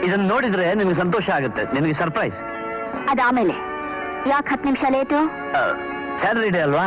ಇದನ್ನ ನೋಡಿದ್ರೆ ನಿನಗೆ ಸಂತೋಷ ಆಗುತ್ತೆ ನಿನಗೆ ಸರ್ಪ್ರೈಸ್ ಅದಾಮೇಲೆ ಯಾಕೆ ಹತ್ತು ನಿಮಿಷ ಲೇಟು ಸ್ಯಾಲರಿ ಡೇ ಅಲ್ವಾ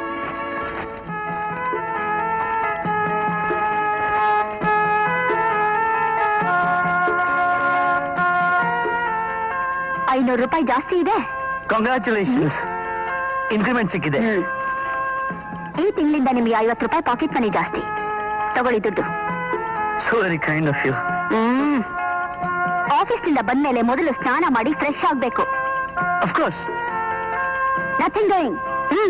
ಐನೂರು ರೂಪಾಯಿ ಜಾಸ್ತಿ ಇದೆ ಕಂಗ್ರ್ಯಾಚುಲೇಷನ್ಸ್ ಇನ್ಕ್ರಿಮೆಂಟ್ ಸಿಕ್ಕಿದೆ ಈ ತಿಂಗಳಿಂದ ನಿಮ್ಗೆ ಐವತ್ತು ರೂಪಾಯಿ ಪಾಕೆಟ್ ಮನಿ ಜಾಸ್ತಿ ತಗೊಳ್ಳಿ ದುಡ್ಡು so very kind of you hmm ಆಫೀಸ್ನಿಂದ ಬಂದ್ಮೇಲೆ ಮೊದಲು ಸ್ನಾನ ಮಾಡಿ ಫ್ರೆಶ್ ಆಗ್ಬೇಕು ಅಫ್ಕೋರ್ಸ್ ನಥಿಂಗ್ ಡೂಯಿಂಗ್ ಹ್ಮ್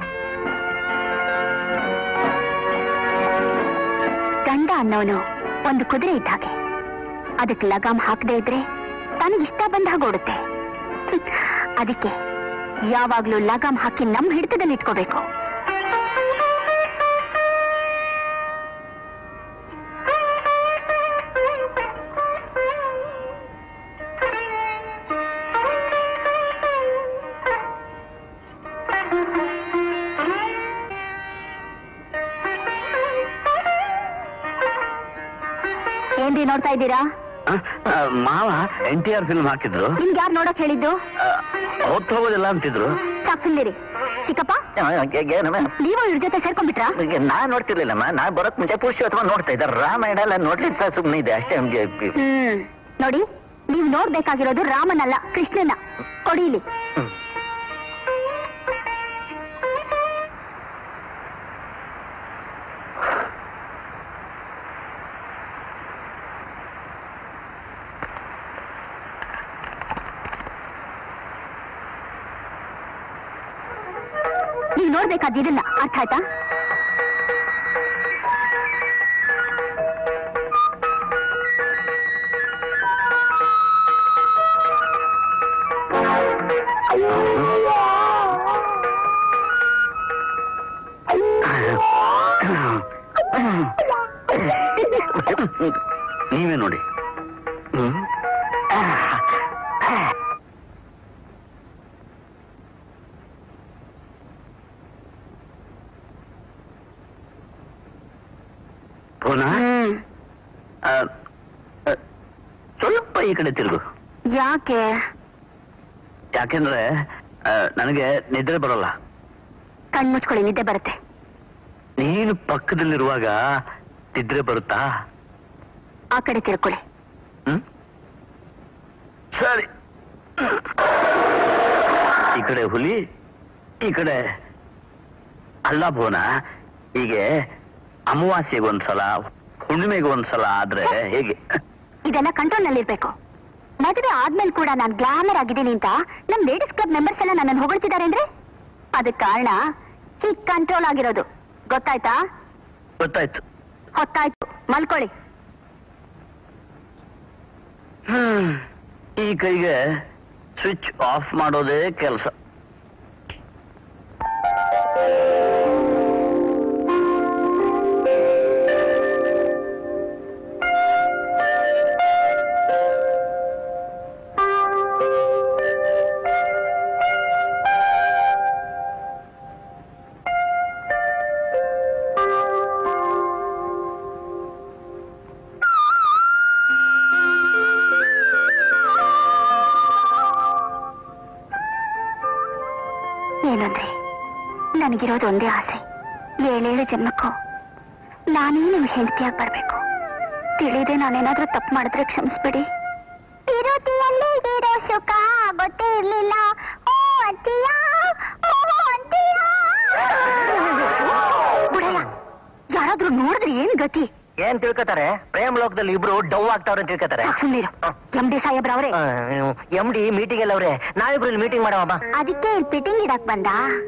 ಗಂಡ ಅನ್ನೋನು ಒಂದು ಕುದುರೆ ಇದ್ದ ಹಾಗೆ ಅದಕ್ಕೆ ಲಗಾಮ್ ಹಾಕದೇ ಇದ್ರೆ ತನಗಿಷ್ಟ ಬಂದ ಹಾಗೆ ಓಡುತ್ತೆ ಹ್ಮ್. ಅದಕ್ಕೆ ಯಾವಾಗ್ಲೂ ಲಗಾಮ್ ಹಾಕಿ ನಮ್ ಹಿಡಿತದಲ್ಲಿ ಇಟ್ಕೋಬೇಕು ಏನ್ರಿ ನೋಡ್ತಾ ಇದ್ದೀರಾ ಮಾವ ಎನ್ ಟಿ ಆರ್ ಫಿಲ್ಮ್ ಹಾಕಿದ್ರು ನಿಮ್ಗೆ ಯಾರು ನೋಡಕ್ ಹೇಳಿದ್ದು ಹೊತ್ತು ಹೋಗೋದಿಲ್ಲ ಅಂತಿದ್ರು ಸಾಕ್ ಸುಂದಿರಿ ಚಿಕ್ಕಪ್ಪ ಏನಮ್ಮ ನೀವು ಇವ್ರ ಜೊತೆ ಸೇರ್ಕೊಂಡ್ಬಿಟ್ರಾ ನಾನ್ ನೋಡ್ತಿರ್ಲಿಲ್ಲಮ್ಮ ನಾ ಬರೋಕ್ ಮುಂಚೆ ಪುರುಷೋತ್ತಮ ನೋಡ್ತಾ ಇದ್ದಾರೆ ರಾಮಾಯಣ ಎಲ್ಲ ನೋಡ್ಲಿಕ್ಕೆ ಸುಮ್ಮನೆ ಇದೆ ಅಷ್ಟೇ ನಮ್ಗೆ ಹ್ಮ್ ನೋಡಿ ನೀವು ನೋಡ್ಬೇಕಾಗಿರೋದು ರಾಮನಲ್ಲ ಕೃಷ್ಣನ ಕೊಡಿ ಇಲ್ಲಿ ನೀವು ನೋಡ್ಬೇಕಾದ ಇದನ್ನ ಅರ್ಥ ಆಯ್ತಾ ನೀವೇ ನೋಡಿ ಪುನಃ ಹ್ಮ್ ಆ, ಆ, ಸ್ವಲ್ಪ ಈ ಕಡೆ ತಿರುಗು ಯಾಕೆ ಯಾಕೆಂದ್ರೆ ಆ, ನನಗೆ ನಿದ್ರೆ ಬರಲ್ಲ ಕಣ್ ಮುಚ್ಕೊಳ್ಳಿ ನಿದ್ದೆ ಬರುತ್ತೆ ನೀನು ಪಕ್ಕದಲ್ಲಿರುವಾಗ ನಿದ್ರೆ ಬರುತ್ತಾ ಆ ಕಡೆ ತಿರ್ಕೊಳ್ಳಿ ಹ್ಮ್ ಸರಿ ಈ ಕಡೆ ಹುಲಿ ಈ ಕಡೆ ಅಲ್ಲ ಭುವನ ಹೀಗೆ ಅಮಾವಾಸ್ಯೆಗೆ ಒಂದ್ಸಲ ಹುಣ್ಣಿಮೆಗೆ ಒಂದ್ಸಲ ಆದ್ರೆ ಹೇಗೆ ಇದೆಲ್ಲ ಕಂಟ್ರೋಲ್ ನಲ್ಲಿರ್ಬೇಕು ಮದುವೆ ಆದ್ಮೇಲೆ ಕೂಡ ನಾನ್ ಗ್ಲಾಮರ್ ಆಗಿದ್ದೀನಿ ಅಂತ ನಮ್ ಲೇಡೀಸ್ ಕ್ಲಬ್ ಮೆಂಬರ್ಸ್ ಎಲ್ಲ ನನ್ನನ್ನು ಹೊಗಳ್ತಿದ್ದಾರೆ ಅಂದ್ರೆ ಅದಕ್ ಕಾರಣ ಹೀಗ್ ಕಂಟ್ರೋಲ್ ಆಗಿರೋದು ಗೊತ್ತಾಯ್ತಾ ಗೊತ್ತಾಯ್ತು ಹೊತ್ತಾಯ್ತು ಮಲ್ಕೊಳ್ಳಿ ಹ್ಮ್ ಈ ಕೈಗೆ ಸ್ವಿಚ್ ಆಫ್ ಮಾಡೋದೇ ಕೆಲಸ ಏನಂದ್ರೆ ನನಗಿರೋದು ಒಂದೇ ಆಸೆ ಏಳೇಳು ಜನ್ಮಕ್ಕೂ ನಾನೇ ನಿಮ್ ಹೆಂಡತಿಯಾಗಿ ಬರ್ಬೇಕು ತಿಳಿದೆ ನಾನೇನಾದ್ರೂ ತಪ್ಪು ಮಾಡಿದ್ರೆ ಕ್ಷಮಿಸ್ಬಿಡಿ ತಿರುತಿಯಲ್ಲಿ ಇರೋ ಸುಖ ಗೊತ್ತೇ ಇರ್ಲಿಲ್ಲ ಓ ಅಂತೀಯ ಓ ಅಂತೀಯ ಬುಡಯ್ಯ, ಯಾರಾದ್ರೂ ನೋಡಿದ್ರೆ ಏನ್ ಗತಿ ಏನ್ ತಿಳ್ಕೊತಾರೆ ಪ್ರೇಮ ಲೋಕದಲ್ಲಿ ಇಬ್ರು ಡವ್ ಆಗ್ತಾವ್ರೆ ಅಂತ ತಿಳ್ಕೊತಾರೆ ಸುಮ್ಮನಿರು ಎಂ ಡಿ ಸಾಹೇಬ್ರವ್ರೆ ಎಂ ಡಿ ಮೀಟಿಂಗ್ ಎಲ್ಲ ಅವ್ರೆ ನಾವಿಬ್ರು ಇಲ್ಲಿ ಮೀಟಿಂಗ್ ಮಾಡವ ಅದಕ್ಕೆ ಇಲ್ಲಿ ಫಿಟ್ಟಿಂಗ್ ಇಡಕ್ ಬಂದ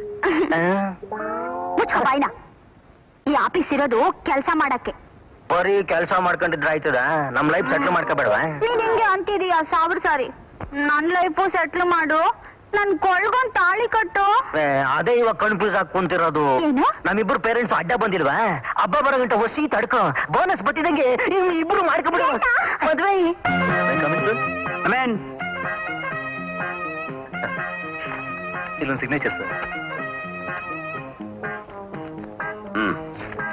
ಮುಚ್ಕೋ ಬಾಯ್ನ ಈ ಆಫೀಸ್ ಇರೋದು ಕೆಲಸ ಮಾಡಕ್ಕೆ ಬರೀ ಕೆಲಸ ಮಾಡ್ಕೊಂಡಿದ್ರೆ ಆಯ್ತದ ನಮ್ ಲೈಫ್ ಸೆಟ್ಲ್ ಮಾಡ್ಕೋಬೇಡವಾ ನೀನ್ ಹಿಂಗೆ ಅಂತಿದೀಯ ಸಾವಿರ ಸಾರಿ ನನ್ ಲೈಫು ಸೆಟ್ಲ್ ಮಾಡು ನನ್ ಕೊಳ್ಗೊಂದ್ ತಾಳಿ ಕಟ್ಟು ಅದೇ ಇವಾಗ ಕನ್ಫ್ಯೂಸ್ ಆಗಿ ಕುಂತಿರೋದು ಏನು? ನಮ್ಮಿಬ್ರು ಪೇರೆಂಟ್ಸ್ ಅಡ್ಡ ಬಂದಿಲ್ವಾ ಹಬ್ಬ ಬರೋ ಗಂಟೆ ಹೊಸಿ ತಡ್ಕೊ ಬೋನಸ್ ಬತ್ತಿದಂಗೆ ಇವ್ರು ಇಬ್ರು ಮಾಡ್ಕೊಬಿಡು ಮದ್ವೆ ಆಮೇನ್ ಇಲ್ಲೊಂದು signature sir hmm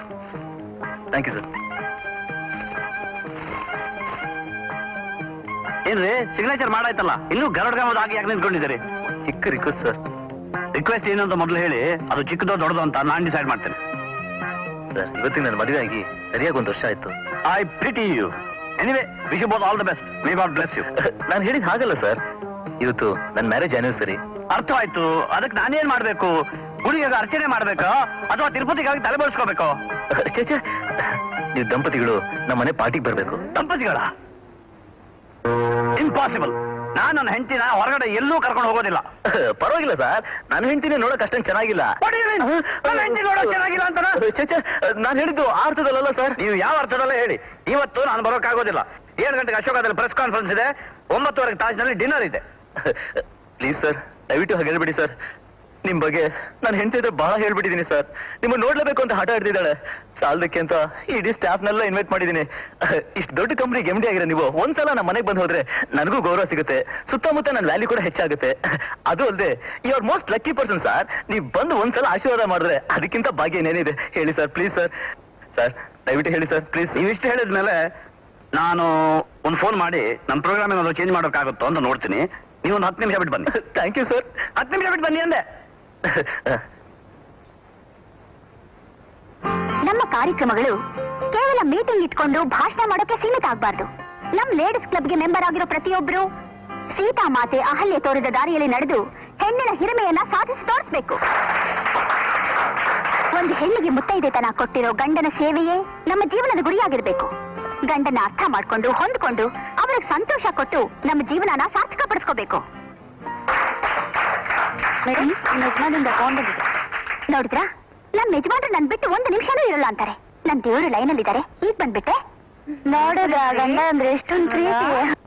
thank you sir ಏನ್ರಿ ಸಿಗ್ನೇಚರ್ ಮಾಡಾಯ್ತಲ್ಲ ಇನ್ನೂ ಗರಡ್ ಗಮದ ಆಗಿ ಯಾಕೆ ನಿಂತ್ಕೊಂಡಿದ್ದೀರಿ ಚಿಕ್ಕ ರಿಕ್ವೆಸ್ಟ್ ಸರ್ ರಿಕ್ವೆಸ್ಟ್ ಏನು ಅಂತ ಮೊದಲು ಹೇಳಿ ಅದು ಚಿಕ್ಕದೋ ದೊಡ್ಡದೋ ಅಂತ ನಾನು ಡಿಸೈಡ್ ಮಾಡ್ತೇನೆ ಸರ್ ಇವತ್ತಿಗೆ ನನ್ನ ಮದುವೆ ಆಗಿ ಸರಿಯಾಗಿ ಒಂದು ವರ್ಷ ಆಯ್ತು I pretty you anyway wish both all the best may God bless you ನಾನು ಹೇಳಿದ್ ಹಾಗಲ್ಲ ಸರ್ ಇವತ್ತು ನನ್ನ ಮ್ಯಾರೇಜ್ ಆನಿವರ್ಸರಿ ಅರ್ಥವಾಯ್ತು ಅದಕ್ಕೆ ನಾನೇನ್ ಮಾಡ್ಬೇಕು ಹುಡುಗಿಗೆ ಅರ್ಚನೆ ಮಾಡ್ಬೇಕಾ ಅಥವಾ ತಿರುಪತಿಗಾಗಿ ತಲೆ ಬೋಳ್ಸ್ಕೋಬೇಕು ಚೇಚೆ ನೀವು ದಂಪತಿಗಳು ನಮ್ಮ ಮನೆ ಪಾರ್ಟಿಗೆ ಬರ್ಬೇಕು ದಂಪತಿಗಳ ಇಂಪಾಸಿಬಲ್ ನಾನು ನನ್ನ ಹೆಂಡತಿನ ಹೊರಗಡೆ ಎಲ್ಲೂ ಕರ್ಕೊಂಡು ಹೋಗೋದಿಲ್ಲ ಪರವಾಗಿಲ್ಲ ಸರ್ ನನ್ನ ಹೆಂಡತಿನೇ ನೋಡಕ್ ಅಷ್ಟೊಂದು ಚೆನ್ನಾಗಿಲ್ಲ What do you mean? ನನ್ನ ಹೆಂಡತಿ ನೋಡೋಕ್ ಚೆನ್ನಾಗಿಲ್ಲ ಅಂತನಾ? ಚೇಚೆ ನಾನು ಹೇಳಿದ್ದು ಆ ಅರ್ಥದಲ್ಲಲ್ಲ ಸರ್ ನೀವು ಯಾವ ಅರ್ಥದಲ್ಲೇ ಹೇಳಿ ಇವತ್ತು ನಾನು ಬರೋಕ್ಕಾಗೋದಿಲ್ಲ ಏಳು ಗಂಟೆಗೆ ಅಶೋಕದಲ್ಲಿ ಪ್ರೆಸ್ ಕಾನ್ಫರೆನ್ಸ್ ಇದೆ ಒಂಬತ್ತುವರೆಗೆ ತಾಜ್ನಲ್ಲಿ ಡಿನ್ನರ್ ಇದೆ ಪ್ಲೀಸ್ ಸರ್ ದಯವಿಟ್ಟು ಹಾಗೆ ಹೇಳ್ಬಿಡಿ ಸರ್ ನಿಮ್ ಬಗ್ಗೆ ನಾನು ಹೆಂಡತಿ ಹತ್ರ ಬಹಳ ಹೇಳ್ಬಿಟ್ಟಿದ್ದೀನಿ ಸರ್ ನಿಮ್ಮ ನೋಡ್ಲೇಬೇಕು ಅಂತ ಹಠ ಹಿಡ್ದಿದ್ದಾಳೆ ಸಾಲದಕ್ಕೆ ಅಂತ ಇಡೀ ಸ್ಟಾಫ್ನೆಲ್ಲ ಇನ್ವೈಟ್ ಮಾಡಿದ್ದೀನಿ ಇಷ್ಟು ದೊಡ್ಡ ಕಂಪ್ನಿಗೆ ಎಮ್ ಡಿ ಆಗಿರೋ ನೀವು ಒಂದ್ಸಲ ನಮ್ಮ ಮನೆಗೆ ಬಂದು ಹೋದ್ರೆ ನನಗೂ ಗೌರವ ಸಿಗುತ್ತೆ ಸುತ್ತಮುತ್ತ ನನ್ನ ವ್ಯಾಲ್ಯೂ ಕೂಡ ಹೆಚ್ಚಾಗುತ್ತೆ ಅದು ಅಲ್ಲದೆ you are most lucky person sir ನೀವು ಬಂದು ಒಂದ್ಸಲ ಆಶೀರ್ವಾದ ಮಾಡಿದ್ರೆ ಅದಕ್ಕಿಂತ ಭಾಗ್ಯ ಏನೇನಿದೆ ಹೇಳಿ ಸರ್ ಪ್ಲೀಸ್ ಸರ್ ಸರ್ ದಯವಿಟ್ಟು ಹೇಳಿ ಸರ್ ಪ್ಲೀಸ್ ನೀವು ಇಷ್ಟು ಹೇಳಿದ್ಮೇಲೆ ನಾನು ಒಂದು ಫೋನ್ ಮಾಡಿ ನಮ್ಮ ಪ್ರೋಗ್ರಾಮ್ ಏನಾದ್ರು ಚೇಂಜ್ ಮಾಡೋಕ್ಕಾಗುತ್ತೋ ಅಂತ ನೋಡ್ತೀನಿ ನೀವು ಒಂದು ಹತ್ತು ನಿಮಿಷ ಬಿಟ್ಟು ಬನ್ನಿ ಥ್ಯಾಂಕ್ ಯು ಸರ್ ಹತ್ತು ನಿಮಿಷ ಬಿಟ್ಟು ಬನ್ನಿ ಅಂದೆ ನಮ್ಮ ಕಾರ್ಯಕ್ರಮಗಳು ಕೇವಲ ಮೀಟಿಂಗ್ ಇಟ್ಕೊಂಡು ಭಾಷಣ ಮಾಡೋಕೆ ಸೀಮಿತ ಆಗ್ಬಾರ್ದು ನಮ್ ಲೇಡೀಸ್ ಕ್ಲಬ್ಗೆ ಮೆಂಬರ್ ಆಗಿರೋ ಪ್ರತಿಯೊಬ್ರು ಸೀತಾ ಮಾತೆ ಅಹಲ್ಯ ತೋರಿದ ದಾರಿಯಲ್ಲಿ ನಡೆದು ಹೆಣ್ಣಿನ ಹಿರಿಮೆಯನ್ನ ಸಾಧಿಸಿ ತೋರಿಸ್ಬೇಕು ಒಂದು ಹೆಣ್ಣಿಗೆ ಮುತ್ತೈದೆತನ ಕೊಟ್ಟಿರೋ ಗಂಡನ ಸೇವೆಯೇ ನಮ್ಮ ಜೀವನದ ಗುರಿಯಾಗಿರ್ಬೇಕು ಗಂಡನ ಅರ್ಥ ಮಾಡ್ಕೊಂಡು ಹೊಂದ್ಕೊಂಡು ಅವ್ರಿಗೆ ಸಂತೋಷ ಕೊಟ್ಟು ನಮ್ಮ ಜೀವನನ ಸಾರ್ಥಕ ಪಡಿಸ್ಕೋಬೇಕು ಮೇಡಮ್ ನಿಮ್ಮ ಯಜಮಾನಿಂದ ಫೋನ್ ಬಂದಿದೆ ನೋಡಿದ್ರಾ ನಮ್ ಯಜಮಾನ್ರು ನನ್ ಬಿಟ್ಟು ಒಂದು ನಿಮಿಷನೂ ಇರಲ್ಲ ಅಂತಾರೆ ನನ್ ದೇವರು ಲೈನ್ ಅಲ್ಲಿ ಇದ್ದಾರೆ ಈಗ ಬಂದ್ಬಿಟ್ಟೆ ನೋಡೋದ ಗಂಡ ಅಂದ್ರೆ ಎಷ್ಟೊಂದು ಪ್ರೀತಿ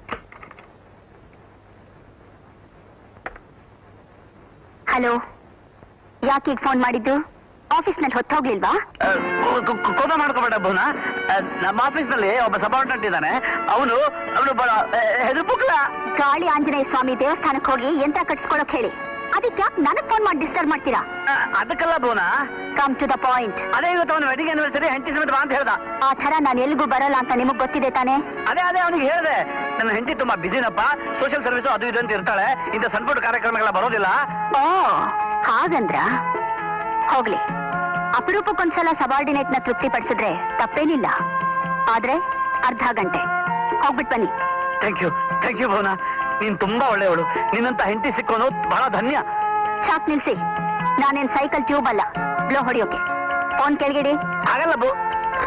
ಹಲೋ ಯಾಕೆ ಈಗ ಫೋನ್ ಮಾಡಿದ್ದು ಆಫೀಸ್ ನಲ್ಲಿ ಹೊತ್ತು ಹೋಗ್ಲಿಲ್ವಾ ಕೋಪ ಮಾಡ್ಕೋಬೇಡ ಭುವನ ಆ, ನಮ್ಮ ಆಫೀಸ್ ನಲ್ಲಿ ಒಬ್ಬ ಸಬಾರ್ಡಿನೇಟ್ ಇದ್ದಾನೆ ಅವನು ಅವನು ಹೆದರ್ಪುಕ್ಲ ಗಾಳಿ ಆಂಜನೇಯ ಸ್ವಾಮಿ ದೇವಸ್ಥಾನಕ್ಕೆ ಹೋಗಿ ಯಂತ್ರ ಕಟ್ಸ್ಕೊಳಕ್ ಹೇಳಿ ಅದಕ್ಕೆ ಯಾಕೆ ನನಗ್ ಫೋನ್ ಮಾಡಿ ಡಿಸ್ಟರ್ಬ್ ಮಾಡ್ತೀರಾ ಅದಕ್ಕಲ್ಲ Bhuvana come to the point ಅದೇ ಇವತ್ತು ಅವನ ವೆಡ್ಡಿಂಗ್ ಆನಿವರ್ಸರಿ ಹೆಂಡತಿ ಸಮೇತ ಬಾ ಅಂತ ಹೇಳ್ದ ಆ ತರ ನಾನು ಎಲ್ಗೂ ಬರಲ್ಲ ಅಂತ ನಿಮಗ್ ಗೊತ್ತಿದೆ ತಾನೇ ಅದೇ ಅದೇ ಅವನಿಗೆ ಹೇಳಿದೆ ನನ್ನ ಹೆಂಡತಿ ತುಂಬಾ ಬಿಸಿನಪ್ಪ ಸೋಷಿಯಲ್ ಸರ್ವಿಸ್ ಅದು ಇದು ಅಂತ ಇರ್ತಾಳೆ ಇಂಥ ಸಣ್ಣ ಪುಟ್ಟ ಕಾರ್ಯಕ್ರಮಗಳ ಬರೋದಿಲ್ಲ ಓ ಹಾಗಂದ್ರ ಹೋಗ್ಲಿ ಅಪರೂಪಕ್ಕೊಂದ್ಸಲ ಸಬಾರ್ಡಿನೇಟ್ ನ ತೃಪ್ತಿ ಪಡಿಸಿದ್ರೆ ತಪ್ಪೇನಿಲ್ಲ ಆದ್ರೆ ಅರ್ಧ ಗಂಟೆ ಹೋಗ್ಬಿಟ್ ಬನ್ನಿ thank you thank you Bhuvana ನೀನ್ ತುಂಬಾ ಒಳ್ಳೆಯವಳು ನಿನ್ನಂತ ಹೆಂಡತಿ ಸಿಕ್ಕೋನು ಬಹಳ ಧನ್ಯ ಸಾಕ್ ನಿಲ್ಸಿ ನಾನೇನ್ ಸೈಕಲ್ ಟ್ಯೂಬ್ ಅಲ್ಲ ಬ್ಲೋ ಹೊಡಿಯೋಕೆ ಫೋನ್ ಕೆಳಗಿಡಿ ಆಗಲ್ಲ ಬು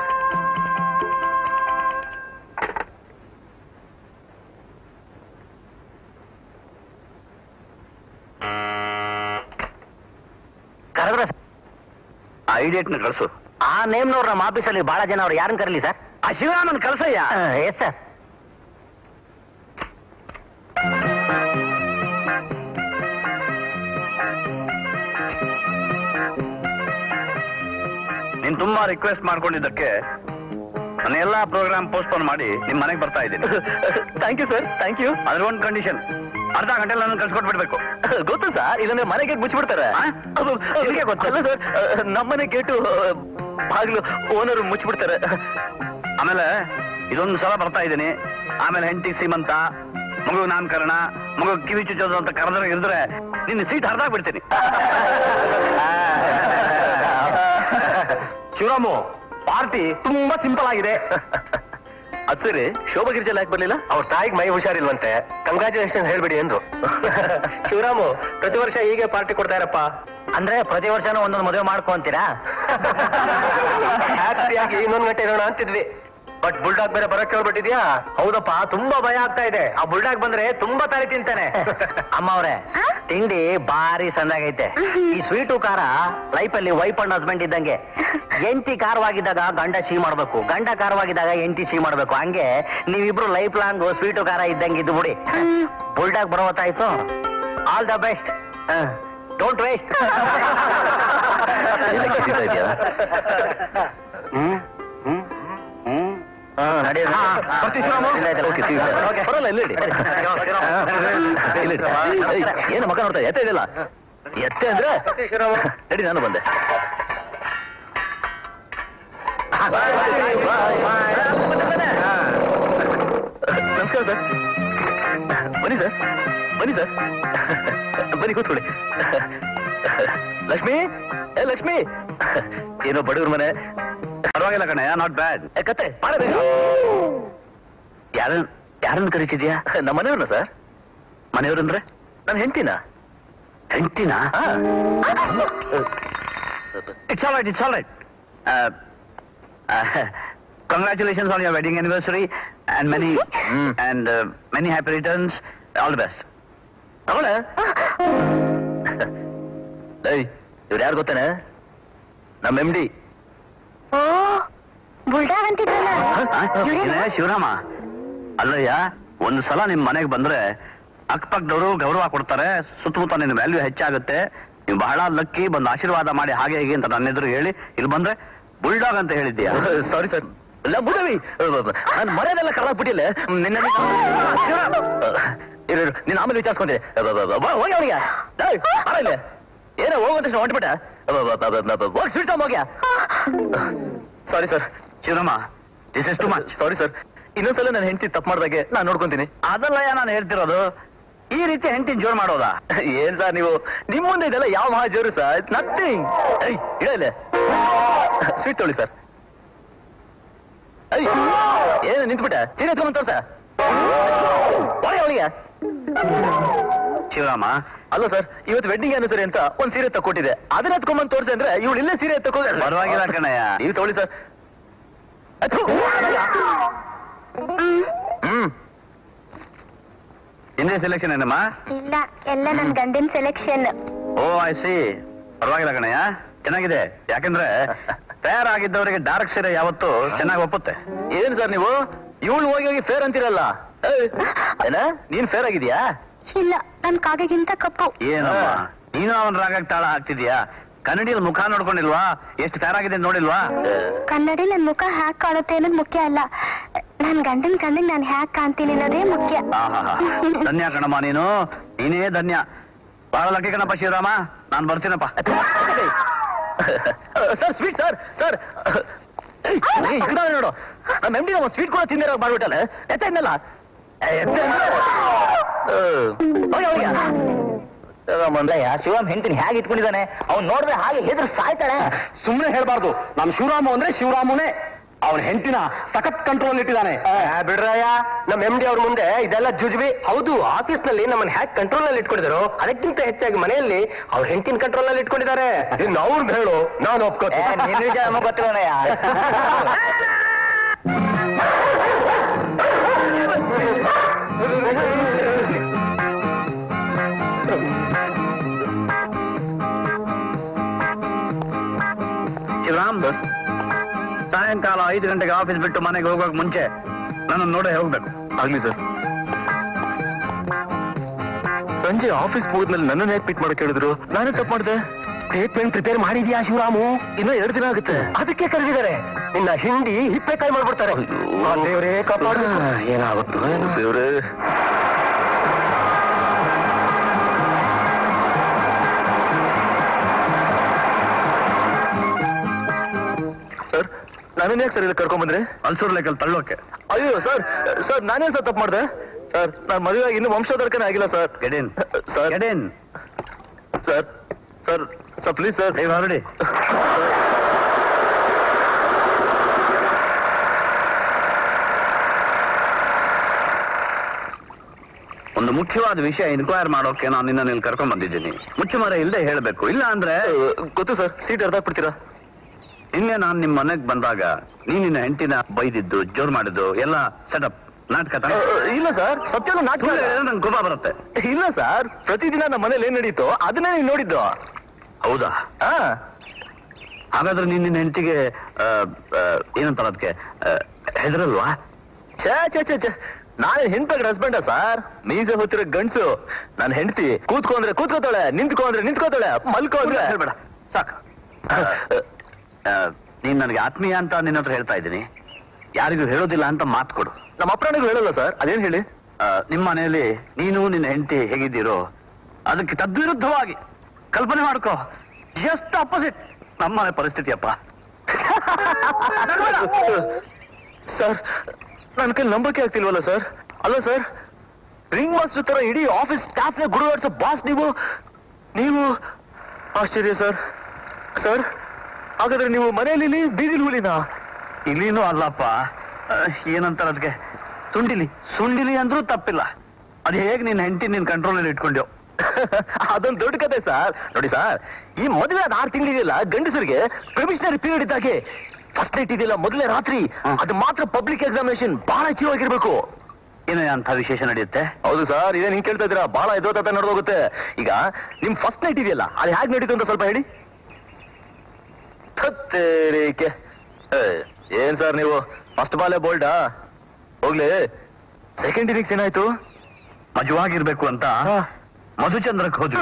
ಕರೆದ್ರೆ ಐಡಿಯೇಟ್ನ ಕಳಿಸು ಆ ನೇಮ್ನವ್ರು ನಮ್ಮ ಆಫೀಸಲ್ಲಿ ಬಹಳ ಜನ ಅವ್ರು ಯಾರನ್ನ ಕರಲಿ ಸರ್ ಆ ಶಿವರಾಮನ್ ಕಳ್ಸಯ್ಯ ಎಸ್ ಸರ್ ನೀನ್ ತುಂಬಾ ರಿಕ್ವೆಸ್ಟ್ ಮಾಡ್ಕೊಂಡಿದ್ದಕ್ಕೆ ನನ್ನ ಎಲ್ಲಾ ಪ್ರೋಗ್ರಾಮ್ ಪೋಸ್ಟ್ಪೋನ್ ಮಾಡಿ ನಿಮ್ ಮನೆಗೆ ಬರ್ತಾ ಇದ್ದೀನಿ thank you sir thank you ಅದ್ರ ಒಂದು ಕಂಡೀಷನ್ ಅರ್ಧ ಗಂಟೆ ನನ್ನ ಕಳ್ಸ್ಕೊಟ್ಬಿಡ್ಬೇಕು ಗೊತ್ತು ಸರ್ ಇಲ್ಲಂದ್ರೆ ಮನೆ ಗೇಟ್ ಮುಚ್ಚಿಬಿಡ್ತಾರೆ ಆ? ನಿಮ್ಗೆ ಗೊತ್ತು? ಅಲ್ಲ ಸರ್ ನಮ್ಮನೆ ಗೇಟು ಬಾಗಿಲು ಓನರ್ ಮುಚ್ಚಿಬಿಡ್ತಾರೆ ಆಮೇಲೆ ಇದೊಂದು ಸಲ ಬರ್ತಾ ಇದ್ದೀನಿ ಆಮೇಲೆ ಹೆಂಡತಿ ಸೀಮಂತ ಮಗು ನಾಮಕರಣ ಮಗು ಕಿವಿ ಚುಚ್ಚೋದು ಅಂತ ಕರೆದ್ರೆ ಇರಿದ್ರೆ ನಿನ್ನ ಸೀಟ್ ಹರಿದಾಗ್ ಬಿಡ್ತೀನಿ ಶಿವರಾಮು ಪಾರ್ಟಿ ತುಂಬಾ ಸಿಂಪಲ್ ಆಗಿದೆ ಅದ್ ಸರಿ ಶೋಭಾ ಗಿರಿಜಲ್ ಯಾಕೆ ಬರ್ಲಿಲ್ಲ ಅವ್ರ ತಾಯಿಗೆ ಮೈ ಹುಷಾರಿಲ್ವಂತೆ ಕಂಗ್ರಾಚುಲೇಷನ್ ಹೇಳ್ಬಿಡಿ ಅಂದ್ರು ಶಿವರಾಮು ಪ್ರತಿ ವರ್ಷ ಹೀಗೆ ಪಾರ್ಟಿ ಕೊಡ್ತಾ ಇರಪ್ಪ ಅಂದ್ರೆ ಪ್ರತಿ ವರ್ಷನೂ ಒಂದೊಂದು ಮದುವೆ ಮಾಡ್ಕೊಂತೀರಾ ಹ್ಯಾಪಿಯಾಗಿ ಇನ್ನೊಂದು ಗಂಟೆ ಇರೋಣ ಅಂತಿದ್ವಿ ಬಟ್ ಬುಲ್ಡಾಗ್ ಬೇರೆ ಬರಕ್ ಕೇಳ್ಬಿಟ್ಟಿದ್ಯಾ ಹೌದಪ್ಪ ತುಂಬಾ ಭಯ ಆಗ್ತಾ ಇದೆ ಆ ಬುಲ್ಡಾಗ್ ಬಂದ್ರೆ ತುಂಬಾ ತಾಳಿ ತಿಂತಾನೆ ಅಮ್ಮ ಅವ್ರೆ ಆ? ತಿಂಡಿ ಭಾರಿ ಸಂದಾಗೈತೆ ಈ ಸ್ವೀಟು ಖಾರ ಲೈಫ್ ಅಲ್ಲಿ ವೈಫ್ ಅಂಡ್ ಹಸ್ಬೆಂಡ್ ಇದ್ದಂಗೆ ಎಂಟಿ ಖಾರವಾಗಿದ್ದಾಗ ಗಂಡ ಸಿಹಿ ಮಾಡ್ಬೇಕು ಗಂಡ ಖಾರವಾಗಿದ್ದಾಗ ಎಂಟಿ ಸಿಹಿ ಮಾಡ್ಬೇಕು ಹಂಗೆ ನೀವಿಬ್ರು ಲೈಫ್ ಲಾಂಗ್ ಸ್ವೀಟು ಖಾರ ಇದ್ದಂಗೆ ಇದ್ದು ಬಿಡಿ ಬುಲ್ಡಾಗ್ ಬರೋ ಹೊತ್ತಾಯ್ತು all the best don't waste hmm hmm hmm ಏನು ಮಗ ನೋಡ್ತಾ ಎತ್ತ ಇದೆಯಲ್ಲ ಎತ್ತೆ ಅಂದ್ರೆ ನಡಿ ನಾನು ಬಂದೆ ನಮಸ್ಕಾರ ಸರ್ ಬನ್ನಿ ಸರ್ ಬನ್ನಿ ಸರ್ ಬನ್ನಿ ಕೂತ್ಕೊಳ್ಳಿ ಲಕ್ಷ್ಮಿ ಏ ಲಕ್ಷ್ಮಿ ಏನೋ ಬಡವ್ರ ಮನೆ ಪರವಾಗಿಲ್ಲ ಕಣಯ್ಯ ನಾಟ್ ಬ್ಯಾಡ್ ಏ, ಕತ್ತೆ ಮಾಡಬೇಕು ಯಾರನ್ ಯಾರನ್ನ ಕರಿತಿದ್ಯಾ ನಮ್ಮ ಮನೆಯವ್ರನ್ನ ಸರ್ ಮನೆಯವ್ರಂದ್ರೆ ನನ್ನ ಹೆಂಡತಿನ ಹೆಂಡ್ತಿನ ಹಾ it's all right it's all right congratulations on your wedding anniversary and many Mm. And many happy returns all the best ಅವಳ ಏಯ್ ಇವ್ರು ಯಾರು ಗೊತ್ತೇನೆ ನಮ್ಮ ಎಮ್ ಡಿ ಓ ಬುಲ್ಡಾ ಅಂತಿದ್ರಲ್ಲ ಇವ್ರೇನಾ? ಶಿವರಾಮ ಅಲ್ಲಯ್ಯ ಒಂದು ಸಲ ನಿಮ್ ಮನೆಗೆ ಬಂದ್ರೆ ಅಕ್ಕಪಕ್ಕದವರು ಗೌರವ ಕೊಡ್ತಾರೆ ಸುತ್ತಮುತ್ತ ನಿನ್ನ ವ್ಯಾಲ್ಯೂ ಹೆಚ್ಚಾಗುತ್ತೆ ನೀವು ಬಹಳ ಲಕ್ಕಿ ಬಂದು ಆಶೀರ್ವಾದ ಮಾಡಿ ಹಾಗೆ ಹೀಗೆ ಅಂತ ನನ್ನ ಎದುರು ಹೇಳಿ ಇಲ್ಲಿ ಬಂದ್ರೆ ಬುಲ್ಡಾಗ್ ಅಂತ ಹೇಳಿದ್ಯಾ ಸಾರಿ ಸರ್ ಇಲ್ಲ ಬುಡವಿ ನಾನು ಮರ್ಯಾದೆಲ್ಲ ಕಳ್ಬಿಟ್ಟಿಲ್ಲ ನಿನ್ನ ಇರು ಇರು, ನೀನ್ ಆಮೇಲೆ ವಿಚಾರಿಸ್ಕೊಂಡೆ ಹೋಗಿ ಅವನಿಗೆ ಆಮೇಲೆ ಏನೋ ಹೋಗುವಂತ ಹೊಂಟ್ಬಿಟ್ಟ ಹೋಗಿ ಸ್ವೀಟ್ ಹೋಗ್ಯಾ sorry sir Shivarama this is too much sorry sir ಇನ್ನೊಂದ್ಸಲ ನಾನು ಹೆಂಡತಿ ತಪ್ಪು ಮಾಡ್ದಾಗೆ ನಾನು ನೋಡ್ಕೊಂತೀನಿ ಅದಲ್ಲಯ್ಯ ನಾನು ಹೇಳ್ತಿರೋದು ಈ ರೀತಿ ಹೆಂಡತಿನ ಜೋರ್ ಮಾಡೋದಾ ಏನ್ ಸರ್ ನೀವು ನಿಮ್ ಮುಂದೆ ಇದೆಲ್ಲ ಯಾವ ಮಹಾ ಜೋರು ಸರ್ ನಥಿಂಗ್ ಇಡಲೆ ಸ್ವೀಟ್ ತೊಳಿ ಸರ್ ಏನು ನಿಂತ್ಬಿಟ್ಟ ಸೀರೆ ಎತ್ಕೊಂಡ್ ತೋರ್ಸ ಅವಳಿಗೆ ಶಿವರಾಮ ಅಲ್ಲ ಸರ್ ಇವತ್ತು ವೆಡ್ಡಿಂಗ್ ಆನಿವರ್ಸರಿ ಅಂತ ಒಂದ್ ಸೀರೆ ತಕ್ಕೊಟ್ಟಿದೆ ಅದನ್ನ ಎತ್ಕೊಂಬಂದ್ ತೋರ್ಸಿ ಅಂದ್ರೆ ಇವಳು ಇಲ್ಲೇ ಸೀರೆ ಎತ್ತಕೋ ಪರವಾಗಿಲ್ಲ ಕಣಯ್ಯ ನೀವು ತಗೊಳ್ಳಿ ಸರ್ ಅಥು. ಹ್ಮ್ ಹಿಂದೆ ಸೆಲೆಕ್ಷನ್ ಏನಮ್ಮ ಇಲ್ಲ ಎಲ್ಲ ನನ್ ಗಂಡಿನ ಸೆಲೆಕ್ಷನ್ ಓ ಐ ಸಿ ಪರವಾಗಿಲ್ಲ ಕಣಯ್ಯ ಚೆನ್ನಾಗಿದೆ ಯಾಕಂದ್ರೆ ತಯಾರಾಗಿದ್ದವರಿಗೆ ಡಾರ್ಕ್ ಸೀರೆ ಯಾವತ್ತು ಚೆನ್ನಾಗಿ ಒಪ್ಪುತ್ತೆ ಏನ್ ಸರ್ ನೀವು ಇವಳು ಹೋಗಿ ಹೋಗಿ ಫೇರ್ ಅಂತೀರಲ್ಲ ಏಯ್, ಏನ ನೀನ್ ಫೇರ್ ಆಗಿದ್ಯಾ ಇಲ್ಲ ನನ್ ಕಾಗೆಗಿಂತ ಕಪ್ಪು ಏನಮ್ಮ ನೀನು ಅವನ ರಾಗಕ್ಕೆ ತಾಳ ಹಾಕ್ತಿದ್ಯಾ ಕನ್ನಡಿಯಲ್ಲಿ ಮುಖ ನೋಡ್ಕೊಂಡಿಲ್ವಾ ಎಷ್ಟು ತಯಾರಾಗಿದೆ ನೋಡಿಲ್ವಾ ಕನ್ನಡಿ ನನ್ ಮುಖ ಹ್ಯಾಕ್ ಕಾಣುತ್ತೆ ಅನ್ನೋದು ಮುಖ್ಯ ಅಲ್ಲ ನನ್ ಗಂಡನ್ ಕಣ್ಣಿಗೆ ನಾನ್ ಹ್ಯಾಕ್ ಕಾಣ್ತೀನಿ ಅನ್ನೋದೇ ಮುಖ್ಯ ಆಹಾಹಾ. ಧನ್ಯ ಕಣಮ್ಮ ನೀನು ನೀನೇ ಧನ್ಯ ಬಹಳ ಲಕ್ಕಿ ಕಣಪ್ಪ ಶಿವರಾಮ ನಾನ್ ಬರ್ತೀನಪ್ಪ ಸರ್ ಸ್ವೀಟ್ ಸರ್ ಸರ್ ನೋಡು ನಮ್ಮ ಎಮ್ ಡಿ ನಮ್ಮ ಸ್ವೀಟ್ ಕೂಡ ತಿಂದಿರೋ ಮಾಡ್ಬಿಟ್ಟಲ್ಲ ಎತ್ತ ಇನ್ನಲ್ಲ ಮಂದಯ್ಯ ಶಿವರಾಮ್ ಹೆಂಡತಿನ ಹೇಗೆ ಇಟ್ಕೊಂಡಿದ್ದಾನೆ ಅವ್ನು ನೋಡಿದ್ರೆ ಹಾಗೆ ಹೆದ್ರು ಸಾಯ್ತಾಳೆ ಸುಮ್ಮನೆ ಹೇಳ್ಬಾರ್ದು ನಮ್ ಶಿವರಾಮ ಅಂದ್ರೆ ಶಿವರಾಮನೇ ಅವನ ಹೆಂಡತಿನ ಸಖತ್ ಕಂಟ್ರೋಲ್ ಇಟ್ಟಿದ್ದಾನೆ ಬಿಡ್ರಯ್ಯ ನಮ್ ಎಂ ಡಿ ಅವ್ರ ಮುಂದೆ ಇದೆಲ್ಲ ಜುಜ್ಬಿ ಹೌದು ಆಫೀಸ್ ನಲ್ಲಿ ನಮ್ಮನ್ನ ಹ್ಯಾಕ್ ಕಂಟ್ರೋಲ್ ನಲ್ಲಿ ಇಟ್ಕೊಂಡಿದ್ರು ಅದಕ್ಕಿಂತ ಹೆಚ್ಚಾಗಿ ಮನೆಯಲ್ಲಿ ಅವ್ರ ಹೆಂಡತಿನ ಕಂಟ್ರೋಲ್ ನಲ್ಲಿ ಇಟ್ಕೊಂಡಿದ್ದಾರೆ ಇನ್ನು ಅವ್ರನ್ನ ಹೇಳು ನಾನು ಒಪ್ಕೋತೀನಿ ಗೊತ್ತಿರೋಣಯ್ಯ ಶಿವರಾಮ್ ಸಾಯಂಕಾಲ ಐದು ಗಂಟೆಗೆ ಆಫೀಸ್ ಬಿಟ್ಟು ಮನೆಗೆ ಹೋಗೋಕ್ ಮುಂಚೆ ನನ್ನ ನೋಡೇ ಹೋಗ್ಬೇಕು ಆಗ್ಲಿ ಸರ್ ಸಂಜೆ ಆಫೀಸ್ ಮುಗಿದ್ಮೇಲೆ ನನ್ನನ್ನ ಯಾಕೆ ಪಿಕ್ ಮಾಡಕ್ ಹೇಳಿದ್ರು ನಾನೇ ತಪ್ಪು ಮಾಡಿದೆ ಸ್ಟೇಟ್ಮೆಂಟ್ ಪ್ರಿಪೇರ್ ಮಾಡಿದ್ಯಾ ಶಿವರಾಮು ಇನ್ನೂ ಎರಡು ದಿನ ಆಗುತ್ತೆ ಅದಕ್ಕೆ ಕರೆದಿದ್ದಾರೆ ನಿನ್ನ ಹಿಂಡಿ ಹಿಪ್ಪೆಕಾಯಿ ಮಾಡ್ಬಿಡ್ತಾರೆ ಆ ದೇವ್ರೇ ಕಾಪಾಡು ಏನಾಗುತ್ತೋ ದೇವ್ರೆ ಸರ್ ನಾನೇನ್ ಯಾಕೆ ಸರ್ ಇಲ್ಲಿ ಕರ್ಕೊಂಡ್ ಬಂದ್ರಿ ಅಲ್ಸೂರ್ ಲೆಕ್ಕಲ್ಲಿ ತಳ್ಳೋಕೆ ಅಯ್ಯೋ ಸರ್ ಸರ್ ನಾನೇನ್ ಸರ್ ತಪ್ಪು ಮಾಡಿದೆ ಸರ್ ನಾನು ಮದುವೆ ಆಗಿ ಇನ್ನೂ ವಂಶೋಧರ್ಕನೇ ಆಗಿಲ್ಲ ಸರ್ ಗೆಡಿನ್ ಸರ್ ಗೆಡಿನ್ sir sir sir please sir ನೀವು ಹೊರಡಿ ಒಂದು ಮುಖ್ಯವಾದ ವಿಷಯ ಇನ್ಕ್ವೈರ್ ಮಾಡೋಕೆ ನಾನು ನಿನ್ನ ಇಲ್ಲಿ ಕರ್ಕೊಂಡ್ ಬಂದಿದ್ದೀನಿ ಮುಚ್ಚುಮರ ಇಲ್ಲದೆ ಹೇಳಬೇಕು ಇಲ್ಲ ಅಂದ್ರೆ ಗೊತ್ತು ಸರ್ ಸೀಟ್ ಅರ್ಧಾಕ್ಬಿಡ್ತೀರಾ ನಿನ್ನೆ ನಾನು ನಿಮ್ಮ ಮನೆಗೆ ಬಂದಾಗ ನೀನ್ ನಿನ್ನ ಹೆಂಡತಿನ ಬೈದಿದ್ದು ಜೋರ್ ಮಾಡಿದ್ದು ಎಲ್ಲ ಸೆಟಪ್ ನಾಟಕ ತಾನೇ? ಇಲ್ಲ ಸರ್ ಸತ್ಯನ ನಾಟಕ ಸುಳ್ಳು ಹೇಳಿದ್ರೆ ನಂಗೆ ಕೋಪ ಬರುತ್ತೆ ಇಲ್ಲ ಸರ್ ಪ್ರತಿದಿನ ನಮ್ಮ ಮನೇಲಿ ಏನ್ ನಡೀತೋ ಅದನ್ನೇ ನೀವು ನೋಡಿದ್ದು ಹೌದಾ ಆ ಹಾಗಾದ್ರೆ ನೀನ್ ನಿನ್ನ ಹೆಂಡತಿಗೆ ಏನಂತಾರ ಅದಕ್ಕೆ ಹೆದರಲ್ವಾ ಛೇ ಛೇ ಛೇ ಛೇ ನಾನು ಹೆಂಡತಿ ಹಸ್ಬೆಂಡ ಸರ್ ಮೀಸೆ ಹೊತ್ತಿರೋ ಗಂಡ್ಸು ನನ್ನ ಹೆಂಡತಿ ಕೂತ್ಕೊಂಡ್ರೆ ಕೂತ್ಕೋತಾಳೆ ನಿಂತ್ಕೊಂಡ್ರೆ ನಿಂತ್ಕೋತಾಳೆ ಮಲ್ಕೋ ಅಂದ್ರೆ ಹೇಳ್ಬೇಡ ಸಾಕು ಆ, ನೀನ್ ನನಗೆ ಆತ್ಮೀಯ ಅಂತ ನಿನ್ನ ಹತ್ರ ಹೇಳ್ತಾ ಇದ್ದೀನಿ ಯಾರಿಗೂ ಹೇಳೋದಿಲ್ಲ ಅಂತ ಮಾತು ಕೊಡು ನಮ್ಮ ಅಪ್ರಾಣಿಗೂ ಹೇಳಲ್ಲ ಸರ್ ಅದೇನ್ ಹೇಳಿ ಆ, ನಿಮ್ಮ ಮನೆಯಲ್ಲಿ ನೀನು ನಿನ್ನ ಹೆಂಡತಿ ಹೇಗಿದ್ದೀರೋ ಅದಕ್ಕೆ ತದ್ವಿರುದ್ಧವಾಗಿ ಕಲ್ಪನೆ ಮಾಡ್ಕೋ ಜಸ್ಟ್ ಅಪೋಸಿಟ್ ನಮ್ಮನೆ ಪರಿಸ್ಥಿತಿ ಅಪ್ಪ ಸರ್ ನನ್ನ ಕೈ ನಂಬಕ್ಕೆ ಆಗ್ತಿಲ್ವಲ್ಲ ಸರ್ ಅಲ್ಲ ಸರ್ ರಿಂಗ್ ಮಾಸ್ಟರ್ ತರ ಇಡೀ ಆಫೀಸ್ ಸ್ಟಾಫ್ ನ ಗುರುವಾಡ್ಸೋ ಬಾಸ್ ನೀವು ನೀವು ಆಶ್ಚರ್ಯ ಸರ್ ಸರ್ ಹಾಗಾದ್ರೆ ನೀವು ಮನೆಯಲ್ಲಿ ಬೀದಿಲ್ ಹುಲಿನಾ ಇಲ್ಲಿನೂ ಅಲ್ಲಪ್ಪ ಏನಂತಾರ ಅದಕ್ಕೆ ತುಂಡಿಲಿ ಸುಂಡಿಲಿ ಅಂದ್ರೂ ತಪ್ಪಿಲ್ಲ ಅದು ಹೇಗೆ ನಿನ್ನ ಹೆಂಡತಿ ನಿನ್ ಕಂಟ್ರೋಲಲ್ಲಿ ಇಟ್ಕೊಂಡ್ಯೋ ಅದೊಂದು ದೊಡ್ಡ ಕತೆ ಸರ್ ನೋಡಿ ಸರ್ ಈ ಮದುವೆ ಆದ ಆರು ತಿಂಗಳಿದೆಯಲ್ಲ ಗಂಡಸರಿಗೆ ಪ್ರೊವಿಷನರಿ ಪೀರಿಯಡ್ ಇದ್ದಾಗೆ ಫಸ್ಟ್ ನೈಟ್ ಇದೆಯಲ್ಲ ಮೊದಲೇ ರಾತ್ರಿ ಹ್ಮ್. ಅದು ಮಾತ್ರ ಪಬ್ಲಿಕ್ ಎಕ್ಸಾಮಿನೇಷನ್ ಬಹಳ ಹೆಚ್ಚಿವಾಗಿರ್ಬೇಕು ಏನು ಅಂತ ವಿಶೇಷ ನಡೆಯುತ್ತೆ ಹೌದು ಸರ್ ಇದೇ ನಿಂಗೆ ಕೇಳ್ತಾ ಇದ್ದೀರಾ ಬಹಳ ಎದ್ದೋತ ನಡೆದೋಗುತ್ತೆ ಈಗ ನಿಮ್ ಫಸ್ಟ್ ನೈಟ್ ಇದೆಯಲ್ಲ ಅದು ಹೇಗೆ ನಡೀತು ಅಂತ ಸ್ವಲ್ಪ ಹೇಳಿ ಥತ್ತೇರಿಕೆ ಏ, ಏನ್ ಸರ್ ನೀವು ಫಸ್ಟ್ ಬಾಲೆ ಬೋಲ್ಡಾ ಹೋಗ್ಲಿ ಸೆಕೆಂಡ್ ಇನ್ನಿಂಗ್ಸ್ ಏನಾಯ್ತು ಮಜವಾಗಿರ್ಬೇಕು ಅಂತ ಮಧುಚಂದ್ರಕ್ಕೆ ಹೋದ್ವಿ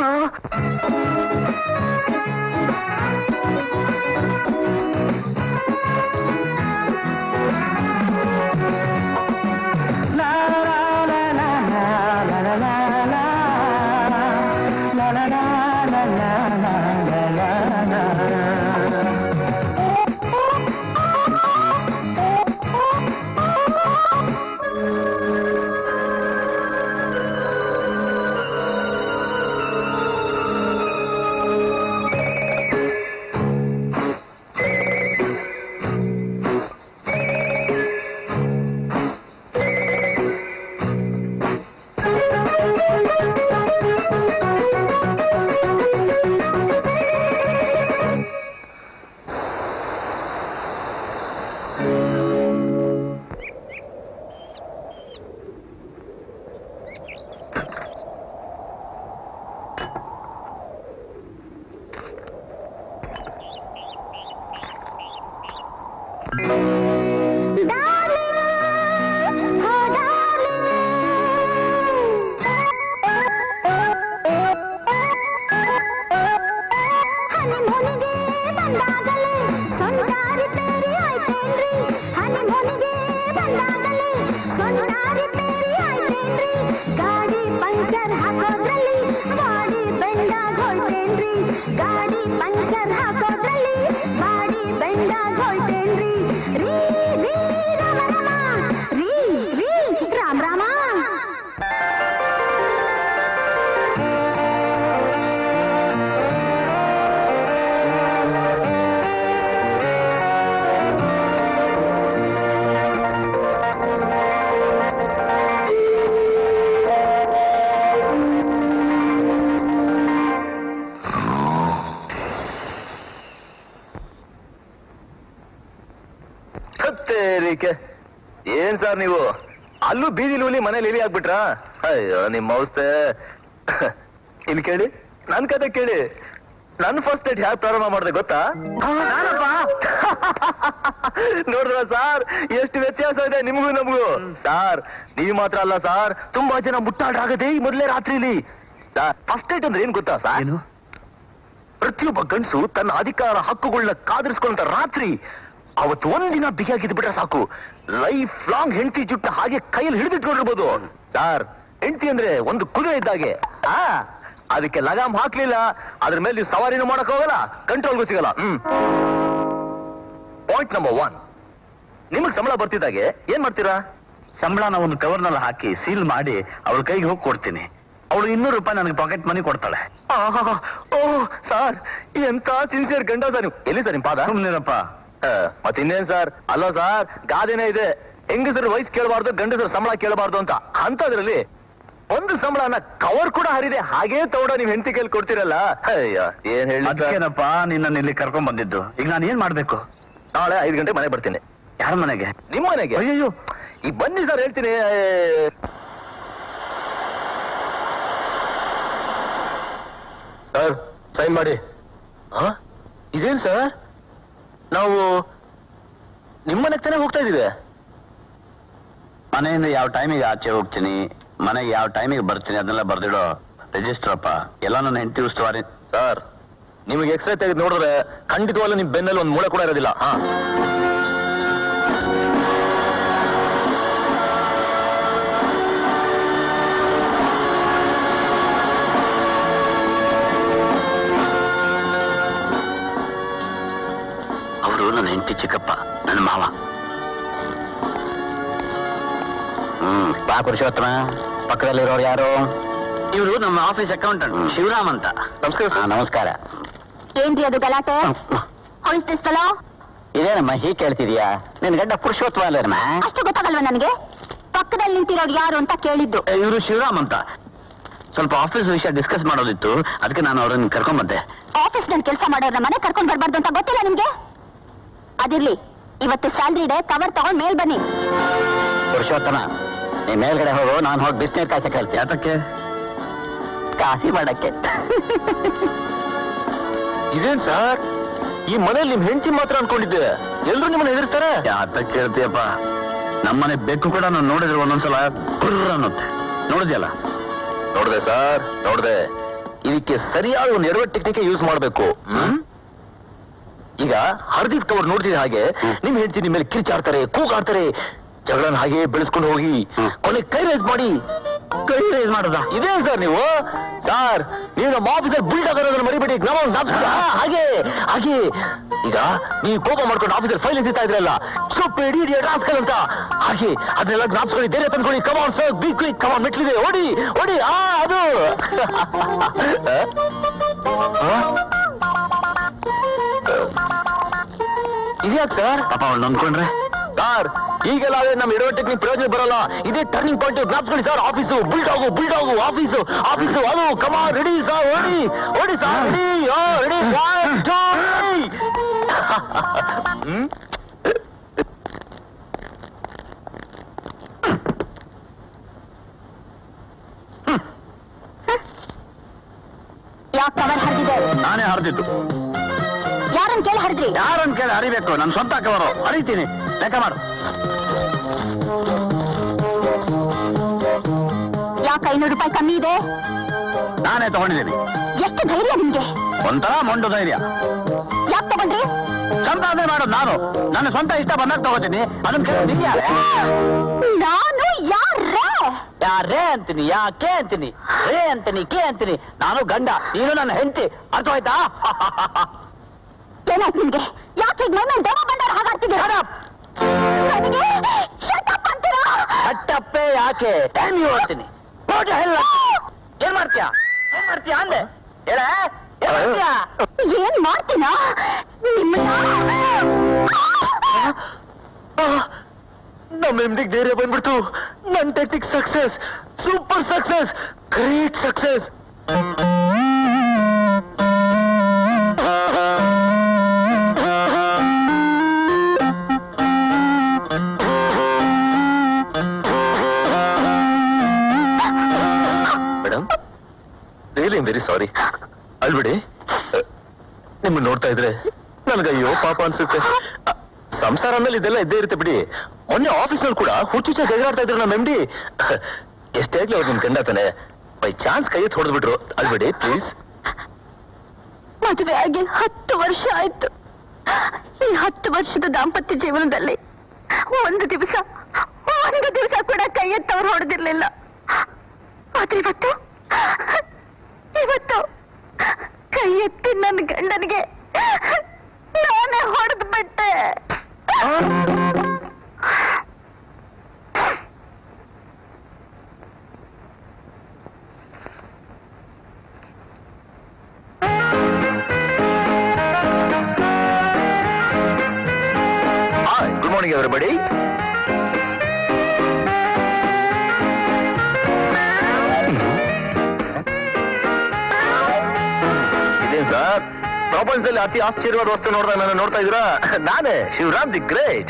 ಹನಿಮೂನಿಗೆ ಬಂದಾಗಲೇ ಸೊಂಟಾರಿ ಪೇರಿ ಆಯ್ತೇನ್ರಿ ಹನಿಮೂನಿಗೆ ಬಂದಾಗಲೇ ಸೊಂಟಾರಿ ಪೇರಿ ಆಯ್ತೇನ್ರಿ ಗಾಡಿ ಪಂಚರ್ ಹಾಕೋದ್ರಲ್ಲಿ ಬಾಡಿ ಬೆಂಡಾಗ್ ಹೋಯ್ತೇನ್ರಿ ಗಾಡಿ ಪಂಚರ್ ಹಾಕೋದ್ರಲ್ಲಿ ಬಾಡಿ ಬೆಂಡಾಗ್ ಹೋಯ್ತೇನ್ರಿ ರೀ ರೀ ರಾಮ ರಾಮ ರೀ ರೀ ರಾಮ ರಾಮ ಥತ್ತೇರಿಕೆ ಏನ್ ಸರ್ ನೀವು ಅಲ್ಲೂ ಬೀದಿ ಲೂಲಿ ಮನೇಲಿ ಇಲಿ ಆಗ್ಬಿಟ್ರಾ ಅಯ್ಯೋ ನಿಮ್ಮ ಔಷಧೆ ಇಲ್ಲಿ ಕೇಳಿ ನನ್ ಕತೆ ಕೇಳಿ ನನ್ ಫಸ್ಟ್ ಡೇಟ್ ಹ್ಯಾಕ್ ಪ್ರಾರಂಭ ಮಾಡಿದೆ ಗೊತ್ತಾ ನೋಡ್ರ ಸಾರ್ ಎಷ್ಟು ವ್ಯತ್ಯಾಸ ಇದೆ ನಿಮಗೂ ನಮಗೂ ಸಾರ್ ನೀವ್ ಮಾತ್ರ ಅಲ್ಲ ಸಾರ್ ತುಂಬಾ ಜನ ಮುಟ್ಟಾಡ್ರಾಗದೆ ಈ ಮೊದಲೇ ರಾತ್ರಿಲಿ ಸಾರ್ ಫಸ್ಟ್ ಡೇಟ್ ಅಂದ್ರೆ ಏನ್ ಗೊತ್ತಾ ಸಾರ್ ಏನು ಪ್ರತಿಯೊಬ್ಬ ಗಂಡಸು ತನ್ನ ಅಧಿಕಾರ ಹಕ್ಕುಗಳನ್ನ ಕಾದಿರಿಸ್ಕೊಂತ ರಾತ್ರಿ ಅವತ್ತು ಒಂದಿನ ಬಿಗಿಯಾಗಿದ್ದು ಬಿಟ್ರೆ ಸಾಕು ಲೈಫ್ ಲಾಂಗ್ ಹೆಂಡತಿ ಜುಟ್ಟ ಹಾಗೆ ಕೈಯಲ್ಲಿ ಹಿಡಿದಿಟ್ಕೊಂಡಿರ್ಬೋದು ಸಾರ್ ಹೆಂಡತಿ ಅಂದ್ರೆ ಒಂದು ಕುದುರೆ ಇದ್ದಾಗೆ ಆ ಅದಕ್ಕೆ ಲಗಾಮ್ ಹಾಕ್ಲಿಲ್ಲ ಅದ್ರ ಮೇಲೆ ನೀವು ಸವಾರಿನೂ ಮಾಡಕ್ ಹೋಗಲ್ಲ ಕಂಟ್ರೋಲ್ಗೂ ಸಿಗಲ್ಲ ಹ್ಮ್ ಪಾಯಿಂಟ್ ನಂಬರ್ ಒನ್ ನಿಮಗ್ ಸಂಬಳ ಬರ್ತಿದ್ದಾಗೆ ಏನ್ ಮಾಡ್ತೀರಾ ಸಂಬಳನ ಒಂದು ಕವರ್ನಲ್ಲಿ ಹಾಕಿ ಸೀಲ್ ಮಾಡಿ ಅವಳ ಕೈಗೆ ಹೋಗಿ ಕೊಡ್ತೀನಿ ಅವಳು ಇನ್ನೂರು ರೂಪಾಯಿ ನನಗೆ ಪಾಕೆಟ್ ಮನಿ ಕೊಡ್ತಾಳೆ ಆಹಾ, ಓ ಸಾರ್ ಎಂತ ಸಿನ್ಸಿಯರ್ ಗಂಡ ಸರ್ ನೀವು ಎಲ್ಲಿ ಸರ್ ನಿಮ್ ಪಾದ ಸುಮ್ನಿರಪ್ಪ ಆ, ಮತ್ತಿನ್ನೇನ್ ಸರ್ ಅಲ್ಲ ಸರ್ ಗಾದೆನೇ ಇದೆ ಹೆಂಗಸರು ವಯಸ್ಸು ಕೇಳಬಾರ್ದು ಗಂಡಸರು ಸಂಬಳ ಕೇಳಬಾರ್ದು ಅಂತ ಅಂತದ್ರಲ್ಲಿ ಒಂದು ಸಂಬಳನ ಕವರ್ ಕೂಡ ಹರಿದೆ ಹಾಗೇ ತಗೊಂಡ ನೀವ್ ಹೆಂಡತಿ ಕೈಲಿ ಕೊಡ್ತೀರಲ್ಲ ಅಯ್ಯ ಏನ್ ಹೇಳಿ ಸರ್? ಅದಕ್ಕೇನಪ್ಪ ನಿನ್ನ ಇಲ್ಲಿ ಕರ್ಕೊಂಡ್ ಬಂದಿದ್ದು ಈಗ ನಾನು ಏನ್ ಮಾಡ್ಬೇಕು ನಾಳೆ ಐದು ಗಂಟೆ ಮನೆ ಬರ್ತೀನಿ ಯಾರ ಮನೆಗೆ ನಿಮ್ ಮನೆಗೆ ಅಯ್ಯೋ ಈಗ ಬನ್ನಿ ಸರ್ ಹೇಳ್ತೀನಿ ಸರ್ ಸೈನ್ ಮಾಡಿ ಹಾ ಇದೇನ್ ಸರ್ ನಾವು ನಿಮ್ಮನೆಗೆ ತಾನೇ ಹೋಗ್ತಾ ಇದೀವಿ ಮನೆಯಿಂದ ಯಾವ ಟೈಮಿಗೆ ಆಚೆ ಹೋಗ್ತೀನಿ ಮನೆಗೆ ಯಾವ ಟೈಮಿಗೆ ಬರ್ತೀನಿ ಅದನ್ನೆಲ್ಲ ಬರ್ದಿಡೋ ರಿಜಿಸ್ಟರ್ ಅಪ್ಪ ಎಲ್ಲ ನನ್ನ ಹೆಂಡತಿ ಉಸ್ತುವಾರಿ ಸರ್ ನಿಮಗೆ ಎಕ್ಸ್ರೇ ತೆಗೆದು ನೋಡಿದ್ರೆ ಖಂಡಿತವಾಗ್ಲೂ ನಿಮ್ ಬೆನ್ನಲ್ಲಿ ಒಂದ್ ಮೂಳೆ ಕೂಡ ಇರೋದಿಲ್ಲ ಹಾ ಅವರು ನನ್ನ ಹೆಂಡತಿ ಚಿಕ್ಕಪ್ಪ ನನ್ನ ಮಾವ ಹ್ಮ್ ಬಾ ಪುರುಷೋತ್ತಮ ಪಕ್ಕದಲ್ಲಿರೋರು ಯಾರು ಇವರು ನಮ್ಮ ಆಫೀಸ್ ಅಕೌಂಟೆಂಟ್ ಶಿವರಾಮ್ ಅಂತ ನಮಸ್ಕಾರ ಸರ್ ನಮಸ್ಕಾರ ಏನ್ರಿ ಅದು ಗಲಾಟೆ ಹೊಳಿಸ್ತಿಸ್ತಲೋ ಇದೇನಮ್ಮ ಹೀಗೆ ಕೇಳ್ತಿದ್ಯಾ ನಿನ್ ಗಂಡ ಪುರುಷೋತ್ವ ಅಲ್ಲೇನಮ್ಮ ಅಷ್ಟು ಗೊತ್ತಾಗಲ್ವಾ ನನಗೆ ಪಕ್ಕದಲ್ಲಿ ನಿಂತಿರೋರು ಯಾರು ಅಂತ ಕೇಳಿದ್ದು ಇವರು ಶಿವರಾಮ್ ಅಂತ ಸ್ವಲ್ಪ ಆಫೀಸ್ ವಿಷಯ ಡಿಸ್ಕಸ್ ಮಾಡೋದಿತ್ತು ಅದಕ್ಕೆ ನಾನು ಅವ್ರನ್ನ ಕರ್ಕೊಂಡ್ ಬಂದೆ ಆಫೀಸ್ ನಲ್ಲಿ ಕೆಲಸ ಮಾಡೋರ್ನ ಮನೆ ಕರ್ಕೊಂಡ್ ಬರ್ಬಾರ್ದು ಅಂತ ಗೊತ್ತಿಲ್ಲ ನಿಮ್ಗೆ ಅದಿರ್ಲಿ ಇವತ್ತು ಸ್ಯಾಲ್ರಿ ಡೇ ಕವರ್ ತಗೊಂಡ್ ಮೇಲ್ ಬನ್ನಿ ಪುರುಷೋತ್ತಮ ನೀ ಮೇಲ್ಗಡೆ ಹೋಗು ನಾನು ಹೋಗಿ ಬಿಸಿನೀರು ಕಾಸಕ್ಕೆ ಹೇಳ್ತೀನಿ ಯಾತಕ್ಕೆ ಕಾಫಿ ಮಾಡಕ್ಕೆ ಇದೇನ್ ಸರ್ ಈ ಮನೇಲಿ ನಿಮ್ ಹೆಂಡತಿ ಮಾತ್ರ ಅನ್ಕೊಂಡಿದ್ದೆ ಎಲ್ರು ನಿಮ್ಮನ್ನ ಹೆದರ್ಸ್ತಾರೆ ಯಾತಕ್ಕೆ ಕೇಳ್ತೀಯಪ್ಪ ನಮ್ಮನೆ ಬೆಕ್ಕು ಕೂಡ ನಾನು ನೋಡಿದ್ರೆ ಒಂದೊಂದ್ಸಲ ಕುರ್ರ ಅನ್ನುತ್ತೆ ನೋಡಿದ್ಯಲ್ಲ ನೋಡ್ದೆ ಸರ್ ನೋಡ್ದೆ ಇದಕ್ಕೆ ಸರಿಯಾದ ಒಂದು ಎಡವಟ್ ಟೆಕ್ನಿಕ್ ಯೂಸ್ ಮಾಡ್ಬೇಕು ಹ್ಮ್ ಈಗ ಹರ್ದಿದ್ ಕವರ್ ನೋಡ್ತಿದ್ದ ಹಾಗೆ ನಿಮ್ ಹೆಂಡತಿ ನಿಮ್ ಮೇಲೆ ಕಿರ್ಚಾಡ್ತಾರೆ ಕೂಗಾಡ್ತಾರೆ ಜಗಳನ್ನ ಹಾಗೆ ಬೆಳೆಸ್ಕೊಂಡು ಹೋಗಿ ಹ್ಮ್. ಕೊನೆ ಕೈ ರೇಸ್ ಮಾಡಿ ಕೈ ರೇಸ್ ಮಾಡದ ಇದೇನ್ ಸರ್ ನೀವು ಸರ್ ನೀವು ನಮ್ಮ ಆಫೀಸಲ್ಲಿ ಬಿಲ್ಡ್ ಆಗೋದನ್ನ ಮರಿಬೇಡಿ ನಾವು ಜ್ಞಾಪಿಸ್ಕೊಳ್ಳಿ. ಹಾ, ಹಾಗೆ ಹಾಗೆ ಈಗ ನೀವು ಕೋಪ ಮಾಡ್ಕೊಂಡು ಆಫೀಸಲ್ಲಿ ಫೈಲ್ ಎಸಿತಾ ಇದ್ರಲ್ಲ ಸ್ವಲ್ಪ ಇಡೀ ರಾಸ್ಕಲ್ ಅಂತ ಹಾಗೆ ಅದನ್ನೆಲ್ಲ ಜ್ಞಾಪಿಸ್ಕೊಳ್ಳಿ ಧೈರ್ಯ ತಂದ್ಕೊಳ್ಳಿ come on sir be quick come on ಮೆಟ್ಲಿದೆ ಓಡಿ ಓಡಿ ಆ ಅದು ಆ? ಇದ್ಯಾಕ್ ಸರ್ ಪಾಪ ಅವಳು ನಂಬ್ಕೊಂಡ್ರೆ ಸರ್ ಈಗೆಲ್ಲ ಅದೇ ನಮ್ಮ ಇಡೋ ಟೆಕ್ನಿಕ್ ಪ್ರಯೋಜನ ಬರಲ್ಲ ಇದೇ ಟರ್ನಿಂಗ್ ಪಾಯಿಂಟ್ ಜ್ಞಾಪಿಸ್ಕೊಳ್ಳಿ ಸರ್ ಆಫೀಸು ಬಿಲ್ಡ್ ಆಗು ಬಿಲ್ಡ್ ಆಗು ಆಫೀಸು ಆಫೀಸು ಅದು ಕಮಾ ರೆಡಿ ಸರ್ ಓಡಿ ಓಡಿ sir ready ready one two hmm ಯಾಕೆ ಕವರ್ ಹರಿದಿದೆ ನಾನೇ ಹರಿದಿದ್ದು ಯಾರನ್ ಕೇಳಿ ಹರಿದ್ರಿ ಯಾರನ್ ಕೇಳಿ ಹರಿಬೇಕು ನನ್ನ ಸ್ವಂತ ಕವರು ಹರಿತೀನಿ ಲೆಕ್ಕ ಮಾಡು ಯಾಕೆ ಐನೂರು ರೂಪಾಯಿ ಕಮ್ಮಿ ಇದೆ ನಾನೇ ತಗೊಂಡಿದ್ದೀನಿ ಎಷ್ಟು ಧೈರ್ಯ ನಿಮ್ಗೆ ಒಂಥರ ಮೊಂಡು ಧೈರ್ಯ ಯಾಕೆ ತಗೊಂಡ್ರಿ ಸಂಪಾದನೆ ಮಾಡೋದು ನಾನು ನನ್ನ ಸ್ವಂತ ಇಷ್ಟ ಬಂದಾಗ ತಗೋತೀನಿ ಅದನ್ನ ಕೇಳಿ ನೀನ್ ಯಾರೇ? ನಾನು ಯಾರೇ ಯಾರೇ ಅಂತೀನಿ ಯಾಕೆ ಅಂತೀನಿ ರೇ ಅಂತೀನಿ ಕೆ ಅಂತೀನಿ ನಾನು ಗಂಡ ನೀನು ನನ್ನ ಹೆಂಡತಿ ಅರ್ಥವಾಯ್ತಾ ಏನಾಯ್ತು ನಿಮ್ಗೆ ಯಾಕೆ ಈಗ ನನ್ನ ದೇವ ಬಂದವ್ರು ಹಾಗಾಡ್ತಿದ್ದೀರಾ ನನಗೆ shut up ಅಂತೀರಾ ಕಟ್ಟಪ್ಪೆ ಯಾಕೆ ಟೈಮ್ ಯು ಅಂತೀನಿ ಹೋಗಿ ಹೆಲ್ಲ ಏನ್ ಮಾಡ್ತೀಯಾ ಏನ್ ಮಾಡ್ತೀಯಾ ಅಂದೆ ಹೇಳ ಏನ್ ಮಾಡ್ತೀಯಾ ಏನ್ ಮಾಡ್ತೀನಾ ನಿಮ್ಮನ್ನ ನಮ್ಮ ಎಮ್ಡಿಗೆ ಧೈರ್ಯ ಬಂದ್ಬಿಡ್ತು ನನ್ನ technique success super success great success madam really very sorry ಅಳ್ಬಿಡಿ ನಿಮ್ಮನ್ನ ನೋಡ್ತಾ ಇದ್ರೆ ನನಗೆ ಅಯ್ಯೋ ಪಾಪ ಅನ್ಸುತ್ತೆ ಅ, ಸಂಸಾರ ಅಂದ್ಮೇಲೆ ಇದೆಲ್ಲ ಇದ್ದೇ ಇರುತ್ತೆ ಬಿಡಿ ಮೊನ್ನೆ ಆಫೀಸಲ್ಲಿ ಕೂಡ ಹುಚ್ಚುಚ್ಚ ತೆಗೆದಾಡ್ತಾ ಇದ್ರು ನಮ್ಮ ಎಮ್ ಡಿ ಎಷ್ಟೇ ಆಗ್ಲಿ ಅವ್ರು ನಿಮ್ ಗಂಡ ತಾನೆ ಬೈ ಚಾನ್ಸ್ ಕೈ ಎತ್ತಿ ಹೊಡೆದ್ಬಿಟ್ರು ಅಳ್ಬಿಡಿ ಪ್ಲೀಸ್ ಮದುವೆ ಆಗಿ ಹತ್ತು ವರ್ಷ ಆಯ್ತು ಈ ಹತ್ತು ವರ್ಷದ ದಾಂಪತ್ಯ ಜೀವನದಲ್ಲಿ ಒಂದು ದಿವಸ ಒಂದು ದಿವಸ ಕೂಡ ಕೈ ಎತ್ತವ್ರು ಹೊಡೆದಿರ್ಲಿಲ್ಲ ಆದ್ರೆ ಇವತ್ತು ಇವತ್ತು ಕೈ ಎತ್ತಿ ನನ್ನ ಗಂಡನಿಗೆ ನಾನೇ ಹೊಡೆದು ಬಿಟ್ಟೆ ಹಾಯ್ ಗುಡ್ ಮಾರ್ನಿಂಗ್ ಎವರಿಬಡಿ ಇದೇನ್ ಸರ್ ಪ್ರಪಂಚದಲ್ಲಿ ಅತಿ ಆಶ್ಚರ್ಯವಾದ ವಸ್ತು ನೋಡಿದಾಗ ನಾನು ನೋಡ್ತಾ ಇದ್ದೀರಾ ನಾನೇ ಶಿವರಾಮ್ ದಿ ಗ್ರೇಟ್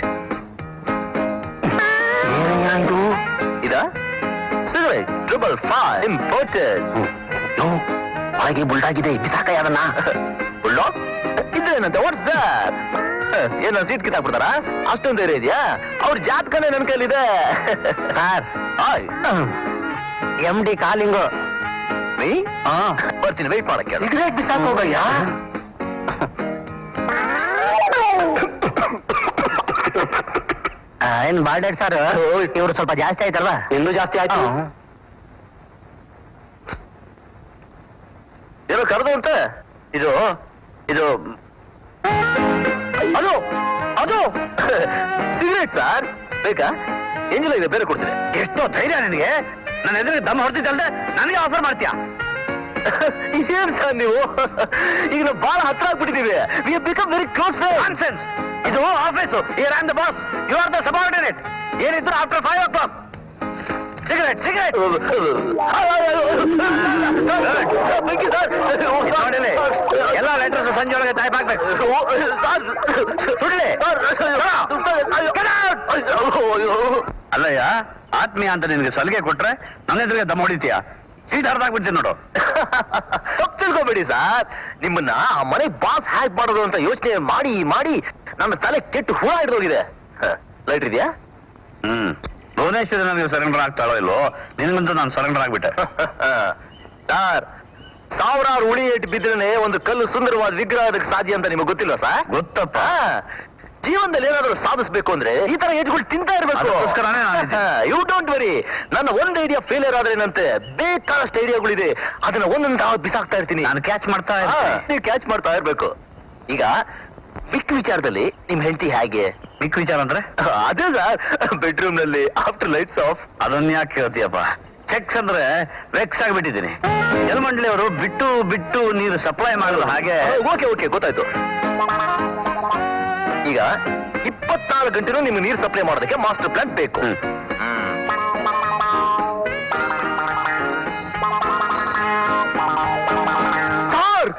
ಇದ ಸಿಗರೇಟ್ ಟ್ರಿಬಲ್ ಫೈವ್ ಇಂಪೋರ್ಟೆಡ್ ಒಳಗೆ ಬುಲ್ಡಾಗಿದೆ ಬಿಸಾಕ ಯಾವನ್ನ ಬುಲ್ಡಾಗ್ ಇದೇನಂತೆ ವಾಟ್ಸ್ ದಟ್ ಏನ ಸೀಟ್ ಕಿತ್ತಾಕ್ಬಿಡ್ತಾರ ಅಷ್ಟೊಂದು ಧೈರ್ಯ ಇದೆಯಾ ಅವ್ರ ಜಾತಕನೇ ನನ್ನ ಕೈಲಿದೆ sir hi M D calling ನೀ ಬರ್ತೀನಿ ವೆಯ್ಟ್ ಮಾಡಕ್ಕೆ ಸಿಗರೇಟ್ ಬಿಸಾಕ ಹೋಗಯ್ಯ ಏನ್ ಬಾರ್ಡೆಡ್ ಸರ್ ಇವ್ರು ಸ್ವಲ್ಪ ಜಾಸ್ತಿ ಆಯ್ತಲ್ವಾ ಇನ್ನೂ ಜಾಸ್ತಿ ಆಯ್ತು ಏನೋ ಕರೆದು ಅಂತೆ ಇದು ಇದು ಅದು ಅದು ಸಿಗರೇಟ್ ಸರ್ ಬೇಕಾ ಏನಿಲ್ಲ ಇದೆ ಬೇರೆ ಕೊಡ್ತೀನಿ ಎಷ್ಟೋ ಧೈರ್ಯ ನಿನಗೆ ನನ್ನ ಎದುರಿಗೆ ದಮ್ ಹೊಡ್ತಿದ್ದಲ್ದೆ ನನಗೆ ಆಫರ್ ಮಾಡ್ತೀಯಾ ಏನ್ ಸರ್ ನೀವು ಈಗ ನಾವು ಬಹಳ ಹತ್ರ ಆಗ್ಬಿಟ್ಟಿದೀವಿ we become very close nonsense ಇದು ಆಫೀಸು ಯರ್ on the boss you are the subordinate ಏನಿದ್ರು after five o'clock cigarette cigarette ನೋಡಿಲಿ ಎಲ್ಲ ಲೆಟರ್ಸ್ ಸಂಜೆ ಒಳಗೆ ಟೈಪ್ ಹಾಕ್ಬೇಕು ಸುಡ್ಲಿ ಅಲ್ಲಯ್ಯ ಆತ್ಮೀಯ ಅಂತ ನಿನಗೆ ಸಲಿಗೆ ಕೊಟ್ರೆ ನನ್ನ ಎದುರಿಗೆ ದಮ್ ಹೊಡಿತೀಯ ಸೀಟ್ ಹರಿದಾಗ್ಬಿಡ್ತೀನಿ ನೋಡು ತಪ್ಪು ತಿಳ್ಕೊಬೇಡಿ ಸರ್ ನಿಮ್ಮನ್ನ ಆ ಮನೆ ಬಾಸ್ ಹ್ಯಾಕ್ ಮಾಡೋದು ಅಂತ ಯೋಚನೆ ಮಾಡಿ ಮಾಡಿ ನನ್ನ ತಲೆ ಕೆಟ್ಟು ಹುಳ ಹಿಡಿದೋಗಿದೆ ಲೈಟ್ ಇದೆಯಾ ಹ್ಮ್ ಭುವನೇಶ್ವರಿ ನನಗೆ ಸರೆಂಡರ್ ಆಗ್ತಾಳೋ ಇಲ್ವೋ ನಿನಗಂತೂ ನಾನು ಸರೆಂಡರ್ ಆಗ್ಬಿಟ್ಟೆ ಸರ್ ಸಾವಿರಾರು ಉಳಿ ಏಟು ಬಿದ್ದರೆ ಒಂದು ಕಲ್ಲು ಸುಂದರವಾದ ವಿಗ್ರಹ ಅದಕ್ಕೆ ಸಾಧ್ಯ ಅಂತ ನಿಮಗೆ ಗೊತ್ತಿಲ್ಲ ಸರ್ ಗೊತ್ತಪ್ಪ ಜೀವನದಲ್ಲಿ ಏನಾದ್ರೂ ಸಾಧಿಸಬೇಕು ಅಂದ್ರೆ ಈ ತರ ಏಟ್ಗಳು ತಿಂತಾ ಇರ್ಬೇಕು ಅದಕ್ಕೋಸ್ಕರನೇ ನಾನು ಇದ್ದೀನಿ. ಯು ಡೋಂಟ್ ವರಿ ನನ್ನ ಒಂದು ಐಡಿಯಾ ಫೇಲಿಯರ್ ಆದ್ರೇನಂತೆ ಬೇಕಾದಷ್ಟು ಐಡಿಯಾಗಳಿದೆ ಅದನ್ನ ಒಂದೊಂದು ಬಿಸಾಕ್ತಾ ಇರ್ತೀನಿ ನಾನು ಕ್ಯಾಚ್ ಮಾಡ್ತಾ ಹಾ, ಇರ್ತೀನಿ ನೀವು ಕ್ಯಾಚ್ ಮಾಡ್ತಾ ಇರ್ಬೇಕು ಈಗ ಬಿಕ್ ವಿಚಾರದಲ್ಲಿ ನಿಮ್ ಹೆಂಡತಿ ಹೇಗೆ ಮಿಕ್ಕ ವಿಚಾರ ಅಂದ್ರೆ ಅದೇ ಸರ್ ಬೆಡ್ರೂಮ್ ನಲ್ಲಿ ಆಫ್ಟರ್ ಲೈಟ್ಸ್ ಆಫ್ ಅದನ್ನ ಯಾಕೆ ಕೇಳ್ತೀಯಪ್ಪ ಚೆಕ್ಸ್ ಅಂದ್ರೆ ವೆಕ್ಸ್ ಆಗಿಬಿಟ್ಟಿದ್ದೀನಿ ಜಲಮಂಡಳಿ ಅವರು ಬಿಟ್ಟು ಬಿಟ್ಟು ನೀರು ಸಪ್ಲೈ ಮಾಡಲ್ಲ ಹಾಗೆ ಓಕೆ ಓಕೆ ಗೊತ್ತಾಯ್ತು ಈಗ ಇಪ್ಪತ್ನಾಲ್ಕು ಗಂಟೆನೂ ನಿಮ್ಗೆ ನೀರು ಸಪ್ಲೈ ಮಾಡೋದಕ್ಕೆ ಮಾಸ್ಟರ್ ಪ್ಲಾನ್ ಬೇಕು ಹ್ಮ್. ಸರ್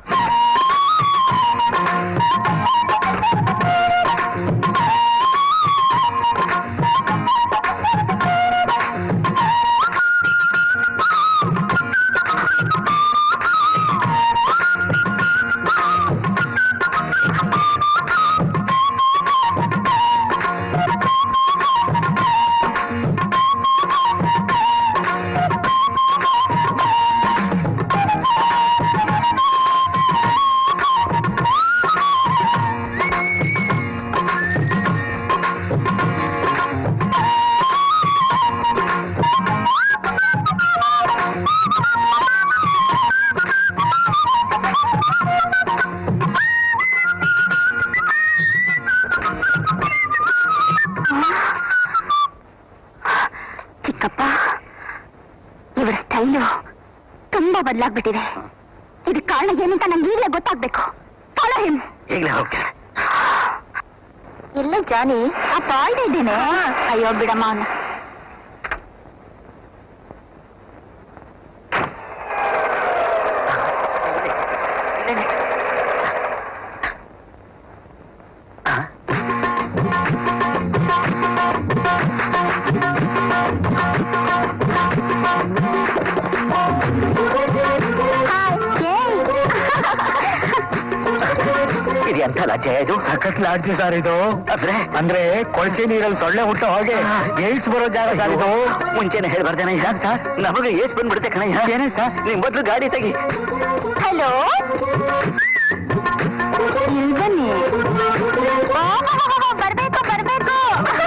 ಚಿಕ್ಕಪ್ಪ ಇವರ ಸ್ಟೈಲು ತುಂಬಾ ಬದಲಾಗ್ಬಿಟ್ಟಿದೆ ಇದಕ್ಕೆ ಕಾರಣ ಏನಂತ ನಂಗೆ ಈಗಲೇ ಗೊತ್ತಾಗ್ಬೇಕು ಫಾಲೋ ಹಿಮ್ ಈಗಲೇ ಹೋಗ್ತೇನೆ ಇಲ್ಲ ಜಾನಿ ಆ ಪಾಲ್ಡೆ ಇದ್ದೇನೆ ಅಯ್ಯೋ ಬಿಡಮ್ಮ ಅವನ ಇದು ಎಂತ ಲಜ್ಜೆ ಇದು ಸಖತ್ ಲಾಡ್ಜಿ ಸರ್ ಇದು ಅಂದ್ರೆ ಅಂದ್ರೆ ಕೊಳಚೆ ನೀರಲ್ಲಿ ಸೊಳ್ಳೆ ಹುಟ್ಟೋ ಹಾಗೆ ಏಡ್ಸ್ ಬರೋ ಜಾಗ ಸರ್ ಇದು ಮುಂಚೆನೆ ಹೇಳ್ಬಾರ್ದೇನ ಯಾಕೆ ಸರ್ ನಮಗೆ ಏಟ್ ಬಂದ್ಬಿಡುತ್ತೆ ಕಣಯ್ಯ ಏನೇ ಸರ್ ನಿಮ್ ಮೊದ್ಲು ಗಾಡಿ ತೆಗಿ ಹಲೋ ಇಲ್ಲಿ ಬನ್ನಿ ಬರ್ಬೇಕು ಬರ್ಬೇಕು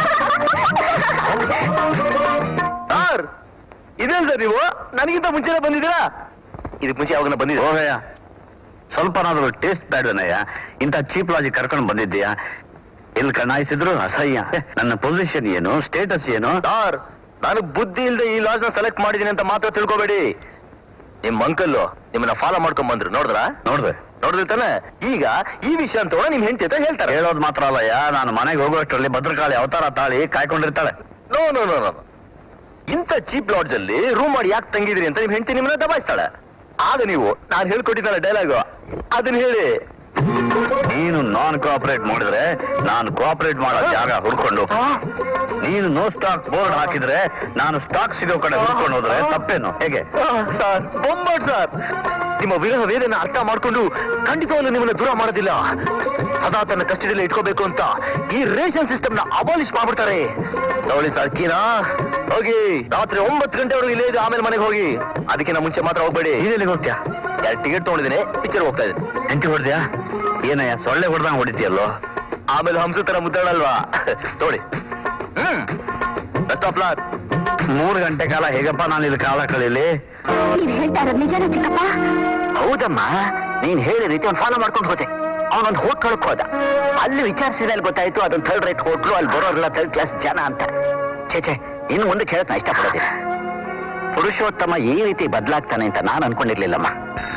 ಸರ್ ಇದೇನ್ ಸರ್ ನೀವು ನನಗಿಂತ ಮುಂಚೆನೆ ಬಂದಿದ್ದೀರಾ ಇದಕ್ಕೆ ಮುಂಚೆ ಯಾವಾಗ ಬಂದಿದ್ದೀರಾ ಹೋಗಯ್ಯ ಸ್ವಲ್ಪನಾದ್ರೂ ಟೇಸ್ಟ್ ಬೇಡವೇನಯ್ಯ ಇಂಥ ಚೀಪ್ ಲಾಜಿ ಕರ್ಕೊಂಡು ಬಂದಿದ್ದೀಯಾ ಎಲ್ಲಿ ಕಣ್ಣಾಯಿಸಿದ್ರು ಅಸಹ್ಯ ನನ್ನ ಪೊಸಿಷನ್ ಏನು ಸ್ಟೇಟಸ್ ಏನು ಸರ್ ನಾನು ಬುದ್ಧಿ ಇಲ್ಲದೆ ಈ ಲಾಸ್ ನ ಸೆಲೆಕ್ಟ್ ಮಾಡಿದೀನಿ ಅಂತ ಮಾತ್ರ ತಿಳ್ಕೊಬೇಡಿ ನಿಮ್ ಅಂಕಲ್ಲು ನಿಮ್ಮನ್ನ ಫಾಲೋ ಮಾಡ್ಕೊಂಡ್ ಬಂದ್ರು ನೋಡಿದ್ರ ನೋಡ್ದೆ ನೋಡಿದ್ರೆ ತಾನೆ ಈಗ ಈ ವಿಷಯ ಅಂತ ನಿಮ್ ಹೆಂಡತಿ ಅಂತ ಹೇಳ್ತಾರೆ ಹೇಳೋದು ಮಾತ್ರ ಅಲ್ಲಯ್ಯ ನಾನು ಮನೆಗೆ ಹೋಗುವಷ್ಟರಲ್ಲಿ ಭದ್ರಕಾಳಿ ಅವತಾರ ತಾಳಿ ಕಾಯ್ಕೊಂಡಿರ್ತಾಳೆ ನೋ ನೋ ನೋ ನೋ ಇಂಥ ಚೀಪ್ ಲಾಡ್ಜ್ ಅಲ್ಲಿ ರೂಮ್ ಮಾಡಿ ಯಾಕೆ ತಂಗಿದ್ರಿ ಅಂತ ನಿಮ್ ಹೆಂಡತಿ ನಿಮ್ಮನ್ನ ದಬಾಯಿಸ್ತಾಳೆ ಆಗ ನೀವು ನಾನು ಹೇಳ್ಕೊಟ್ಟಿದ್ದಲ್ಲ ಡೈಲಾಗು ಅದನ್ನ ಹೇಳಿ ನೀನು ನಾನ್ ಕೋಆಪರೇಟ್ ಮಾಡಿದ್ರೆ ನಾನು ಕೋಆಪರೇಟ್ ಮಾಡೋ ಜಾಗ ಹುಡ್ಕೊಂಡು ನೀನು ನೋ ಸ್ಟಾಕ್ ಬೋರ್ಡ್ ಹಾಕಿದ್ರೆ ನಾನು ಸ್ಟಾಕ್ ಸಿಗೋ ಕಡೆ ಹುಡ್ಕೊಂಡು ಹೋದ್ರೆ ತಪ್ಪೇನು ಹೇಗೆ ಸರ್ ಬೊಂಬಾಟ್ ಸರ್ ನಿಮ್ಮ ವಿರಹ ವೇದನೆ ಅರ್ಥ ಮಾಡ್ಕೊಂಡು ಖಂಡಿತವಾಗ್ಲೂ ನಿಮ್ಮನ್ನ ದೂರ ಮಾಡೋದಿಲ್ಲ ಸದಾ ತನ್ನ ಕಸ್ಟಡಿಯಲ್ಲಿ ಇಟ್ಕೋಬೇಕು ಅಂತ ಈ ರೇಷನ್ ಸಿಸ್ಟಮ್ ನ ಅಬಾಲಿಷ್ ಮಾಡ್ಬಿಡ್ತಾರೆ ತಗೊಳ್ಳಿ ಸರ್ ಕೀನಾ ಹೋಗಿ ರಾತ್ರಿ ಒಂಬತ್ತು ಗಂಟೆವರೆಗೂ ಇಲ್ಲೇ ಇದೆ ಆಮೇಲೆ ಮನೆಗೆ ಹೋಗಿ ಅದಕ್ಕಿಂತ ಮುಂಚೆ ಮಾತ್ರ ಹೋಗ್ಬೇಡಿ ಇದೆಲ್ಲಿಗೆ ಹೋಗ್ತೀಯಾ ಎರಡು ಟಿಕೆಟ್ ತೊಗೊಂಡಿದ್ದೀನಿ ಪಿಕ್ಚರ್ ಹೋಗ್ತಾ ಇದ್ದೀನಿ ಎಂಟಿ ಹೊಡ್ದ್ಯಾ ಏನಯ್ಯ ಸೊಳ್ಳೆ ಹೊಡ್ದಂಗ್ ಹೊಡಿತೀಯಲ್ಲೋ ಆಮೇಲೆ ಹಂಸ ತರ ಮುದ್ದಾಡಲ್ವಾ ನೋಡಿ ಹ್ಮ್ ಬೆಸ್ಟ್ ಆಫ್ ಲಾಕ್ ಮೂರು ಗಂಟೆ ಕಾಲ ಹೇಗಪ್ಪ ನಾನು ಇಲ್ಲಿ ಕಾಲ ಕಳೀಲಿ ನೀವ್ ಹೇಳ್ತಾ ಇರೋದು ನಿಜಾನ ಚಿಕ್ಕಪ್ಪ ಹೌದಮ್ಮ ನೀನ್ ಹೇಳಿ ರೀತಿ ಅವ್ನು ಫಾಲೋ ಮಾಡ್ಕೊಂಡು ಹೋದೆ ಅವನೊಂದು ಹೋಟ್ಲೊಳಕ್ ಹೋದ ಅಲ್ಲಿ ವಿಚಾರಿಸಿದ ಅಲ್ಲಿ ಗೊತ್ತಾಯ್ತು ಅದೊಂದು ಥರ್ಡ್ ರೇಟ್ ಹೋಟ್ಲು ಅಲ್ಲಿ ಬರೋರೆಲ್ಲ ಥರ್ಡ್ ಕ್ಲಾಸ್ ಜನ ಅಂತ ಛೇ ಛೇ ಇನ್ನು ಮುಂದಕ್ಕೆ ಹೇಳಕ್ ನಾ ಇಷ್ಟಪಡೋದಿಲ್ಲ ಪುರುಷೋತ್ತಮ ಈ ರೀತಿ ಬದಲಾಗ್ತಾನೆ ಅಂತ ನಾನು ಅನ್ಕೊಂಡಿರ್ಲಿಲ್ಲಮ್ಮ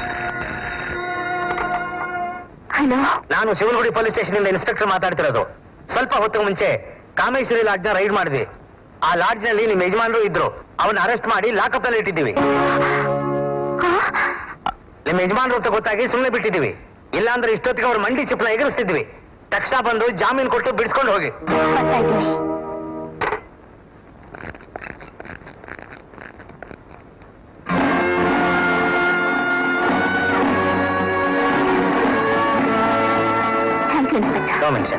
ಹಲೋ ನಾನು ಶಿವನಗುಡಿ ಪೊಲೀಸ್ ಸ್ಟೇಷನ್ ಇಂದ ಇನ್ಸ್ಪೆಕ್ಟರ್ ಮಾತಾಡ್ತಿರೋದು ಸ್ವಲ್ಪ ಹೊತ್ತು ಮುಂಚೆ ಕಾಮೇಶ್ವರಿ ಲಾಡ್ಜ್ ನ ರೈಡ್ ಮಾಡಿದ್ವಿ ಆ ಲಾಡ್ಜ್ ನಲ್ಲಿ ನಿಮ್ ಯಜಮಾನರು ಇದ್ರು ಅವನ್ನ ಅರೆಸ್ಟ್ ಮಾಡಿ ಲಾಕಪ್ ನಲ್ಲಿ ಇಟ್ಟಿದ್ದೀವಿ ನಿಮ್ ಯಜಮಾನರು ಅಂತ ಗೊತ್ತಾಗಿ ಸುಮ್ಮನೆ ಬಿಟ್ಟಿದ್ದೀವಿ ಇಲ್ಲಾಂದ್ರೆ ಇಷ್ಟೊತ್ತಿಗೆ ಅವ್ರ ಮಂಡಿ ಚಿಪ್ನ ಎಗರಿಸ್ತಿದ್ವಿ ತಕ್ಷಣ ಬಂದು ಜಾಮೀನು ಕೊಟ್ಟು ಬಿಡಿಸ್ಕೊಂಡು ಹೋಗಿ ಬರ್ತಾ ಇದ್ದೀನಿ ಥ್ಯಾಂಕ್ ಯು ಇನ್ಸ್ಪೆಕ್ಟರ್ ಗೌರ್ಮೆಂಟ್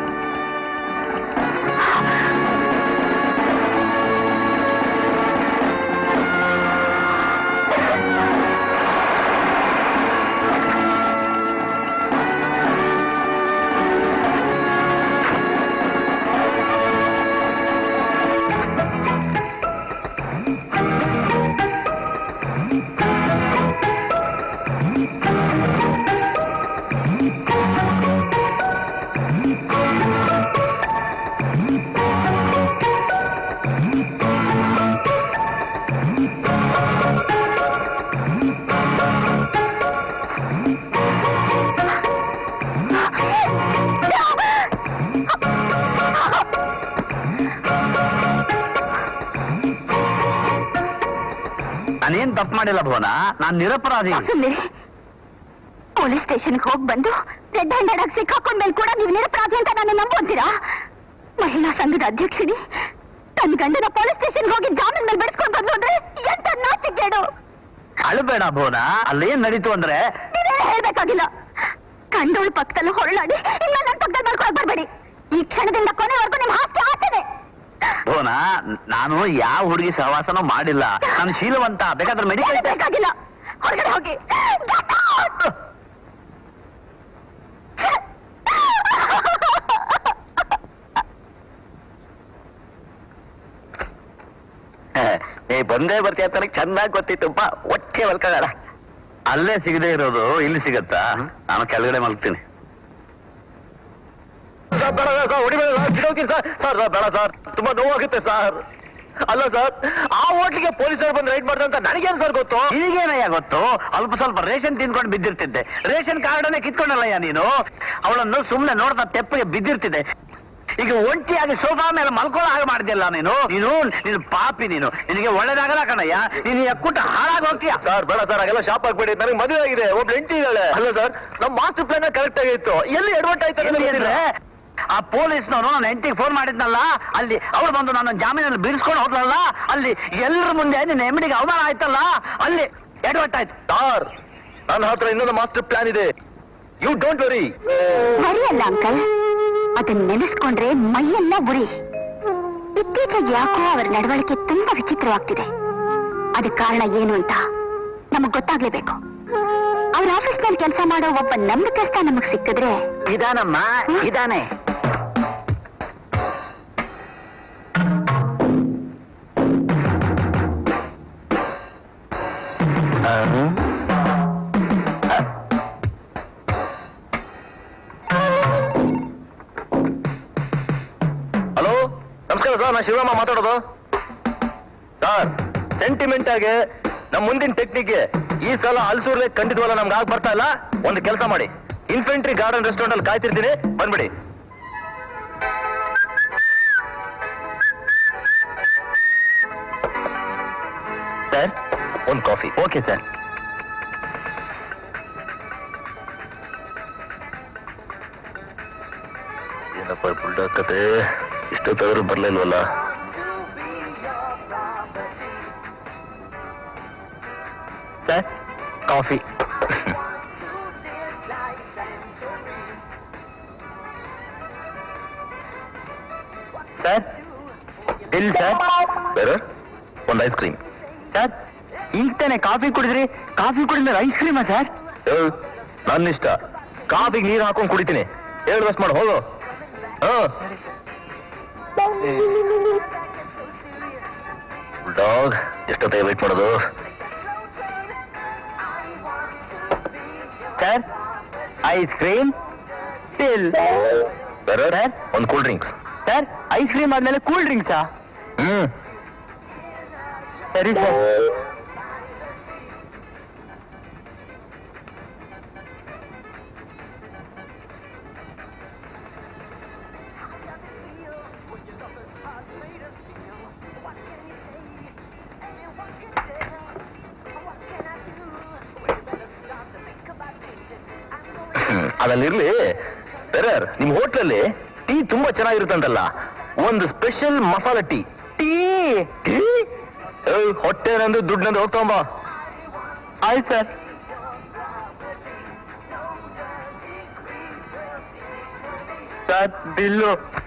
ನಾನೇನ್ ತಪ್ಪು ಮಾಡಿಲ್ಲ ಭುವನ ನಾನ್ ನಿರಪರಾಧಿ ಸುಮ್ಮನೆ ಪೊಲೀಸ್ ಸ್ಟೇಷನ್ಗೆ ಹೋಗಿ ಬಂದು ರೆಡ್ ಹ್ಯಾಂಡೆಡ್ ಆಗಿ ಸಿಕ್ಕಾಕೊಂಡ್ಮೇಲೆ ಕೂಡ ನೀವು ನಿರಪರಾಧಿ ಅಂತ ನಾನು ನಂಬೋತೀರಾ ಮಹಿಳಾ ಸಂಘದ ಅಧ್ಯಕ್ಷಿಣಿ ತನ್ನ ಗಂಡನ ಪೊಲೀಸ್ ಸ್ಟೇಷನ್ಗೆ ಹೋಗಿ ಜಾಮೀನ್ ಮೇಲೆ ಬಿಡಿಸ್ಕೊಂಡು ಬಂದು ಅಂದ್ರೆ ಎಂತ ನಾಚಿಕೆಡು ಅಳಬೇಡ ಭುವನ ಅಲ್ಲೇನ್ ನಡೀತು ಅಂದ್ರೆ ನೀವೇನು ಹೇಳ್ಬೇಕಾಗಿಲ್ಲ ಕಂಡೋಳು ಪಕ್ಕದಲ್ಲಿ ಹೊರಳಾಡಿ ಇನ್ಮೇಲೆ ನನ್ನ ಪಕ್ಕದಲ್ಲಿ ಮಲ್ಕೊಳಕ್ ಬರ್ಬೇಡಿ ಈ ಕ್ಷಣದಿಂದ ಕೊನೆವರೆಗೂ ನಿಮ್ ಹಾಸ್ಯ ಆಗ್ತದೆ ಭುವನ ನಾನು ಯಾವ ಹುಡುಗಿ ಸಹವಾಸನೂ ಮಾಡಿಲ್ಲ ನಾನು ಶೀಲವಂತ ಬೇಕಾದ್ರೆ ಮೆಡಿಕಲ್ ಏನು ಬೇಕಾಗಿಲ್ಲ ಹೊರಗಡೆ ಹೋಗಿ Get out! ಏ ಬಂದೇ ಬರ್ತೀಯ ಅಂತ ನನಗೆ ಚೆನ್ನಾಗಿ ಗೊತ್ತಿತ್ತಪ್ಪ ಒಟ್ಟೆ ಮಲ್ಕೊಳ್ಳೋಣ ಅಲ್ಲೇ ಸಿಗದೆ ಇರೋದು ಇಲ್ಲಿ ಸಿಗತ್ತಾ ನಾನು ಕೆಳಗಡೆ ಮಲ್ಗ್ತೀನಿ ಬೇಡ ಸರ್ ಹೊಡಿಬೇಡ ಸರ್ ಬಿಡೋಗ್ತೀನಿ ಸರ್ ಸರ್ ಬೇಡ ಸರ್ ತುಂಬಾ ನೋವಾಗುತ್ತೆ ಸರ್ ಅಲ್ಲ ಸರ್ ಆ ಹೋಟ್ಲಿಗೆ ಪೊಲೀಸರು ಬಂದು ರೈಡ್ ಮಾಡ್ದಂತ ನನಗೇನು ಸರ್ ಗೊತ್ತು ಈಗೇನಯ್ಯ ಗೊತ್ತು ಅಲ್ಪ ಸ್ವಲ್ಪ ರೇಷನ್ ತಿನ್ಕೊಂಡು ಬಿದ್ದಿರ್ತಿದ್ದೆ ರೇಷನ್ ಕಾರ್ಡನ್ನೇ ಕಿತ್ಕೊಂಡಲ್ಲಯ್ಯ ನೀನು ಅವಳನ್ನು ಸುಮ್ಮನೆ ನೋಡ್ತಾ ತೆಪ್ಪಗೆ ಬಿದ್ದಿರ್ತಿದ್ದೆ ಈಗ ಒಂಟಿಯಾಗಿ ಸೋಫಾ ಮೇಲೆ ಮಲ್ಕೊಳ್ಳೋ ಹಾಗೆ ಮಾಡಿದ್ಯಲ್ಲ ನೀನು ನೀನು ನೀನು ಪಾಪಿ ನೀನು ನಿನಗೆ ಒಳ್ಳೇದಾಗಲ್ಲ ಕಣಯ್ಯ ನೀನು ಎಕ್ಕುಟ್ಟ ಹಾಳಾಗಿ ಹೋಗ್ತೀಯ ಸರ್ ಬೇಡ ಸರ್ ಹಾಗೆಲ್ಲ ಶಾಪ್ ಹಾಕ್ಬೇಡಿ ನನಗೆ ಮದುವೆ ಆಗಿದೆ ಒಬ್ಬ ಹೆಂಡತಿ ಇದ್ದಾಳೆ ಅಲ್ಲ ಸರ್ ನಮ್ಮ ಮಾಸ್ಟರ್ ಪ್ಲಾನ್ ಕರೆಕ್ಟ್ ಆಗಿತ್ತು ಎಲ್ಲಿ ಎಡವಟ್ ಆಯ್ತು ಎಲ್ಲಿ ಅಂದ್ರೆ ಆ ಪೊಲೀಸ್ನವನು ನನ್ನ ಹೆಂಡತಿಗೆ ಫೋನ್ ಮಾಡಿದ್ನಲ್ಲ ಅಲ್ಲಿ ಅವಳು ಬಂದು ನನ್ನ ಜಾಮೀನಲ್ಲಿ ಬಿಡಿಸ್ಕೊಂಡು ಹೋದ್ಲಲ್ಲ ಅಲ್ಲಿ ಎಲ್ಲರ ಮುಂದೆ ನಿನ್ನ ಎಮ್ಮಡಿಗೆ ಅವಮಾನ ಆಯ್ತಲ್ಲ ಅಲ್ಲಿ ಎಡವಟ್ಟಾಯ್ತು ಸರ್ ನನ್ನ ಹತ್ರ ಇನ್ನೊಂದು ಮಾಸ್ಟರ್ ಪ್ಲಾನ್ ಇದೆ ಯು ಡೋಂಟ್ ವರಿ ಮರಿಯಲ್ಲ ಅಂಕಲ್ ಅದನ್ನ ನೆನೆಸ್ಕೊಂಡ್ರೆ ಮೈಯೆಲ್ಲ ಉರಿ ಇತ್ತೀಚೆಗೆ ಯಾಕೋ ಅವರ ನಡವಳಿಕೆ ತುಂಬಾ ವಿಚಿತ್ರವಾಗ್ತಿದೆ ಅದಕ್ಕೆ ಕಾರಣ ಏನು ಅಂತ ನಮಗ್ ಗೊತ್ತಾಗ್ಲೇಬೇಕು ಅವ್ರ ಆಫೀಸ್ನಲ್ಲಿ ಕೆಲಸ ಮಾಡೋ ಒಬ್ಬ ನಂಬಿಕಸ್ತ ನಮಗ್ ಸಿಕ್ಕಿದ್ರೆ ಇದಾನಮ್ಮ ಇದಾನೆ ಹಲೋ ನಮಸ್ಕಾರ ಸರ್ ನಾನು ಶಿವರಾಮ ಮಾತಾಡೋದು ಸರ್ ಸೆಂಟಿಮೆಂಟ್ ಆಗಿ ನಮ್ಮ ಮುಂದಿನ ಟೆಕ್ನಿಕ್ಗೆ ಈ ಸಲ ಅಲ್ಸೂರ್ಲೆ ಖಂಡಿತವಲ್ಲ ನಮ್ಗೆ ಆಗ ಬರ್ತಾ ಇಲ್ಲ ಒಂದು ಕೆಲಸ ಮಾಡಿ ಇನ್ಫೆಂಟ್ರಿ ಗಾರ್ಡನ್ ರೆಸ್ಟೋರೆಂಟ್ ಅಲ್ಲಿ ಕಾಯ್ತಿರ್ತೀನಿ ಬಂದ್ಬಿಡಿ ಸರ್ ಒಂದು ಕಾಫಿ ಓಕೆ ಸರ್ ಏನಪ್ಪ ಬುಲ್ಡಾಕತೆ ಇಷ್ಟೊತ್ತಾದ್ರೂ ಬರ್ಲಿಲ್ವಲ್ಲ sir coffee sir bill sir ಬೇರೆ ಒಂದು ಐಸ್ ಕ್ರೀಮ್ ಸರ್ ಈಗ ತಾನೆ ಕಾಫಿ ಕುಡಿದ್ರಿ ಕಾಫಿ ಕುಡಿದ್ರೆ ಐಸ್ ಕ್ರೀಮಾ ಸರ್ ನನ್ನ ಇಷ್ಟ ಕಾಫಿಗೆ ನೀರು ಹಾಕೊಂಡು ಕುಡಿತೀನಿ ಹೇಳು ವೆಸ್ಟ್ ಮಾಡಿ ಹೋಗು ಡಾಗ್ ಎಷ್ಟೊತ್ತಾಗಿ ವೇಟ್ ಮಾಡೋದು ಸರ್ ಐಸ್ ಕ್ರೀಮ್ ಬಿಲ್ ಬೇರೆ ಒಂದು cool drinks sir ice cream ಆದ್ಮೇಲೆ ಕೂಲ್ ಡ್ರಿಂಕ್ಸಾ ಹ್ಮ್ ಸರಿ ಸರ್ ಅದಲ್ಲಿರ್ಲಿ ಪೆರರ್ ನಿಮ್ ಹೋಟ್ಲಲ್ಲಿ ಟೀ ತುಂಬಾ ಚೆನ್ನಾಗಿರುತ್ತಂತಲ್ಲ ಒಂದು special masala tea tea tea ಏಯ್, ಹೊಟ್ಟೆ ನಂದು ದುಡ್ಡು ನಂದು ಹೋಗ್ತಂಬ ಆಯ್ತು ಸರ್ ಸರ್ ಬಿಲ್ಲು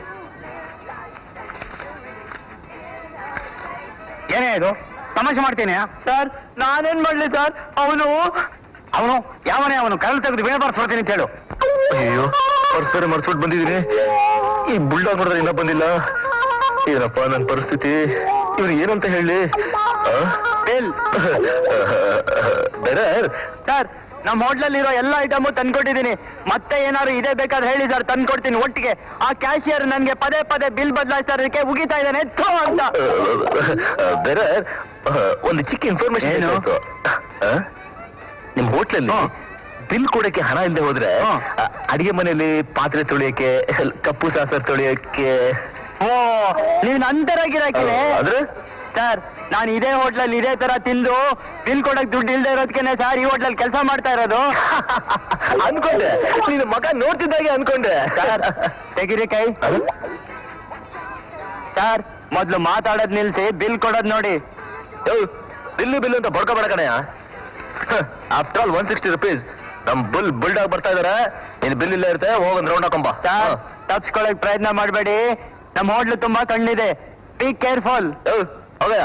ಏನೇ ಇದು ತಮಾಷೆ ಮಾಡ್ತೀನಿ ಸರ್ ನಾನೇನ್ ಮಾಡ್ಲಿ ಸರ್ ಅವನು ಅವನು ಯಾವನೇ ಅವನು ಕರಳು ತೆಗೆದು ಬೇಡ ಬರ್ಸ್ಕೊಡ್ತೀನಿ ಅಂತ ಹೇಳು ಅಯ್ಯೋ ಪರ್ಸ್ ಬೇರೆ ಮರ್ಸ್ಬಿಟ್ಟು ಬಂದಿದ್ದೀನಿ ಈ ಬುಲ್ಡಾಗ್ ನೋಡಿದ್ರೆ ಇನ್ನೂ ಬಂದಿಲ್ಲ ಏನಪ್ಪ ನನ್ನ ಪರಿಸ್ಥಿತಿ ಇವ್ರು ಏನಂತ ಹೇಳಿ ಬೇರೆ ಸರ್ ನಮ್ಮ ಹೋಟ್ಲಲ್ಲಿರೋ ಎಲ್ಲ ಐಟಮು ತಂದ್ಕೊಟ್ಟಿದ್ದೀನಿ ಮತ್ತೆ ಏನಾದ್ರು ಇದೇ ಬೇಕಾದ್ರೆ ಹೇಳಿ ಸರ್ ತಂದ್ಕೊಡ್ತೀನಿ ಒಟ್ಟಿಗೆ ಆ ಕ್ಯಾಶಿಯರ್ ನನ್ಗೆ ಪದೇ ಪದೇ ಬಿಲ್ ಬದಲಾಯಿಸೋದಕ್ಕೆ ಉಗಿತಾ ಇದ್ದಾನೆ ಥೋ ಅಂತ ಬೇರೆ ಒಂದು ಚಿಕ್ಕ ಇನ್ಫಾರ್ಮೇಶನ್ ಏನು? ನಿಮ್ ಹೋಟ್ಲಲ್ಲಿ ಹ್ಮ್. ಬಿಲ್ ಕೊಡಕ್ಕೆ ಹಣ ಇಲ್ಲದೆ ಹೋದ್ರೆ ಹ್ಮ್. ಅ, ಅಡಿಗೆ ಮನೆಯಲ್ಲಿ ಪಾತ್ರೆ ತೊಳಿಯಕ್ಕೆ ಕಪ್ಪು ಸಾಸರ್ ತೊಳಿಯಕ್ಕೆ ಓ ನೀವ್ ನಂತರ ಗಿರಾಕಿನೇ ಆದ್ರೆ ಸರ್ ನಾನು ಇದೇ ಹೋಟ್ಲಲ್ಲಿ ಇದೇ ತರ ತಿಂದು ಬಿಲ್ ಕೊಡಕ್ ದುಡ್ಡು ಇಲ್ದೇ ಇರೋದಕ್ಕೆ ಸರ್ ಈ ಹೋಟ್ಲಲ್ಲಿ ಕೆಲಸ ಮಾಡ್ತಾ ಇರೋದು ಅನ್ಕೊಂಡೆ ನೀನು ಮಗ ನೋಡ್ತಿದ್ದಾಗೆ ಅನ್ಕೊಂಡೆ ಸರ್ ತೆಗಿರಿ ಕೈ ಸರ್ ಮೊದ್ಲು ಮಾತಾಡೋದ್ ನಿಲ್ಸಿ ಬಿಲ್ ಕೊಡೋದ್ ನೋಡಿ ಬಿಲ್ಲು ಬಿಲ್ಲು ಅಂತ ಬಡ್ಕೋಬೇಡ ಕಣಯ್ಯ after all one sixty rupees ನಮ್ ಬುಲ್ ಬುಲ್ಡಾಗ್ ಬರ್ತಾ ಇದಾರೆ ನೀನ್ ಬಿಲ್ ಇಲ್ಲೇ ಇರುತ್ತೆ ಹೋಗೊಂದ್ ರೌಂಡ್ ಹಾಕೊಂಬ ಸರ್ ತಪ್ಸ್ಕೊಳಕ್ ಪ್ರಯತ್ನ ಮಾಡಬೇಡಿ ನಮ್ಮ ಹೋಟ್ಲು ತುಂಬಾ ಕಣ್ಣಿದೆ ಬಿ ಕೇರ್ಫುಲ್ ಹೋಗಯ್ಯ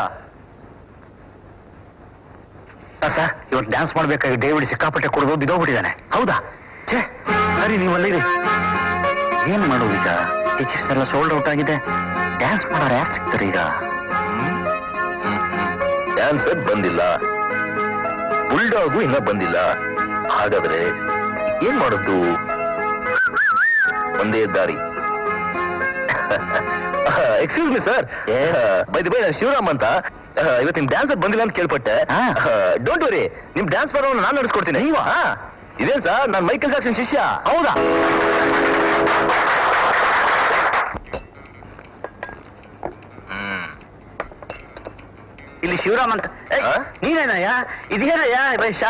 ಸರ್ ಇವತ್ತು ಡ್ಯಾನ್ಸ್ ಮಾಡ್ಬೇಕಾಗಿ ಡೇವಿಡ್ ಸಿಕ್ಕಾಪಟ್ಟೆ ಕುಡಿದು ಬಿದ್ದೋಗ್ಬಿಟ್ಟಿದ್ದಾನೆ ಹೌದಾ ಛೇ ಸರಿ ನೀವು ಅಲ್ಲಿರಿ ಏನ್ ಮಾಡೋದು ಈಗ ಟೀಚರ್ಸ್ ಎಲ್ಲ ಸೋಲ್ಡ್ ಔಟ್ ಆಗಿದೆ ಡ್ಯಾನ್ಸ್ ಮಾಡೋರು ಯಾರು ಸಿಗ್ತಾರೆ ಈಗ ಡ್ಯಾನ್ಸರ್ ಬಂದಿಲ್ಲ ಬುಲ್ಡಾಗು ಇನ್ನ ಬಂದಿಲ್ಲ ಹಾಗಾದ್ರೆ ಏನ್ ಮಾಡೋದು ಒಂದೇ ದಾರಿ excuse me sir bye bye Shivaram ಅಂತ ಆ, ಇವತ್ತು ನಿಮ್ ಡ್ಯಾನ್ಸರ್ ಬಂದಿಲ್ಲ ಅಂತ ಕೇಳ್ಪಟ್ಟೆ ಹಾ. ಡೋಂಟ್ ವರಿ ನಿಮ್ ಡ್ಯಾನ್ಸ್ ಬರೋನ್ನ ನಾನು ನಡೆಸ್ಕೊಡ್ತೀನಿ ನೀವಾ ಇದೇನ್ ಸರ್ ನಾನು ಮೈಕಲ್ ಜಾಕ್ಸನ್ ಶಿಷ್ಯ ಹೌದಾ ಇಲ್ಲಿ ಶಿವರಾಮ್ ಅಂತ ಏಯ್, ಆ? ನೀನೇನಯ್ಯ ಇದೇನಯ್ಯ ವೈಶ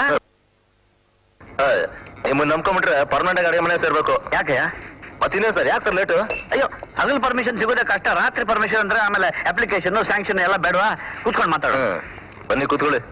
ನಿಮ್ಮನ್ನ ನಂಬ್ಕೊಂಬಿಟ್ರೆ ಪರ್ಮನೆಂಟ್ ಅಡಿಗೆ ಮನೆ ಸೇರ್ಬೇಕು ಯಾಕಯ್ಯ ಮತ್ತಿನ್ನೇನು ಸರ್ ಯಾಕೆ ಸರ್ ಲೇಟು ಅಯ್ಯೋ ಹಗಲ್ ಪರ್ಮಿಷನ್ ಸಿಗೋದೇ ಕಷ್ಟ ರಾತ್ರಿ ಪರ್ಮಿಷನ್ ಅಂದ್ರೆ ಆಮೇಲೆ ಅಪ್ಲಿಕೇಶನ್ ಸ್ಯಾಂಕ್ಷನ್ ಎಲ್ಲ ಬೇಡವಾ ಕೂತ್ಕೊಂಡು ಮಾತಾಡು ಬನ್ನಿ ಕೂತ್ಕೊಳ್ಳಿ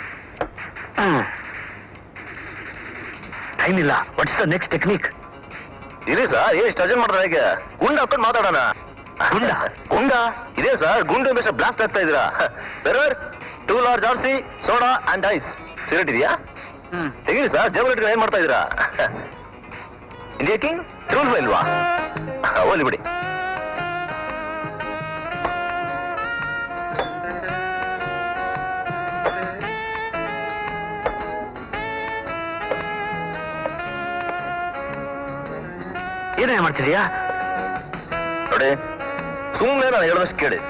ಟೈಮ್ ಇಲ್ಲ ವಾಟ್ಸ್ ದ ನೆಕ್ಸ್ಟ್ ಟೆಕ್ನಿಕ್ ಇರಿ ಸರ್ ಏನ್ ಇಷ್ಟು ಅರ್ಜೆಂಟ್ ಮಾಡ್ತಾರೆ ಹೇಗೆ ಗುಂಡ ಹಾಕೊಂಡು ಮಾತಾಡೋಣ ಗುಂಡ? ಗುಂಡ ಇದೇ ಸರ್ ಗುಂಡು ಬೇಸ ಬ್ಲಾಸ್ಟ್ ಆಗ್ತಾ ಇದ್ದೀರಾ ಬೇರೆ two large RC soda and ice cigarette ಇದೆಯಾ ಹ್ಮ್ ತೆಗೀರಿ ಸರ್ ಜೇಬಲ್ ಇಟ್ಕೊಂಡು ಏನ್ ಮಾಡ್ತಾ ಇದ್ದೀರಾ ಇಂಡಿಯಾ ಕಿಂಗ್ ರೂಲ್ ಇಲ್ವಾ ಹೋಗ್ಲಿ ಬಿಡಿ ಏನೇ ಮಾಡ್ತಿದ್ಯಾ ನೋಡಿ ಸುಮ್ಮನೆ ನಾನು ಹೇಳೋದಷ್ಟು ಕೇಳಿ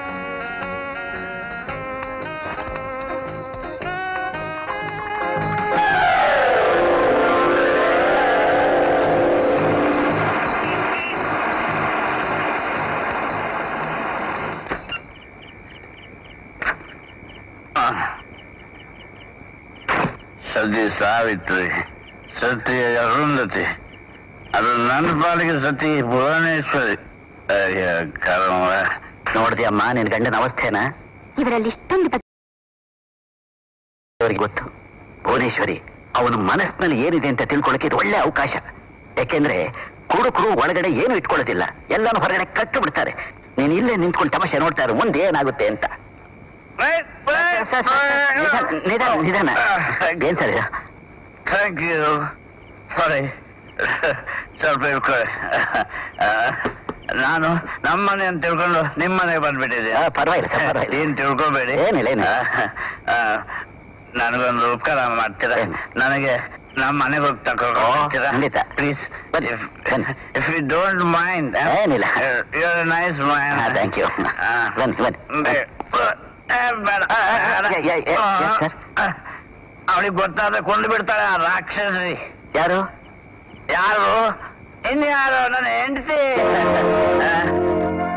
ಸತಿ ಸಾವಿತ್ರಿ ಸತಿ ಅರುಂಧತಿ ಅದು ನನ್ನ ಪಾಲಿಗೆ ಸತಿ ಭುವನೇಶ್ವರಿ ಅಯ್ಯ, ಕರ್ಮ ನೋಡಿದ್ಯಮ್ಮ ನಿನ್ ಗಂಡನ ಅವಸ್ಥೆನ ಇವರಲ್ಲಿ ಇಷ್ಟೊಂದು ಬ- ಅವರಿಗೆ ಗೊತ್ತು ಭುವನೇಶ್ವರಿ ಅವನ ಮನಸ್ಸಿನಲ್ಲಿ ಏನಿದೆ ಅಂತ ತಿಳ್ಕೊಳ್ಳಕ್ಕೆ ಇದು ಒಳ್ಳೆ ಅವಕಾಶ ಯಾಕೆಂದ್ರೆ ಕುಡುಕರು ಒಳಗಡೆ ಏನು ಇಟ್ಕೊಳ್ಳೋದಿಲ್ಲ ಎಲ್ಲಾನು ಹೊರಗಡೆ ಕಟ್ಟು ಬಿಡ್ತಾರೆ ನೀನ್ ಇಲ್ಲೇ ನಿಂತ್ಕೊಂಡು ತಮಾಷೆ ನೋಡ್ತಾ ಇರು ಮುಂದೆ ಏನಾಗುತ್ತೆ ಅಂತ ಸರ್, ಸರ್, ಸರ್, ನಿಧಾನ, ನಿಧಾನ ನಿಧಾನ ಏನ್ ಸರ್ ಇದು? ಥ್ಯಾಂಕ್ ಯು ಸಾರಿ ಸ್ವಲ್ಪ ಇಳ್ಕೊಳ್ಳಿ ಆ, ನಾನು ನಮ್ಮನೆ ಅಂತ ತಿಳ್ಕೊಂಡು ನಿಮ್ಮನೆಗೆ ಬಂದ್ಬಿಟ್ಟಿದ್ದೆ ಆ, ಪರವಾಗಿಲ್ಲ ಸರ್ ಪರವಾಗಿಲ್ಲ ಏನ್ ತಿಳ್ಕೊಬೇಡಿ ಏನಿಲ್ಲ, ಏನಿಲ್ಲ. ಆ, ಆ, ನನಗೊಂದು ಉಪಕಾರ ಮಾಡ್ತೀರಾ ಏನು? ನನಗೆ ನಮ್ಮ ಮನೆಗೆ ಹೋಗಿ ತಗೊಂಡು ಖಂಡಿತ. ಪ್ಲೀಸ್ ಬನ್ನಿ, ಬನ್ನಿ. ಇಫ್ ಯು ಡೋಂಟ್ ಮೈಂಡ್ ಏನಿಲ್ಲ. Your nice mind thank you ಬನ್ನಿ ಬನ್ನಿ ಬೇಡ ಯಾ- ಯಾ- ಯಾ- ಯಾ, ಸರ್? ಅವಳಿಗೆ ಗೊತ್ತಾದ್ರೆ ಕೊಂಡು ಬಿಡ್ತಾಳೆ ಆ ರಾಕ್ಷಸಿ ಯಾರು ಯಾರು ಇನ್ಯಾರು ನನ್ನ ಹೆಂಡತಿ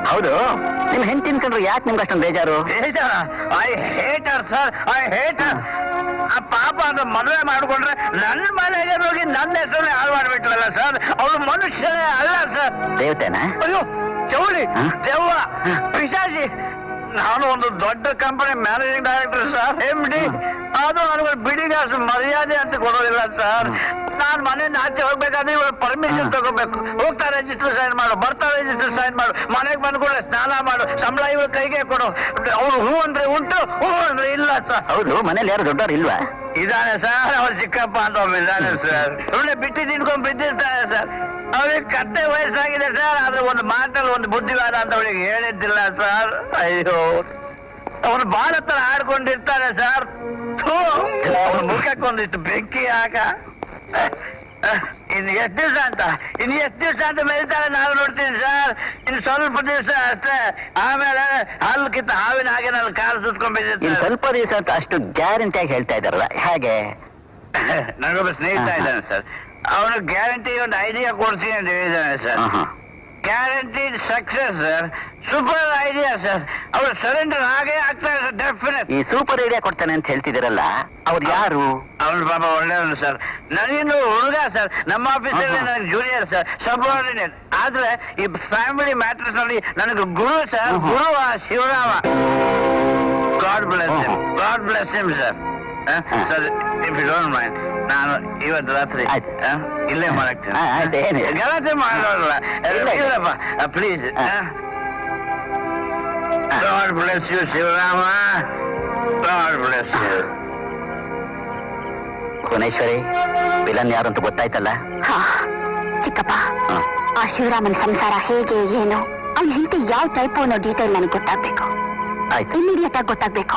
ಹೌದು ನಿಮ್ ಹೆಂಡತಿನ ಕಂಡ್ರೆ ಯಾಕೆ ನಿಮ್ಗೆ ಅಷ್ಟೊಂದು ಬೇಜಾರು I hate her sir I hate her ಆ ಪಾಪ ಅದು ಮದುವೆ ಮಾಡ್ಕೊಂಡ್ರೆ ನನ್ನ ಮನೆಗೆ ಹೋಗಿ ನನ್ನ ಹೆಸರನ್ನೇ ಹಾಳು ಮಾಡ್ಬಿಟ್ರಲ್ಲ ಸರ್ ಅವಳು ಮನುಷ್ಯನೇ ಅಲ್ಲ ಸರ್ ದೇವತೆನಾ ಅಯ್ಯೋ ಚೌಳಿ ಹ? ದೆವ್ವ ಪಿಶಾಚಿ ನಾನು ಒಂದು ದೊಡ್ಡ company managing director sir M D ಅದು ನನಗೆ ಬಿಡಿಗಾಸು ಮರ್ಯಾದೆ ಅಂತ ಕೊಡೋದಿಲ್ಲ ಸರ್ ನಾನ್ ಮನೆಯಿಂದ ಆಚೆ ಹೋಗ್ಬೇಕಾದ್ರೆ ಇವಾಗ ಪರ್ಮಿಷನ್ ಹ. ತಗೋಬೇಕು ಹೋಗ್ತಾ ರಿಜಿಸ್ಟರ್ ಸೈನ್ ಮಾಡು ಬರ್ತಾ ರಿಜಿಸ್ಟರ್ ಸೈನ್ ಮಾಡು ಮನೆಗೆ ಬಂದ್ ಕೂಡ ಸ್ನಾನ ಮಾಡು ಸಂಬಳ ಇವ್ರ ಕೈಗೆ ಕೊಡು ಅವ್ರು ಹೂ ಅಂದ್ರೆ ಉಂಟು ಹೂ ಅಂದ್ರೆ ಇಲ್ಲ ಸರ್ ಹೌದು ಮನೇಲಿ ಯಾರು ದೊಡ್ಡವ್ರು ಇಲ್ವಾ ಇದಾನೆ ಸರ್ ಅವ್ರ ಚಿಕ್ಕಪ್ಪ ಅಂತ ಒಬ್ಬ ಇದ್ದಾನೆ ಸರ್ ಸುಮ್ಮನೆ ಬಿಟ್ಟು ತಿನ್ಕೊಂಡ್ ಬಿದ್ದಿರ್ತಾನೆ ಸರ್ ಅವ್ರಿಗೆ ಕತ್ತೆ ವಯಸ್ಸಾಗಿದೆ ಸರ್ ಆದ್ರೆ ಒಂದು ಮಾತಲ್ಲಿ ಒಂದು ಬುದ್ಧಿವಾದ ಅಂತ ಅವಳಿಗೆ ಹೇಳಿದ್ದಿಲ್ಲ ಸರ್ ಅಯ್ಯೋ ಅವನು ಬಾಳ ಹತ್ರ ಆಡ್ಕೊಂಡಿರ್ತಾನೆ ಸರ್ ಅವನ ಮುಖಕ್ಕೆ ಒಂದಿಷ್ಟು ಬೆಂಕಿ ಹಾಕ ಇನ್ನು ಎಷ್ಟು ದಿವಸ ಅಂತ ಇನ್ನು ಎಷ್ಟು ದಿವಸ ಅಂತ ಮೆರಿತಾರೆ ನಾವು ನೋಡ್ತೀನಿ ಸರ್ ಇನ್ನು ಸ್ವಲ್ಪ ದಿವಸ ಅಷ್ಟೇ ಆಮೇಲೆ ಹಲ್ಲು ಕಿತ್ತ ಹಾವಿನ ಹಾಗೆ ನಾನು ಕಾಲು ಸುತ್ಕೊಂಡ್ ಇನ್ ಬಿದ್ದಿರ್ತೀನಿ ಸ್ವಲ್ಪ ದಿವಸ ಅಂತ ಅಷ್ಟು ಗ್ಯಾರಂಟಿಯಾಗಿ ಹೇಳ್ತಾ ಇದಾರಲ್ಲ ಹೇಗೆ ನನಗೊಬ್ಬ ಸ್ನೇಹಿತ ಹಾ, ಹಾ. ಇದ್ದಾನೆ ಸರ್ ಅವನು ಗ್ಯಾರಂಟಿ ಒಂದು ಐಡಿಯಾ ಕೊಡ್ತೀನಿ ಅಂತ ಹೇಳಿದ್ದಾನೆ ಸರ್ ಆಹಾ. Guarantee success sir super idea sir ಅವರು ಸರೆಂಡರ್ ಹಾಗೆ ಆಗ್ತಾರೆ ಸರ್ ಡೆಫಿನೆಟ್ ಈ ಸೂಪರ್ ಐಡಿಯಾ ಕೊಡ್ತಾನೆ ಅಂತ ಹೇಳ್ತಿದ್ದೀರಲ್ಲ ಅವ್ರು ಯಾರು ಅವನು ಪಾಪ ಒಳ್ಳೆಯವನು ಸರ್ ನನಗಿನ್ನು ಹುಡುಗ ಸರ್ ನಮ್ಮ ಆಫೀಸಲ್ಲಿ ಆಹಾ. ನನಗೆ ಜೂನಿಯರ್ ಸರ್ ಸಬಾರ್ಡಿನೇಟ್ ಆದ್ರೆ ಈ ಫ್ಯಾಮಿಲಿ ಮ್ಯಾಟರ್ಸ್ ನಲ್ಲಿ ನನಗೆ ಗುರು ಸರ್ ಆಹಾ. ಗುರು ಆ ಶಿವರಾಮ ಗಾಡ್ ಬ್ಲೆಸ್ ಹಿಮ್ ಆಹಾ. God bless him sir sir if you don't mind ನಾನು ಇವತ್ತು ರಾತ್ರಿ ಆಯ್ತು. ಆ, ಇಲ್ಲೇ ಮಾಡಾಕ್ತೀನಿ ಆ, ಆಯ್ತು, ಏನಿಲ್ಲ. ಗಲಾಟೆ ಮಾಡೋಲ್ಲ ಇಲ್ಲ. ಇಲ್ಲಪ್ಪ ಪ್ಲೀಸ್ ಆ. God bless you Shivarama God bless you Bhuvaneshwari villain ಯಾರು ಅಂತ ಗೊತ್ತಾಯ್ತಲ್ಲ ಹಾ ಚಿಕ್ಕಪ್ಪ ಹ. ಆ ಶಿವರಾಮನ್ ಸಂಸಾರ ಹೇಗೆ ಏನು ಅವ್ನ ಹೆಂಡತಿ ಯಾವ ಟೈಪು ಅನ್ನೋ ಡೀಟೇಲ್ ನನಗೆ ಗೊತ್ತಾಗ್ಬೇಕು ಆಯ್ತು ಇಮಿಡಿಯೇಟ್ ಆಗಿ ಗೊತ್ತಾಗ್ಬೇಕು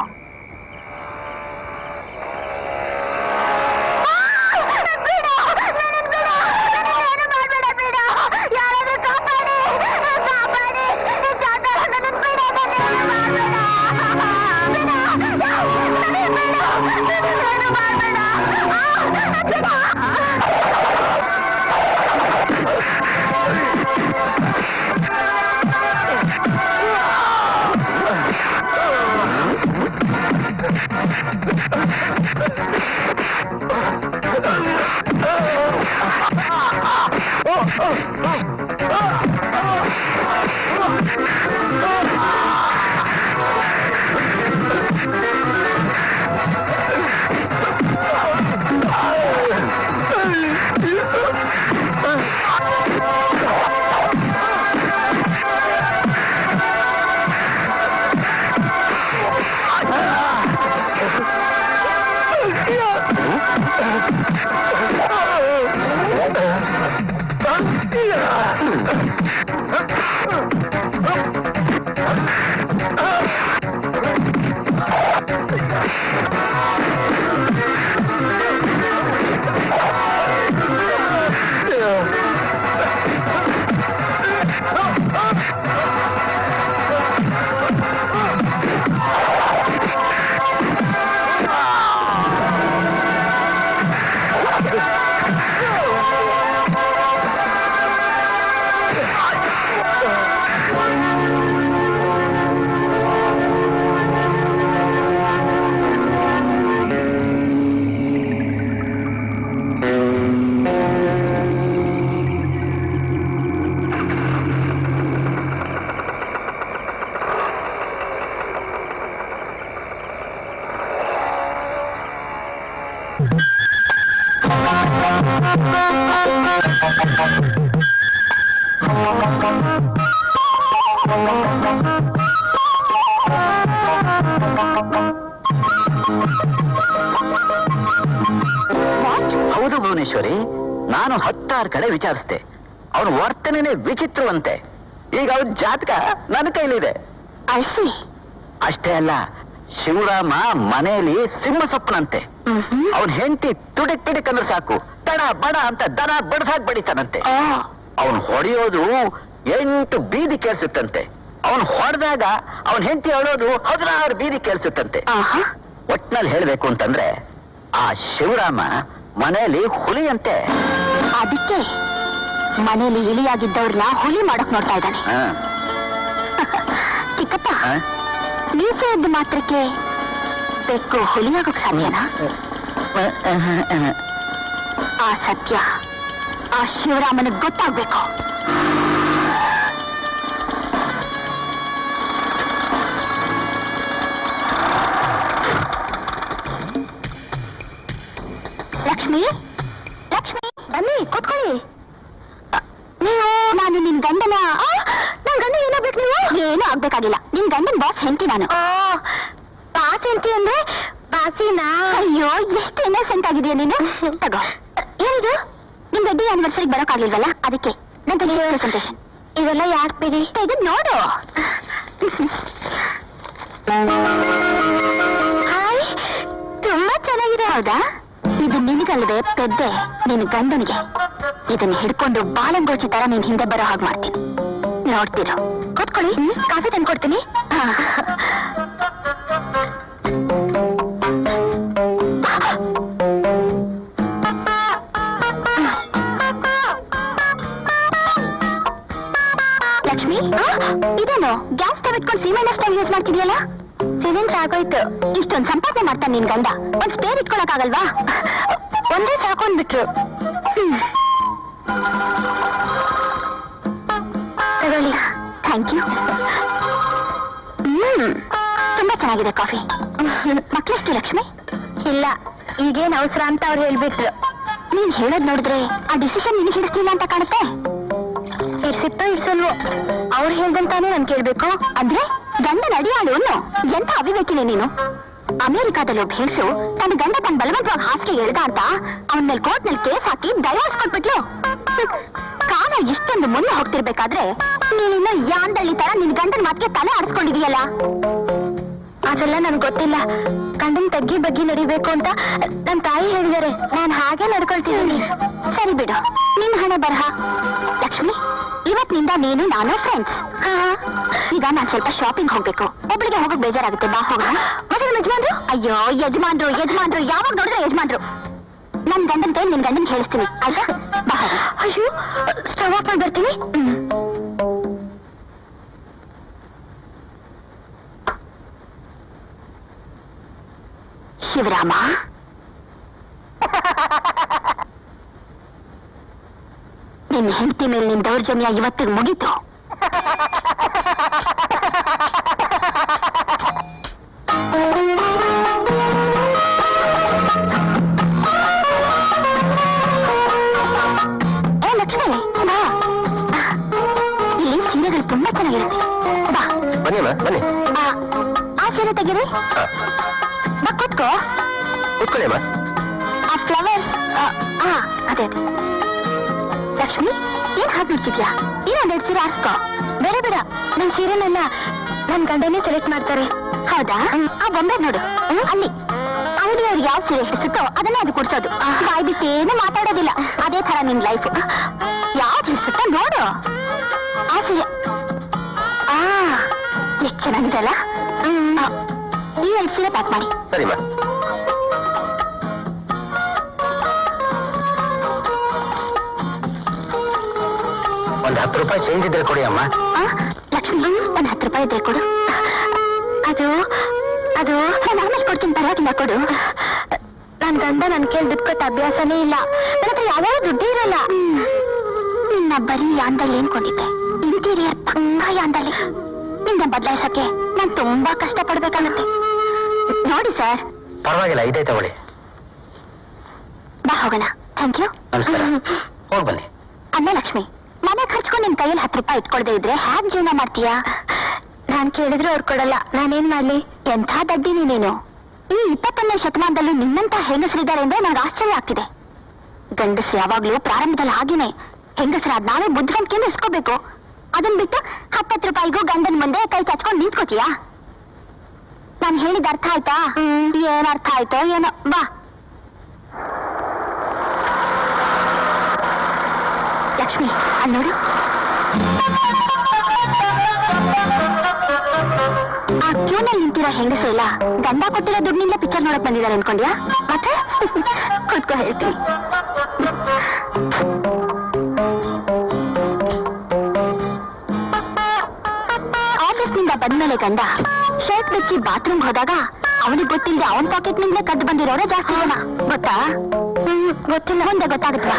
ಹೌದು ಭುವನೇಶ್ವರಿ ನಾನು ಹತ್ತಾರು ಕಡೆ ವಿಚಾರಿಸ್ದೆ ಅವನ ವರ್ತನೆನೇ ವಿಚಿತ್ರವಂತೆ ಈಗ ಅವನ ಜಾತಕ ನನ್ನ ಕೈಲಿದೆ ಐಸಿ ಅಷ್ಟೇ ಅಲ್ಲ ಶಿವರಾಮ ಮನೆಯಲ್ಲಿ ಸಿಂಹ ಸಪ್ಪನಂತೆ ಅವನ್ ಹೆಂಡತಿ ತುಡಿಕ್ ತುಡಿಕ್ ಅಂದ್ರೆ ಸಾಕು ತಡ ಬಡ ಅಂತ ದನ ಬಡ್ಸಾಕ್ ಬಡಿತಾನಂತೆ ಅವನ್ ಹೊಡೆಯೋದು ಎಂಟು ಬೀದಿ ಕೇಳಿಸುತ್ತಂತೆ ಅವನ್ ಹೊಡೆದಾಗ ಅವನ್ ಹೆಂಡತಿ ಅಳೋದು ಹದಿನಾರು ಬೀದಿ ಕೇಳಿಸುತ್ತಂತೆ ಆಹಾ ಒಟ್ನಲ್ಲಿ ಹೇಳ್ಬೇಕು ಅಂತಂದ್ರೆ ಆ ಶಿವರಾಮ ಮನೆಯಲ್ಲಿ ಹುಲಿಯಂತೆ ಅದಕ್ಕೆ ಮನೇಲಿ ಇಲಿಯಾಗಿದ್ದವ್ರನ್ನ ಹುಲಿ ಮಾಡಕ್ ನೋಡ್ತಾ ಇದ್ದಾನೆ ಹ. ಚಿಕ್ಕಪ್ಪ ಮೀಸೆ ಎದ್ದು ಮಾತ್ರಕ್ಕೆ ಬೆಕ್ಕು ಹುಲಿಯಾಗೋಕ್ ಸಾಧ್ಯನಾ ಆ ಸತ್ಯ ಆ ಶಿವರಾಮನಿಗೆ ಗೊತ್ತಾಗ್ಬೇಕು ಲಕ್ಷ್ಮಿ ಲಕ್ಷ್ಮಿ ಬನ್ನಿ ಕೂತ್ಕೊಳ್ಳಿ ಅ, ನೀವು ನಾನು ನಿನ್ ಗಂಡನ ಆ, ನನ್ ಗಂಡ ಏನಾಗ್ಬೇಕು ನೀವು ಏನೂ ಆಗ್ಬೇಕಾಗಿಲ್ಲ ನಿನ್ ಗಂಡನ್ ಬಾಸ್ ಹೆಂಡತಿ ನಾನು ಬಾಸ್ ಹೆಂಡತಿ ಅಂದ್ರೆ ಬಾಸಿನಾ ಅಯ್ಯೋ ಎಷ್ಟು ಇನ್ನಸೆಂಟ್ ಆಗಿದೆಯಾ ನೀನು ತಗೋ ಏನಿದು ನಿಮ್ ವೆಡ್ಡಿಂಗ್ ಆನಿವರ್ಸರಿಗೆ ಬರೋಕ್ಕಾಗ್ಲಿಲ್ವಲ್ಲ ಅದಕ್ಕೆ ನನ್ನ ಪ್ರೆಸೆಂಟೇಷನ್ ಇವೆಲ್ಲ ಯಾಕೆ ಬಿಡಿ ಇದು ನೋಡು ಹಾಯ್ ತುಂಬಾ ಚೆನ್ನಾಗಿದೆ ಹೌದಾ ಇದು ನಿನಗಲ್ವೇ ಪೆದ್ದೆ ನಿನ್ ಗಂಡನಿಗೆ ಇದನ್ನ ಹಿಡ್ಕೊಂಡು ಬಾಲಂಗೋಚಿ ತರ ನೀನ್ ಹಿಂದೆ ಬರೋ ಹಾಗೆ ಮಾಡ್ತೀನಿ ನೋಡ್ತಿರೋ ಕೂತ್ಕೊಳ್ಳಿ ಕಾಫಿ ತಂದ್ಕೊಡ್ತೀನಿ ಹಾ. ಲಕ್ಷ್ಮಿ ಇದೇನು ಗ್ಯಾಸ್ ಸ್ಟವ್ ಇಟ್ಕೊಂಡು ಸೀಮೆಣ್ಣೆ ಸ್ಟವ್ ಯೂಸ್ ಮಾಡ್ತಿದ್ಯಲ್ಲ ಸಿಲಿಂಡರ್ ಆಗೋಯ್ತು ಇಷ್ಟೊಂದು ಸಂಪಾದನೆ ಮಾಡ್ತಾನೆ ನಿನ್ ಗಂಡ ಒಂದ್ ಸ್ಪೇರ್ ಇಟ್ಕೊಳಕ್ಕಾಗಲ್ವಾ ಒಂದೇ ಸಾಕೊಂಡ್ಬಿಟ್ರು ಹ್ಮ್. ತಗೊಳ್ಳಿ ಥ್ಯಾಂಕ್ ಯು ಹ್ಮ್ ತುಂಬಾ ಚೆನ್ನಾಗಿದೆ ಕಾಫಿ ಮಕ್ಳೆಷ್ಟು ಲಕ್ಷ್ಮಿ ಇಲ್ಲ ಈಗೇನ್ ಅವಸರ ಅಂತ ಅವ್ರು ಹೇಳ್ಬಿಟ್ರು ನೀನ್ ಹೇಳೋದ್ ನೋಡಿದ್ರೆ ಆ ಡಿಸಿಷನ್ ನಿನಗೆ ಹಿಡಿಸ್ತಿಲ್ಲ ಅಂತ ಕಾಣುತ್ತೆ ಇರ್ಸಿತ್ತೋ ಇರ್ಸಲ್ವೋ ಅವ್ರು ಹೇಳ್ದಂತಾನೆ ನಾನ್ ಕೇಳ್ಬೇಕು ಅಂದ್ರೆ ಗಂಡನ ಅಡಿಯಾಳು ಅನ್ನೋ ಎಂತ ಅವಿವೇಕಿನಿ ನೀನು ಅಮೆರಿಕಾದಲ್ಲಿ ಒಬ್ಬ ಹೆಂಗಸು ತನ್ನ ಗಂಡ ತನ್ನ ಬಲವಂತವಾಗಿ ಹಾಸಿಗೆ ಎಳ್ದ ಅಂತ ಅವನ ಮೇಲೆ ಕೋರ್ಟ್ ನಲ್ಲಿ ಕೇಸ್ ಹಾಕಿ ಡೈವರ್ಸ್ ಕೊಟ್ಬಿಟ್ಲು ಹ್ಮ್. ಕಾಲ ಇಷ್ಟೊಂದು ಮುಂದೆ ಹೋಗ್ತಿರ್ಬೇಕಾದ್ರೆ ನೀನಿನ್ನು ಯಾಂದಳ್ಳಿ ತರ ನಿನ್ ಗಂಡನ ಮಾತಿಗೆ ತಲೆ ಆಡಿಸ್ಕೊಂಡಿದೀಯಲ್ಲ ಅದೆಲ್ಲ ನನ್ಗೆ ಗೊತ್ತಿಲ್ಲ ಗಂಡನ್ ತಗ್ಗಿ ಬಗ್ಗಿ ನಡಿಬೇಕು ಅಂತ ನನ್ ತಾಯಿ ಹೇಳಿದಾರೆ ನಾನ್ ಹಾಗೆ ನಡ್ಕೊಳ್ತಿದ್ದೀನಿ ಸರಿ ಬಿಡು ನಿನ್ ಹಣೆ ಬರಹ ಲಕ್ಷ್ಮಿ ಇವತ್ತಿನಿಂದ ನೀನು ನಾನು ಫ್ರೆಂಡ್ಸ್ ಈಗ ನಾನ್ ಸ್ವಲ್ಪ ಶಾಪಿಂಗ್ ಹೋಗ್ಬೇಕು ಒಬ್ಳಿಗೆ ಹೋಗಕ್ ಬೇಜಾರಾಗುತ್ತೆ ಬಾ ಹೋಗೋಣ ಮತ್ತೆ ನಮ್ಮ ಯಜಮಾನ್ರು ಅಯ್ಯೋ ಯಜಮಾನ್ರು ಯಜಮಾನ್ರು ಯಾವಾಗ ನೋಡಿದ್ರೆ ಯಜಮಾನ್ರು ನನ್ ಗಂಡನ್ ಕೈ ನಿನ್ ಗಂಡನ್ ಹೇಳಿಸ್ತೀನಿ ಆಯ್ತಾ ಬಾ ಹೋಗೋಣ. ಅಯ್ಯೋ ಸ್ಟವ್ ಆಫ್ ಮಾಡಿ ಬರ್ತೀನಿ ಹ್ಮ್. ಶಿವರಾಮ ನಿನ್ನ ಹೆಂಡತಿ ಮೇಲೆ ನಿನ್ ದೌರ್ಜನ್ಯ ಇವತ್ತಿಗೆ ಮುಗೀತು ಏ ಲಕ್ಷ್ಮಿ ಬಾ ಇಲ್ಲಿ ಸೀರೆಗಳು ತುಂಬಾ ಚೆನ್ನಾಗಿರುತ್ತೆ ಬಾ ಬನ್ನಿ ಅಮ್ಮ ಬನ್ನಿ ಆ, ಆ ಸೀರೆ ತೆಗೀರಿ ಬಾ ಕೂತ್ಕೋ ಕೂತ್ಕೊಳ್ಳಿ ಅಮ್ಮ ಆ ಫ್ಲವರ್ಸ್ ಆ ಅದೇ ಅದೇ. ಲಕ್ಷ್ಮಿ ಏನ್ ಹಾಕ್ಬಿಡ್ತಿದ್ಯಾ ಇನ್ನೊಂದೆರಡು ಸೀರೆ ಆರ್ಸ್ಕೋ ಬೇರೆ ಬೇಡ ನನ್ ಸೀರೆನೆಲ್ಲ ನನ್ ಗಂಡನೇ ಸೆಲೆಕ್ಟ್ ಮಾಡ್ತಾರೆ ಹೌದಾ ಆ ಬೊಂಬೆ ನೋಡು ಹ್ಮ್, ಅಲ್ಲಿ ಅಂಗಡಿಯವ್ರು ಯಾವ ಸೀರೆ ಹಿಡಿಸುತ್ತೋ ಅದನ್ನೇ ಅದು ಕೊಡ್ಸೋದು ಬಾಯ್ ಬಿಟ್ಟು ಏನು ಮಾತಾಡೋದಿಲ್ಲ ಅದೇ ತರ ನಿನ್ ಲೈಫ್ ಯಾವ್ದು ಹಿಡಿಸುತ್ತೋ ನೋಡು ಆ ಸೀರೆ ಆ ಎಷ್ಟ್ ಚೆನ್ನಾಗಿದೆ ಅಲ್ಲ ಹ್ಮ್. ಆ, ಈ ಎರಡು ಸೀರೆ ಪ್ಯಾಕ್ ಮಾಡಿ ಸರಿ ಅಮ್ಮ ಒಂದು ಹತ್ತು ರೂಪಾಯಿ ಚೇಂಜ್ ಇದ್ರೆ ಕೊಡಿ ಅಮ್ಮ ಆ, ಲಕ್ಷ್ಮಿ ಒಂದ್ ಹತ್ತು ರೂಪಾಯಿ ಇದ್ರೆ ಕೊಡು ಅದು ಅದು ನಾನು ಆಮೇಲೆ ಕೊಡ್ತೀನಿ ಪರವಾಗಿಲ್ಲ ಕೊಡು ನನ್ ಗಂಡ ನನ್ ಕೇಳಿ ದುಡ್ಡು ಕೊಟ್ಟ ಅಭ್ಯಾಸನೇ ಇಲ್ಲ ನನ್ನ ಹತ್ರ ಯಾವ್ಯಾವ ದುಡ್ಡೇ ಇರಲ್ಲ ನಿನ್ನ ಬರೀ ಯಾಂದಲ್ಲಿ ಏನ್ಕೊಂಡಿದ್ದೆ ಇಂಟೀರಿಯರ್ ತುಂಬಾ ಯಾಂದಲ್ಲಿ ನಿನ್ನ ಬದಲಾಯಿಸಕ್ಕೆ ನಾನ್ ತುಂಬಾ ಕಷ್ಟ ಪಡ್ಬೇಕಾಗತ್ತೆ ನೋಡಿ ಸರ್ ಪರವಾಗಿಲ್ಲ ಇದೇ ತಗೊಳ್ಳಿ ಬಾ ಹೋಗೋಣ ಥ್ಯಾಂಕ್ ಯು ನಮಸ್ಕಾರ ಹೋಗಿ ಬನ್ನಿ ಅಲ್ಲ ಲಕ್ಷ್ಮಿ ಮನೆ ಖರ್ಚ್ಕೊಂಡು ನಿನ್ ಕೈಯಲ್ಲಿ ಹತ್ತು ರೂಪಾಯಿ ಇಟ್ಕೊಳ್ದೆ ಇದ್ರೆ ಹ್ಯಾಕ್ ಜೀವನ ಮಾಡ್ತೀಯಾ ನಾನ್ ಕೇಳಿದ್ರೆ ಅವ್ರು ಕೊಡಲ್ಲ ನಾನೇನ್ ಮಾಡ್ಲಿ ಎಂಥ ದಡ್ಡಿನಿ ನೀನು ಈ ಇಪ್ಪತ್ತೊಂದನೇ ಶತಮಾನದಲ್ಲಿ ನಿನ್ನಂತ ಹೆಂಗಸರಿದ್ದಾರೆ ಅಂದ್ರೆ ನನಗೆ ಆಶ್ಚರ್ಯ ಆಗ್ತಿದೆ ಗಂಡಸ್ ಯಾವಾಗ್ಲೂ ಪ್ರಾರಂಭದಲ್ಲಿ ಹಾಗೇನೆ ಹೆಂಗಸರಾದ ನಾವೇ ಬುದ್ಧಿವಂತಿಕೆಯಿಂದ ಇಸ್ಕೋಬೇಕು ಅದನ್ ಬಿಟ್ಟು ಹತ್ತತ್ತು ರೂಪಾಯಿಗೂ ಗಂಡನ ಮುಂದೆ ಕೈ ಚಾಚ್ಕೊಂಡು ನಿಂತ್ಕೋತೀಯಾ ನಾನು ಹೇಳಿದ ಅರ್ಥ ಆಯ್ತಾ ಏನ್ ಅರ್ಥ ಆಯ್ತೋ ಏನೋ ಬಾ ಲಕ್ಷ್ಮಿ ಅಲ್ಲಿ ನೋಡು ಆ ಕ್ಯೂನಲ್ಲಿ ನಿಂತಿರೋ ಹೆಂಗಸು ಇಲ್ಲ ಗಂಡ ಕೊಟ್ಟಿರೋ ದುಡ್ಡಿನಿಂದ ಪಿಕ್ಚರ್ ನೋಡಕ್ ಬಂದಿದ್ದಾರೆ ಅನ್ಕೊಂಡ್ಯಾ ಮತ್ತೆ ಕೂತ್ಕೋ ಹೇಳ್ತೀನಿ ಆಫೀಸ್ನಿಂದ ಬಂದ್ಮೇಲೆ ಗಂಡ ಶರ್ಟ್ ಬಿಚ್ಚಿ ಬಾತ್ರೂಮ್ ಹೋದಾಗ ಅವನಿಗೆ ಗೊತ್ತಿಲ್ಲದೆ ಅವನ್ ಪಾಕೆಟ್ ನಿಂದಲೇ ಕದ್ದು ಬಂದಿರೋರೇ ಜಾಸ್ತಿ ಜನ ಗೊತ್ತಾ ಹ್ಮ್ ಗೊತ್ತಿಲ್ಲ ಮುಂದೆ ಗೊತ್ತಾಗುತ್ತಾ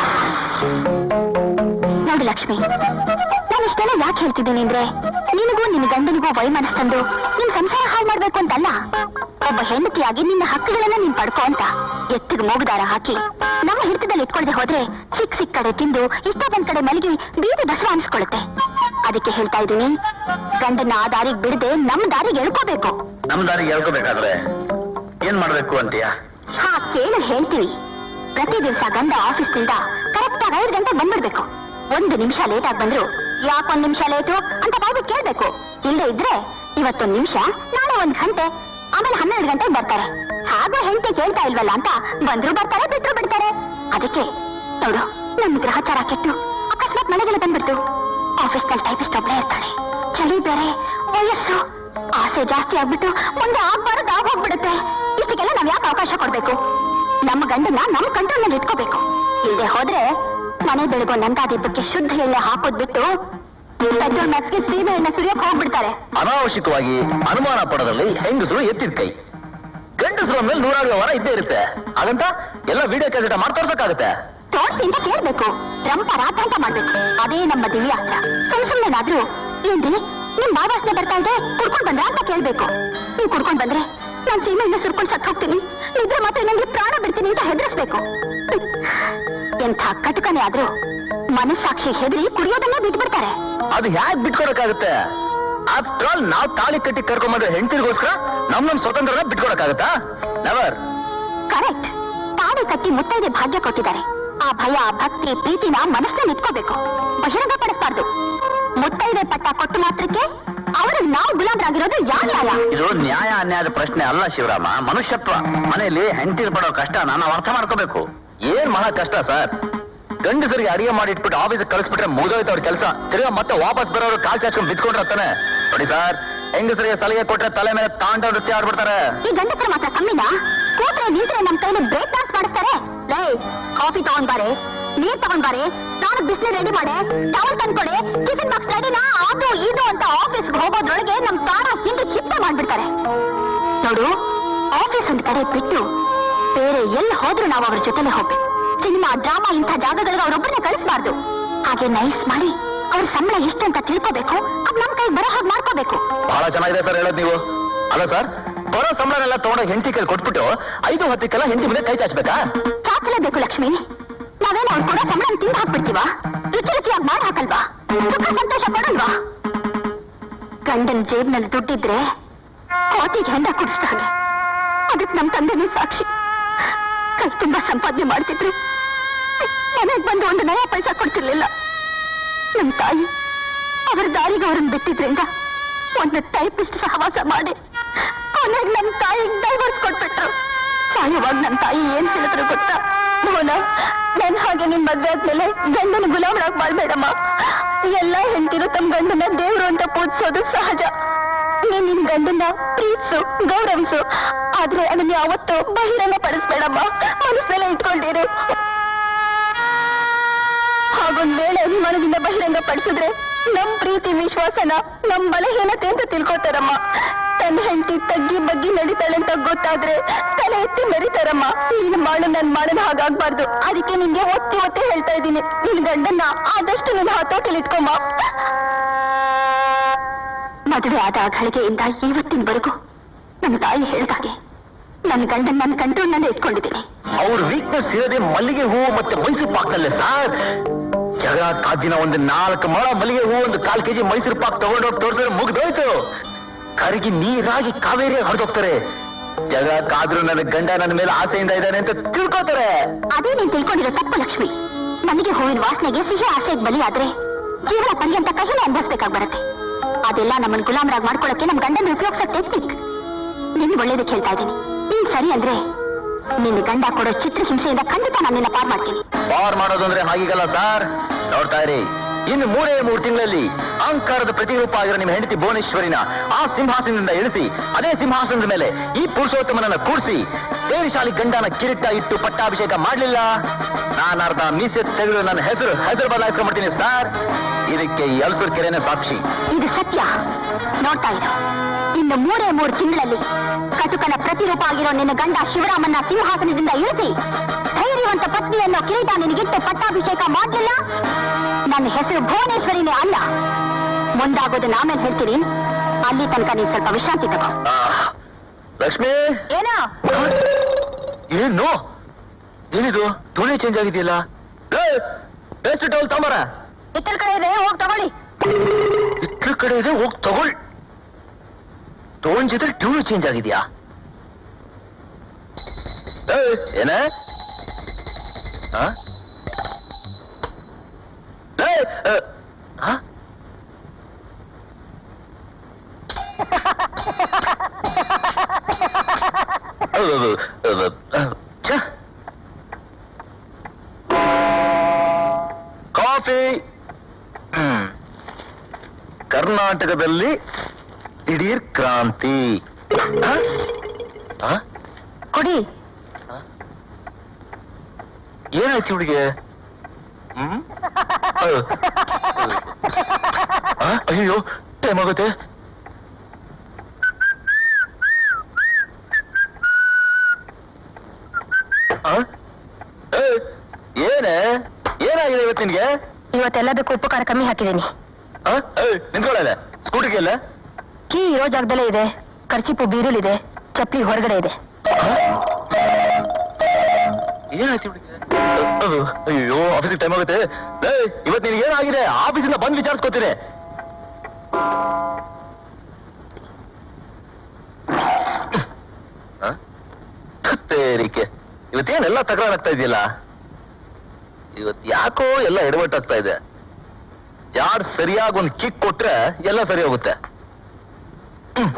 ನೋಡು ಲಕ್ಷ್ಮಿ ನಾನು ಇಷ್ಟೆಲ್ಲ ಯಾಕೆ ಹೇಳ್ತಿದ್ದೀನಿ ಅಂದ್ರೆ ನಿನಗೂ ನಿನ್ನ ಗಂಡನಿಗೂ ವೈಮನಸ್ ತಂದು ನಿನ್ ಸಂಸಾರ ಹಾಳು ಮಾಡ್ಬೇಕು ಅಂತಲ್ಲ ಒಬ್ಬ ಹೆಂಡತಿಯಾಗಿ ನಿನ್ನ ಹಕ್ಕುಗಳನ್ನ ನೀನ್ ಪಡ್ಕೋ ಅಂತ ಎತ್ತಿಗೆ ಮೂಗುದಾರ ಹಾಕಿ ನಮ್ಮ ಹಿಡಿತದಲ್ಲಿ ಇಟ್ಕೊಳ್ದೆ ಹೋದ್ರೆ ಸಿಕ್ ಸಿಕ್ ಕಡೆ ತಿಂದು ಇಷ್ಟ ಬಂದ್ ಕಡೆ ಮಲಗಿ ಬೀದಿ ಬಸವ ಅನ್ಸ್ಕೊಳುತ್ತೆ ಅದಕ್ಕೆ ಹೇಳ್ತಾ ಇದ್ದೀನಿ ಗಂಡನ್ನ ಆ ದಾರಿಗೆ ಬಿಡದೆ ನಮ್ ದಾರಿಗೆ ಎಳ್ಕೋಬೇಕು ನಮ್ ದಾರಿಗೆ ಹೇಳ್ಕೋಬೇಕಾದ್ರೆ ಏನ್ ಮಾಡ್ಬೇಕು ಅಂತೀಯ ಹಾ ಕೇಳು ಹೇಳ್ತೀವಿ ಪ್ರತಿ ದಿವಸ ಗಂಡ ಆಫೀಸ್ನಿಂದ ಕರೆಕ್ಟ್ ಆಗಿ ಐದು ಗಂಟೆ ಬಂದ್ಬಿಡ್ಬೇಕು ಒಂದು ನಿಮಿಷ ಲೇಟ್ ಆಗಿ ಬಂದ್ರು ಯಾಕೊಂದ್ ನಿಮಿಷ ಲೇಟು ಅಂತ ಬಾಯ್ಬಿಟ್ಟು ಕೇಳ್ಬೇಕು ಇಲ್ಲದೆ ಇದ್ರೆ ಇವತ್ತೊಂದ್ ನಿಮಿಷ ನಾಳೆ ಒಂದ್ ಗಂಟೆ ಆಮೇಲೆ ಹನ್ನೆರಡು ಗಂಟೆಗೆ ಬರ್ತಾರೆ ಹಾಗೆ ಹೆಂಡತಿ ಕೇಳ್ತಾ ಇಲ್ವಲ್ಲ ಅಂತ ಬಂದ್ರು ಬರ್ತಾರೆ ಬಿಟ್ರು ಬಿಡ್ತಾರೆ ಅದಕ್ಕೆ ನೋಡು ನಮ್ ಗ್ರಹಚಾರ ಕೆಟ್ಟು ಅಕಸ್ಮಾತ್ ಮನೆಗೆಲ್ಲ ಬಂದ್ಬಿಡ್ತು ಆಫೀಸ್ನಲ್ಲಿ ಟೈಪಿಸ್ಟ್ ಒಬ್ಳೇ ಇರ್ತಾಳೆ ಚಳಿ ಬೇರೆ ವಯಸ್ಸು ಆಸೆ ಜಾಸ್ತಿ ಆಗ್ಬಿಟ್ಟು ಮುಂದೆ ಆಗ್ಬಾರದು ಆಗೋಗ್ಬಿಡುತ್ತೆ ಇಷ್ಟಕ್ಕೆಲ್ಲ ನಾವ್ ಯಾಕೆ ಅವಕಾಶ ಕೊಡ್ಬೇಕು ನಮ್ಮ ಗಂಡನ್ನ ನಮ್ಮ ಕಂಟ್ರೋಲ್ನಲ್ಲಿ ಇಟ್ಕೋಬೇಕು ಇಲ್ಲದೆ ಹೋದ್ರೆ ಮನೆ ಬೆಳಗೋ ನಂದಾದಿದ್ದಕ್ಕೆ ಶುದ್ಧ ಎಣ್ಣೆ ಹಾಕೋದ್ ಬಿಟ್ಟು ಪೆಟ್ರೋಲ್ ಮ್ಯಾಕ್ಸ್ಗೆ ಸೀಮೆ ಎಣ್ಣೆ ಸುರಿಯಕ್ ಹೋಗ್ಬಿಡ್ತಾರೆ ಅನಾವಶ್ಯಕವಾಗಿ ಅನುಮಾನ ಪಡೋದ್ರಲ್ಲಿ ಹೆಂಗಸರು ಎತ್ತಿದ ಕೈ ಗಂಡಸರು ಮೇಲೆ ನೂರಾರು ವ್ಯವಹಾರ ಇದ್ದೇ ಇರುತ್ತೆ ಹಾಗಂತ ಎಲ್ಲ ವಿಡಿಯೋ ಕ್ಯಾಸೆಟ್ ಮಾಡಿ ತೋರ್ಸಕ್ಕಾಗುತ್ತೆ ತೋರ್ಸಿ ಅಂತ ಕೇಳ್ಬೇಕು ರಂಪ ರಾತಾಂತ ಮಾಡ್ಬೇಕು ಅದೇ ನಮ್ಮ ದಿವ್ಯಾಸ್ತ್ರ ಸುಮ್ ಸುಮ್ನೆನಾದ್ರೂ ಏನ್ರಿ ನಿಮ್ ಬಾಬಾಸ್ನೆ ಬರ್ತಾ ಇದೆ ಕುಡ್ಕೊಂಡ್ ಬಂದ್ರ ಅಂತ ಕೇಳ್ಬೇಕು ನೀವ್ ಕುಡ್ಕೊಂಡ್ ಬಂದ್ರೆ ನಾನ್ ಸೀಮೆಯಿಂದ ಸುರ್ಕೊಂಡ್ ಸತ್ ಹೋಗ್ತೀನಿ ನಿದ್ರೆ ಮತ್ತೆ ನಂಗೆ ಪ್ರಾಣ ಬಿಡ್ತೀನಿ ಅಂತ ಹೆದರ್ಸ್ಬೇಕು ಎಂಥ ಕಟುಕನೆ ಆದ್ರೂ ಮನಸ್ಸಾಕ್ಷಿ ಹೆದರಿ ಕುಡಿಯೋದನ್ನೇ ಬಿಟ್ಬಿಡ್ತಾರೆ ಅದು ಹ್ಯಾಕ್ ಬಿಟ್ಕೊಡಕ್ಕಾಗುತ್ತೆ ಆಫ್ಟರ್ ಆಲ್ ನಾವ್ ತಾಳಿ ಕಟ್ಟಿ ಕರ್ಕೊಂಬಂದ್ರೆ ಹೆಂಡತಿಗೋಸ್ಕರ ನಮ್ ನಮ್ ಸ್ವತಂತ್ರನ ಬಿಟ್ಕೊಡಕ್ಕಾಗತ್ತಾ ನೆವರ್ ಕರೆಕ್ಟ್ ತಾಳಿ ಕಟ್ಟಿ ಮುತ್ತೈದೆ ಭಾಗ್ಯ ಕೊಟ್ಟಿದ್ದಾರೆ ಆ ಭಯ ಭಕ್ತಿ ಪ್ರೀತಿನ ಮನಸ್ಸಿನಲ್ಲಿ ಇಟ್ಕೋಬೇಕು ಬಹಿರಂಗ ಪಡಿಸ್ಬಾರ್ದು ಮುತ್ತೈದೆ ಪಟ್ಟ ಕೊಟ್ಟು ಮಾತ್ರಕ್ಕೆ ಅವ್ರಿಗೆ ನಾವು ಗುಲಾಮ್ರಾಗಿರೋದು ಯಾವ ನ್ಯಾಯ ಇದು ನ್ಯಾಯ ಅನ್ಯಾಯದ ಪ್ರಶ್ನೆ ಅಲ್ಲ ಶಿವರಾಮ ಮನುಷ್ಯತ್ವ ಮನೆಯಲ್ಲಿ ಹೆಂಡತಿರ್ ಪಡೋ ಕಷ್ಟ ನಾವು ಅರ್ಥ ಮಾಡ್ಕೋಬೇಕು ಏನ್ ಮಹಾ ಕಷ್ಟ ಸರ್ ಗಂಡಸರಿಗೆ ಅಡಿಗೆ ಮಾಡಿ ಇಟ್ಬಿಟ್ಟು ಆಫೀಸ್ ಕಳಿಸ್ಬಿಟ್ರೆ ಮುಗಿದೋಯ್ತು ಅವ್ರ ಕೆಲಸ ತಿರ್ಗಾ ಮತ್ತೆ ವಾಪಸ್ ಬರೋರು ಕಾಲ್ ಚಾಚ್ಕೊಂಡ್ ಬಿದ್ಕೊಂಡ್ರತ್ತಾನೆ ನೋಡಿ ಸರ್ ಹೆಂಗಸರಿಗೆ ಸಲಿಗೆ ಕೊಟ್ರೆ ತಲೆ ಮೇಲೆ ತಾಂಡ ನೃತ್ಯ ಆಡ್ಬಿಡ್ತಾರೆ ಈ ಗಂಡಸರು ಮಾತ್ರ ಕಮ್ಮಿನ ಕೂತ್ರೆ ನಿಂತ್ರೆ ನಮ್ ಕೈಲಿ ಬ್ರೇಕ್ ಡಾನ್ಸ್ ಮಾಡಿಸ್ತಾರೆ ಲೇ ಕಾಫಿ ತಗೊಂಡ್ ಬಾರೆ ನೀರ್ ತಗೊಂಡ್ ಬಾರೆ ನಾನು ಬಿಸಿಲು ರೆಡಿ ಮಾಡೆ ಟವಲ್ ತಂದ್ಕೊಡೆ ಟಿಫಿನ್ ಬಾಕ್ಸ್ ರೆಡಿನಾ ಅದು ಇದು ಅಂತ ಆಫೀಸ್ಗೆ ಹೋಗೋದ್ರೊಳಗೆ ನಮ್ ತಾರ ಹಿಂದೆ ಚಿತ್ತ ಮಾಡ್ಬಿಡ್ತಾರೆ ನೋಡು ಆಫೀಸ್ ಒಂದ್ ಕಡೆ ಬಿಟ್ಟು ಬೇರೆ ಎಲ್ಲಿ ಹೋದ್ರೂ ನಾವು ಅವ್ರ ಜೊತೆಲೆ ಹೋಗ್ಬೇಕು ಸಿನಿಮಾ ಡ್ರಾಮಾ ಇಂಥ ಜಾಗಗಳಿಗೆ ಅವ್ರೊಬ್ಬರನ್ನ ಕಳಿಸ್ಬಾರ್ದು ಹಾಗೆ ನೈಸ್ ಮಾಡಿ ಅವ್ರ ಸಂಬಳ ಎಷ್ಟು ಅಂತ ತಿಳ್ಕೋಬೇಕು ಅದ್ ನಮ್ ಕೈ ಬರೋ ಹಾಗೆ ಮಾಡ್ಕೋಬೇಕು ಬಹಳ ಚೆನ್ನಾಗಿದೆ ಸರ್ ಹೇಳೋದು ನೀವು ಅಲ್ಲ ಸರ್ ಬರೋ ಸಂಬಳನೆಲ್ಲ ತಗೊಂಡೋಗಿ ಹೆಂಡತಿ ಕೈ ಕೊಟ್ಬಿಟ್ಟು ಐದು ಹತ್ತಕ್ಕೆಲ್ಲ ಹೆಂಡತಿ ಮುಂದೆ ಕೈ ಚಾಚ್ಬೇಕಾ ಚಾಚಲೇಬೇಕು ಲಕ್ಷ್ಮಿ ನಾವೇನು ಅವ್ರು ಕೊಡೋ ಸಂಬಳ ತಿಂದು ಹಾಕ್ಬಿಡ್ತೀವಾ ರುಚಿ ರುಚಿಯಾಗಿ ಮಾಡಿ ಹಾಕಲ್ವಾ ಸುಖ ಸಂತೋಷ ಕೊಡಲ್ವಾ ಗಂಡನ್ ಜೇಬ್ನಲ್ಲಿ ದುಡ್ಡಿದ್ರೆ ಕೋಟಿಗೆ ಹೆಂಡ ಕುಡಿಸ್ತಾನೆ ಅದಕ್ಕೆ ನಮ್ ತಂದೆನೂ ಸಾಕ್ಷಿ ಕೈ ತುಂಬಾ ಸಂಪಾದನೆ ಮಾಡ್ತಿದ್ರು ಮನೆಗ್ ಬಂದು ಒಂದು ನಯ ಪೈಸಾ ಕೊಡ್ತಿರ್ಲಿಲ್ಲ ನಮ್ ತಾಯಿ ಅವರ ದಾರಿಗೆ ಅವ್ರನ್ನ ಬಿಟ್ಟಿದ್ರಿಂದ ಒಂದು ಟೈಪಿಸ್ಟ್ ಸಹವಾಸ ಮಾಡಿ ಕೊನೆಗೆ ನಮ್ ತಾಯಿಗೆ ಡೈವರ್ಸ್ ಕೊಟ್ಬಿಟ್ರು ಸಾಯುವಾಗ ನಮ್ ತಾಯಿ ಏನ್ ಹೇಳಿದ್ರು ಗೊತ್ತಾ ಮೋನ ನನ್ ಹಾಗೆ ನಿನ್ ಮದ್ವೆ ಆದ್ಮೇಲೆ ಗಂಡನ ಗುಲಾಮರಾಗ್ ಮಾಡ್ಬೇಡಮ್ಮ ಎಲ್ಲಾ ಹೆಂಡತಿರು ತಮ್ಮ ಗಂಡನ ದೇವ್ರು ಅಂತ ಪೂಜಿಸೋದು ಸಹಜ ನೀನ್ ನಿನ್ ಗಂಡನ ಪ್ರೀತಿಸು ಗೌರವಿಸು ಆದ್ರೆ ಅದನ್ನ ಯಾವತ್ತೂ ಬಹಿರಂಗ ಪಡಿಸ್ಬೇಡಮ್ಮ ಮನಸ್ಸಲ್ಲೇ ಇಟ್ಕೊಂಡಿರು ಹಾಗೊಂದ್ ವೇಳೆ ಅಭಿಮಾನದಿಂದ ಬಹಿರಂಗ ಪಡಿಸಿದ್ರೆ ನಮ್ ಪ್ರೀತಿ ವಿಶ್ವಾಸನ ನಮ್ ಬಲಹೀನತೆ ಅಂತ ತಿಳ್ಕೊತಾರಮ್ಮ ತನ್ನ ಹೆಂಡತಿ ತಗ್ಗಿ ಬಗ್ಗಿ ನಡೀತಾಳೆ ಅಂತ ಗೊತ್ತಾದ್ರೆ ತಲೆ ಎತ್ತಿ ಮೆರಿತಾರಮ್ಮ ನೀನ್ ಮಾಡು ನನ್ ಮಾಡನ್ ಹಾಗಾಗ್ಬಾರ್ದು ಅದಕ್ಕೆ ನಿನ್ಗೆ ಒತ್ತಿ ಒತ್ತಿ ಹೇಳ್ತಾ ಇದ್ದೀನಿ ನಿನ್ ಗಂಡನ್ನ ಆದಷ್ಟು ನಿನ್ ಹತೋಟಿಲ್ ಇಟ್ಕೊಮ್ಮ ಮದುವೆ ಆದ ಘಳಿಗೆಯಿಂದ ಇವತ್ತಿನವರೆಗೂ ನನ್ನ ತಾಯಿ ಹೇಳ್ದಾಗೆ ನನ್ನ ಗಂಡನ್ ನನ್ನ ಕಂಟ್ರೋಲ್ನಲ್ಲೇ ಇಟ್ಕೊಂಡಿದ್ದೀನಿ ಅವ್ರ ವೀಕ್ನೆಸ್ ಇರೋದೇ ಮಲ್ಲಿಗೆ ಹೂವು ಮತ್ತೆ ಮೈಸೂರು ಪಾಕ್ನಲ್ಲೇ ಸರ್ ಜಗ ಕಾದಿನ ಒಂದು ನಾಲ್ಕು ಮೊಳ ಮಲ್ಲಿಗೆ ಹೂವು ಒಂದು ಕಾಲ್ ಕೆಜಿ ಮೈಸೂರು ಪಾಕ್ ತಗೊಂಡೋಗಿ ತೋರಿಸಿದ್ರೆ ಮುಗ್ದೋಯ್ತು ಕರಗಿ ನೀರಾಗಿ ಕಾವೇರಿ ಹರಿದೋಗ್ತಾರೆ ಜಗ ಕಾದ್ರು ನನ್ನ ಗಂಡ ನನ್ನ ಮೇಲೆ ಆಸೆಯಿಂದ ಇದ್ದಾನೆ ಅಂತ ತಿಳ್ಕೊತಾರೆ ಅದೇ ನೀನ್ ತಿಳ್ಕೊಂಡಿರೋ ತಪ್ಪು ಲಕ್ಷ್ಮಿ ನನಗೆ ಹೂವಿನ ವಾಸನೆಗೆ ಸಿಹಿ ಆಸೆಗೆ ಬಲಿಯಾದ್ರೆ ಜೀವನ ಪರ್ಯಂತ ಕಹಿನ ಅನ್ಭವಿಸ್ಬೇಕಾಗ್ ಬರುತ್ತೆ ಅದೆಲ್ಲ ನಮ್ಮನ್ ಗುಲಾಮರಾಗ್ ಮಾಡ್ಕೊಳಕ್ಕೆ ನಮ್ ಗಂಡನ ಉಪಯೋಗಿಸೋ ಟೆಕ್ನಿಕ್ ನಿನ್ ಒಳ್ಳೇದಕ್ಕೆ ಹೇಳ್ತಾ ಇದ್ದೀನಿ ನೀನ್ ಸರಿ ಅಂದ್ರೆ ನಿನ್ನ ಗಂಡ ಕೊಡೋ ಚಿತ್ರ ಹಿಂಸೆಯಿಂದ ಖಂಡಿತ ನಾನು ನಿನ್ನ ಪಾರ್ ಮಾಡ್ತೀನಿ ಪಾರ್ ಮಾಡೋದು ಅಂದ್ರೆ ಹಾಗೀಗಲ್ಲ ಸರ್ ನೋಡ್ತಾ ಇರಿ ಇನ್ನು ಮೂರೇ ಮೂರು ತಿಂಗಳಲ್ಲಿ ಅಹಂಕಾರದ ಪ್ರತಿರೂಪ ಆಗಿರೋ ನಿಮ್ಮ ಹೆಂಡತಿ ಭುವನೇಶ್ವರಿನ ಆ ಸಿಂಹಾಸನದಿಂದ ಇಳಿಸಿ ಅದೇ ಸಿಂಹಾಸನದ ಮೇಲೆ ಈ ಪುರುಷೋತ್ತಮನನ್ನ ಕೂರಿಸಿ ದೇವಿಶಾಲಿ ಗಂಡನ ಕಿರೀಟ ಇಟ್ಟು ಪಟ್ಟಾಭಿಷೇಕ ಮಾಡ್ಲಿಲ್ಲ ನಾನು ಅರ್ಧ ಮೀಸೆ ತೆಗೆದು ನನ್ನ ಹೆಸರು ಹೆಸರು ಬದಲಾಯಿಸ್ಕೊಂಡ್ಬಿಡ್ತೀನಿ ಸರ್ ಇದಕ್ಕೆ ಎಲ್ಸೂರ್ ಕೆರೆನೇ ಸಾಕ್ಷಿ ಇದು ಸತ್ಯ ನೋಡ್ತಾ ಇರು ಇನ್ನು ಮೂರೇ ಮೂರು ತಿಂಗಳಲ್ಲಿ ಕಟುಕನ ಪ್ರತಿರೂಪ ಆಗಿರೋ ನಿನ್ನ ಗಂಡ ಶಿವರಾಮನ್ನ ಸಿಂಹಾಸನದಿಂದ ಇಳಿಸಿ ಧೈರ್ಯವಂತ ಪತ್ನಿಯನ್ನು ಕಿರೀಟ ನಿನಗಿಟ್ಟು ಪಟ್ಟಾಭಿಷೇಕ ಮಾಡಲಿಲ್ಲ ನನ್ನ ಹೆಸರು ಭುವನೇಶ್ವರಿನೇ ಅಲ್ಲ ಮುಂದಾಗೋದನ್ನ ಆಮೇಲೆ ಹೇಳ್ತೀನಿ ಅಲ್ಲಿ ತನಕ ನೀನ್ ಸ್ವಲ್ಪ ವಿಶ್ರಾಂತಿ ತಗೋ ಲಕ್ಷ್ಮಿ ಏನೋ ಏನು ಏನಿದು ಟೋನಿ ಚೇಂಜ್ ಆಗಿದೆಯಲ್ಲ ಎಷ್ಟು ಟೋಲ್ ತಾಮರ ಇತರ ಕಡೆ ಇದೆ ಹೋಗಿ ತಗೊಳ್ಳಿ ಇತ್ರ ಕಡೆ ಇದೆ ಹೋಗ್ ತಗೊಳ್ ಟೋನ್ ಜೊತೆ ಟ್ಯೂನ್ ಚೇಂಜ್ ಆಗಿದ್ಯಾ ಏ, ಏನ ಆ? ಏ, ಆ, ಆ? ಅದು, ಅದು, ಅದು, ಅದು, ಛೆ. ಕಾಫಿ ಹ್ಮ್ ಕರ್ನಾಟಕದಲ್ಲಿ ದಿಢೀರ್ ಕ್ರಾಂತಿ ಆ? ಆ? ಕೊಡಿ ಏನಾಯ್ತು ಇವಳಿಗೆ ಹ್ಮ್ ಅಹ್. ಆ? ಅಯ್ಯೋ ಟೈಮ್ ಆಗುತ್ತೆ ಆ? ಏ, ಏನೇ ಏನಾಗಿದೆ ಇವತ್ತು ನಿನ್ಗೆ ಇವತ್ತೆಲ್ಲದಕ್ಕೂ ಉಪ್ಪು ಖಾರ ಕಮ್ಮಿ ಹಾಕಿದ್ದೀನಿ ಆ? ಏ, ನಿಂತ್ಕೊಳ್ಳಲ್ಲ ಸ್ಕೂಟಿಗೆ ಎಲ್ಲ ಕೀ ಇರೋ ಜಾಗದಲ್ಲೇ ಇದೆ ಖರ್ಚಿಪ್ಪು ಬೀರುಲಿದೆ ಚಪ್ಪಲಿ ಹೊರಗಡೆ ಇದೆ ಏನಾಯ್ತು ಇವಳಿಗೆ ಅದು, ಅಯ್ಯೋ ಆಫೀಸಿಗೆ ಟೈಮ್ ಆಗುತ್ತೆ ಏ, ಇವತ್ತು ನಿನಗೆ ಏನಾಗಿದೆ ಆಫೀಸಿಂದ ಬಂದು ವಿಚಾರಿಸ್ಕೊತೀನಿ ಆ? ತತ್ತೇರಿಕೆ ಇವತ್ತೇನೆಲ್ಲ ತಕರಾರಾಗ್ತಾ ಇದೆಯಲ್ಲ ಇವತ್ತು ಯಾಕೋ ಎಲ್ಲ ಎಡವಟ್ಟಾಗ್ತಾ ಇದೆ ಯಾರು ಸರಿಯಾಗಿ ಒಂದು ಕಿಕ್ ಕೊಟ್ರೆ ಎಲ್ಲ ಸರಿ ಹೋಗುತ್ತೆ ಹ್ಮ್.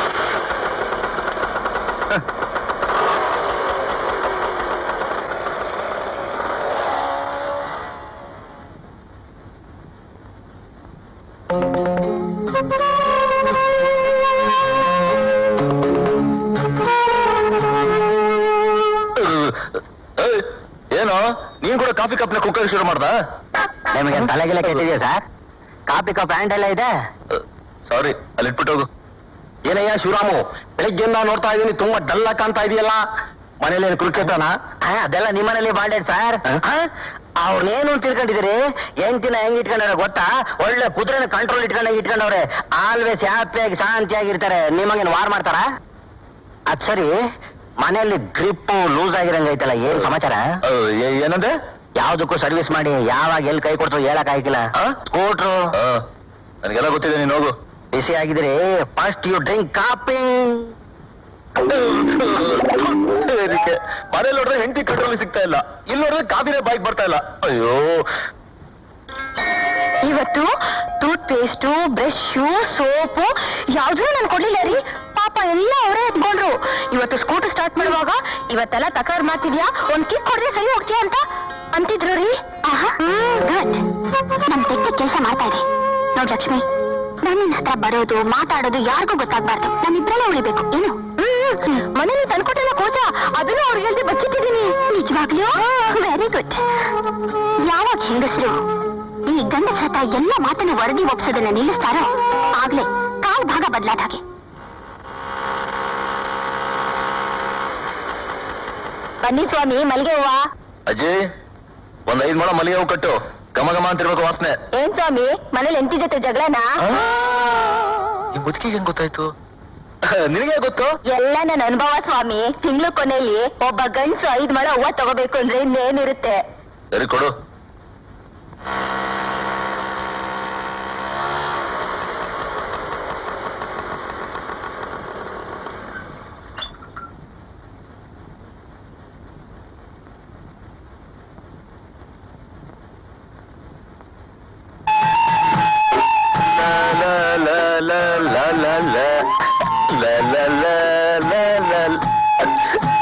ಏಯ್, ಏನೋ ನೀನ್ ಕೂಡ ಕಾಫಿ ಕಪ್ನ ಕುಕ್ಕರ್ ಶುರು ಮಾಡ್ದ ನಿಮಗೆ ತಲೆಗೆಲ್ಲ ಕೆಟ್ಟಿದೆಯಾ ಸರ್ ಕಾಪಿ ಕಪ್ ಹ್ಯಾಂಡ್ ಎಲ್ಲ ಇದೆ ಸಾರಿ ಅಲ್ಲಿ ಇಟ್ಬಿಟ್ಟು ಹೋಗು ಏನಯ್ಯ ಶಿವರಾಮು ಬೆಳಿಗ್ಗೆಯಿಂದ ನೋಡ್ತಾ ಇದೀನಿ ತುಂಬಾ ಡಲ್ ಕಾಣ್ತಾ ಇದೆಯಲ್ಲ ಮನೇಲಿ ಏನು ಕ್ರಿಕೆಟನ ಆ, ಅದೆಲ್ಲ ನಿಮ್ಮನೇಲಿ ಬಾಂಡೆಡ್ ಸರ್ ಅವ್ರನ್ನೇನು ತಿಳ್ಕೊಂಡಿದ್ದೀರಿ ಎಂಟಿನ ಹೆಂಗ್ ಇಟ್ಕೊಂಡವ್ರೆ ಗೊತ್ತಾ ಒಳ್ಳೆ ಕುದುರೆನ ಕಂಟ್ರೋಲ್ ಇಟ್ಕೊಂಡಂಗೆ ಇಟ್ಕೊಂಡವ್ರೆ ಆಲ್ವೇಸ್ ಹ್ಯಾಪಿಯಾಗಿ ಶಾಂತಿಯಾಗಿರ್ತಾರೆ ನಿಮಗೇನು ವಾರ್ ಮಾಡ್ತಾರ ಅದ್ ಸರಿ ಮನೆಯಲ್ಲಿ ಗ್ರಿಪ್ ಲೂಸ್ ಆಗಿರಂಗೈತಲ್ಲ ಏನ್ ಸಮಾಚಾರ ಅಹ್, ಏ- ಏನಂದೆ ಯಾವ್ದಕ್ಕೂ ಸರ್ವಿಸ್ ಮಾಡಿ ಯಾವಾಗ ಎಲ್ಲಿ ಕೈ ಕೊಡ್ತೋ ಹೇಳಕ್ ಆಗಿಲ್ಲ ಆ? ಸ್ಕೂಟ್ರು ಆ, ನನಗೆಲ್ಲ ಗೊತ್ತಿದೆ ನೀನು ಹೋಗು ಬಿಸಿ ಆಗಿದ್ರೆ ಫಸ್ಟ್ ಯು ಡ್ರಿಂಕ್ ಕಾಪಿ ಇದಕ್ಕೆ ಮನೇಲಿ ನೋಡಿದ್ರೆ ಹೆಂಡತಿ ಕಂಟ್ರೋಲ್ ಸಿಗ್ತಾ ಇಲ್ಲ ಇಲ್ಲಿ ನೋಡಿದ್ರೆ ಕಾಫಿನೇ ಬೈಕ್ ಬರ್ತಾ ಇಲ್ಲ ಅಯ್ಯೋ ಇವತ್ತು ಟೂತ್ ಪೇಸ್ಟು ಬ್ರಷ್ ಸೋಪು ಯಾವ್ದೂ ನಾನು ಕೊಡ್ಲಿಲ್ಲ ರೀ ಪಾಪ ಎಲ್ಲ ಅವರೇ ಎತ್ಕೊಂಡ್ರು ಇವತ್ತು ಸ್ಕೂಟರ್ ಸ್ಟಾರ್ಟ್ ಮಾಡುವಾಗ ಇವತ್ತೆಲ್ಲ ತಕರಾರು ಮಾಡ್ತಿದ್ಯಾ ಒಂದ್ ಕಿಕ್ ಕೊಡ್ದೆ ಸರಿ ಹೋಗ್ತೀಯ ಅಂತ ಅಂತಿದ್ರು ರೀ ಗುಡ್ ನಮ್ ತೆಕ್ಕ ಕೆಲಸ ಮಾಡ್ತಾ ಇದೆ ನೋಡ್ ಲಕ್ಷ್ಮಿ ನನ್ನ ಹತ್ರ ಬರೋದು ಮಾತಾಡೋದು ಯಾರಿಗೂ ಗೊತ್ತಾಗ್ಬಾರ್ದು ನಮ್ಮಿಬ್ರಲ್ಲೇ ಉಳಿಬೇಕು ಏನು ಮನೇಲಿ ತಂದ್ಕೊಟ್ಟಿಲ್ಲ ಕೋಚ ಅದನ್ನು ಅವ್ರಿಗೆ ಹೇಳ್ದೆ ಬಚ್ಚಿಟ್ಟಿದ್ದೀನಿ ನಿಜವಾಗ್ಲೂ ವೆರಿ ಗುಡ್ ಯಾವಾಗ ಹೆಂಗಸರು ಈ ಗಂಡಸ ಹತ್ರ ಎಲ್ಲ ಮಾತನ್ನು ವರದಿ ಒಪ್ಸೋದನ್ನ ನಿಲ್ಲಿಸ್ತಾರೋ ಆಗ್ಲೇ ಕಾಲ್ ಭಾಗ ಬದಲಾದ ಹಾಗೆ ಬನ್ನಿ ಸ್ವಾಮಿ ಮಲ್ಲಿಗೆ ಹೂವ ಅಜ್ಜಿ ಒಂದ್ ಐದ್ ಮೊಳ ಮಲ್ಲಿಗೆ ಹೂ ಕಟ್ಟು ಘಮ ಘಮ ಅಂತಿರ್ಬೇಕು ವಾಸನೆ ಏನ್ ಸ್ವಾಮಿ ಮನೇಲಿ ಎಂಟಿ ಜೊತೆ ಜಗಳನಾ ಈ ಮುದುಕಿಗೆ ಹೆಂಗ್ ಗೊತ್ತಾಯ್ತು ನಿನಗೆ ಗೊತ್ತು ಎಲ್ಲ ನನ್ನ ಅನುಭವ ಸ್ವಾಮಿ ತಿಂಗಳು ಕೊನೆಯಲ್ಲಿ ಒಬ್ಬ ಗಂಡ್ಸು ಐದ್ ಮಳ ಹೂವ ತಗೋಬೇಕು ಅಂದ್ರೆ ಇನ್ನೇನಿರುತ್ತೆ ಸರಿ ಕೊಡು La la la la la la la la la la la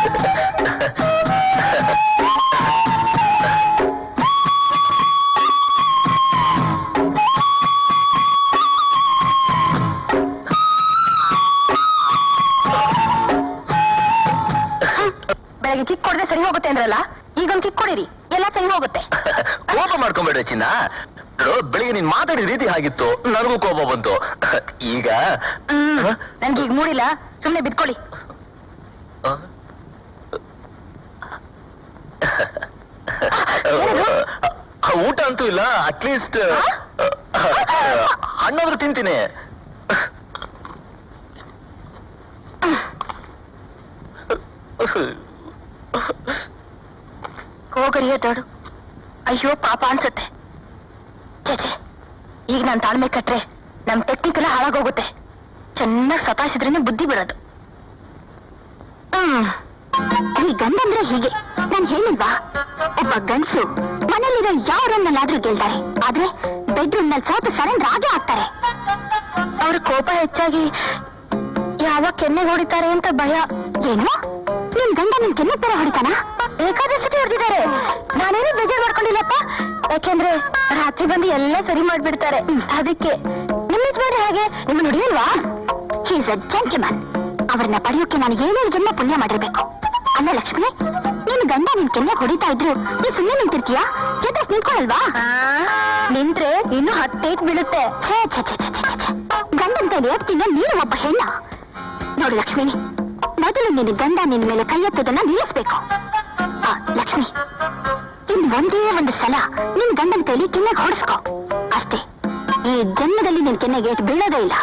ಬೆಳಗ್ಗೆ ಕಿಕ್ ಕೊಡದೆ ಸರಿ ಹೋಗುತ್ತೆ ಅಂದ್ರಲ್ಲ ಈಗ ಒಂದ್ ಕಿಕ್ ಕೊಡಿರಿ ಎಲ್ಲ ಸರಿ ಹೋಗುತ್ತೆ ಕೋಪ ಮಾಡ್ಕೊಂಬೇಡ ಚಿನ್ನ ನೋಡು, ಬೆಳಿಗ್ಗೆ ನೀನ್ ಮಾತಾಡಿದ ರೀತಿ ಹಾಗಿತ್ತು ನನಗೂ ಕೋಪ ಬಂತು ಈಗ ಹ? ನನ್ಗೆ ಈಗ ಮೂಡಿಲ್ಲ ಸುಮ್ನೆ ಬಿಟ್ಕೊಳ್ಳಿ ಆ? ಆ, ಊಟ ಅಂತೂ ಇಲ್ಲ ಅಟ್ಲೀಸ್ಟ್ ಹಣ್ಣಾದ್ರೂ ತಿಂತೀನಿ ಹೋಗರಿಯ ದೊಡು ಅಯ್ಯೋ ಪಾಪ ಅನ್ಸುತ್ತೆ ಚೇಚೆ ಈಗ ನಾನು ತಾಳ್ಮೆ ಕಟ್ರೆ ನಮ್ ಟೆಕ್ನಿಕ್ ಎಲ್ಲ ಹಾಳಾಗೋಗುತ್ತೆ ಚೆನ್ನಾಗಿ ಸತಾಯಿಸಿದ್ರೇನೆ ಬುದ್ಧಿ ಬರೋದು ಹ್ಮ್ ಈ ಗಂಡಂದ್ರೆ ಹೀಗೆ ನಾನ್ ಹೇಳಿಲ್ವಾ ಒಬ್ಬ ಗಂಡಸು ಮನೇಲಿರೋ ಯಾವ ರೂಮ್ನಲ್ಲಾದ್ರೂ ಗೆಲ್ತಾರೆ ಆದ್ರೆ ಬೆಡ್ರೂಮ್ ನಲ್ಲಿ ಸೋತು ಸರೆಂಡರ್ ಆಗೇ ಆಗ್ತಾರೆ ಅವ್ರ ಕೋಪ ಹೆಚ್ಚಾಗಿ ಯಾವಾಗ ಕೆನ್ನೆ ಹೊಡಿತಾರೆ ಅಂತ ಭಯ ಏನು ನಿನ್ ಗಂಡ ನಿನ್ ಕೆನ್ನೆ ತರ ಹೊಡಿತಾನ ಬೇಕಾದ ಸತಿ ಹೊಡೆದಿದ್ದಾರೆ ನಾನೇನು ಬೇಜಾರ್ ಮಾಡ್ಕೊಂಡಿಲ್ಲಪ್ಪ ಯಾಕೆಂದ್ರೆ ರಾತ್ರಿ ಬಂದು ಎಲ್ಲ ಸರಿ ಮಾಡ್ಬಿಡ್ತಾರೆ ಅದಕ್ಕೆ ನಿಮ್ಮ ಯಜಮಾನ್ರು ಹಾಗೆ ನಿಮ್ಮ ನುಡಿಯಲ್ವಾ ಹೀಸ್ ಅ ಜೆಂಟ್ಲ್ಮನ್ ಅವ್ರನ್ನ ಪಡೆಯೋಕೆ ನಾನು ಏನೇನು ಜನ್ಮ ಪುಣ್ಯ ಮಾಡಿರ್ಬೇಕು ಅಲ್ಲ ಲಕ್ಷ್ಮಿ ನಿನ್ ಗಂಡ ನಿನ್ ಕೆನ್ನೆ ಹೊಡಿತಾ ಇದ್ರು ನೀ ಸುಮ್ಮನೆ ನಿಂತಿರ್ತೀಯಾ ಜೊತೆ ನಿಂತ್ಕೊಳಲ್ವಾ ನಿಂತ್ರೆ ಇನ್ನು ಹತ್ತೇಟ್ ಬೀಳುತ್ತೆ ಛೇ ಛೇ ಛೇ ಛೇ ಛೇ ಛೇ, ಛೇ. ಗಂಡನ್ ಕೈಲಿ ಎತ್ತಿನ ನೀನು ಒಬ್ಬ ಹೆಣ್ಣ ನೋಡು ಲಕ್ಷ್ಮಿ ಮೊದಲು ನಿನ್ನ ಗಂಡ ನಿನ್ನ ಮೇಲೆ ಕೈ ಎತ್ತೋದನ್ನ ನಿಲ್ಲಿಸ್ಬೇಕು ಆ, ಲಕ್ಷ್ಮಿ ಇನ್ ಒಂದೇ ಒಂದು ಸಲ ನಿನ್ ಗಂಡನ ಕೈಲಿ ಕೆನ್ನೆಗೆ ಹೊಡಿಸ್ಕೊ ಅಷ್ಟೇ ಈ ಜನ್ಮದಲ್ಲಿ ನಿನ್ ಕೆನ್ನೆಗೆ ಏಟ್ ಬೀಳೋದೇ ಇಲ್ಲ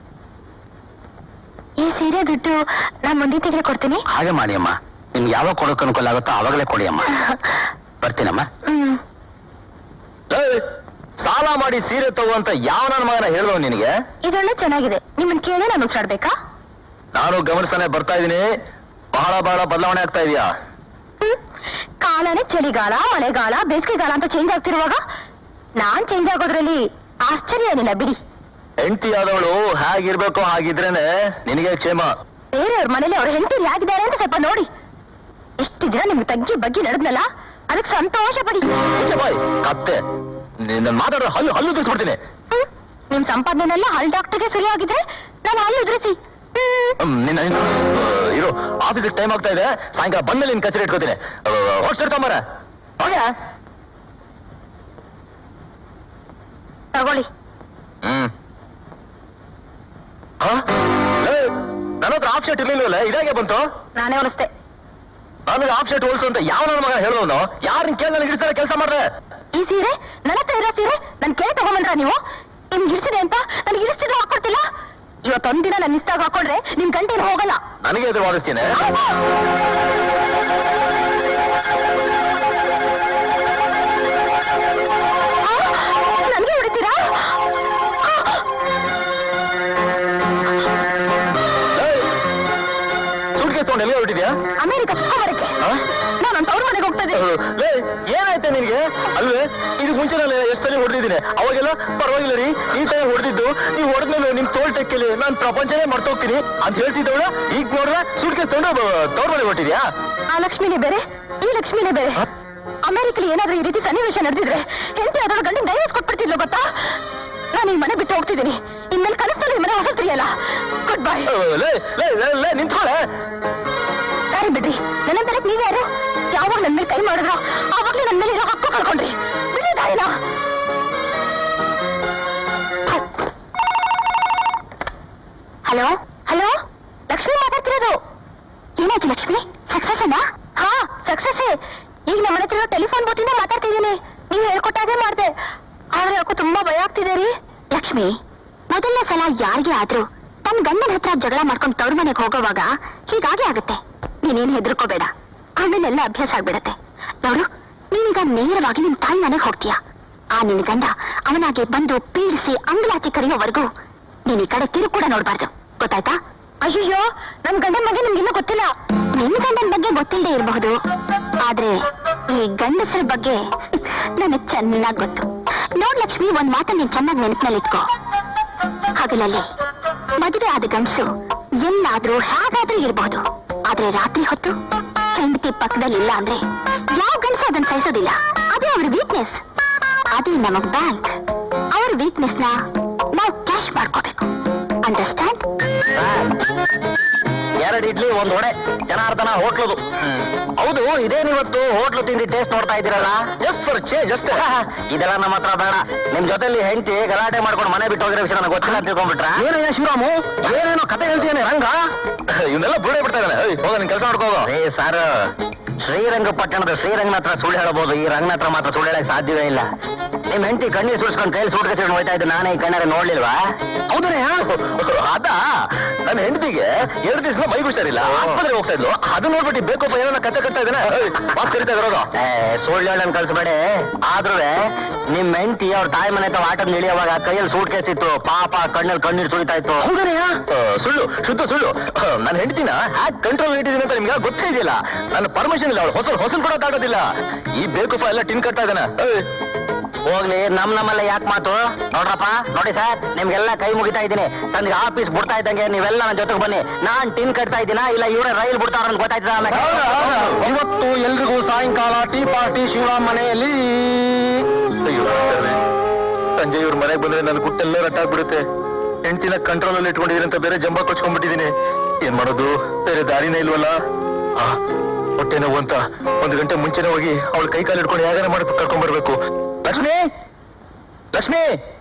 ಈ ಸೀರೆ ದುಡ್ಡು ನಾನ್ ಮುಂದಿನ ತಿಂಗಳು ಕೊಡ್ತೀನಿ ಹಾಗೆ ಮಾಡಿ ಅಮ್ಮ ನಿಮ್ಗೆ ಯಾವಾಗ ಕೊಡೋಕೆ ಅನುಕೂಲ ಆಗುತ್ತೋ ಆವಾಗಲೇ ಕೊಡಿ ಅಮ್ಮ ಬರ್ತೀನಮ್ಮ ಹ್ಮ್ ಏಯ್, ಸಾಲ ಮಾಡಿ ಸೀರೆ ತಗೋ ಅಂತ ಯಾವ ನನ್ನ ಮಗನ ಹೇಳ್ದವ್ ನಿನಗೆ ಇದೊಳ್ಳೆ ಚೆನ್ನಾಗಿದೆ ನಿಮ್ಮನ್ ಕೇಳಿ ನಾನು ಉಸಿರಾಡ್ಬೇಕಾ ನಾನು ಗಮನಿಸನೆ ಬರ್ತಾ ಇದೀನಿ ಬಹಳ ಬಹಳ ಬದಲಾವಣೆ ಆಗ್ತಾ ಇದೆಯಾ ಹ್ಮ್. ಕಾಲನೇ ಚಳಿಗಾಲ ಮಳೆಗಾಲ ಬೇಸಿಗೆಗಾಲ ಅಂತ ಚೇಂಜ್ ಆಗ್ತಿರುವಾಗ ನಾನ್ ಚೇಂಜ್ ಆಗೋದ್ರಲ್ಲಿ ಆಶ್ಚರ್ಯ ಏನಿಲ್ಲ ಬಿಡಿ ಹೆಂಡತಿ ಆದವಳು ಹೇಗಿರ್ಬೇಕು ಹಾಗಿದ್ರೇನೆ ನಿನಗೆ ಕ್ಷೇಮ ಬೇರೆಯವ್ರ ಮನೇಲಿ ಅವ್ರ ಹೆಂಡತಿ ಹೇಗಿದ್ದಾರೆ ಅಂತ ಸ್ವಲ್ಪ ನೋಡಿ ಇಷ್ಟು ದಿನ ನಿಮ್ಗೆ ತಗ್ಗಿ ಬಗ್ಗೆ ನಡೆದ್ನಲ್ಲ ಅದಕ್ಕೆ ಸಂತೋಷ ಪಡಿ ಈಚೆ ಬಾಯ್ ಕತ್ತೆ ನಿನ್ನ ಮಾತಾಡೋ ಹಲ್ಲು ಹಲ್ಲು ತಿಳಿಸ್ಬಿಡ್ತೀನಿ ಹ್ಮ್. ನಿಮ್ ಸಂಪಾದನೆಲ್ಲ ಹಲ್ ಡಾಕ್ಟರ್ಗೆ ಸರಿ ಆಗಿದ್ರೆ ನಾನು ಹಲ್ಲು ಉದ್ರಿಸಿ ಹ್ಮ್. ಹ್ಮ್, ನಿನ್ನ ನಿನ್ನ, ಆ, ಇರು ಆಫೀಸಿಗೆ ಟೈಮ್ ಆಗ್ತಾ ಇದೆ ಸಾಯಂಕಾಲ ಬಂದ್ಮೇಲೆ ನಿನ್ ಕಚೇರಿ ಇಟ್ಕೋತೀನಿ ಹೊಡ್ಸಿಡ್ಕೊಂಬರ ಹೋಗ್ಯಾ ತಗೊಳ್ಳಿ ಹ್ಮ್ ಹ? ಏಯ್, ನನ್ನ ಹತ್ರ ಆಫ್ ಶರ್ಟ್ ಇರ್ಲಿಲ್ವಲ್ಲ ಇದಾಗೆ ಬಂತು ನಾನೇ ಹೊಲಿಸ್ದೆ ನನಗೆ ಆಫ್ ಶರ್ಟ್ ಹೋಲ್ಸು ಅಂತ ಯಾವ ನನ್ನ ಮಗ ಹೇಳೋನು ಯಾರನ್ನ ಕೇಳಿ ನನಗೆ ಇರ್ತಾರೆ ಕೆಲಸ ಮಾಡ್ರೆ ಈ ಸೀರೆ ನನ್ನ ಹತ್ರ ಇರೋ ಸೀರೆ ನನ್ ಕೇಳಿ ತಗೊಂಬಂದ್ರ ನೀವು ನಿಮ್ಗೆ ಇರಿಸಿದೆ ಅಂತ ನನಗೆ ಇರಿಸ್ತಿದ್ರು ಹಾಕೊಡ್ತಿಲ್ಲ ಇವತ್ತೊಂದಿನ ನನ್ನ ಇಷ್ಟಾಗ ಹಾಕೊಂಡ್ರೆ ನಿಮ್ ಗಂಟೇನು ಹೋಗಲ್ಲ ನನಗೆ ಎದುರು ವಾದಿಸ್ತೀನಿ ನನಗೆ ಹೊಡಿತೀರಾ ಸುಟ್ಕೆ ತಗೊಂಡು ಎಲ್ಲಿ ಹೊರಟಿದ್ಯಾ ಅಮೆರಿಕ ಸುತ್ತಮರಕ್ಕೆ ಹಾ? ನಾನು ತವ್ರ ಮನೆಗೆ ಹೋಗ್ತಾ ಇದ್ದೀನಿ ಲೇ ಏನಾಯ್ತೆ ನಿನ್ಗೆ ಅಲ್ವೇ ಇದಕ್ಕೆ ಮುಂಚೆ ನಾನು ಎಷ್ಟು ಸಲ ಹೊಡೆದಿದ್ದೀನಿ ಅವಾಗೆಲ್ಲ ಪರವಾಗಿಲ್ಲ ರೀ ಈ ತರ ಹೊಡೆದಿದ್ದು ನೀವು ಹೊಡೆದ್ಮೇಲೆ ನಿಮ್ ತೋಲ್ ಟೆಕ್ಕಲಿ ನಾನು ಪ್ರಪಂಚನೇ ಮರ್ತೋಗ್ತೀನಿ ಅಂತ ಹೇಳ್ತಿದ್ದವಳ ಈಗ ನೋಡ್ರ ಸುಟ್ಕೆ ತಗೊಂಡು ತವ್ರ ಮನೆ ಹೊಟ್ಟಿದ್ಯಾ ಆ ಲಕ್ಷ್ಮಿನೇ ಬೇರೆ ಈ ಲಕ್ಷ್ಮಿನೇ ಬೇರೆ ಹ? ಅಮೆರಿಕಲಿ ಏನಾದ್ರೂ ಈ ರೀತಿ ಸನ್ನಿವೇಶ ನಡೆದಿದ್ರೆ ಹೆಂಡತಿ ಅದರ ಗಂಡಿನ ಡೈವರ್ಸ್ ಕೊಟ್ಬಿಡ್ತಿದ್ಲು ಗೊತ್ತಾ ನಾನು ಈ ಮನೆ ಬಿಟ್ಟು ಹೋಗ್ತಿದ್ದೀನಿ ಇನ್ಮೇಲೆ ಕನಸಲ್ಲಿ ಈ ಮನೆ ಹೊಸತ್ರಿಯಲ್ಲ ಗುಡ್ ಬೈ ಲೇ ಲೇ ಲೇ ಲೇ ನಿಂತ್ಕೊಳ್ಳೆ ಸರಿ ಬಿಡ್ರಿ ನನ್ನ ಬರಕ್ ನೀವ್ ಯಾರು ಯಾವಾಗ ನನ್ ಮೇಲೆ ಕೈ ಮಾಡಿದ್ರು ಆವಾಗ್ಲೇ ನನ್ ಮೇಲೆ ಇರೋ ಹಕ್ಕು ಕಳ್ಕೊಂಡ್ರಿ ಬಿಡಿ ದಾರಿನ ಹಲೋ ಹಲೋ ಲಕ್ಷ್ಮಿ ಮಾತಾಡ್ತಿರೋದು ಏನಾಯ್ತು ಲಕ್ಷ್ಮಿ ಸಕ್ಸಸ್ ಅಲ್ಲ ಹಾ ಸಕ್ಸಸ್ ಈಗ ನಮ್ಮ ಹತ್ರ ಟೆಲಿಫೋನ್ ಬೂತಿಂದ ಮಾತಾಡ್ತಿದ್ದೀನಿ ನೀವು ಹೇಳ್ಕೊಟ್ಟಾಗೆ ಮಾಡ್ದೆ ಆದ್ರೆ ಯಾಕೋ ತುಂಬಾ ಭಯ ಆಗ್ತಿದೆ ರೀ ಲಕ್ಷ್ಮಿ ಮೊದಲನೇ ಸಲ ಯಾರಿಗೆ ಆದ್ರೂ ತನ್ನ ಗಂಡನ ಹತ್ರ ಜಗಳ ಮಾಡ್ಕೊಂಡು ತವ್ರ ಮನೆಗೆ ಹೋಗೋವಾಗ ಹೀಗಾಗೆ ಆಗುತ್ತೆ ನೀನೇನ್ ಹೆದರ್ಕೋಬೇಡ ಆಮೇಲೆಲ್ಲ ಅಭ್ಯಾಸ ಆಗ್ಬಿಡತ್ತೆ ನೋಡು ನೀನೀಗ ನೇರವಾಗಿ ನಿನ್ ತಾಯಿ ಮನೆಗೆ ಹೋಗ್ತೀಯಾ ಆ ನಿನ್ ಗಂಡ ಅವನಾಗೆ ಬಂದು ಪೀಡಿಸಿ ಅಂಗಲಾಚಿ ಕರೆಯೋವರೆಗೂ ನೀನ್ ಈ ಕಡೆ ತಿರು ಕೂಡ ನೋಡ್ಬಾರ್ದು ಗೊತ್ತಾಯ್ತಾ ಅಯ್ಯೋ ನಮ್ ಗಂಡನ ಬಗ್ಗೆ ನಿಮ್ಗಿನ್ನೂ ಗೊತ್ತಿಲ್ಲ ನಿನ್ ಗಂಡನ ಬಗ್ಗೆ ಗೊತ್ತಿಲ್ಲದೆ ಇರಬಹುದು ಆದ್ರೆ ಈ ಗಂಡಸರ ಬಗ್ಗೆ ನನಗ್ ಚೆನ್ನಾಗ್ ಗೊತ್ತು ನೋಡ್ ಲಕ್ಷ್ಮಿ ಒಂದ್ ಮಾತ ನೀನ್ ಚೆನ್ನಾಗಿ ನೆನಪಿನಲ್ಲಿ ಇಟ್ಕೋ ಹಗಲಲ್ಲಿ ಮದುವೆ ಆದ ಗಂಡಸು ಎಲ್ಲಾದ್ರೂ ಹೇಗಾದ್ರೂ ಇರಬಹುದು ಆದ್ರೆ ರಾತ್ರಿ ಹೊತ್ತು ಹೆಂಡತಿ ಪಕ್ಕದಲ್ಲಿ ಇಲ್ಲ ಅಂದ್ರೆ ಯಾವ ಗಂಡಸು ಅದನ್ನ ಸಹಿಸೋದಿಲ್ಲ ಅದೇ ಅವ್ರ ವೀಕ್ನೆಸ್ ಅದೇ ನಮಗ್ ಬ್ಯಾಂಕ್ ಅವ್ರ ವೀಕ್ನೆಸ್ ನ ನಾವು ಕ್ಯಾಶ್ ಮಾಡ್ಕೋಬೇಕು ಅಂಡರ್ಸ್ಟ್ಯಾಂಡ್ ಎರಡು ಇಡ್ಲಿ ಒಂದ್ ವಡೆ ಜನಾರ್ದನ ಹೋಟ್ಲದು ಹೌದು ಇದೇನಿವತ್ತು ಹೋಟ್ಲು ತಿಂಡಿ ಟೇಸ್ಟ್ ನೋಡ್ತಾ ಇದ್ದೀರಲ್ಲ ಜಸ್ಟ್ ಫಾರ್ ಚೇಂಜ್ ಅಷ್ಟೇ ಇದೆಲ್ಲ ನಮ್ಮ ಹತ್ರ ಬೇಡ ನಿಮ್ ಜೊತೆಲಿ ಹೆಂಡತಿ ಗಲಾಟೆ ಮಾಡ್ಕೊಂಡು ಮನೆ ಬಿಟ್ಟು ಹೋಗಿರೋ ವಿಷಯ ನನಗೆ ಗೊತ್ತಿಲ್ಲ ಅಂತ ತಿಳ್ಕೊಂಡ್ಬಿಟ್ರ ಏನೇನ ಶಿವರಾಮು ಏನೇನೋ ಕತೆ ಹೇಳ್ತೀನಿ ರಂಗ ಇವನ್ನೆಲ್ಲ ಬುಡೇ ಬಿಡ್ತಾ ಇದ್ದಾನೆ ಹೋಗ ನಿನ್ ಕೆಲಸ ಮಾಡ್ಕೋಗ ಏ ಸರ್ ಶ್ರೀರಂಗಪಟ್ಟಣದ ಶ್ರೀರಂಗನ ಹತ್ರ ಸುಳ್ಳು ಹೇಳ್ಬೋದು ಈ ರಂಗನ ಹತ್ರ ಮಾತ್ರ ಸುಳ್ಳು ಹೇಳಕ್ ಸಾಧ್ಯವೇ ಇಲ್ಲ ನಿಮ್ ಹೆಂಡತಿ ಕಣ್ಣೀರ್ ಸುಡ್ಸ್ಕೊಂಡು ಕೈಲಿ ಸೂಟ್ ಕಚ್ಕೊಂಡು ಹೋಯ್ತಾ ಇದ್ದೆ ನಾನೇ ಈ ಕಣ್ಣಾರೆ ನೋಡ್ಲಿಲ್ವಾ ಹೌದನೇ ಅದ ನನ್ನ ಹೆಂಡತಿಗೆ ಎರಡು ದಿವಸ ಮೈ ಹುಷಾರಿಲ್ಲ ಆಸ್ಪತ್ರೆ ಹೋಗ್ತಾ ಇದ್ಲು ಅದು ನೋಡ್ಬಿಟ್ಟು ಬೇಕು ಏನೋ ಕತೆ ಕಟ್ತಾ ಇದ್ದಾನೆ ಮಾತು ಕರಿತಾ ಇದ್ರೋಗ ಏ, ಸುಳ್ಳು ಹೇಳನ್ ಕಳ್ಸ್ಬೇಡಿ ಆದ್ರೂ ನಿಮ್ ಹೆಂಡತಿ ಅವ್ರ ತಾಯಿ ಮನೆ ಹತ್ರ ಆಟದ ಇಳಿಯುವಾಗ ಕೈಯಲ್ಲಿ ಸೂಟ್ ಕೇಸ್ ಇತ್ತು ಪಾಪ ಕಣ್ಣಲ್ಲಿ ಕಣ್ಣೀರ್ ಸುರಿತಾ ಇತ್ತು ಸುಳ್ಳು ಶುದ್ಧ ಸುಳ್ಳು ನನ್ನ ಹೆಂಡತಿನ ಹ್ಯಾಕ್ ಕಂಟ್ರೋಲ್ ಇಟ್ಟಿದ್ದೀನಿ ಅಂತ ನಿಮ್ಗೆ ಗೊತ್ತೇ ಇದೆಯಲ್ಲ ನನ್ನ ಪರ್ಮಿಷನ್ ಇಲ್ಲ ಅವಳು ಹೊಸ ಹೊಸಲ್ ಕೊಡೋಕ್ ಆಗೋದಿಲ್ಲ ಈ ಬೇಕುಪ್ಪ ಎಲ್ಲ ಟಿನ್ ಕಟ್ತಾ ಇದ್ದಾನೆ ಹೋಗ್ಲಿ ನಮ್ ನಮ್ಮಲ್ಲ ಯಾಕೆ ಮಾತು ನೋಡ್ರಪ್ಪ ನೋಡಿ ಸರ್ ನಿಮ್ಗೆಲ್ಲ ಕೈ ಮುಗಿತಾ ಇದ್ದೀನಿ ನನಗೆ ಆಫೀಸ್ ಬಿಡ್ತಾ ಇದ್ದಂಗೆ ನೀವೆಲ್ಲ ನನ್ನ ಜೊತೆಗೆ ಬನ್ನಿ ನಾನ್ ಟಿನ್ ಕಟ್ತಾ ಇದ್ದೀನ ಇಲ್ಲ ಇವರೇ ರೈಲ್ ಬಿಡ್ತಾರ ಅಂತ ಗೊತ್ತಾಯ್ತದ ಆಮೇಲೆ ಇವತ್ತು ಎಲ್ರಿಗೂ ಸಾಯಂಕಾಲ ಟೀ ಪಾರ್ಟಿ ಶಿವರಾಮ್ ಮನೆಯಲ್ಲಿ ಅಯ್ಯೋ ಕರ್ತವ್ರೆ. ಸಂಜೆ ಇವ್ರ ಮನೆಗೆ ಬಂದ್ರೆ ನನ್ನ ಗುಟ್ಟೆಲ್ಲ ರಟ್ಟಾಗ್ಬಿಡುತ್ತೆ ಹೆಂಡತಿನ ಕಂಟ್ರೋಲ್ ಅಲ್ಲಿ ಇಟ್ಕೊಂಡಿದ್ದೀನಿ ಅಂತ ಬೇರೆ ಜಂಬ ಕೊಚ್ಕೊಂಡ್ಬಿಟ್ಟಿದ್ದೀನಿ ಏನ್ ಮಾಡೋದು ಬೇರೆ ದಾರಿನೇ ಇಲ್ವಲ್ಲ ಆ, ಹೊಟ್ಟೆ ನೋವು ಅಂತ ಒಂದು ಗಂಟೆ ಮುಂಚೆನೆ ಹೋಗಿ ಅವಳ ಕೈ ಕಾಲು ಇಟ್ಕೊಂಡು ಯಾಗಾರ ಮಾಡಿ ಕರ್ಕೊಂಡ್ ಬರ್ಬೇಕು ಲಕ್ಷ್ಮಿ ಲಕ್ಷ್ಮಿ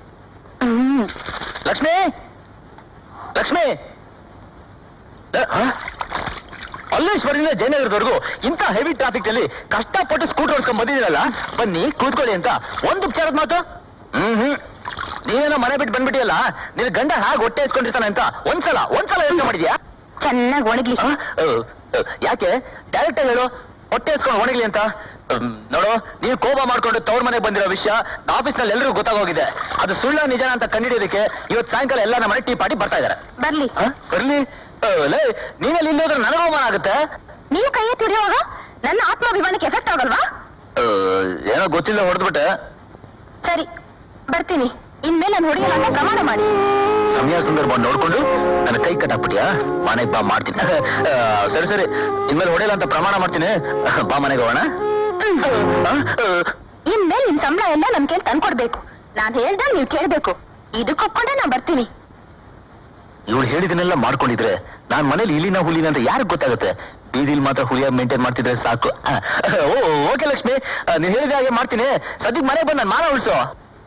ಲಕ್ಷ್ಮಿ ಲಕ್ಷ್ಮಿ ಲ- ಆ? ಅಲ್ಲೇಶ್ವರಿಂದ ಜಯನಗರದವರೆಗೂ ಇಂಥ ಹೆವಿ ಟ್ರಾಫಿಕ್ ಅಲ್ಲಿ ಕಷ್ಟಪಟ್ಟು ಸ್ಕೂಟರ್ ಓಡಿಸ್ಕೊಂಡ್ ಬಂದಿದ್ದೀರಲ್ಲ ಬನ್ನಿ ಕೂತ್ಕೊಳ್ಳಿ ಅಂತ ಒಂದು ಉಪಚಾರದ ಮಾತು ಹ್ಮ್ ಹ್ಮ್ ನೀನೇನೋ ಮನೆ ಬಿಟ್ಟು ಬಂದ್ಬಿಟ್ಟಿಯಲ್ಲ ನಿನ್ ಗಂಡ ಹಾಗೆ ಹೊಟ್ಟೆ ಇಸ್ಕೊಂಡಿರ್ತಾನೆ ಅಂತ ಒಂದ್ಸಲ ಒಂದ್ಸಲ ಯೋಚನೆ ಮಾಡಿದ್ಯಾ ಚೆನ್ನಾಗಿ ಒಣಗ್ಲಿ ಆ? ಅ, ಅ, ಯಾಕೆ ಡೈರೆಕ್ಟ್ ಆಗಿ ಹೇಳು ಹೊಟ್ಟೆ ಇಸ್ಕೊಂಡು ಒಣಗ್ಲಿ ಅಂತ ಹ್ಮ್, ನೋಡು ನೀವು ಕೋಪ ಮಾಡ್ಕೊಂಡು ತವ್ರ ಮನೆಗೆ ಬಂದಿರೋ ವಿಷಯ ಆಫೀಸ್ ನಲ್ಲಿ ಎಲ್ರಿಗೂ ಗೊತ್ತಾಗೋಗಿದೆ ಅದು ಸುಳ್ಳ ನಿಜನ ಅಂತ ಕಂಡಿಡಿಯೋದಕ್ಕೆ ಇವತ್ತು ಸಾಯಂಕಾಲ ಎಲ್ಲ ನಮ್ಮ ಮನೆ ಟೀ ಪಾರ್ಟಿ ಬರ್ತಾ ಇದಾರೆ ಬರ್ಲಿ ಆ? ಬರ್ಲಿ ಅ, ಲೇ ನೀನಲ್ಲಿ ಇಲ್ಲಿ ಹೋದ್ರೆ ನನಗೂ ಅವಮಾನ ಆಗುತ್ತೆ ನೀವು ಕೈ ಎತ್ತಿ ಹಿಡಿಯುವಾಗ ನನ್ನ ಆತ್ಮಾಭಿಮಾನಕ್ಕೆ ಎಫೆಕ್ಟ್ ಆಗಲ್ವಾ ಆ, ಏನೋ ಗೊತ್ತಿಲ್ಲ ಹೊಡೆದ್ಬಿಟ್ಟೆ ಸರಿ ಬರ್ತೀನಿ ಇನ್ಮೇಲೆ ನಾನು ಹೊಡೆಯಲ್ಲ ಅಂತ ಪ್ರಮಾಣ ಮಾಡಿ ಸಮಯ ಸಂದರ್ಭ ನೋಡ್ಕೊಂಡು ನನ್ನ ಕೈ ಕಟ್ಟಾಕ್ಬಿಟ್ಯಾ ಮನೆಗೆ ಬಾ ಮಾಡ್ತೀನಿ ಆ, ಸರಿ ಸರಿ ಇನ್ಮೇಲೆ ಹೊಡೆಯಲ್ಲ ಅಂತ ಪ್ರಮಾಣ ಮಾಡ್ತೀನಿ ಬಾ ಮನೆಗೆ ಹೋಗೋಣ ಆ, ಆ, ಇನ್ಮೇಲೆ ನಿಮ್ ಸಂಬಳ ಎಲ್ಲ ನನ್ ಕೈಲಿ ತಂದ್ಕೊಡ್ಬೇಕು ನಾನ್ ಹೇಳ್ದ ನೀವ್ ಕೇಳ್ಬೇಕು ಇದಕ್ಕೆ ಒಪ್ಕೊಂಡೆ ನಾ ಬರ್ತೀನಿ ಇವಳು ಹೇಳಿದನ್ನೆಲ್ಲ ಮಾಡ್ಕೊಂಡಿದ್ರೆ ನಾನ್ ಮನೇಲಿ ಇಲ್ಲಿನ ಹುಲಿನ ಅಂತ ಯಾರಿಗೆ ಗೊತ್ತಾಗುತ್ತೆ ಬೀದಿಲ್ ಮಾತ್ರ ಹುಲಿಯಾಗಿ ಮೇಂಟೈನ್ ಮಾಡ್ತಿದ್ರೆ ಸಾಕು ಆ, ಓ ಓಕೆ ಲಕ್ಷ್ಮಿ ಆ, ನೀನ್ ಹೇಳಿದ ಹಾಗೆ ಮಾಡ್ತೀನಿ ಸದ್ಯಕ್ಕೆ ಮನೆಗೆ ಬಂದು ನಾನು ಮಾನ ಉಳಿಸೋ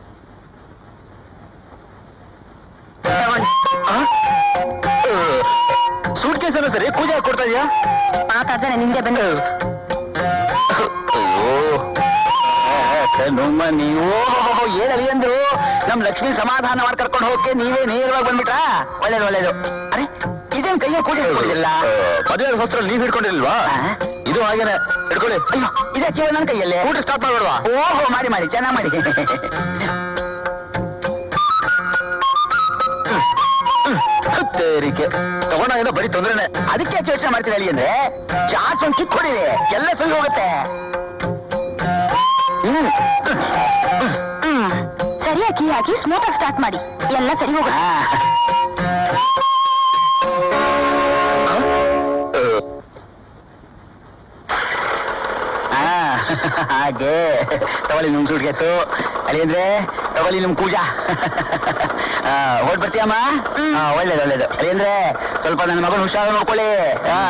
ಸೂಟ್ ಕೇಸ್ ಸರಿ ಪೂಜೆ ಕೊಡ್ತಾ ಇದೆಯಾ ಮಾತಾಡ್ದೆ ನಿಂಗೆ ಬಂದು ಅಯ್ಯೋ ನಮ್ಮ ನೀವು ಏನಲಿ ಅಂದ್ರು ನಮ್ ಲಕ್ಷ್ಮಿ ಸಮಾಧಾನ ಮಾಡಿ ಕರ್ಕೊಂಡು ಹೋಗಕ್ಕೆ ನೀವೇ ನೇರವಾಗಿ ಬಂದ್ಬಿಟ್ರಾ ಒಳ್ಳೇದು ಒಳ್ಳೇದು ಅರೆ ಇದೇನ್ ಕೈಯ ಕೂಡಿ ಹಿಡ್ಕೊಂಡಿಲ್ಲ ಮದುವೆ ಹೊಸ್ತ್ರ ನೀವ್ ಹಿಡ್ಕೊಂಡಿಲ್ವಾ ಆ? ಇದು ಹಾಗೇನೆ ಹಿಡ್ಕೊಳ್ಳಿ ಅಯ್ಯೋ ಇದಕ್ಕೆ ನನ್ನ ಕೈಯಲ್ಲೇ ಊಟ ಸ್ಟಾರ್ಟ್ ಮಾಡ್ಬೇಡವಾ ಓಹೋ ಮಾಡಿ ಮಾಡಿ ಚೆನ್ನಾಗಿ ಮಾಡಿ ತೇರಿಕೆ ತಗೊಂಡ ಏನೋ ಬರೀ ತೊಂದ್ರೆನೆ ಅದಕ್ಕೆ ಯಾಕೆ ಯೋಚನೆ ಮಾಡ್ತೀರಿ ಅಲ್ಲಿ ಅಂದ್ರೆ ಚಾರ್ಜ್ ಒಂದು ಕಿಕ್ ಹೊಡಿದೆ ಎಲ್ಲ ಸರಿ ಹೋಗುತ್ತೆ ಹ್ಮ್ ಹ್ಮ್ ಸರಿಯಾಗಿ ಕೀ ಹಾಕಿ ಸ್ಮೂತ್ ಆಗಿ ಸ್ಟಾರ್ಟ್ ಮಾಡಿ ಎಲ್ಲ ಸರಿ ಹೋಗುತ್ತೆ ಆ, ಹಾಗೆ ತಗೊಳ್ಳಿ ನಿಮ್ ಸುಟ್ಗೆತ್ತು ಅಲ್ಲಿ ಅಂದ್ರೆ ತಗೊಳ್ಳಿ ನಿಮ್ ಕೂಜಾ ಆ, ಹೊರಟ್ ಬರ್ತೀಯಮ್ಮ ಆ, ಒಳ್ಳೇದು ಒಳ್ಳೇದು ಅಲ್ಲಿ ಅಂದ್ರೆ ಸ್ವಲ್ಪ ನನ್ನ ಮಗನ ಹುಷಾರು ನೋಡ್ಕೊಳ್ಳಿ ಆ.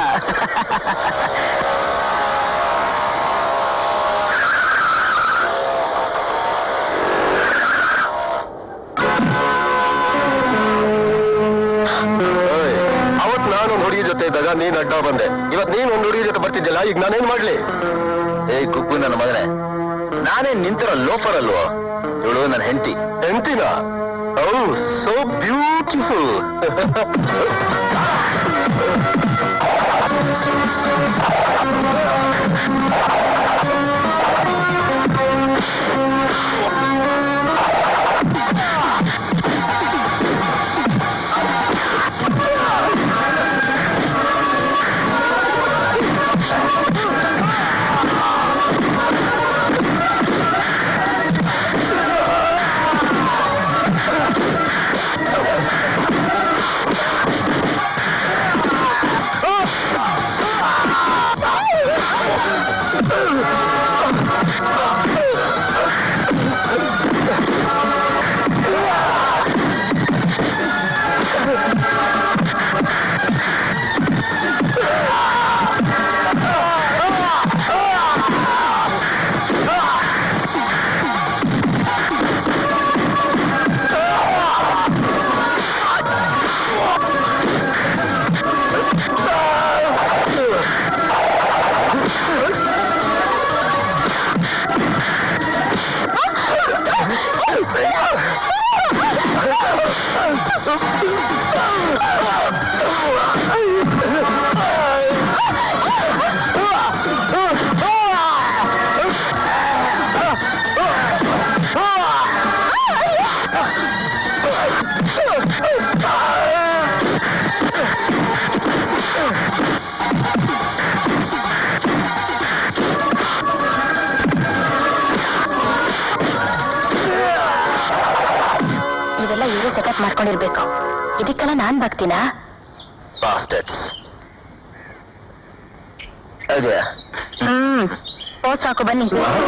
ಅವತ್ ನಾನು ಒಂದು ಹುಡುಗಿ ಜೊತೆ ಇದ್ದಾಗ ನೀನ್ ಅಡ್ಡ ಬಂದೆ ಇವತ್ ನೀನ್ ಒಂದು ಹುಡುಗಿ ಜೊತೆ ಬರ್ತಿದ್ಯಲ್ಲ ಈಗ ನಾನೇನ್ ಮಾಡ್ಲಿ ಏ ಕುಕ್ಕು ನನ್ನ ಮಗನೇ ನಾನೇ ನಿಂತಿರೋ ಲೋಫರ್ ಅಲ್ವೋ ಇವಳು ನನ್ನ ಹೆಂಡತಿ ಹೆಂಡತಿನ ಓ ಸೋ ಬ್ಯೂಟಿಫುಲ್ ತಪ್ಪು ಮಾಡ್ಕೊಂಡಿರ್ಬೇಕು ಇದಕ್ಕೆಲ್ಲ ನಾನ್ ಬಾಗ್ತೀನಾ ಬಾಸ್ಟರ್ಸ್ ಅದೇ ಹ್ಮ್ ಓ ಸಾಕು ಬನ್ನಿ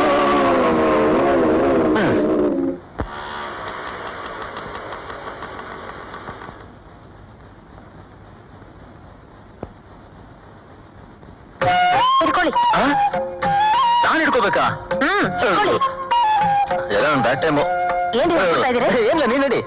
ಹಿಡ್ಕೊಳ್ಳಿ ನಾನು ಹಿಡ್ಕೋಬೇಕಾ ಹ್ಮ್ ಹಿಡ್ಕೊಳ್ಳಿ ಎಲ್ಲ ಒಂದು ಬ್ಯಾಡ್ ಟೈಮು ಏನ್ ಹಿಡ್ಕೊಳ್ತಾ ಇದೀರಿ ಏನಿಲ್ಲ ನೀನ್ ನಡಿ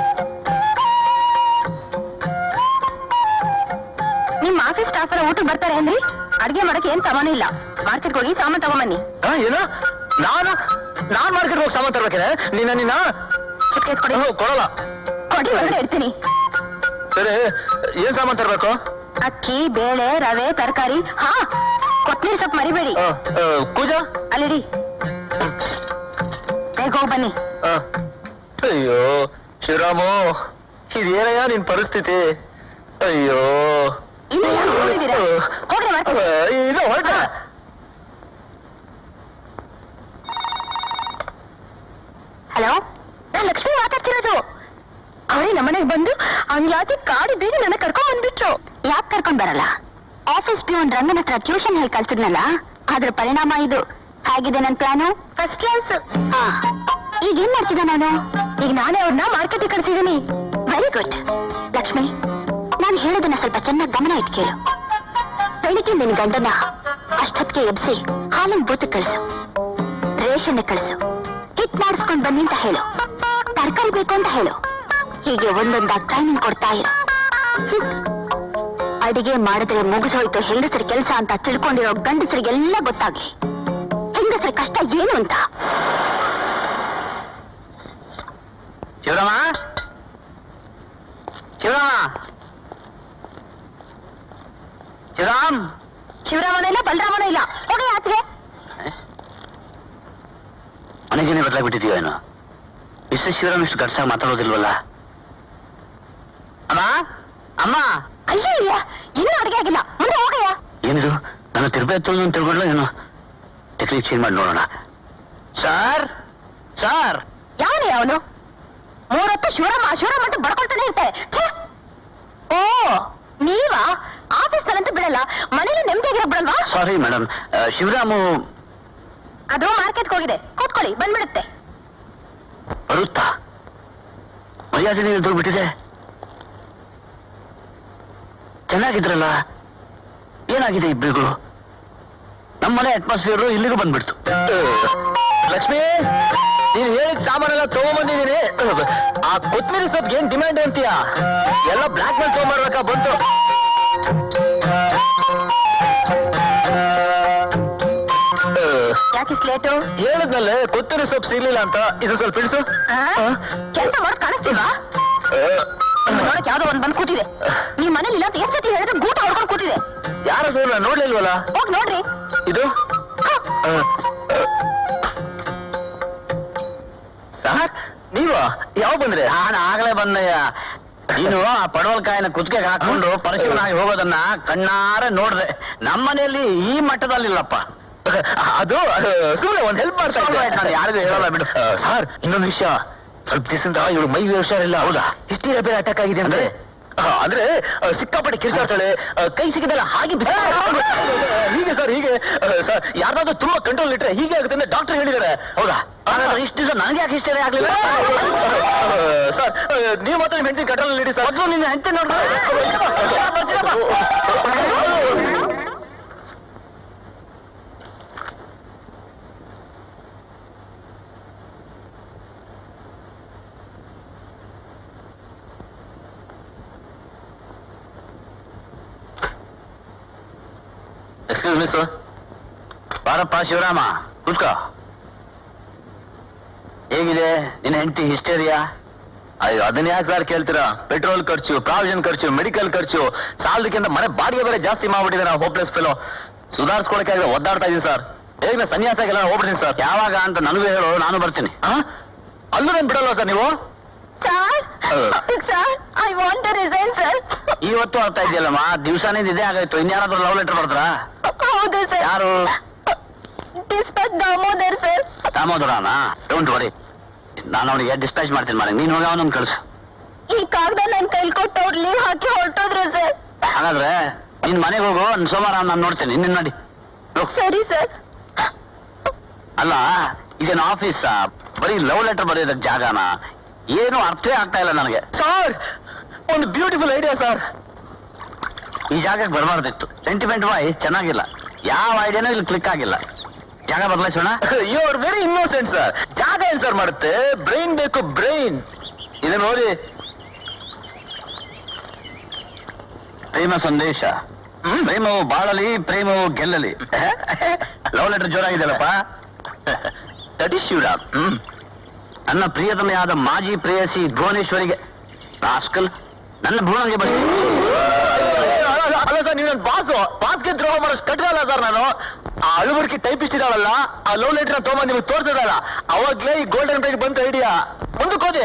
ನಿಮ್ ಆಫೀಸ್ ಸ್ಟಾಫ್ ಎಲ್ಲ ಊಟಕ್ಕೆ ಬರ್ತಾರೆ ಅಂದ್ರಿ ಅಡ್ಗೆ ಮಾಡಕ್ಕೆ ಏನ್ ಸಾಮಾನು ಇಲ್ಲ ಮಾರ್ಕೆಟ್ ಹೋಗಿ ಸಾಮಾನ್ ತಗೊಂಬನ್ನಿ ಹಾ ಏನು ನಾನು ನಾನ್ ಮಾರ್ಕೆಟ್ ಹೋಗಿ ಸಾಮಾನ್ ತರ್ಬೇಕೇನೆ ನಿನ್ನ ನಿನ್ನ ಸುಟ್ಕೇಸ್ ಕೊಡಿ ಹ್ಞೂ, ಕೊಡಲ್ಲ ಕೊಡಿ ಒಳಗಡೆ ಇಡ್ತೀನಿ ಸರಿ ಏನ್ ಸಾಮಾನ್ ತರ್ಬೇಕು ಅಕ್ಕಿ ಬೇಳೆ ರವೆ ತರಕಾರಿ ಹಾ ಕೊತ್ತಂಬರಿ ಸೊಪ್ಪು ಮರಿಬೇಡಿ ಆ, ಆ, ಪೂಜಾ ಅಲ್ಲಿಡಿ ಬೇಗ ಹೋಗಿ ಬನ್ನಿ ಆ. ಅಯ್ಯೋ ಶಿವರಾಮು ಇದೇನಯ್ಯ ನಿನ್ ಪರಿಸ್ಥಿತಿ ಅಯ್ಯೋ ಇನ್ನು ಯಾಕೆ ಹೋಗಿದ್ದೀರಾ ಹೋಗ್ರಿ ಮಾಡ್ತೀನಿ ಆ, ಇದು ಹೊರಟ ಹಲೋ ನಾನ್ ಲಕ್ಷ್ಮಿ ಮಾತಾಡ್ತಿರೋದು ಅವರೇ ನಮ್ಮನೆಗೆ ಬಂದು ಹಂಗ್ಯಾತಿ ಕಾಡಿ ಬೀಡಿ ನನ್ನ ಕರ್ಕೊಂಡ್ ಬಂದ್ಬಿಟ್ರು ಯಾಕೆ ಕರ್ಕೊಂಡ್ ಬರಲ್ಲ ಆಫೀಸ್ ಪ್ಯೂನ್ ರಂಗನ ಹತ್ರ ಟ್ಯೂಷನ್ ಹೇಳಿ ಕಲ್ಸಿದ್ನಲ್ಲ ಅದ್ರ ಪರಿಣಾಮ ಇದು ಹೇಗಿದೆ ನನ್ ಪ್ಲಾನು ಫಸ್ಟ್ ಕ್ಲಾಸ್ ಈಗ ಏನ್ ಮಾಡ್ತಿದ್ದೆ ನಾನು ಈಗ ನಾನೇ ಅವ್ರನ್ನ ಮಾರ್ಕೆಟಿಗೆ ಕಳ್ಸಿದೀನಿ ವೆರಿ ಗುಡ್ ಲಕ್ಷ್ಮಿ ನಾನು ಹೇಳೋದನ್ನ ಸ್ವಲ್ಪ ಚೆನ್ನಾಗಿ ಗಮನ ಇಟ್ ಕೇಳು ಬೆಳಿಗ್ಗೆ ನಿನ್ ಗಂಡನ ಅಷ್ಟೊತ್ತಿಗೆ ಎಬ್ಸಿ ಹಾಲಿನ ಬೂತ್ ಕಳಿಸು ರೇಷನ್ ಕಳಿಸು ಹಿಟ್ ಮಾಡಿಸ್ಕೊಂಡ್ ಬನ್ನಿ ಅಂತ ಹೇಳು ತರಕಾರಿ ಬೇಕು ಅಂತ ಹೇಳು ಹೀಗೆ ಒಂದೊಂದಾಗಿ ಟ್ರೈನಿಂಗ್ ಕೊಡ್ತಾ ಇರು ಹ್ಮ್. ಅಡಿಗೆ ಮಾಡಿದ್ರೆ ಮುಗಿಸೋಯ್ತು ಹೆಂಗಸರ ಕೆಲಸ ಅಂತ ತಿಳ್ಕೊಂಡಿರೋ ಗಂಡಸರಿಗೆಲ್ಲ ಗೊತ್ತಾಗ್ಲಿ ಹೆಂಗಸರ ಕಷ್ಟ ಏನು ಅಂತ ಶಿವರಾಮ ಶಿವರಾಮ ಶಿವರಾಮ್ ಶಿವರಾಮನ ಇಲ್ಲ ಬಲರಾಮನ ಇಲ್ಲ ಹೋಗಿ ಆಚೆಗೆ ಮನೆಗೇನೆ ಬದಲಾಗ್ಬಿಟ್ಟಿದೀಯ ಏನು ಮಿಸ್ಸಸ್ ಶಿವರಾಮ್ ಇಷ್ಟು ಗಡ್ಸಾಗಿ ಮಾತಾಡೋದಿಲ್ವಲ್ಲ ಅಮ್ಮ ಅಮ್ಮ ಅಯ್ಯಯ್ಯ ಇನ್ನೂ ಅಡಿಗೆ ಆಗಿಲ್ಲ ಮುಂದೆ ಹೋಗಯ್ಯ ಏನಿದು ನನ್ನ ತಿರ್ಬೇಕು ಅಂತ ತಿಳ್ಕೊಂಡ್ಲ ಏನೋ ಟೆಕ್ನಿಕ್ ಚೇಂಜ್ ಮಾಡಿ ನೋಡೋಣ ಸರ್ ಸರ್ ಯಾವನೇ ಅವನು ಮೂರೊತ್ತು ಶಿವರಾಮ ಶಿವರಾಮ ಅಂತ ಬಡ್ಕೊಳ್ತಾನೆ ಇರ್ತಾರೆ ಛೆ! ಓ ನೀವಾ ಆಫೀಸ್ ನಲ್ಲಂತೂ ಬಿಡಲ್ಲ ಮನೇಲಿ ನೆಮ್ಮದಿಯಾಗಿರೋ ಬಿಡಲ್ವಾ ಸಾರಿ ಮೇಡಮ್ ಶಿವರಾಮು ಅದು ಮಾರ್ಕೆಟ್ಗೆ ಹೋಗಿದೆ ಕೂತ್ಕೊಳ್ಳಿ ಬಂದ್ಬಿಡುತ್ತೆ ಬರುತ್ತಾ ಮರ್ಯಾದೆ ಎದ್ದೋಗ್ಬಿಟ್ಟಿದೆ ಚೆನ್ನಾಗಿದ್ರಲ್ಲ ಏನಾಗಿದೆ ಇಬ್ಬರಿಗೂ ನಮ್ಮನೆ ಅಟ್ಮಾಸ್ಫಿಯರ್ ಇಲ್ಲಿಗೂ ಬಂದ್ಬಿಡ್ತು ಲಕ್ಷ್ಮಿ ನೀನ್ ಹೇಳಿದ ಸಾಮಾನೆಲ್ಲ ತಗೊಂಬಂದಿದ್ದೀನಿ ಆ ಕೊತ್ತಂಬರಿ ಸೊಪ್ಪಿಗೆ ಏನ್ ಡಿಮ್ಯಾಂಡ್ ಅಂತೀಯ ಎಲ್ಲ ಬ್ಲಾಕ್ ಮೇಲ್ ತಗೊಂಬರ್ಬೇಕಾ ಬಂತು ಯಾಕೆ ಸ್ಲೇಟು ಹೇಳಿದ್ನಲ್ಲೇ ಕೊತ್ತಂಬರಿ ಸೊಪ್ಪು ಸಿಗ್ಲಿಲ್ಲ ಅಂತ ಇದು ಸ್ವಲ್ಪ ಇಳಿಸು ಕೆಲಸ ಮಾಡೋದ್ ಕಾಣಿಸ್ತೀವಾ ನೋಡಕ್ ಯಾವ್ದೋ ಒಂದ್ ಬಂದ್ ಕೂತಿದೆ ನೀವ್ ಮನೇಲಿ ಇಲ್ಲ ಅಂತ ಎಷ್ಟ್ ಸತಿ ಹೇಳಿದ್ರೆ ಗೂಟ ಹೊಡ್ಕೊಂಡು ಕೂತಿದೆ ಯಾರದು ನಾನು ನೋಡ್ಲಿಲ್ವಲ್ಲ ಹೋಗ್ ನೋಡ್ರಿ ಇದು ಸರ್ ನೀವ ಯಾವ ಬಂದ್ರೆ ನಾನು ಆಗ್ಲೇ ಬಂದಯ್ಯ ನೀನು ಆ ಪಡವಲ್ಕಾಯಿನ ಕುತ್ತಿಗೆಗೆ ಹಾಕೊಂಡು ಪರಶುವನಾಗಿ ಹೋಗೋದನ್ನ ಕಣ್ಣಾರೆ ನೋಡ್ದೆ ನಮ್ಮನೆಯಲ್ಲಿ ಈ ಮಟ್ಟದಲ್ಲಿಲ್ಲಪ್ಪ ಅದು ಸುಮ್ಮನೆ ಒಂದ್ ಹೆಲ್ಪ್ ಮಾಡ್ತಾ ಇದ್ದೆ. ಆಯ್ತು, ನಾನು ಯಾರಿಗೂ ಹೇಳಲ್ಲ ಬಿಡು. ಆ, ಸರ್ ಇನ್ನೊಂದು ವಿಷಯ ಸ್ವಲ್ಪ ದಿವಸದಿಂದ ಇವಳು ಮೈ ಹುಷಾರಿಲ್ಲ ಹೌದಾ ಹಿಸ್ಟೀರಿಯಾ ಬೇರೆ ಅಟ್ಯಾಕ್ ಆಗಿದೆ ಅಂದ್ರೆ ಆ, ಅಂದ್ರೆ ಆ, ಸಿಕ್ಕಾಪಟ್ಟೆ ಕಿರ್ಚಾಡ್ತಾಳೆ ಆ, ಕೈ ಸಿಕ್ಕಿದಲ್ಲ ಹಾಗೆ ಬಿಸಿ ಹೀಗೆ ಸರ್ ಹೀಗೆ ಆ, ಸರ್ ಯಾರಾದ್ರೂ ತುಂಬಾ ಕಂಟ್ರೋಲ್ ಇಟ್ರೆ ಹೀಗೆ ಆಗುತ್ತೆ ಅಂತ ಡಾಕ್ಟರ್ ಹೇಳಿದ್ದಾರೆ ಹೌದಾ ಹಾಗಾದ್ರೆ ಇಷ್ಟು ದಿವಸ ನನಗೆ ಯಾಕೆ ಇಷ್ಟ ಆಗ್ಲಿಲ್ಲ ಆ, ಸರ್ ಆ, ನೀವು ಮಾತ್ರ ನಿಮ್ಮ ಹೆಂಡತಿ ಕಂಟ್ರೋಲ್ ಇಡಿ ಸರ್ ಮೊದಲು ನಿನ್ನ ಹೆಂಡತಿ ನೋಡ್ಕೊಂಡು ಎಕ್ಸ್ಕ್ಯೂಸ್ ಮೀ ಸರ್ ಬಾರಪ್ಪ ಶಿವರಾಮ ಕೂತ್ಕೋ ಹೇಗಿದೆ ನಿನ್ನ ಹೆಂಡತಿ ಹಿಸ್ಟೇರಿಯಾ ಅಯ್ಯೋ ಅದನ್ನ ಯಾಕೆ ಸರ್ ಕೇಳ್ತೀರಾ ಪೆಟ್ರೋಲ್ ಖರ್ಚು ಪ್ರಾವಿಷನ್ ಖರ್ಚು ಮೆಡಿಕಲ್ ಖರ್ಚು ಸಾಲದಕ್ಕಿಂತ ಮನೆ ಬಾಡಿಗೆ ಬೇರೆ ಜಾಸ್ತಿ ಮಾಡ್ಬಿಟ್ಟಿದೆ ನಾವು ಹೋಪ್ಲೆಸ್ ಫೆಲೋ ಸುಧಾರಿಸ್ಕೊಳಕ್ಕೆ ಒದ್ದಾಡ್ತಾ ಇದೀನಿ ಸರ್ ಹೇಗೆ ನಾ ಸನ್ಯಾಸಾಗೆಲ್ಲ ಹೋಗ್ಬಿಡ್ತೀನಿ ಸರ್ ಯಾವಾಗ ಅಂತ ನನಗೂ ಹೇಳು ನಾನು ಬರ್ತೀನಿ ಆ? ಅಲ್ಲೂ ನನ್ ಬಿಡಲ್ವಾ ಸರ್ ನೀವು sir sir I want to resign sir ಇವತ್ತು ಆಗ್ತಾ ಇದೆಯಲ್ಲಮ್ಮ ದಿವಸನೇ ಇದೇ ಆಗಾಯ್ತು ಇನ್ಯಾರಾದ್ರೂ ಲವ್ ಲೆಟರ್ ಬರ್ದ್ರಾ ಹೌದು ಸರ್ ಯಾರು ಡಿಸ್ಪತ್ ದಾಮೋದರ್ ಸರ್ ದಾಮೋದರನಾ ಡೋಂಟ್ ವರಿ ನಾನು ಅವನಿಗೆ ಡಿಸ್ಪ್ಯಾಚ್ ಮಾಡ್ತೀನಿ ಮಾಡಿ ನೀನು ಹೋಗಿ ಅವನನ್ನು ಕಳಿಸು ಈ ಕಾಗದ ನನ್ ಕೈಲಿ ಕೊಟ್ಟು ಅವ್ರು ಲೀವ್ ಹಾಕಿ ಹೊರಟೋದ್ರು ಸರ್ ಹಾಗಾದ್ರೆ ನಿನ್ ಮನೆಗೆ ಹೋಗು ಒಂದ್ ಸೋಮವಾರ ನಾನು ನೋಡ್ತೇನೆ ನಿನ್ನ ನೋಡಿ ಸರಿ ಸರ್ ಅಲ್ಲ ಇದೇನು ಆಫೀಸ್ ಬರೀ ಲವ್ ಲೆಟರ್ ಬರೆಯೋದಕ್ಕೆ ಜಾಗನ ಏನು ಅರ್ಥವೇ ಆಗ್ತಾ ಇಲ್ಲ ನನಗೆ ಸರ್ ಒಂದು ಬ್ಯೂಟಿಫುಲ್ ಐಡಿಯಾ ಸರ್ ಈ ಜಾಗಕ್ಕೆ ಬರಬಾರ್ದಿತ್ತು ಸೆಂಟಿಮೆಂಟ್ ವಾಯ್ಸ್ ಚೆನ್ನಾಗಿಲ್ಲ ಯಾವ ಐಡಿಯಾನೂ ಇಲ್ಲಿ ಕ್ಲಿಕ್ ಆಗಿಲ್ಲ ಜಾಗ ಬದಲಾಯಿಸೋಣ you are very innocent sir ಜಾಗ ಏನ್ ಸರ್ ಮಾಡುತ್ತೆ ಬ್ರೈನ್ ಬೇಕು ಬ್ರೈನ್ ಇದು ನೋಡಿ ಪ್ರೇಮ ಸಂದೇಶ ಪ್ರೇಮವು ಬಾಳಲಿ ಪ್ರೇಮವು ಗೆಲ್ಲಲಿ ಲವ್ ಲೆಟರ್ ಜೋರಾಗಿದೆಯಲ್ಲಪ್ಪ ದಟ್ ಇಸ್ ಶಿವರಾಮ್ ಹ್ಮ್ ನನ್ನ ಪ್ರಿಯತಮೆಯಾದ ಮಾಜಿ ಪ್ರೇಯಸಿ ಭುವನೇಶ್ವರಿಗೆ ರಾಸ್ಕಲ್ ನನ್ನ ಭುವನಿಗೆ ಬನ್ನಿ ಅಲ್ಲ ಸರ್ ನೀವು ನನ್ನ ಬಾಸು ಬಾಸ್ಗೆ ದ್ರೋಹ ಮಾಡೋಷ್ಟು ಕಟ್ಟಿದಲ್ಲ ಸರ್ ನಾನು ಆ ಅಳುಬರ್ಕಿ ಟೈಪಿಸ್ಟ್ ಇದಾವಲ್ಲ ಆ ಲವ್ ಲೆಟರ್ ತೊಗೊಂಡು ನಿಮಗೆ ತೋರ್ಸದಲ್ಲ ಅವಾಗ್ಲೇ ಈ ಗೋಲ್ಡನ್ ಬ್ರೈಡ್ ಬಂತ ಐಡಿಯಾ ಮುಂದಕ್ಕೆ ಹೋದೆ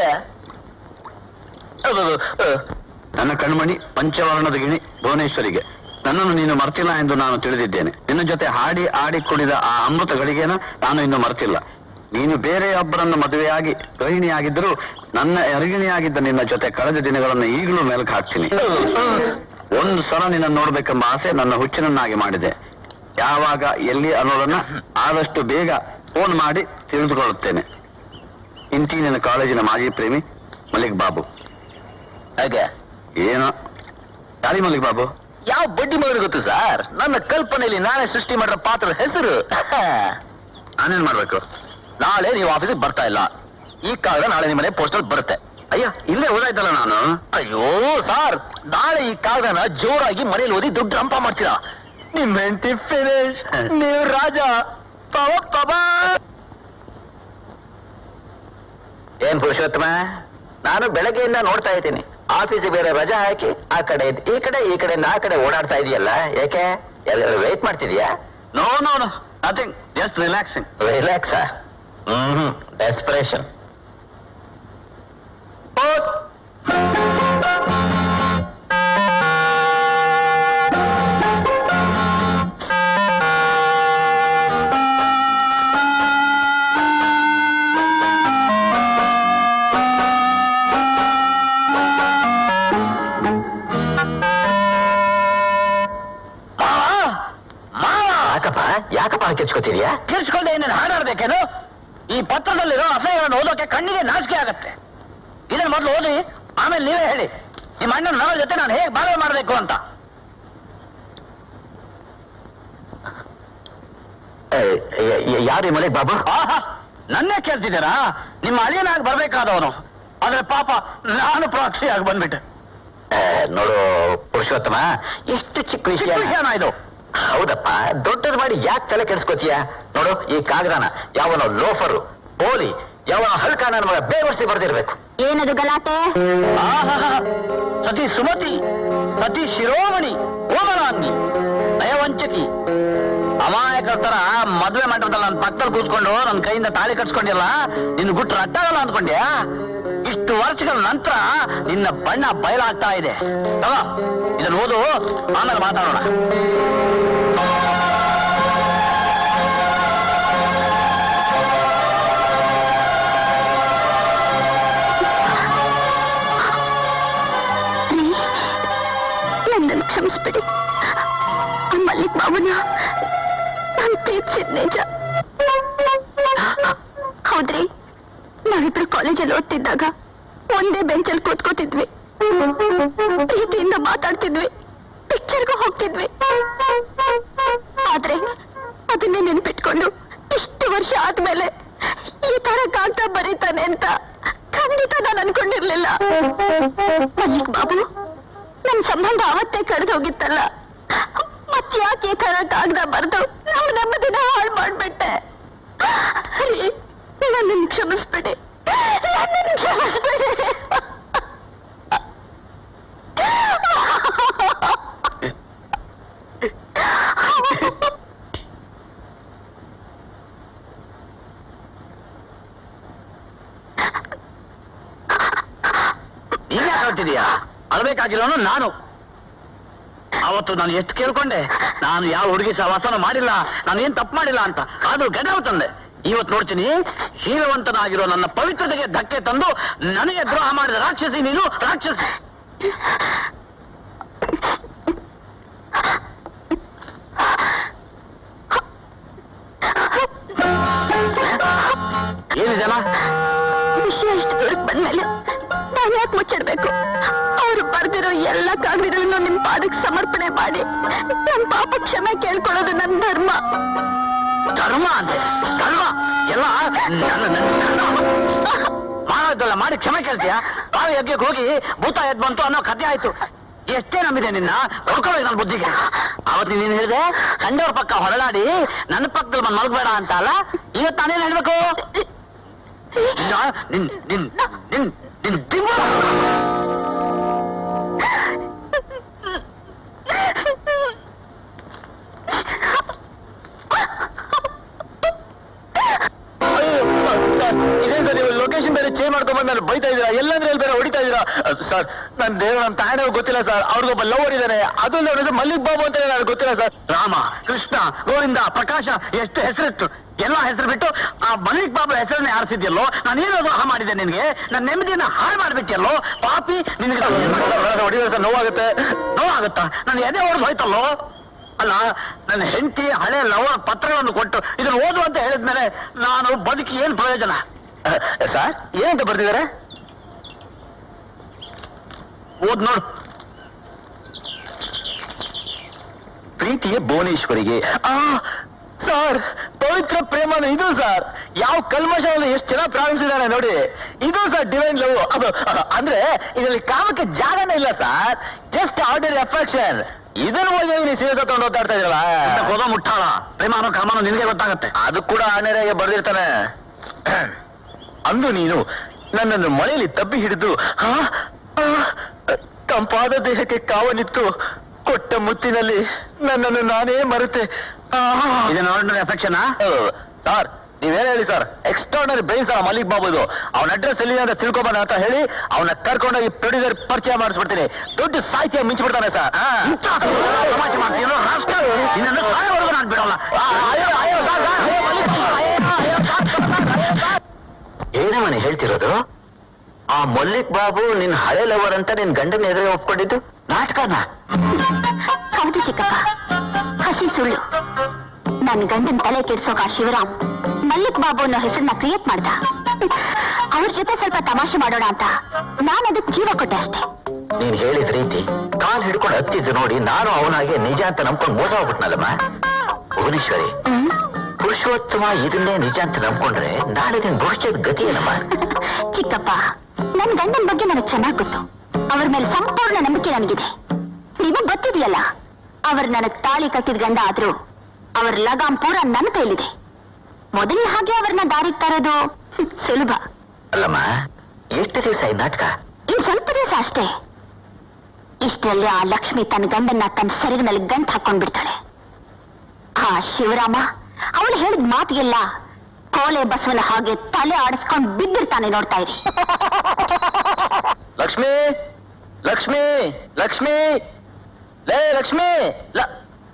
ನನ್ನ ಕಣ್ಮಣಿ ಪಂಚವರ್ಣದ ಗಿಣಿ ಭುವನೇಶ್ವರಿಗೆ ನನ್ನನ್ನು ನೀನು ಮರ್ತಿಲ್ಲ ಎಂದು ನಾನು ತಿಳಿದಿದ್ದೇನೆ ನಿನ್ನ ಜೊತೆ ಹಾಡಿ ಆಡಿ ಕುಡಿದ ಆ ಅಮೃತ ಗಳಿಗೆನ ನಾನು ಇನ್ನು ಮರ್ತಿಲ್ಲ ನೀನು ಬೇರೆಯೊಬ್ಬರನ್ನು ಮದುವೆಯಾಗಿ ಗೃಹಿಣಿಯಾಗಿದ್ದರೂ ನನ್ನ ಎರಗಿಣಿಯಾಗಿದ್ದ ನಿನ್ನ ಜೊತೆ ಕಳೆದ ದಿನಗಳನ್ನು ಈಗಲೂ ಮೆಲುಕು ಹಾಕ್ತೀನಿ ಒಂದು ಸಲ ನಿನ್ನ ನೋಡ್ಬೇಕೆಂಬ ಆಸೆ ನನ್ನ ಹುಚ್ಚಿನನ್ನಾಗಿ ಮಾಡಿದೆ ಯಾವಾಗ ಎಲ್ಲಿ ಅನ್ನೋದನ್ನ ಆದಷ್ಟು ಬೇಗ ಫೋನ್ ಮಾಡಿ ತಿಳಿದುಕೊಳ್ಳುತ್ತೇನೆ ಇಂತಿ ನನ್ನ ಕಾಲೇಜಿನ ಮಾಜಿ ಪ್ರೇಮಿ ಮಲಿಕ್ ಬಾಬು ಹಾಗೆ ಏನೋ ಯಾರಿ ಮಲಿಕ್ ಬಾಬು ಯಾವ ಬಡ್ಡಿ ಮಗನಿಗೆ ಗೊತ್ತು ಸರ್ ನನ್ನ ಕಲ್ಪನೆಯಲ್ಲಿ ನಾನೇ ಸೃಷ್ಟಿ ಮಾಡಿರೋ ಪಾತ್ರದ ಹೆಸರು ನಾನೇನ್ ಮಾಡ್ಬೇಕು ನಾಳೆ ನೀವು ಆಫೀಸಿಗೆ ಬರ್ತಾ ಇಲ್ಲ ಈ ಕಾಗದ ನಾಳೆ ನಿಮ್ಮ ಮನೆ ಪೋಸ್ಟಲ್ ಬರುತ್ತೆ ಅಯ್ಯ ಇಲ್ಲೇ ಓದಾಯ್ತಲ್ಲ ನಾನು ಅಯ್ಯೋ ಸಾರ್ ನಾಳೆ ಈ ಕಾಗದನ ಜೋರಾಗಿ ಮನೇಲಿ ಓದಿ ದುಡ್ಡು ರಂಪ ಮಾಡ್ತೀರಾ ನಿಮ್ ಹೆಂಡತಿ ಫಿನಿಶ್ ನೀವು ರಾಜ ಪವ ಪವ ಏನ್ ಪುರುಷೋತ್ತಮ ನಾನು ಬೆಳಗ್ಗೆಯಿಂದ ನೋಡ್ತಾ ಇದ್ದೀನಿ ಆಫೀಸಿಗೆ ಬೇರೆ ರಜಾ ಹಾಕಿ ಆ ಕಡೆ ಇದ್- ಈ ಕಡೆ ಈ ಕಡೆ ಆ ಕಡೆ ಓಡಾಡ್ತಾ ಇದೆಯಲ್ಲ ಯಾಕೆ ಎಲ್ಲರೂ ವೇಟ್ ಮಾಡ್ತಿದ್ಯಾ no no no nothing just relaxing relax hmm desperation ಯಾಕಪ್ಪ ಯಾಕಪ್ಪ ಕೆಚ್ಕೋತಿದ್ಯಾ ಕಿರ್ಚ್ಕೊಂಡೆ ಇನ್ನೇನು ಹಾಡಾಡ್ಬೇಕೇನು ಈ ಪತ್ರದಲ್ಲಿರೋ ಅಸಹ್ಯಗಳನ್ನು ಓದೋಕೆ ಕಣ್ಣಿಗೆ ನಾಚಿಕೆ ಆಗತ್ತೆ ಇದನ್ನ ಮೊದಲು ಓದಿ ಆಮೇಲೆ ನೀವೇ ಹೇಳಿ ನಿಮ್ಮ ಅಣ್ಣನ ನನ್ನ ಜೊತೆ ನಾನು ಹೇಗೆ ಬಾಳ್ವೆ ಮಾಡಬೇಕು ಅಂತ ಯಾರು ಮಲೆ ಬಾಬು ಆಹಾ ನನ್ನೇ ಕೇಳ್ತಿದ್ದೀರಾ ನಿಮ್ಮ ಅಳಿಯನಾಗಿ ಬರ್ಬೇಕಾದವನು ಆದ್ರೆ ಪಾಪ ನಾನು ಪ್ರಾಕ್ಷಿಯಾಗಿ ಬಂದ್ಬಿಟ್ಟೆ ಆ, ನೋಡು ಪುರುಷೋತ್ತಮ ಎಷ್ಟು ಚಿಕ್ಕ ಚಿಕ್ಕ ವಿಷಯ ವಿಷಯನ ಇದು ಹೌದಪ್ಪ ದೊಡ್ಡದು ಮಾಡಿ ಯಾಕೆ ತಲೆ ಕೆಡಿಸ್ಕೋತೀಯ ನೋಡು ಈ ಕಾಗದನ ಯಾವನೋ ಲೋಫರು ಪೋಲಿ ಯಾವನೋ ಹಲ್ಕ ನನ್ನ ಮಗ ಬೇವರ್ಸಿ ಬರ್ದಿರ್ಬೇಕು ಏನದು ಗಲಾಟೆ ಆಹಾಹಾ. ಸತಿ ಸುಮತಿ ಸತಿ ಶಿರೋಮಣಿ ಓಮರಾಂಗಿ ನಯವಂಚಕಿ ಅಮಾಯಕರ ತರ ಮದುವೆ ಮಂಟಪದಲ್ಲಿ ನನ್ನ ಪಕ್ಕದಲ್ಲಿ ಕೂತ್ಕೊಂಡು ನನ್ನ ಕೈಯಿಂದ ತಾಳಿ ಕಟ್ಸ್ಕೊಂಡಿಲ್ಲ ನಿನ್ನ ಗುಟ್ಟು ಅಟ್ಟಾಗಲ್ಲ ಅಂದ್ಕೊಂಡ್ಯಾ ಇಷ್ಟು ವರ್ಷಗಳ ನಂತರ ನಿನ್ನ ಬಣ್ಣ ಬಯಲಾಗ್ತಾ ಇದೆ ತಗೋ, ಇದನ್ನ ಓದು ಆಮೇಲೆ ಮಾತಾಡೋಣ ರೀ ನನ್ನನ್ನು ಕ್ಷಮಿಸ್ಬಿಡಿ ಆ ಮಲ್ಲಿಕ್ ಬಾಬುನ ನಾನು ಪ್ರೀತಿಸಿದ ನಿಜ ಹೌದ್ರಿ ನಾವಿಬ್ರು ಕಾಲೇಜಲ್ಲಿ ಓದ್ತಿದ್ದಾಗ ಒಂದೇ ಬೆಂಚಲ್ಲಿ ಕೂತ್ಕೋತಿದ್ವಿ ಪ್ರೀತಿಯಿಂದ ಮಾತಾಡ್ತಿದ್ವಿ ಪಿಕ್ಚರ್ಗೂ ಹೋಗ್ತಿದ್ವಿ ಆದ್ರೆ ಅದನ್ನೇ ನೆನ್ಪಿಟ್ಕೊಂಡು ಇಷ್ಟು ವರ್ಷ ಆದ್ಮೇಲೆ ಈ ತರ ಕಾಗ್ದ ಬರೀತಾನೆ ಅಂತ ಖಂಡಿತ ನಾನು ಅನ್ಕೊಂಡಿರ್ಲಿಲ್ಲ ಮಲ್ಲಿಕ್ ಬಾಬು ನಮ್ ಸಂಬಂಧ ಅವತ್ತೇ ಕಳೆದು ಹೋಗಿತ್ತಲ್ಲ ಮತ್ ಯಾಕೆ ಈ ತರ ಕಾಗದ ಬರ್ದು ನಾವು ನೆಮ್ಮದಿನ ಹಾಳು ಮಾಡ್ಬಿಟ್ಟೆ ರೀ ನನ್ನನ್ನು ಕ್ಷಮಿಸ್ಬಿಡಿ ನನ್ನನ್ನು ಕ್ಷಮಿಸ್ಬಿಡಿ ನೀನ್ ಯಾಕೆ ಹೇಳ್ತಿದೀಯಾ ಅಳ್ಬೇಕಾಗಿರೋನು ನಾನು ಅವತ್ತು ನಾನು ಎಷ್ಟು ಕೇಳ್ಕೊಂಡೆ ನಾನು ಯಾವ ಹುಡುಗಿ ಸಹವಾಸನ ಮಾಡಿಲ್ಲ ನಾನು ಏನ್ ತಪ್ಪು ಮಾಡಿಲ್ಲ ಅಂತ ಆದ್ರೂ ಗಡವು ತಂದೆ ಇವತ್ತು ನೋಡ್ತೀನಿ ಹೀರವಂತನಾಗಿರೋ ನನ್ನ ಪವಿತ್ರತೆಗೆ ಧಕ್ಕೆ ತಂದು ನನಗೆ ದ್ರೋಹ ಮಾಡಿದ ರಾಕ್ಷಸಿ ನೀನು ರಾಕ್ಷಸಿ ಏನಿದೆಲ್ಲ ವಿಷಯ ಇಷ್ಟು ದೂರಕ್ಕೆ ಬಂದ್ಮೇಲೆ ನಾನು ಯಾಕೆ ಮುಚ್ಚಿಡ್ಬೇಕು ಅವ್ರು ಬರ್ದಿರೋ ಎಲ್ಲ ಕಾಗದಗಳನ್ನು ನಿಮ್ ಪಾದಕ್ಕೆ ಸಮರ್ಪಣೆ ಮಾಡಿ ನಮ್ ಪಾಪ ಕ್ಷಮೆ ಕೇಳ್ಕೊಳ್ಳೋದು ನನ್ನ ಧರ್ಮ ಧರ್ಮ ಅಂತೆ ಧರ್ಮ ಎಲ್ಲ ನನ್ನ- ನನ್ನ ಧರ್ಮ. ಮಾಡೋದೆಲ್ಲ ಮಾಡಿ ಕ್ಷಮೆ ಕೇಳ್ತೀಯ ಬಾವಿ ಯಜ್ಞಕ್ಕೆ ಹೋಗಿ ಭೂತ ಎದ್ ಬಂತು ಅನ್ನೋ ಕಥೆ ಆಯ್ತು ಎಷ್ಟೇ ನಂಬಿದೆ ನಿನ್ನ ಹೊಡ್ಕೊಳ್ಬೇಕು ನನ್ನ ಬುದ್ಧಿಗೆ ಅವತ್ತು ನೀನು ಹೇಳಿದೆ ಕಂಡವ್ರ ಪಕ್ಕ ಹೊರಳಾಡಿ ನನ್ನ ಪಕ್ಕದಲ್ಲಿ ಬಂದು ಮಲ್ಗಬೇಡ ಅಂತ ಅಲ್ಲ ಇವತ್ತು ನಾನೇನ್ ಹೇಳ್ಬೇಕು ನಾ- ನಿನ್ ನಿನ್ ನಿನ್ ನಿನ್ ದಿವ್ಯ ಇದೇನ್ ಸರ್ ನೀವು ಲೊಕೇಶನ್ ಬೇರೆ ಚೇಂಜ್ ಮಾಡ್ಕೊಂಡ್ ನಾನು ಬೈತಾ ಇದೀರಾ ಎಲ್ಲಂದ್ರೆ ಎಲ್ಲಿ ಬೇರೆ ಹೊಡಿತಾ ಇದೀರಾ ಸರ್ ನನ್ ದೇವ್ರ ನನ್ನ ತಾಯಿನೂ ಗೊತ್ತಿಲ್ಲ ಸರ್ ಅವ್ರಿಗೊಬ್ಬ ಲವರ್ ಇದ್ದಾನೆ ಅದು ನನ್ನ ಹೆಸರು ಮಲ್ಲಿಕ್ ಬಾಬು ಅಂತ ನನಗೆ ಗೊತ್ತಿಲ್ಲ ಸರ್ ರಾಮ ಕೃಷ್ಣ ಗೋವಿಂದ ಪ್ರಕಾಶ ಎಷ್ಟು ಹೆಸರಿತ್ತು ಎಲ್ಲ ಹೆಸರು ಬಿಟ್ಟು ಆ ಮಲ್ಲಿಕ್ ಬಾಬು ಹೆಸರನ್ನೇ ಆರಿಸಿದ್ಯಲ್ಲೋ ನಾನೇನೋ ದ್ರೋಹ ಮಾಡಿದೆ ನಿನಗೆ ನನ್ನ ನೆಮ್ಮದಿಯನ್ನ ಹಾಳು ಮಾಡ್ಬಿಟ್ಟಿಯಲ್ಲೋ ಪಾಪಿ ನಿನಗೆ ಹೊಡಿದ್ರೆ ಸರ್ ನೋವಾಗುತ್ತೆ ನೋವಾಗುತ್ತಾ ನನ್ನ ಎದೆ ಹೊಡೆದು ಹೋಯ್ತಲ್ಲೋ ಅಲ್ಲ ನನ್ನ ಹೆಂಡತಿ ಹಳೆ ಲವರ್ ಪತ್ರಗಳನ್ನು ಕೊಟ್ಟು ಇದನ್ನು ಓದು ಅಂತ ಹೇಳಿದ್ಮೇಲೆ ನಾನು ಬದುಕಿ ಏನ್ ಪ್ರಯೋಜನ ಸರ್ ಏನಂತ ಬರ್ತಿದ್ದಾರೆ ಓದ್ ನೋಡು ಪ್ರೀತಿಯೇ ಭುವನೇಶ್ವರಿಗೆ ಆ ಸರ್ ಪವಿತ್ರ ಪ್ರೇಮನ ಇದು ಸರ್ ಯಾವ ಕಲ್ಮಶವನ್ನು ಎಷ್ಟು ಚೆನ್ನಾಗಿ ಪ್ರಾರಂಭಿಸಿದ್ದಾರೆ ನೋಡಿ ಇದು ಸರ್ ಡಿವೈನ್ ಲವ್ ಅದು ಅಂದ್ರೆ ಇದರಲ್ಲಿ ಕಾಮಕ್ಕೆ ಜಾಗನೇ ಇಲ್ಲ ಸರ್ ಜಸ್ಟ್ ಆರ್ಡಿನರಿ ಅಫೆಕ್ಷನ್ ಇದನ್ನ ಹೋಗಿ ನೀವು ಸೀರಿಯಸ್ ತಗೊಂಡು ಓದ್ತಾ ಇದ್ದೀರಲ್ಲ ಹೋದ ಮುಟ್ಟಾಳ ಪ್ರೇಮಾನೋ ಕಾಮನೋ ನಿನಗೆ ಗೊತ್ತಾಗತ್ತೆ ಅದು ಕೂಡ ಆಣೆರಾಗೆ ಬರ್ದಿರ್ತಾನೆ ಅಂದು ನೀನು ನನ್ನನ್ನು ಮಳೆಯಲ್ಲಿ ತಬ್ಬಿ ಹಿಡಿದು ಆ, ಆ, ತಂಪಾದ ದೇಹಕ್ಕೆ ಕಾವನಿತ್ತು ಕೊಟ್ಟ ಮುತ್ತಿನಲ್ಲಿ ನನ್ನನ್ನು ನಾನೇ ಮರೆತೆ ಇದನ್ನ ಆರ್ಡಿನರಿ ಅಫೆಕ್ಷನ್ ಸರ್ ನೀವೇನ್ ಹೇಳಿ sir extraordinary brain sir Mallik Babu ಇದು ಅವನ ಅಡ್ರೆಸ್ ಎಲ್ಲಿದೆ ಅಂತ ತಿಳ್ಕೊಬೋಣ ಅಂತ ಹೇಳಿ ಅವನ ಕರ್ಕೊಂಡೋಗಿ ಪ್ರೊಡ್ಯೂಸರ್ ಪರಿಚಯ ಮಾಡಿಸ್ಬಿಡ್ತೀನಿ ದೊಡ್ಡ ಸಾಹಿತ್ಯ ಮಿಂಚ್ಬಿಡ್ತಾನೆ ಸರ್ ಸಮಾಜ ಮಾಡ್ತೀನೋ ರಾಸ್ಕಲ್. ನಿನ್ನನ್ನು ಸಾಯೋವರೆಗೂ ನಾನು ಬಿಡೋಲ್ಲ ಅಯ್ಯೋ, ಅಯ್ಯೋ, ಸರ್, ಸರ್, ಅಯ್ಯೋ, ಮಲ್ಲಿಕ್ ಬಾಬು, ಅಯ್ಯೋ, ಅಯ್ಯೋ, ಸರ್, ಸರ್, ಸರ್, ಅಯ್ಯೋ, ಸರ್. ಏನವನೇ ಹೇಳ್ತಿರೋದು ಆ ಮಲ್ಲಿಕ್ ಬಾಬು ನಿನ್ ಹಳೆ ಲವರ್ ಅಂತ ನಿನ್ ಗಂಡನ ಎದುರಿಗೆ ಒಪ್ಕೊಂಡಿದ್ದು ನಾಟಕನ ಹೌದು ಚಿಕ್ಕಪ್ಪ ಹಸಿ ಸುಳ್ಳು ನನ್ ಗಂಡನ್ ತಲೆ ಕೆಡ್ಸೋಕ ಆ ಶಿವರಾಮ್ ಮಲ್ಲಿಕ್ ಬಾಬು ಅನ್ನೋ ಹೆಸರನ್ನ ಕ್ರಿಯೇಟ್ ಮಾಡ್ದ ಅವ್ರ ಜೊತೆ ಸ್ವಲ್ಪ ತಮಾಷೆ ಮಾಡೋಣ ಅಂತ ನಾನು ಅದಕ್ಕೆ ಜೀವ ಕೊಟ್ಟೆ ಅಷ್ಟೇ ನೀನ್ ಹೇಳಿದ ರೀತಿ ಕಾಲ್ ಹಿಡ್ಕೊಂಡು ಹತ್ತಿದ್ದು ನೋಡಿ ನಾನು ಅವನಾಗೆ ನಿಜ ಅಂತ ನಂಬ್ಕೊಂಡು ಮೋಸ ಹೋಗ್ಬಿಟ್ನಲ್ಲಮ್ಮ ಭುವನೇಶ್ವರಿ ಹ್ಮ್? ಪುರುಷೋತ್ತಮ ಇದನ್ನೇ ನಿಜ ಅಂತ ನಂಬ್ಕೊಂಡ್ರೆ ನಾಳೆ ನಿನ್ ಭವಿಷ್ಯದ ಗತಿ ಏನಮ್ಮ ಚಿಕ್ಕಪ್ಪ ನನ್ ಗಂಡನ್ ಬಗ್ಗೆ ನನಗೆ ಚೆನ್ನಾಗ್ ಗೊತ್ತು ಅವ್ರ ಮೇಲೆ ಸಂಪೂರ್ಣ ನಂಬಿಕೆ ನನಗಿದೆ ನಿಮಗ್ ಗೊತ್ತಿದೆಯಲ್ಲ ಅವ್ರು ನನಗ್ ತಾಳಿ ಕಟ್ಟಿದ ಗಂಡ ಆದ್ರೂ ಅವ್ರ ಲಗಾಮ್ ಪೂರ ನನ್ನ ಕೈಲಿದೆ ಮೊದಲಿನ ಹಾಗೆ ಅವ್ರನ್ನ ದಾರಿಗೆ ತರೋದು ಹ್ಮ್, ಸುಲಭ ಅಲ್ಲಮ್ಮ ಎಷ್ಟು ದಿವಸ ಈ ನಾಟಕ ಇನ್ ಸ್ವಲ್ಪ ದಿವಸ ಅಷ್ಟೇ ಇಷ್ಟರಲ್ಲಿ ಆ ಲಕ್ಷ್ಮಿ ತನ್ನ ಗಂಡನ್ನ ತನ್ನ ಸೆರಗಿನಲ್ಲಿ ಗಂಟ್ ಹಾಕೊಂಡ್ ಬಿಡ್ತಾಳೆ ಆ ಶಿವರಾಮ ಅವಳು ಹೇಳಿದ ಮಾತಿಗೆಲ್ಲ ಕೋಲೆ ಬಸವನ ಹಾಗೆ ತಲೆ ಆಡಿಸ್ಕೊಂಡ್ ಬಿದ್ದಿರ್ತಾನೆ ನೋಡ್ತಾ ಇರಿ ಲಕ್ಷ್ಮಿ ಲಕ್ಷ್ಮಿ ಲಕ್ಷ್ಮಿ ಲೇ ಲಕ್ಷ್ಮಿ ಲ-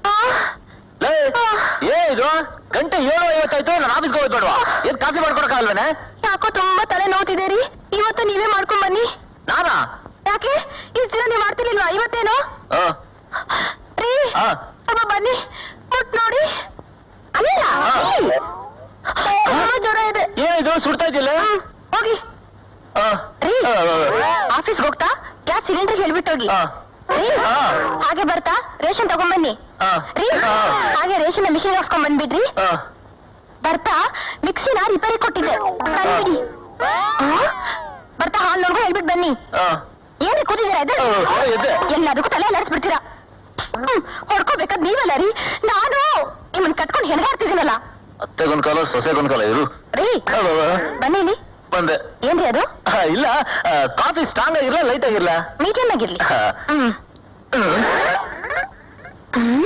ಲೇ ಏ ಇದು ಗಂಟೆ ಏಳು ಐವತ್ತಾಯ್ತು ನಾನು ಆಫೀಸ್ಗೆ ಹೋಗೋದು ಬೇಡವಾ ಏನ್ ಕಾಫಿ ಮಾಡ್ಕೊಡಕ್ಕಾಗಲ್ವೇನೆ ಯಾಕೋ ತುಂಬಾ ತಲೆ ನೋವ್ತಿದೆ ರೀ ಇವತ್ತು ನೀವೇ ಮಾಡ್ಕೊಂಡ್ ಬನ್ನಿ ನಾನಾ ಯಾಕೆ ಇಷ್ಟ ದಿನ ನೀವು ಮಾಡ್ತಿರ್ಲಿಲ್ವಾ ಇವತ್ತೇನು ಆ, ರೀ ಆ. ಸ್ವಲ್ಪ ಬನ್ನಿ ಮುಟ್ ನೋಡಿ ಅಲ್ಲ ಇಲ್ಲಿ. ತುಂಬಾ ಜ್ವರ ಇದೆ ಏನಿದು ಸುಡ್ತಾ ಇದ್ದಿಲ್ಲ ಹೋಗಿ ಆ, ರೀ ಆ, ಆಫೀಸ್ಗೆ ಹೋಗ್ತಾ ಗ್ಯಾಸ್ ಸಿಲಿಂಡರ್ ಹೇಳ್ಬಿಟ್ಟೋಗಿ ಆ, ರೀ ಆ. ಹಾಗೆ ಬರ್ತಾ ರೇಷನ್ ತಗೊಂಬನ್ನಿ ಆ. ರೀ ಆ. ಹಾಗೆ ರೇಷನ್ ಮಿಷಿನ್ ಹಾಕ್ಸ್ಕೊಂಡ್ ಬಂದ್ಬಿಡ್ರಿ ಆ. ಬರ್ತಾ ಮಿಕ್ಸಿನ ರಿಪೇರಿ ಕೊಟ್ಟಿದ್ದೆ ತಂದ್ಬಿಡಿ ಆ? ಬರ್ತಾ ಹಾಲ್ ನೋಡ್ಕೊ ಹೇಳ್ಬಿಟ್ ಬನ್ನಿ ಆ. ಏನ್ರಿ ಕೂತಿದ್ದೀರಾ ಇದು ಆ, ಎದ್ದೆ. ಎಲ್ಲದಕ್ಕೂ ತಲೆ ಅಲ್ಲಾಡಿಸ್ಬಿಡ್ತೀರಾ ಹ್ಮ್, ಹೊಡ್ಕೋಬೇಕಾದ್ ನೀವಲ್ಲ ರೀ ನಾನು ನಿಮ್ಮನ್ ಕಟ್ಕೊಂಡು ಹೆಣಗಾಡ್ತಿದ್ದೀನಲ್ಲ ಅತ್ತೆಗೊಂದ್ ಕಾಲ ಸೊಸೆಗೊಂದ್ ಕಾಲ ಇರು ರೀ ಬನ್ನಿ ಇಲ್ಲಿ ಬಂದೆ ಏನ್ರಿ ಅದು ಆ, ಇಲ್ಲ ಆ, ಕಾಫಿ ಸ್ಟ್ರಾಂಗ್ ಆಗಿರ್ಲ ಲೈಟ್ ಆಗಿರ್ಲ ಮೀಡಿಯಂ ಆಗಿರ್ಲಿ ಆ. ಹ್ಮ್ ಹ್ಮ್.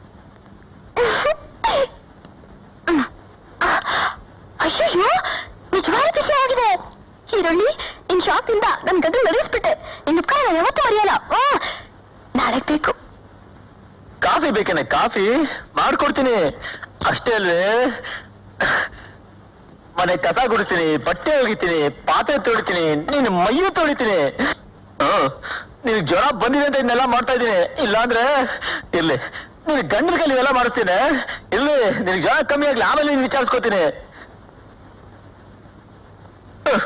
ಅಯ್ಯಯ್ಯೋ ನಿಜವಾದ ಖುಷಿ ಆಗಿದೆ ಈರುಳ್ಳಿ ನಿನ್ ಶಾಪಿಂದ ನನ್ ಗದ್ದು ನಡೆಸ್ಬಿಟ್ಟೆ ನಿನ್ ಉಪಕಾರ ನಾನು ಯಾವತ್ತೂ ಮರೆಯಲ್ಲ ಹ್ಮ್. ನಾಳೆ ಬೇಕು ಕಾಫಿ ಬೇಕೇನೆ ಕಾಫಿ ಮಾಡ್ಕೊಡ್ತೀನಿ ಅಷ್ಟೇ ಅಲ್ವೇ ಮನೆ ಕಸ ಗುಡಿಸ್ತೀನಿ ಬಟ್ಟೆ ಒಗಿತೀನಿ ಪಾತ್ರೆ ತೊಳಿತೀನಿ ನೀನು ಮೈಯು ತೊಳಿತೀನಿ ಹ್ಮ್ ನಿನ್ ಜ್ವರ ಬಂದಿದೆ ಅಂತ ಇದನ್ನೆಲ್ಲ ಮಾಡ್ತಾ ಇದ್ದೀನಿ ಇಲ್ಲಾಂದ್ರೆ ಇರ್ಲಿ ನೀನ್ ಗಂಡನ ಕೈಲಿ ಇವೆಲ್ಲ ಮಾಡಿಸ್ತೀನಿ ಇಲ್ಲಿ ನಿನ್ ಜ್ವರ ಕಮ್ಮಿ ಆಗ್ಲಿ ಆಮೇಲೆ ನೀನ್ ವಿಚಾರಿಸ್ಕೋತೀನಿ ಹ್ಮ್.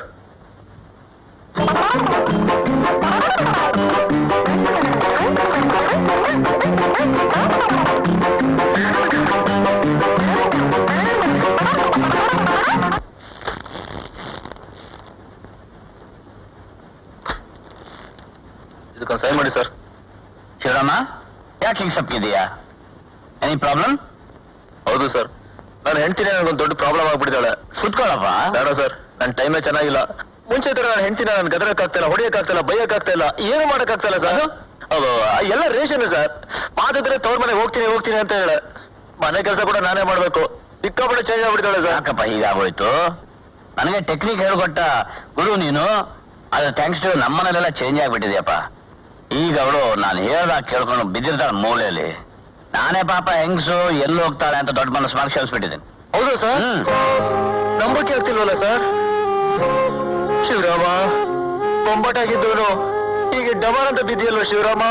ಇದಕ್ಕೊಂದು ಸೈ ಮಾಡಿ ಸರ್ ಶಿವರಾಮ ಯಾಕೆ ಹಿಂಗ್ ಸಪ್ಪಿದೀಯಾ ಎನಿ ಪ್ರಾಬ್ಲಮ್ ಹೌದು ಸರ್ ನಾನು ಹೆಂಡ್ತಿನೇ ನನಗೊಂದು ದೊಡ್ಡ ಪ್ರಾಬ್ಲಮ್ ಆಗ್ಬಿಟ್ಟಿದ್ದಾಳೆ ಕುತ್ಕೊಳ್ಳಪ್ಪ ಬೇಡ ಸರ್ ನನ್ನ ಟೈಮೇ ಚೆನ್ನಾಗಿಲ್ಲ ಮುಂಚೆ ತರ ನನ್ನ ಹೆಂಡತಿನ ನಾನು ಗದರಕ್ಕಾಗ್ತಿಲ್ಲ ಹೊಡಿಯಕ್ಕಾಗ್ತಿಲ್ಲ ಬೈಯಕ್ಕಾಗ್ತಿಲ್ಲ ಏನು ಮಾಡಕ್ಕಾಗ್ತಿಲ್ಲ ಸರ್ ಅದು ಎಲ್ಲ ರೇಷನ್ ಸರ್ ಮಾತಿದ್ರೆ ತವ್ರ ಮನೆಗೆ ಹೋಗ್ತೀನಿ ಹೋಗ್ತೀನಿ ಅಂತ ಹೇಳ ಮನೆ ಕೆಲಸ ಕೂಡ ನಾನೇ ಮಾಡ್ಬೇಕು ಸಿಕ್ಕಾಪಟ್ಟೆ ಚೇಂಜ್ ಆಗ್ಬಿಟ್ಟಿದ್ದಾಳೆ ಸರ್ ಯಾಕಪ್ಪ ಹೀಗಾಗೋಯ್ತು ನನಗೆ ಟೆಕ್ನಿಕ್ ಹೇಳ್ಕೊಟ್ಟ ಗುರು ನೀನು ಅದ್ರ ಥ್ಯಾಂಕ್ಸ್ ಟು ನಮ್ಮನೆಲ್ಲ ಚೇಂಜ್ ಆಗ್ಬಿಟ್ಟಿದ್ಯಪ್ಪ ಈಗ ಅವಳು ನಾನು ಹೇಳ್ದಾಗ ಕೇಳ್ಕೊಂಡು ಬಿದ್ದಿರ್ತಾಳೆ ಮೂಲೆಯಲ್ಲಿ ನಾನೇ ಪಾಪ ಹೆಂಗ್ಸು ಎಲ್ಲಿ ಹೋಗ್ತಾಳೆ ಅಂತ ದೊಡ್ಡ ಮನಸ್ಸು ಮಾಡಿ ಕ್ಷಮಿಸ್ಬಿಟ್ಟಿದ್ದೀನಿ ಹೌದು ಸರ್ ಹ್ಮ್ ನಂಬಕ್ಕೆ ಆಗ್ತಿಲ್ವಲ್ಲ ಸರ್ ಶಿವರಾಮ ಬೊಂಬಟಾಗಿದ್ದವನು ಈಗ ಡಬಲ್ ಅಂತ ಬಿದ್ದಿಯಲ್ವ ಶಿವರಾಮ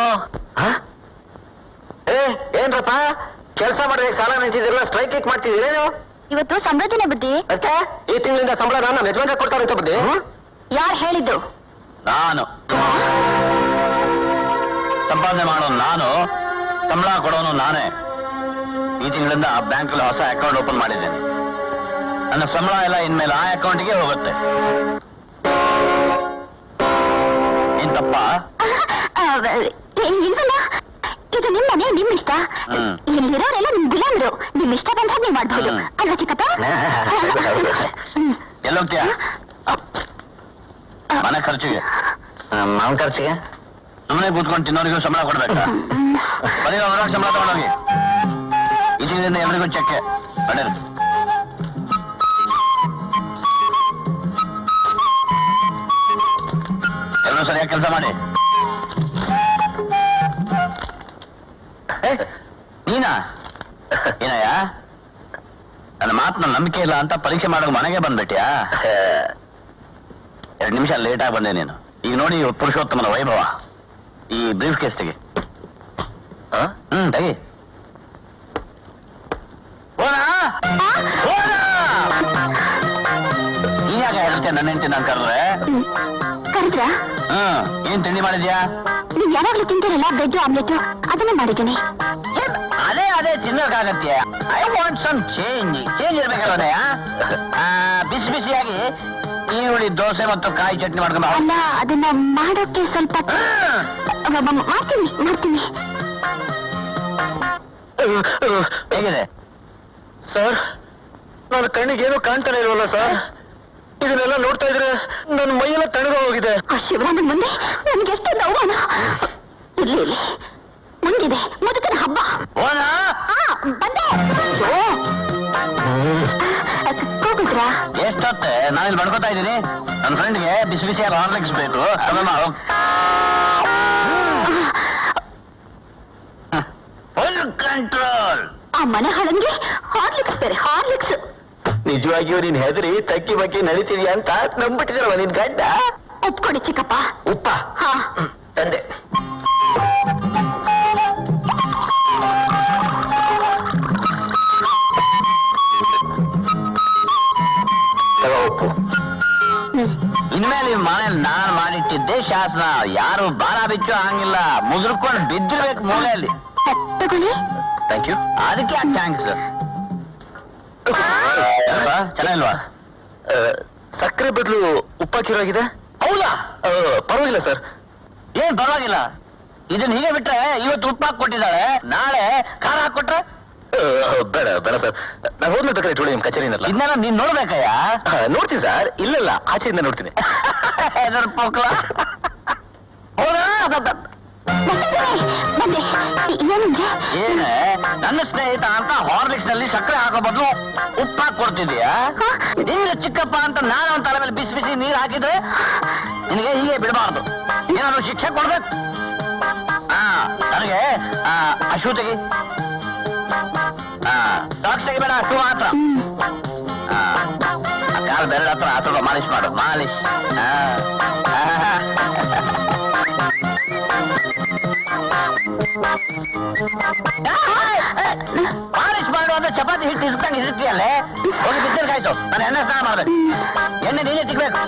ಏ ಏನ್ರಪ್ಪ ಕೆಲಸ ಮಾಡಿದ್ರೆ ಸಾಲ ನಿಂತಿದಿರಲ್ಲ ಸ್ಟ್ರೈಕ್ ಇಟ್ ಮಾಡ್ತಿದ್ದೀರೇನು ಇವತ್ತು ಸಮೃದ್ಧಿನ ಬುದ್ಧಿ ಅಷ್ಟೇ ಈ ತಿಂಗಳಿಂದ ಸಂಬಳ ನನ್ನ ಯಜಮಾನ್ರೆ ಕೊಡ್ತಾರೆ ಅಂತ ಬುದ್ಧಿ ಯಾರು ಹೇಳಿದ್ದು ನಾನು ಸಂಪಾದನೆ ಮಾಡೋನು ನಾನು ಸಂಬಳ ಕೊಡೋನು ನಾನೇ ಈ ತಿಂಗಳಿಂದ ಬ್ಯಾಂಕಲ್ಲಿ ಹೊಸ ಅಕೌಂಟ್ ಓಪನ್ ಮಾಡಿದ್ದೇನೆ ನನ್ನ ಸಂಬಳ ಎಲ್ಲ ಇನ್ಮೇಲೆ ಆ ಅಕೌಂಟಿಗೆ ಹೋಗುತ್ತೆ ಏನ್ ತಪ್ಪ ಆ, ಏ, ಇಲ್ವಲ್ಲ ಇದು ನಿಮ್ಮ ಮನೆ ನಿಮ್ ಇಷ್ಟ ಹ್ಮ್. ಇಲ್ಲಿರೋರೆಲ್ಲ ನಿಮ್ ಗುಲಾಮರು ನಿಮ್ ಇಷ್ಟ ಬಂದ ಹಾಗೆ ಮಾಡ್ಬಹುದು ಹ್ಮ್. ಅಲ್ವಾ ಚಿಕ್ಕಪ್ಪ ಹೌದು, ಹೌದು. ಹ್ಮ್. ಎಲ್ಲೋಗ್ತೀಯ ಮನೆ ಖರ್ಚಿಗೆ ಮಾವನ್ ಖರ್ಚಿಗೆ ಸುಮ್ಮನೆ ಕೂತ್ಕೊಂಡು ತಿನ್ನೋರಿಗೂ ಸಂಬಳ ಕೊಡ್ಬೇಕಾ ಬರೀ ಹೊರಗೆ ಸಂಬಳ ತಗೊಂಡೋಗಿ ಇದರಿಂದ ಎಲ್ರಿಗೂ ಚೆಕ್ಕೆ ನಡೀರಿ ಎಲ್ಲರೂ ಸರಿಯಾಗಿ ಕೆಲಸ ಮಾಡಿ ಏ, ನೀನಾ ಏನಯ್ಯ ನನ್ನ ಮಾತನ್ನ ನಂಬಿಕೆ ಇಲ್ಲ ಅಂತ ಪರೀಕ್ಷೆ ಮಾಡೋ ಮನೆಗೆ ಬಂದ್ಬಿಟ್ಯಾ ಎರಡು ನಿಮಿಷ ಲೇಟ್ ಆಗಿ ಬಂದೆ ನೀನು ಈಗ ನೋಡಿ ಪುರುಷೋತ್ತಮನ ವೈಭವ ಈ ಬ್ರೀಫ್ ಕೇಸ್ ತೆಗಿ ಆ? ಹ್ಮ್ ತೆಗಿ ಹೋನಾ? ಹೋನಾ? ನೀನ್ ಯಾಕೆ ಹೇಳ್ತೆ ನನ್ನ ಹೆಂಡತಿ ನಾನು ಕರೆದ್ರೆ ಹ್ಮ್. ಕರೆದ್ರಾ ಹ್ಮ್ ಏನ್ ತಿಂಡಿ ಮಾಡಿದ್ಯಾ ನೀವ್ ಯಾವಾಗ್ಲೂ ತಿಂತೀರಲ್ಲ ಬ್ರೆಡ್ ಆಮ್ಲೆಟ್ ಅದನ್ನೇ ಮಾಡಿದ್ದೀನಿ ಏನ್ ಅದೇ ಅದೇ ತಿನ್ನೋಕಾಗತ್ತೆ I want some change change ಇರ್ಬೇಕಲ್ವನಯ್ಯ ಬಿಸಿ ಬಿಸಿಯಾಗಿ ಈರುಳ್ಳಿ ದೋಸೆ ಮತ್ತು ಕಾಯಿ ಚಟ್ನಿ ಮಾಡ್ಕೊಂಡ್ ಬಾ. ಅಲ್ಲ ಅದನ್ನ ಮಾಡೋಕೆ ಸ್ವಲ್ಪ ಹ್ಮ್. ಅಬ್ಬಬ್ಬ, ಮಾಡ್ತೀನಿ ಮಾಡ್ತೀನಿ ಹೇಗಿದೆ ಸರ್ ನನ್ನ ಕಣ್ಣಿಗೆ ಏನು ಕಾಣ್ತಾನೆ ಇಲ್ವಲ್ಲ ಸರ್ ಇದನ್ನೆಲ್ಲ ನೋಡ್ತಾ ಇದ್ರೆ ನನ್ನ ಮೈಯೆಲ್ಲ ತಣ್ಣಗ ಹೋಗಿದೆ ಆ ಶಿವರಾಮನ್ ಮುಂದೆ ನನ್ಗೆ ಎಷ್ಟು ಅವಮಾನ ಇರ್ಲಿ ಇರ್ಲಿ ಮುಂದಿದೆ ಮುದುಕನ ಹಬ್ಬ ಹೋನಾ ಆ, ಬಂದೆ ಓ. ಅದ್ ಕೂಗಿದ್ರಾ ಎಷ್ಟೊತ್ತೆ ನಾನಿಲ್ಲಿ ಬಡ್ಕೋತಾ ಇದ್ದೀನಿ ನನ್ನ ಫ್ರೆಂಡ್ಗೆ ಬಿಸಿ ಬಿಸಿಯಾಗಿ ಹಾರ್ಲಿಕ್ಸ್ ಬೇಕು ಫುಲ್ ಕಂಟ್ರೋಲ್ ಆ ಮನೆ ಹಳಂಗೆ ಹಾರ್ಲಿಕ್ಸ್ ಬೇರೆ ಹಾರ್ಲಿಕ್ಸ್ ನಿಜವಾಗಿಯೂ ನೀನ್ ಹೆದರಿ ತಕ್ಕಿ ಬಕ್ಕಿ ನಡೀತಿದ್ಯಾ ಅಂತ ನಂಬಿಟ್ಟಿದ್ರವ ನಿನ್ ಗಡ್ಡ ಒಪ್ಕೊಡಿ ಚಿಕ್ಕಪ್ಪ ಉಪ್ಪ ಹಾ ತಂದೆ ತಗೋ ಉಪ್ಪು ಹ್ಮ್ ಇನ್ಮೇಲೆ ಈ ಮನೇಲಿ ನಾನು ಮಾಡಿಟ್ಟಿದ್ದೆ ಶಾಸನ ಯಾರು ಬಾಲ ಬಿಚ್ಚೋ ಹಂಗಿಲ್ಲ ಮುದುರ್ಕೊಂಡು ಬಿದ್ದಿರ್ಬೇಕು ಮೂಲೆಯಲ್ಲಿ ತಗೊಳ್ಳಿ ಥ್ಯಾಂಕ್ ಯು ಅದಕ್ಕೆ ಯಾಕೆ ಥ್ಯಾಂಕ್ಸ್ ಚೆನ್ನಾಗಿಲ್ವಾ ಸಕ್ಕರೆ ಬದಲು ಉಪ್ಪಾಕಿರೋಗಿದೆ ಹೌದಾ ಆ, ಪರವಾಗಿಲ್ಲ ಸರ್ ಏನ್ ಪರವಾಗಿಲ್ಲ ಇದನ್ನ ಹೀಗೆ ಬಿಟ್ರೆ ಇವತ್ತು ಉಪ್ಪು ಹಾಕಿ ಕೊಟ್ಟಿದ್ದಾಳೆ ನಾಳೆ ಖಾರ ಹಾಕೊಟ್ರೆ ಬೇಡ ಬೇಡ ಸರ್ ನಾನು ಹೋದ್ಮೇಲೆ ಬೇಕಾದ್ರೆ ಇಟ್ಕೊಳ್ಳಿ ನಿಮ್ ಕಚೇರಿನಲ್ಲ ಇದನ್ನೆಲ್ಲ ನೀನ್ ನೋಡ್ಬೇಕಯ್ಯ ಆ, ನೋಡ್ತೀನಿ ಸರ್ ಇಲ್ಲಲ್ಲ ಆಚೆಯಿಂದ ನೋಡ್ತೀನಿ ಹೆದರ್ ಪೋಕ್ಲ ಹೌದಾ ಬಂದೆ ಏನಂದ್ರೆ ಏನೇ ನನ್ನ ಸ್ನೇಹಿತ ಅಂತ ಹಾರ್ಲಿಕ್ಸ್ ನಲ್ಲಿ ಸಕ್ಕರೆ ಹಾಕೋ ಬದಲು ಉಪ್ಪು ಹಾಕಿ ಕೊಡ್ತಿದ್ಯಾ ನಿನ್ನ ಚಿಕ್ಕಪ್ಪ ಅಂತ ನಾನು ಅವನ ತಲೆ ಮೇಲೆ ಬಿಸಿ ಬಿಸಿ ನೀರು ಹಾಕಿದ್ರೆ ನಿನಗೆ ಹೀಗೆ ಬಿಡಬಾರ್ದು ಏನಾದ್ರು ಶಿಕ್ಷೆ ಕೊಡ್ಬೇಕು ಹಾ ನನಗೆ ಆ, ಅಶು ತೆಗಿ ಹಾ ಸಾಕ್ಸ್ ತೆಗಿಬೇಡ ಅಶು ಮಾತ್ರ ಹಾ ಅಕ್ಕ ಕಾಲು ಬೆರಳ ಹತ್ರ ಹತ್ರ ಮಾಲಿಶ್ ಮಾಡು ಮಾಲಿಶ್ ಆ. ಆ. ಮಾಲಿಶ್ ಮಾಡು ಅಂದ್ರೆ ಚಪಾತಿ ಹಿಟ್ಟು ಇಸ್ದಂಗೆ ಇರ್ತೀಯಲ್ಲೇ ಹೋಗಿ ಬಿದ್ದಿರ್ಗಾಯ್ತು ನಾನು ಎಣ್ಣೆ ಸ್ನಾನ ಮಾಡ್ಬೇಕು ಎಣ್ಣೆ ನೀನೇ ತಿಗ್ಬೇಕು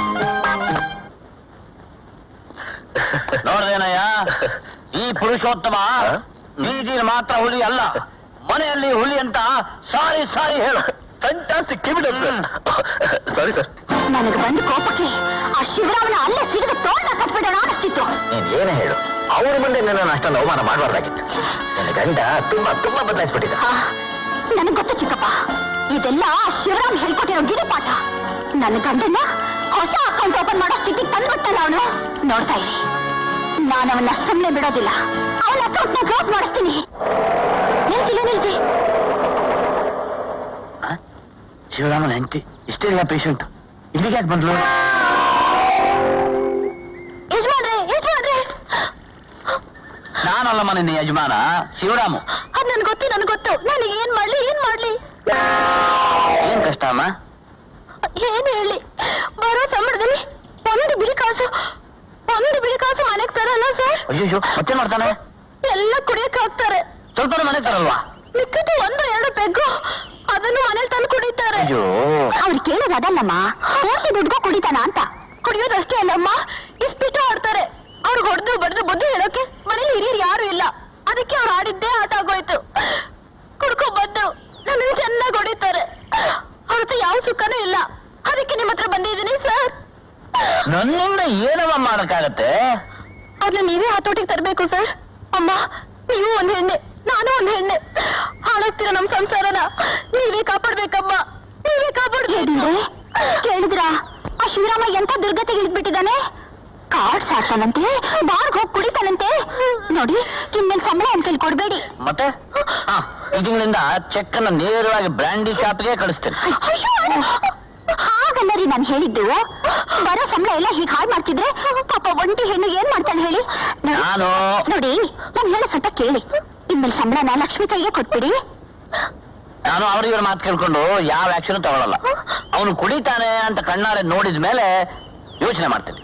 ನೋಡ್ದೇನಯ್ಯ ಈ ಪುರುಷೋತ್ತಮ ನೀರಿನ ಮಾತ್ರ ಹುಲಿ ಅಲ್ಲ ಮನೆಯಲ್ಲಿ ಹುಲಿ ಅಂತ ಸಾರಿ ಸಾರಿ ಹೇಳು fantastic keep it sir sorry sir ನನಗೆ ಬಂದ ಕೋಪಕ್ಕೆ ಆ ಶಿವರಾಮನ ಅಲ್ಲೇ ಸಿಗದ ತೋಟ ಕಟ್ಬಿಡೋಣ ಅನಿಸ್ತಿತ್ತು ನೀನ್ ಏನೇ ಹೇಳು ಅವ್ರ ಮುಂದೆ ನನ್ನ ಅಷ್ಟೊಂದು ಅವಮಾನ ಮಾಡಬಾರ್ದಾಗಿತ್ತು ನನ್ನ ಗಂಡ ತುಂಬಾ ತುಂಬಾ ಬದಲಾಯಿಸ್ಬಿಟ್ಟಿದ್ದ ಆ, ನನಗ್ ಗೊತ್ತು ಚಿಕ್ಕಪ್ಪ ಇದೆಲ್ಲ ಆ ಶಿವರಾಮ್ ಹೇಳ್ಕೊಟ್ಟಿರೋ ಗಿರಿಪಾಠ ನನ್ನ ಗಂಡನ್ನ ಹೊಸ ಅಕೌಂಟ್ ಓಪನ್ ಮಾಡೋ ಸ್ಥಿತಿಗೆ ತಂದ್ಬಿಟ್ಟಲ್ಲ ಅವನು ನೋಡ್ತಾ ಇರಿ ನಾನು ಅವನ್ನ ಸುಮ್ಮನೆ ಬಿಡೋದಿಲ್ಲ ಅವನ ಅಕೌಂಟ್ ನ ಕ್ಲೋಸ್ ಮಾಡಿಸ್ತೀನಿ ನಿಲ್ಸಿಲ್ಲ ನಿಲ್ಸಿ ಶಿವರಾಮನ ಹೆಂಡತಿ ಇಷ್ಟೇ ಪೇಷಂಟ್ ಇಲ್ಲಿಗೆ ಯಾಕೆ ಬಂದ್ಲು ಯಜಮಾನ್ರೆ ಯಜಮಾನ್ರೆ ನಾನಲ್ಲಮ್ಮ ನಿನ್ನ ಯಜಮಾನ ಶಿವರಾಮು ಅದ್ ನನ್ ಗೊತ್ತು ನನ್ ಗೊತ್ತು ನನಗೆ ಏನ್ ಮಾಡ್ಲಿ ಏನ್ ಮಾಡ್ಲಿ ಏನ್ ಕಷ್ಟ ಅಮ್ಮ ಏನ್ ಹೇಳಿ ಬರೋ ಸಂಬಳದಲ್ಲಿ ಒಂದು ಬಿಳಿ ಕಾಸು ಒಂದು ಬಿಳಿ ಕಾಸು ಮನೆಗ್ ತರಲ್ಲ ಸರ್ ಅಯ್ಯೋ ಮತ್ತೆ ಮಾಡ್ತಾನೆ ಎಲ್ಲ ಕುಡಿಯಕ್ ಹಾಕ್ತಾರೆ ಸ್ವಲ್ಪ ಮನೆಗೆ ತರಲ್ವಾ ಮಿಕ್ಕಿದ್ದು ಒಂದು ಎರಡು ಪೆಗ್ಗು ಅದನ್ನು ಮನೇಲಿ ತಂದು ಕುಡಿತಾರೆ ಅಯ್ಯೋ ಅವ್ರು ಕೇಳೋದು ಅದಲ್ಲಮ್ಮ ಪೂರ್ತಿ ದುಡ್ಡು ಕುಡಿತಾನ ಅಂತ ಕುಡಿಯೋದಷ್ಟೇ ಅಲ್ಲಮ್ಮ ಇಸ್ಪಿಟ್ಟು ಆಡ್ತಾರೆ ಅವ್ರಿಗೆ ಹೊಡೆದು ಬಡ್ದು ಬುದ್ಧಿ ಹೇಳೋಕೆ ಮನೇಲಿ ಹಿರಿಯರು ಯಾರು ಇಲ್ಲ ಅದಕ್ಕೆ ಅವ್ರು ಆಡಿದ್ದೇ ಆಟ ಆಗೋಯ್ತು ಕುಡ್ಕೊ ಬಂದು ನನಗೆ ಚೆನ್ನಾಗಿ ಹೊಡಿತಾರೆ ಅವ್ರ ಹತ್ರ ಯಾವ ಸುಖನೂ ಇಲ್ಲ ಅದಕ್ಕೆ ನಿಮ್ಮ ಹತ್ರ ಬಂದಿದ್ದೀನಿ ಸರ್ ನನ್ನಿಂದ ಏನವ ಮಾಡಕ್ಕಾಗತ್ತೆ ಅವ್ರನ್ನ ನೀವೇ ಹತೋಟಿಗೆ ತರಬೇಕು ಸರ್ ಅಮ್ಮ ನೀವು ಒಂದ್ ಹೆಣ್ಣೆ ನಾನು ಒಂದ್ ಹೆಣ್ಣೆ ಹಾಳಾಗ್ತೀರ ನಮ್ ಸಂಸಾರನ ನೀವೇ ಕಾಪಾಡ್ಬೇಕಮ್ಮ ನೀವೇ ಕಾಪಾಡ್ಬೇಕು ಕೇಳಿದ್ರ ಆ ಶಿವರಾಮ ಎಂತ ದುರ್ಗತಿಗೆ ಇಳ್ಬಿಟ್ಟಿದ್ದಾನೆ ಕಾರ್ಡ್ ಸಾಡ್ತಾನಂತೆ ಬಾರ್ಗ್ ಹೋಗಿ ಕುಡಿತಾನಂತೆ ನೋಡಿ ಇನ್ಮೇಲೆ ಸಂಬಳ ಅಂತ ಕೇಳಿ ಕೊಡ್ಬೇಡಿ ಮತ್ತೆ ಹಾ ಇದರಿಂದ ಚೆಕ್ ಅನ್ನ ನೇರವಾಗಿ ಬ್ರ್ಯಾಂಡಿ ಶಾಪ್ಗೆ ಕಳಿಸ್ತೇನೆ ಅಯ್ಯೋ, ಹಾಗಲ್ಲ ರೀ ನಾನು ಹೇಳಿದ್ದು ಬರೋ ಸಂಬಳ ಎಲ್ಲ ಹೀಗೆ ಹಾಳು ಮಾಡ್ತಿದ್ರೆ ಪಾಪ ಒಂಟಿ ಹೆಣ್ಣು ಏನ್ ಮಾಡ್ತಾನೆ ಹೇಳಿ ನೋಡಿ- ನಾನು ನೋಡಿ ನಾನು ಹೇಳೋ ಸ್ವಲ್ಪ ಕೇಳಿ ಇನ್ಮೇಲೆ ಸಂಬಳನ ಲಕ್ಷ್ಮಿ ಕೈಗೆ ಕೊಟ್ಬಿಡಿ ನಾನು ಅವ್ರ ಇವ್ರ ಮಾತು ಕೇಳ್ಕೊಂಡು ಯಾವ ಆಕ್ಷನ್ ತಗೊಳಲ್ಲ ಅವನು ಕುಡಿತಾನೆ ಅಂತ ಕಣ್ಣಾರೆ ನೋಡಿದ ಮೇಲೆ ಯೋಚನೆ ಮಾಡ್ತೀನಿ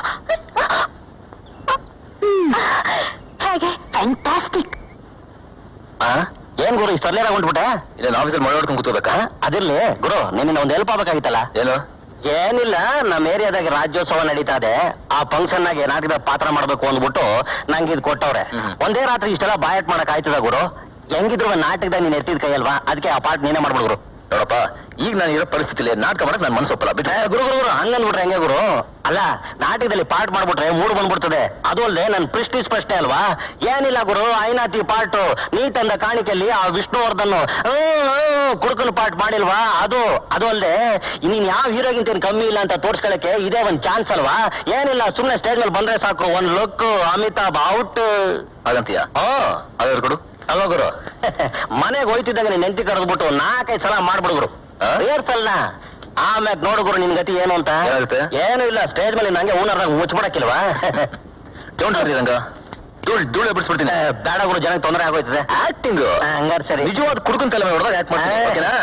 ಹ್ಮ್. ಹೇಗೆ ಫ್ಯಾಂಟಾಸ್ಟಿಕ್ ಏನ್ ಗುರು ಇಷ್ಟು ಅಲ್ಲೇರ ಹೊಂಟ್ಬಿಟ್ಟೆ ಇಲ್ಲ ಆಫೀಸಲ್ಲಿ ಮಳೆ ಹೊಡ್ಕೊಂಡು ಕೂತ್ಕೋಬೇಕಾ ಅದಿರ್ಲಿ ಗುರು ನಿನ್ನ ಒಂದು ಹೆಲ್ಪ್ ಆಗ್ಬೇಕಾಗಿತ್ತಲ್ಲ ಏನು ಏನಿಲ್ಲ ನಮ್ಮ ಏರಿಯಾದಾಗ ರಾಜ್ಯೋತ್ಸವ ನಡೀತಾ ಇದೆ ಆ ಫಂಕ್ಷನ್ ನಾಗೆ ನಾಟಕದ ಪಾತ್ರ ಮಾಡ್ಬೇಕು ಅಂದ್ಬಿಟ್ಟು ನಂಗೆ ಇದು ಕೊಟ್ಟವ್ರೆ ಹ್ಮ್. ಒಂದೇ ರಾತ್ರಿ ಇಷ್ಟೆಲ್ಲ ಬಾಯಟ್ ಮಾಡಕ್ ಆಯ್ತದ ಗುರು ಹೆಂಗಿದ್ರು ಒಂದ್ ನಾಟಕದಾಗ ನೀನ್ ಎತ್ತಿದ ಕೈ ಅಲ್ವಾ ಅದಕ್ಕೆ ಆ ಪಾರ್ಟ್ ನೀನೇ ಮಾಡ್ಬಿಡು ನೋಡಪ್ಪ ಈಗ ನಾನು ಇರೋ ಪರಿಸ್ಥಿತಿಲಿ ನಾಟಕ ಮಾಡಕ್ ನನ್ನ ಮನಸ್ಸು ಒಪ್ಪಲ್ಲ ಬಿಟ್ಟು ಗುರು ಗುರು ಗುರು ಹಂಗಂದ್ಬಿಟ್ರೆ ಹೆಂಗೆ ಗುರು ಅಲ್ಲ ನಾಟಕದಲ್ಲಿ ಪಾರ್ಟ್ ಮಾಡ್ಬಿಟ್ರೆ ಮೂಡ್ ಬಂದ್ಬಿಡ್ತದೆ ಅದು ಅಲ್ಲದೆ ನನ್ ಪ್ರಿಸ್ಟೀಜ್ ಪ್ರಶ್ನೆ ಅಲ್ವಾ ಏನಿಲ್ಲ ಗುರು ಐನಾತಿ ಪಾರ್ಟ್ ನೀ ತಂದ ಕಾಣಿಕೆಯಲ್ಲಿ ಆ ವಿಷ್ಣುವರ್ಧನ್ ಕುಡುಕನ ಪಾರ್ಟ್ ಮಾಡಿಲ್ವಾ ಅದು ಅದು ಅಲ್ಲದೆ ನೀನ್ ಯಾವ ಹೀರೋಗಿಂತ ಏನ್ ಕಮ್ಮಿ ಇಲ್ಲ ಅಂತ ತೋರ್ಸ್ಕೊಳಕ್ಕೆ ಇದೇ ಒಂದ್ ಚಾನ್ಸ್ ಅಲ್ವಾ ಏನಿಲ್ಲ ಸುಮ್ನೆ ಸ್ಟೇಜ್ ಮೇಲೆ ಬಂದ್ರೆ ಸಾಕು ಒಂದ್ ಲುಕ್ ಅಮಿತಾಬ್ ಔಟ್ ಹಾಗಂತೀಯ ಹ್ಮ್ ಅದ್ರ ಕೊಡು ಅಲ್ವಾ ಗುರು ಮನೆಗೆ ಹೋಯ್ತಿದ್ದಾಗ ನೀನ್ ನೆಂಟಿ ಕರೆದ್ಬಿಟ್ಟು ನಾಲ್ಕೈದು ಸಲ ಮಾಡ್ಬಿಡುಗ್ರು ಆ? ರಿಹರ್ಸಲ್ನ ಆಮ್ಯಾಗ ನೋಡುಗುರು ನಿನ್ ಗತಿ ಏನು ಅಂತ ಏನಾಗುತ್ತೆ? ಏನು ಇಲ್ಲ ಸ್ಟೇಜ್ ಮೇಲೆ ನಂಗೆ ಊನರ್ದಾಗ ಮುಚ್ಬಿಡಕ್ಕಿಲ್ವಾ ಡೋಂಟ್ ವರಿ ರಂಗ ಧೂಳ್ ಧೂಳೆ ಬಿಡಿಸ್ಬಿಡ್ತೀನಿ ಬೇಡ ಗುರು ಜನಕ್ಕೆ ತೊಂದರೆ ಆಗೋಯ್ತದೆ ಆಕ್ಟಿಂಗ್ ಹಂಗಾರೆ ಸರಿ ನಿಜವಾದ ಕುಡುಕನ್ ತಲೆ ಮೇಲೆ ಹೊಡೆದಾಗ ಆಕ್ಟ್ ಮಾಡ್ತೀನಿ ಆ. ಓಕೆನಾ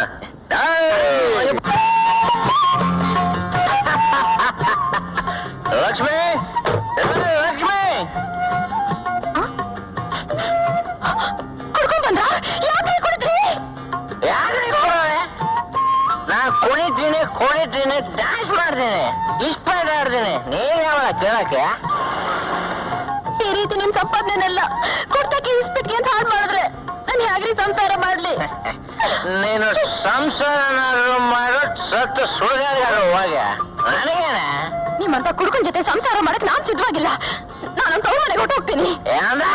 ಲಕ್ಷ್ಮಿ ಎಲ್ಲಿ ಲಕ್ಷ್ಮಿ ಕುಡ್ಕೊಂಡ್ ಬಂದ್ರ ಯಾಕೆ ಕುಡಿದ್ರಿ ಯಾಕ್ರಿ ಕೊಡೋರೆ? ನಾನ್ ಕುಣಿತೀನಿ ಕುಣಿತೀನಿ ಡ್ಯಾನ್ಸ್ ಮಾಡ್ತೀನಿ ಇಷ್ಟ ಆಡ್ತೀನಿ ನೀನ್ ಯಾವಾಗ ಕೇಳಕ್ಕೆ ಈ ರೀತಿ ನಿಮ್ ಸಂಪಾದನೆನೆಲ್ಲ ಕೊಡ್ತಕ್ಕೆ ಇಸ್ಪಿಟ್ಗೆ ಅಂತ ಹಾಳು ಮಾಡಿದ್ರೆ ನಾನು ಹೇಗ್ರಿ ಸಂಸಾರ ಮಾಡ್ಲಿ ನೀನು ಸಂಸಾರನಾದ್ರು ಮಾಡೋ ಸತ್ತು ಸುಳ್ಗಾದ್ರು ಹೋಗ ನನಗೇನ ನಿಮ್ಮಂತ ಕುಡ್ಕೊಂಡ್ ಜೊತೆ ಸಂಸಾರ ಮಾಡಕ್ ನಾನ್ ಸಿದ್ಧವಾಗಿಲ್ಲ ನಾನು ತವ್ರ ಮನೆಗೆ ಹೊಟ್ಟೋಗ್ತೀನಿ ಏನಂದ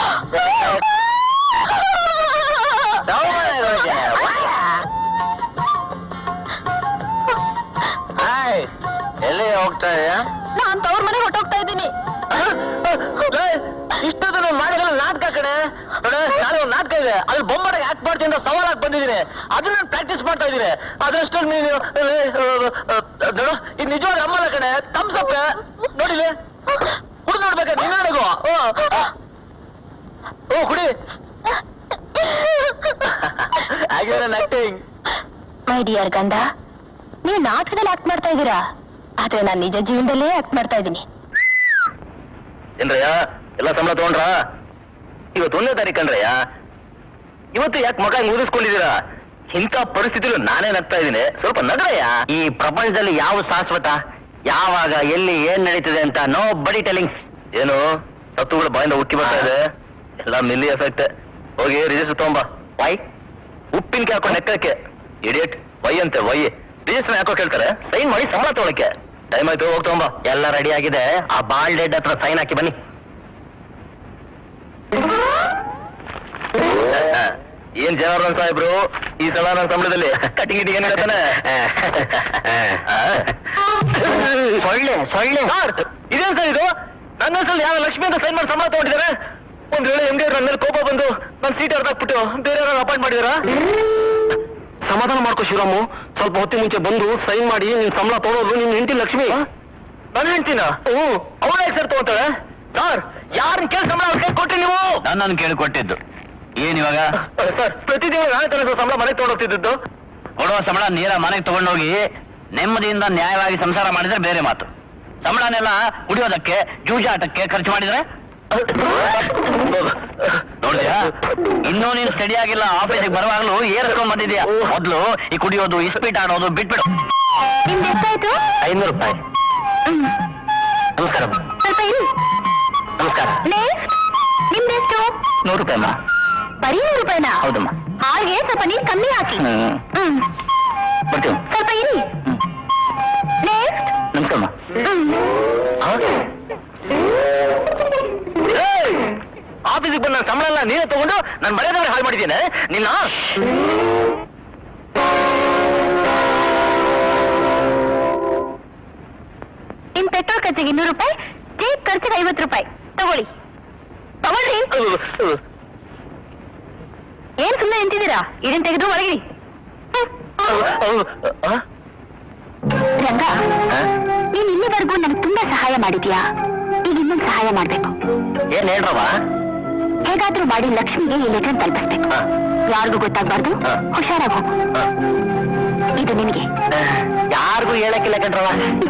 ತಗೊಂಬಂದೆ ಹೋಗ್ತೀನಿ. ಹೋಗ. ಹಾಯ್ ಎಲ್ಲಿ ಹೋಗ್ತಾ ಇದೆಯಾ ನಾನ್ ತವ್ರ ಮನೆಗೆ ಹೊಟ್ಟೋಗ್ತಾ ಇದ್ದೀನಿ ಇಷ್ಟೊತ್ತು ಮಾಡಿದ್ರೆ ನಾಟಕ ಕಡೆ ನೋಡು, ನಾನು ಒಂದು ನಾಟಕ ಇದೆ ಅಲ್ಲಿ ಬೊಮ್ಮಡಿಗೆ ಆಕ್ಟ್ ಮಾಡ್ತೀನಿ ಅಂತ ಸವಾಲಾಗಿ ಬಂದಿದ್ದೀನಿ ಅದನ್ನ ಪ್ರಾಕ್ಟೀಸ್ ಮಾಡ್ತಾ ಇದ್ದೀನಿ ಅದರಷ್ಟು ನೀನು ಏ, ಏ, ಏ, ನೋಡು ಇದು ನಿಜವಾದ ಅಮ್ಮನ ಕಡೆ ತಮ್ಸಪ್ಪ ನೋಡಿಲಿ ಕುಡಿದು ನೋಡ್ಬೇಕ ನೀನು ನನಗೂ ಓ ಕುಡಿ ಆಗಿದ್ರೆ ಆಕ್ಟಿಂಗ್ ಮೈ ಡಿಯರ್ ಗಂಡ ನೀವು ನಾಟಕದಲ್ಲಿ ಆಕ್ಟ್ ಮಾಡ್ತಾ ಇದ್ದೀರಾ ಆದ್ರೆ ನಾನು ನಿಜ ಜೀವನದಲ್ಲೇ ಆಕ್ಟ್ ಮಾಡ್ತಾ ಇದ್ದೀನಿ ಏನ್ರಯ್ಯ ಎಲ್ಲ ಸಂಬಳ ತಗೊಂಡ್ರ ಇವತ್ತು ಒಂದನೇ ತಾರೀಕು ಕಣ್ರಯ್ಯ ಇವತ್ತು ಯಾಕೆ ಮಗ ಮುಗಿಸ್ಕೊಂಡಿದ್ದೀರಾ ಇಂಥ ಪರಿಸ್ಥಿತಿಲಿ ನಾನೇ ನಗ್ತಾ ಇದ್ದೀನಿ ಸ್ವಲ್ಪ ನಗರಯ್ಯ ಈ ಪ್ರಪಂಚದಲ್ಲಿ ಯಾವ ಶಾಶ್ವತ ಯಾವಾಗ ಎಲ್ಲಿ ಏನ್ ನಡೀತದೆ ಅಂತ ನೋ ಬಡಿ ಟೆಲಿಂಗ್ಸ್ ಏನು ಸತ್ತುಗಳು ಬಾಯಿಂದ ಉಕ್ಕಿ ಬರ್ತಾ ಇದೆ ಎಲ್ಲ ಮಿಲ್ಲಿ ಎಫೆಕ್ಟ್ ಹೋಗಿ ರಿಜಿಸ್ಟರ್ ತಗೊಂಬ ವೈ ಉಪ್ಪಿನಕಾಯಿ ಹಾಕೊಂಡು ನೆಕ್ಕಕ್ಕೆ ಇಡಿಯಟ್ ವೈ ಅಂತೆ ವೈ ರಿಜಿಸ್ಟರ್ ಯಾಕೋ ಕೇಳ್ತಾರೆ ಸೈನ್ ಮಾಡಿ ಸಂಬಳ ತಗೊಳಕ್ಕೆ ಟೈಮ್ ಆಯ್ತು ಹೋಗಿ ತಗೊಂಬ ಎಲ್ಲ ರೆಡಿ ಆಗಿದೆ ಆ ಬಾಲ್ ಡೆಡ್ ಹತ್ರ ಸೈನ್ ಹಾಕಿ ಬನ್ನಿ ಏನ್ ಜವಾಹರ್ ಸಾಹೇಬ್ರು ಈ ಸಲ ನನ್ನ ಸಂಬಳದಲ್ಲಿ ಕಟಿಂಗ್ ಗಿಟಿಂಗ್ ಏನಿರ್ತಾನೆ ಸೊಳ್ಳೆ ಸೊಳ್ಳೆ ಸರ್ ಇದೇನ್ ಸರ್ ಇದು ನನ್ನ ಹೆಸರಲ್ಲಿ ಯಾವ ಲಕ್ಷ್ಮಿ ಅಂತ ಸೈನ್ ಮಾಡಿ ಸಂಬಳ ತಗೊಂಡಿದ್ದಾರೆ ಒಂದ್ ವೇಳೆ ಹೆಂಗೆ ನನ್ನ ಮೇಲೆ ಕೋಪ ಬಂದು ನನ್ನ ಸೀಟ್ ಹರ್ದಾಕ್ಬಿಟ್ಟು ಬೇರೆ ಯಾರು ಅಪಾಯಿಂಟ್ ಮಾಡಿದಾರಾ ಸಮಾಧಾನ ಮಾಡ್ಕೋ ಶಿವರಾಮು ಸ್ವಲ್ಪ ಹೊತ್ತಿನ ಮುಂಚೆ ಬಂದು ಸೈನ್ ಮಾಡಿ ನಿನ್ ಸಂಬಳ ತಗೊಳೋದು ನಿನ್ ಹೆಂಡತಿ ಲಕ್ಷ್ಮಿ ನನ್ನ ಹೆಂಡ್ತಿನ ಹ್ಞೂ ಅವಳ ಹೇಗೆ ಸರ್ ತಗೋತಾಳೆ ಸರ್ ಯಾರನ್ನ ಕೇಳಿ ಸಂಬಳ ಅವ್ರ ಕೈ ಕೊಟ್ರಿ ನೀವು ನನ್ನನ್ನು ಕೇಳಿಕೊಟ್ಟಿದ್ದು ಏನ್ ಇವಾಗ ಸರ್ ಪ್ರತಿ ತಿಂಗಳು ನಾನೇ ತಾನೇ ಸರ್ ಸಂಬಳ ಮನೆಗೆ ತಗೊಂಡೋಗ್ತಿದ್ದು ಕೊಡುವ ಸಂಬಳ ನೇರ ಮನೆಗೆ ತಗೊಂಡೋಗಿ ನೆಮ್ಮದಿಯಿಂದ ನ್ಯಾಯವಾಗಿ ಸಂಸಾರ ಮಾಡಿದ್ರೆ ಬೇರೆ ಮಾತು ಸಂಬಳನೆಲ್ಲ ಕುಡಿಯೋದಕ್ಕೆ ಜೂಜಾಟಕ್ಕೆ ಖರ್ಚು ಮಾಡಿದ್ರೆ ನೋಡಿದ್ಯಾ ಇನ್ನೂ ನೀನು ಸ್ಟಡಿ ಆಗಿಲ್ಲ ಆಫೀಸಿಗೆ ಬರುವಾಗಲೂ ಏರ್ಸ್ಕೊಂಡ್ ಬಂದಿದ್ಯಾ ಮೊದ್ಲು ಈ ಕುಡಿಯೋದು ಇಸ್ಪೀಟ್ ಆಡೋದು ಬಿಟ್ಬಿಡು ನಿಮ್ದು ಎಷ್ಟಾಯ್ತು ಐನೂರು ರೂಪಾಯಿ ನಮಸ್ಕಾರ ಸ್ವಲ್ಪ ಇರಿ ನಮಸ್ಕಾರ ನೆಕ್ಸ್ಟ್ ನಿಮ್ದೆಷ್ಟು ನೂರು ರೂಪಾಯಿ ಅಮ್ಮ ಬರೀ ನೂರು ರೂಪಾಯಿನಾ ಹೌದಮ್ಮ ಹಾಗೆ ಸ್ವಲ್ಪ ನೀರು ಕಮ್ಮಿ ಹಾಕಿ ಹ್ಮ್ ಹ್ಮ್ ಬರ್ತೀವಿ ಸ್ವಲ್ಪ ಇರಿ ನೆಕ್ಸ್ಟ್ ನಮಸ್ಕಾರಮ್ಮ ಆಫೀಸಿಗೆ ಬಂದ ನನ್ನ ಸಂಬಳ ಎಲ್ಲ ನೀನೇ ತಗೊಂಡು ನನ್ನ ಮರ್ಯಾದೆ ಹಾಳು ಮಾಡಿದ್ದೇನೆ ನಿನ್ನ ನಿಮ್ ಪೆಟ್ರೋಲ್ ಖರ್ಚಿಗೆ ಇನ್ನೂರು ರೂಪಾಯಿ ಜೀಪ್ ಖರ್ಚಿಗೆ ಐವತ್ತು ರೂಪಾಯಿ ತಗೊಳ್ಳಿ ತಗೊಳ್ರಿ ಏನ್ ಸುಮ್ಮನೆ ನಿಂತಿದ್ದೀರಾ ಇದನ್ ತೆಗೆದು ಒಳಗಿರಿ ರಂಗ ನೀನ್ ಇಲ್ಲಿವರೆಗೂ ನನ್ಗೆ ತುಂಬಾ ಸಹಾಯ ಮಾಡಿದ್ಯಾ ಈಗ ಇನ್ನೊಂದು ಸಹಾಯ ಮಾಡ್ಬೇಕು ಏನ್ ಹೇಳ್ರವ ಹೇಗಾದ್ರೂ ಮಾಡಿ ಲಕ್ಷ್ಮಿಗೆ ಈ ಲೆಟರ್ ತಲುಪಿಸ್ಬೇಕು ಯಾರಿಗೂ ಗೊತ್ತಾಗ್ಬಾರ್ದು ಹಾ. ಹುಷಾರಾಗಿ ಹೋಗು ಇದು ನಿನಗೆ ಯಾರಿಗೂ ಹೇಳಕ್ಕಿಲ್ಲ ಕಣ್ರವ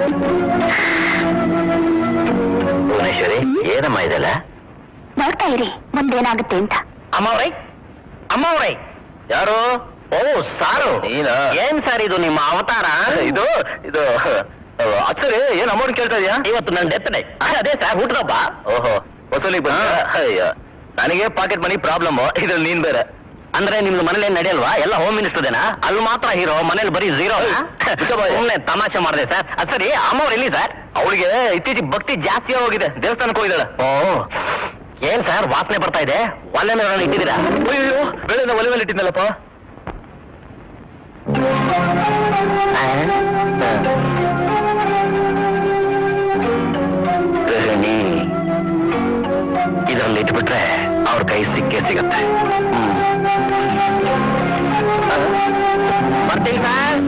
ಭುವನೇಶ್ವರಿ ಏನಮ್ಮ ಇದೆಲ್ಲ ನೋಡ್ತಾ ಇರಿ ಮುಂದೇನಾಗುತ್ತೆ ಅಂತ ಅಮ್ಮ ಅವ್ರೈ ಅಮ್ಮ ಅವ್ರೈ ಯಾರು ಓ ಸಾರು ನೀನಾ? ಏನ್ ಸರ್ ಇದು ನಿಮ್ಮ ಅವತಾರ ಇದು ಇದು ಅಚ್ಚರಿ ಏನ್ ಅಮೌಂಟ್ ಕೇಳ್ತಾ ಇದೀಯಾ ಇವತ್ತು ನನ್ನ ಡೆತ್ ಡೇ ಅದೇ ಸರ್ ಹುಟ್ಟದಬ್ಬ ಓಹೋ ವಸೂಲಿಗೆ ಬಂದ ಅಯ್ಯ ನನಗೆ ಪಾಕೆಟ್ ಮನಿ ಪ್ರಾಬ್ಲಮ್ ಇದ್ರಲ್ಲಿ ನೀನ್ ಬೇರೆ ಅಂದ್ರೆ ನಿಮ್ದು ಮನೇಲಿ ಏನ್ ನಡೆಯಲ್ವಾ ಎಲ್ಲ ಹೋಮ್ ಮಿನಿಸ್ಟರ್ದೇನಾ ಅಲ್ಲಿ ಮಾತ್ರ ಹೀರೋ ಮನೇಲಿ ಬರೀ ಝೀರೋ ಸುಮ್ನೆ ತಮಾಷೆ ಮಾಡಿದೆ ಸರ್ ಅದ್ ಸರಿ ಅಮ್ಮ ಅವ್ರು ಎಲ್ಲಿ ಸರ್ ಅವಳಿಗೆ ಇತ್ತೀಚೆಗೆ ಭಕ್ತಿ ಜಾಸ್ತಿ ಹೋಗಿದೆ ದೇವಸ್ಥಾನಕ್ಕೆ ಹೋಗಿದ್ದಾಳೆ ಓ ಏನ್ ಸರ್ ವಾಸನೆ ಬರ್ತಾ ಇದೆ ಒಳ್ಳೆ ಮೇಲೆ ಇಟ್ಟಿದ್ದೀರಾ ಅಯ್ಯೋ ಬೆಳೆದ ಒಲೆ ಮೇಲೆ ಇಟ್ಟಿದ್ನಲ್ಲಪ್ಪ ಗೃಹಿಣಿ ಇದರಲ್ಲಿ ಇಟ್ಬಿಟ್ರೆ ಅವ್ರ ಕೈ ಸಿಕ್ಕೇ ಸಿಗತ್ತೆ ಹ್ಮ್. ಬರ್ತೀನಿ ಸರ್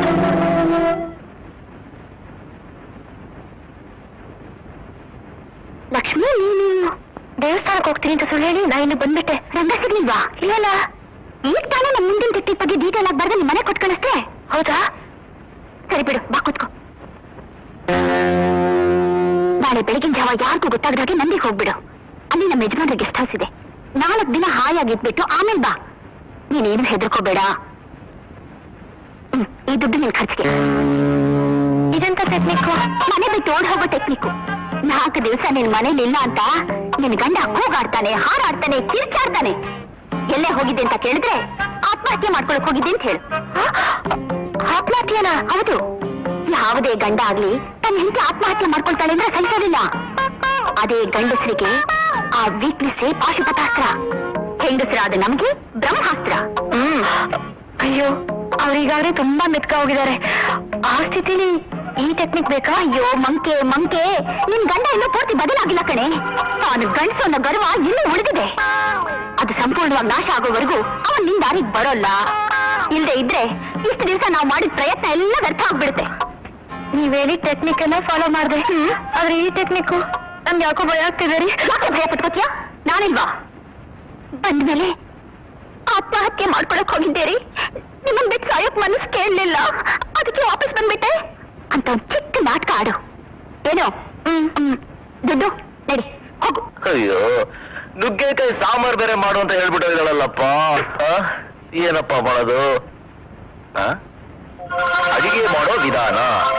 ಲಕ್ಷ್ಮಿ ನೀನು ದೇವಸ್ಥಾನಕ್ಕೆ ಹೋಗ್ತೀನಿ ಅಂತ ಸುಳ್ಳು ಹೇಳಿ ನಾ ಇನ್ನು ಬಂದ್ಬಿಟ್ಟೆ ರಂಗ ಸಿಗ್ಲಿಲ್ವಾ ಇಲ್ಲಲ್ಲ ಈಗ ತಾನೇ ನಮ್ಮ ಮುಂದಿನ ತಿಟ್ಟಿ ಬಗ್ಗೆ ಡೀಟೇಲ್ ಆಗಿ ಬರ್ದು ನಿಮ್ಮ ಮನೆ ಕೊಟ್ಟು ಕಳಿಸ್ತೆ ಹೌದಾ ಸರಿ ಬಿಡು ಬಾ ಕೂತ್ಕೋ ನಾಳೆ ಬೆಳಗಿನ ಜಾವ ಯಾರಿಗೂ ಗೊತ್ತಾಗದಾಗೆ ನಂದಿಗೆ ಹೋಗ್ಬಿಡು ಅಲ್ಲಿ ನಮ್ಮ ಯಜಮಾನ್ರ ಗೆಸ್ಟ್ ಹೌಸ್ ಇದೆ ನಾಲ್ಕು ದಿನ ಹಾಯಾಗಿದ್ಬಿಟ್ಟು ಆಮೇಲೆ ಬಾ ನೀನೇನು ಹೆದರ್ಕೋಬೇಡ ಹ್ಮ್ ಈ ದುಡ್ಡು ನಿನ್ ಖರ್ಚಿಗೆ ಇದೆಂತ ಟೆಕ್ನಿಕ್ ಮನೆ ಬಿಟ್ಟು ಓಡ್ ಹೋಗೋ ಟೆಕ್ನಿಕ್ ನಾಲ್ಕು ದಿವಸ ನಿನ್ ಮನೇಲಿ ಇಲ್ಲ ಅಂತ ನಿನ್ ಗಂಡ ಕೂಗಾಡ್ತಾನೆ ಹಾರಾಡ್ತಾನೆ ಕಿರ್ಚಾಡ್ತಾನೆ ಎಲ್ಲೇ ಹೋಗಿದ್ದೆ ಅಂತ ಕೇಳಿದ್ರೆ ಆತ್ಮಹತ್ಯೆ ಮಾಡ್ಕೊಳಕ್ ಹೋಗಿದ್ದೆ ಅಂತ ಹೇಳು ಆತ್ಮಹತ್ಯೆನಾ ಹೌದು ಯಾವುದೇ ಗಂಡ ಆಗ್ಲಿ ತನ್ನ ಹೆಂಡತಿ ಆತ್ಮಹತ್ಯೆ ಮಾಡ್ಕೊಳ್ತಾಳೆ ಅಂದ್ರೆ ಸಹಿಸೋದಿಲ್ಲ ಅದೇ ಗಂಡಸರಿಗೆ ಆ ವೀಕ್ನೆಸ್ ಪಾಶುಪತಾಸ್ತ್ರ ಹೆಂಗಸರಾದ ನಮ್ಗೆ ಬ್ರಹ್ಮಾಸ್ತ್ರ ಹ್ಮ್ ಅಯ್ಯೋ ಅವ್ರಿಗಾದ್ರೆ ತುಂಬಾ ಮೆತ್ಕ ಹೋಗಿದ್ದಾರೆ ಆ ಸ್ಥಿತಿಲಿ ಈ ಟೆಕ್ನಿಕ್ ಬೇಕಾ ಅಯ್ಯೋ ಮಂಕೆ ಮಂಕೆ ನಿನ್ ಗಂಡ ಇನ್ನೂ ಪೂರ್ತಿ ಬದಲಾಗಿಲ್ಲ ಕಣೆ ಅವನ ಗಂಡಸು ಅನ್ನೋ ಗರ್ವ ಇನ್ನೂ ಉಳಿದಿದೆ ಅದು ಸಂಪೂರ್ಣವಾಗಿ ನಾಶ ಆಗೋವರೆಗೂ ಅವನ್ ನಿನ್ ದಾರಿಗೆ ಬರೋಲ್ಲ ಇಲ್ದೆ ಇದ್ರೆ ಇಷ್ಟು ದಿವಸ ನಾವು ಮಾಡಿದ ಪ್ರಯತ್ನ ಎಲ್ಲ ವ್ಯರ್ಥ ಆಗ್ಬಿಡುತ್ತೆ ನೀವೇಳಿ ಟೆಕ್ನಿಕ್ ಎಲ್ಲ ಫಾಲೋ ಮಾಡಿದೆ ಆದ್ರೆ ಈ ಟೆಕ್ನಿಕ್ ನಮ್ಗೆ ಯಾಕೋ ಭಯ ಆಗ್ತಿದೆ ರೀ ಯಾಕೆ ಭಯ ಪಟ್ಕೋತ್ಯಾ ನಾನಿಲ್ವಾ ಬಂದ್ಮೇಲೆ ಆತ್ಮಹತ್ಯೆ ಮಾಡ್ಕೊಳಕ್ ಹೋಗಿದ್ದೀರಿ ನಿಮ್ಮನ್ ಬಿಟ್ಟು ಸಾಯಕ್ ಮನಸ್ಸು ಕೇಳಲಿಲ್ಲ ಅದಕ್ಕೆ ಯಾಕೆ ವಾಪಸ್ ಬಂದ್ಬಿಟ್ಟೆ ಅಂತ ಒಂದ್ ಚಿಕ್ಕ ನಾಟಕ ಆಡು ಏನು ಹ್ಮ್ ಹ್ಮ್ ದುಡ್ಡು ನಡಿ ಹೋಗು ಅಯ್ಯೋ ನುಗ್ಗೆಕಾಯಿ ಸಾಂಬಾರ್ ಬೇರೆ ಮಾಡು ಅಂತ ಹೇಳ್ಬಿಟ್ಟು ಇದ್ದಾಳಲ್ಲಪ್ಪ ಆ? ಏನಪ್ಪ ಮಾಡೋದು ಆ? ಅಡಿಗೆ ಮಾಡೋ ವಿಧಾನ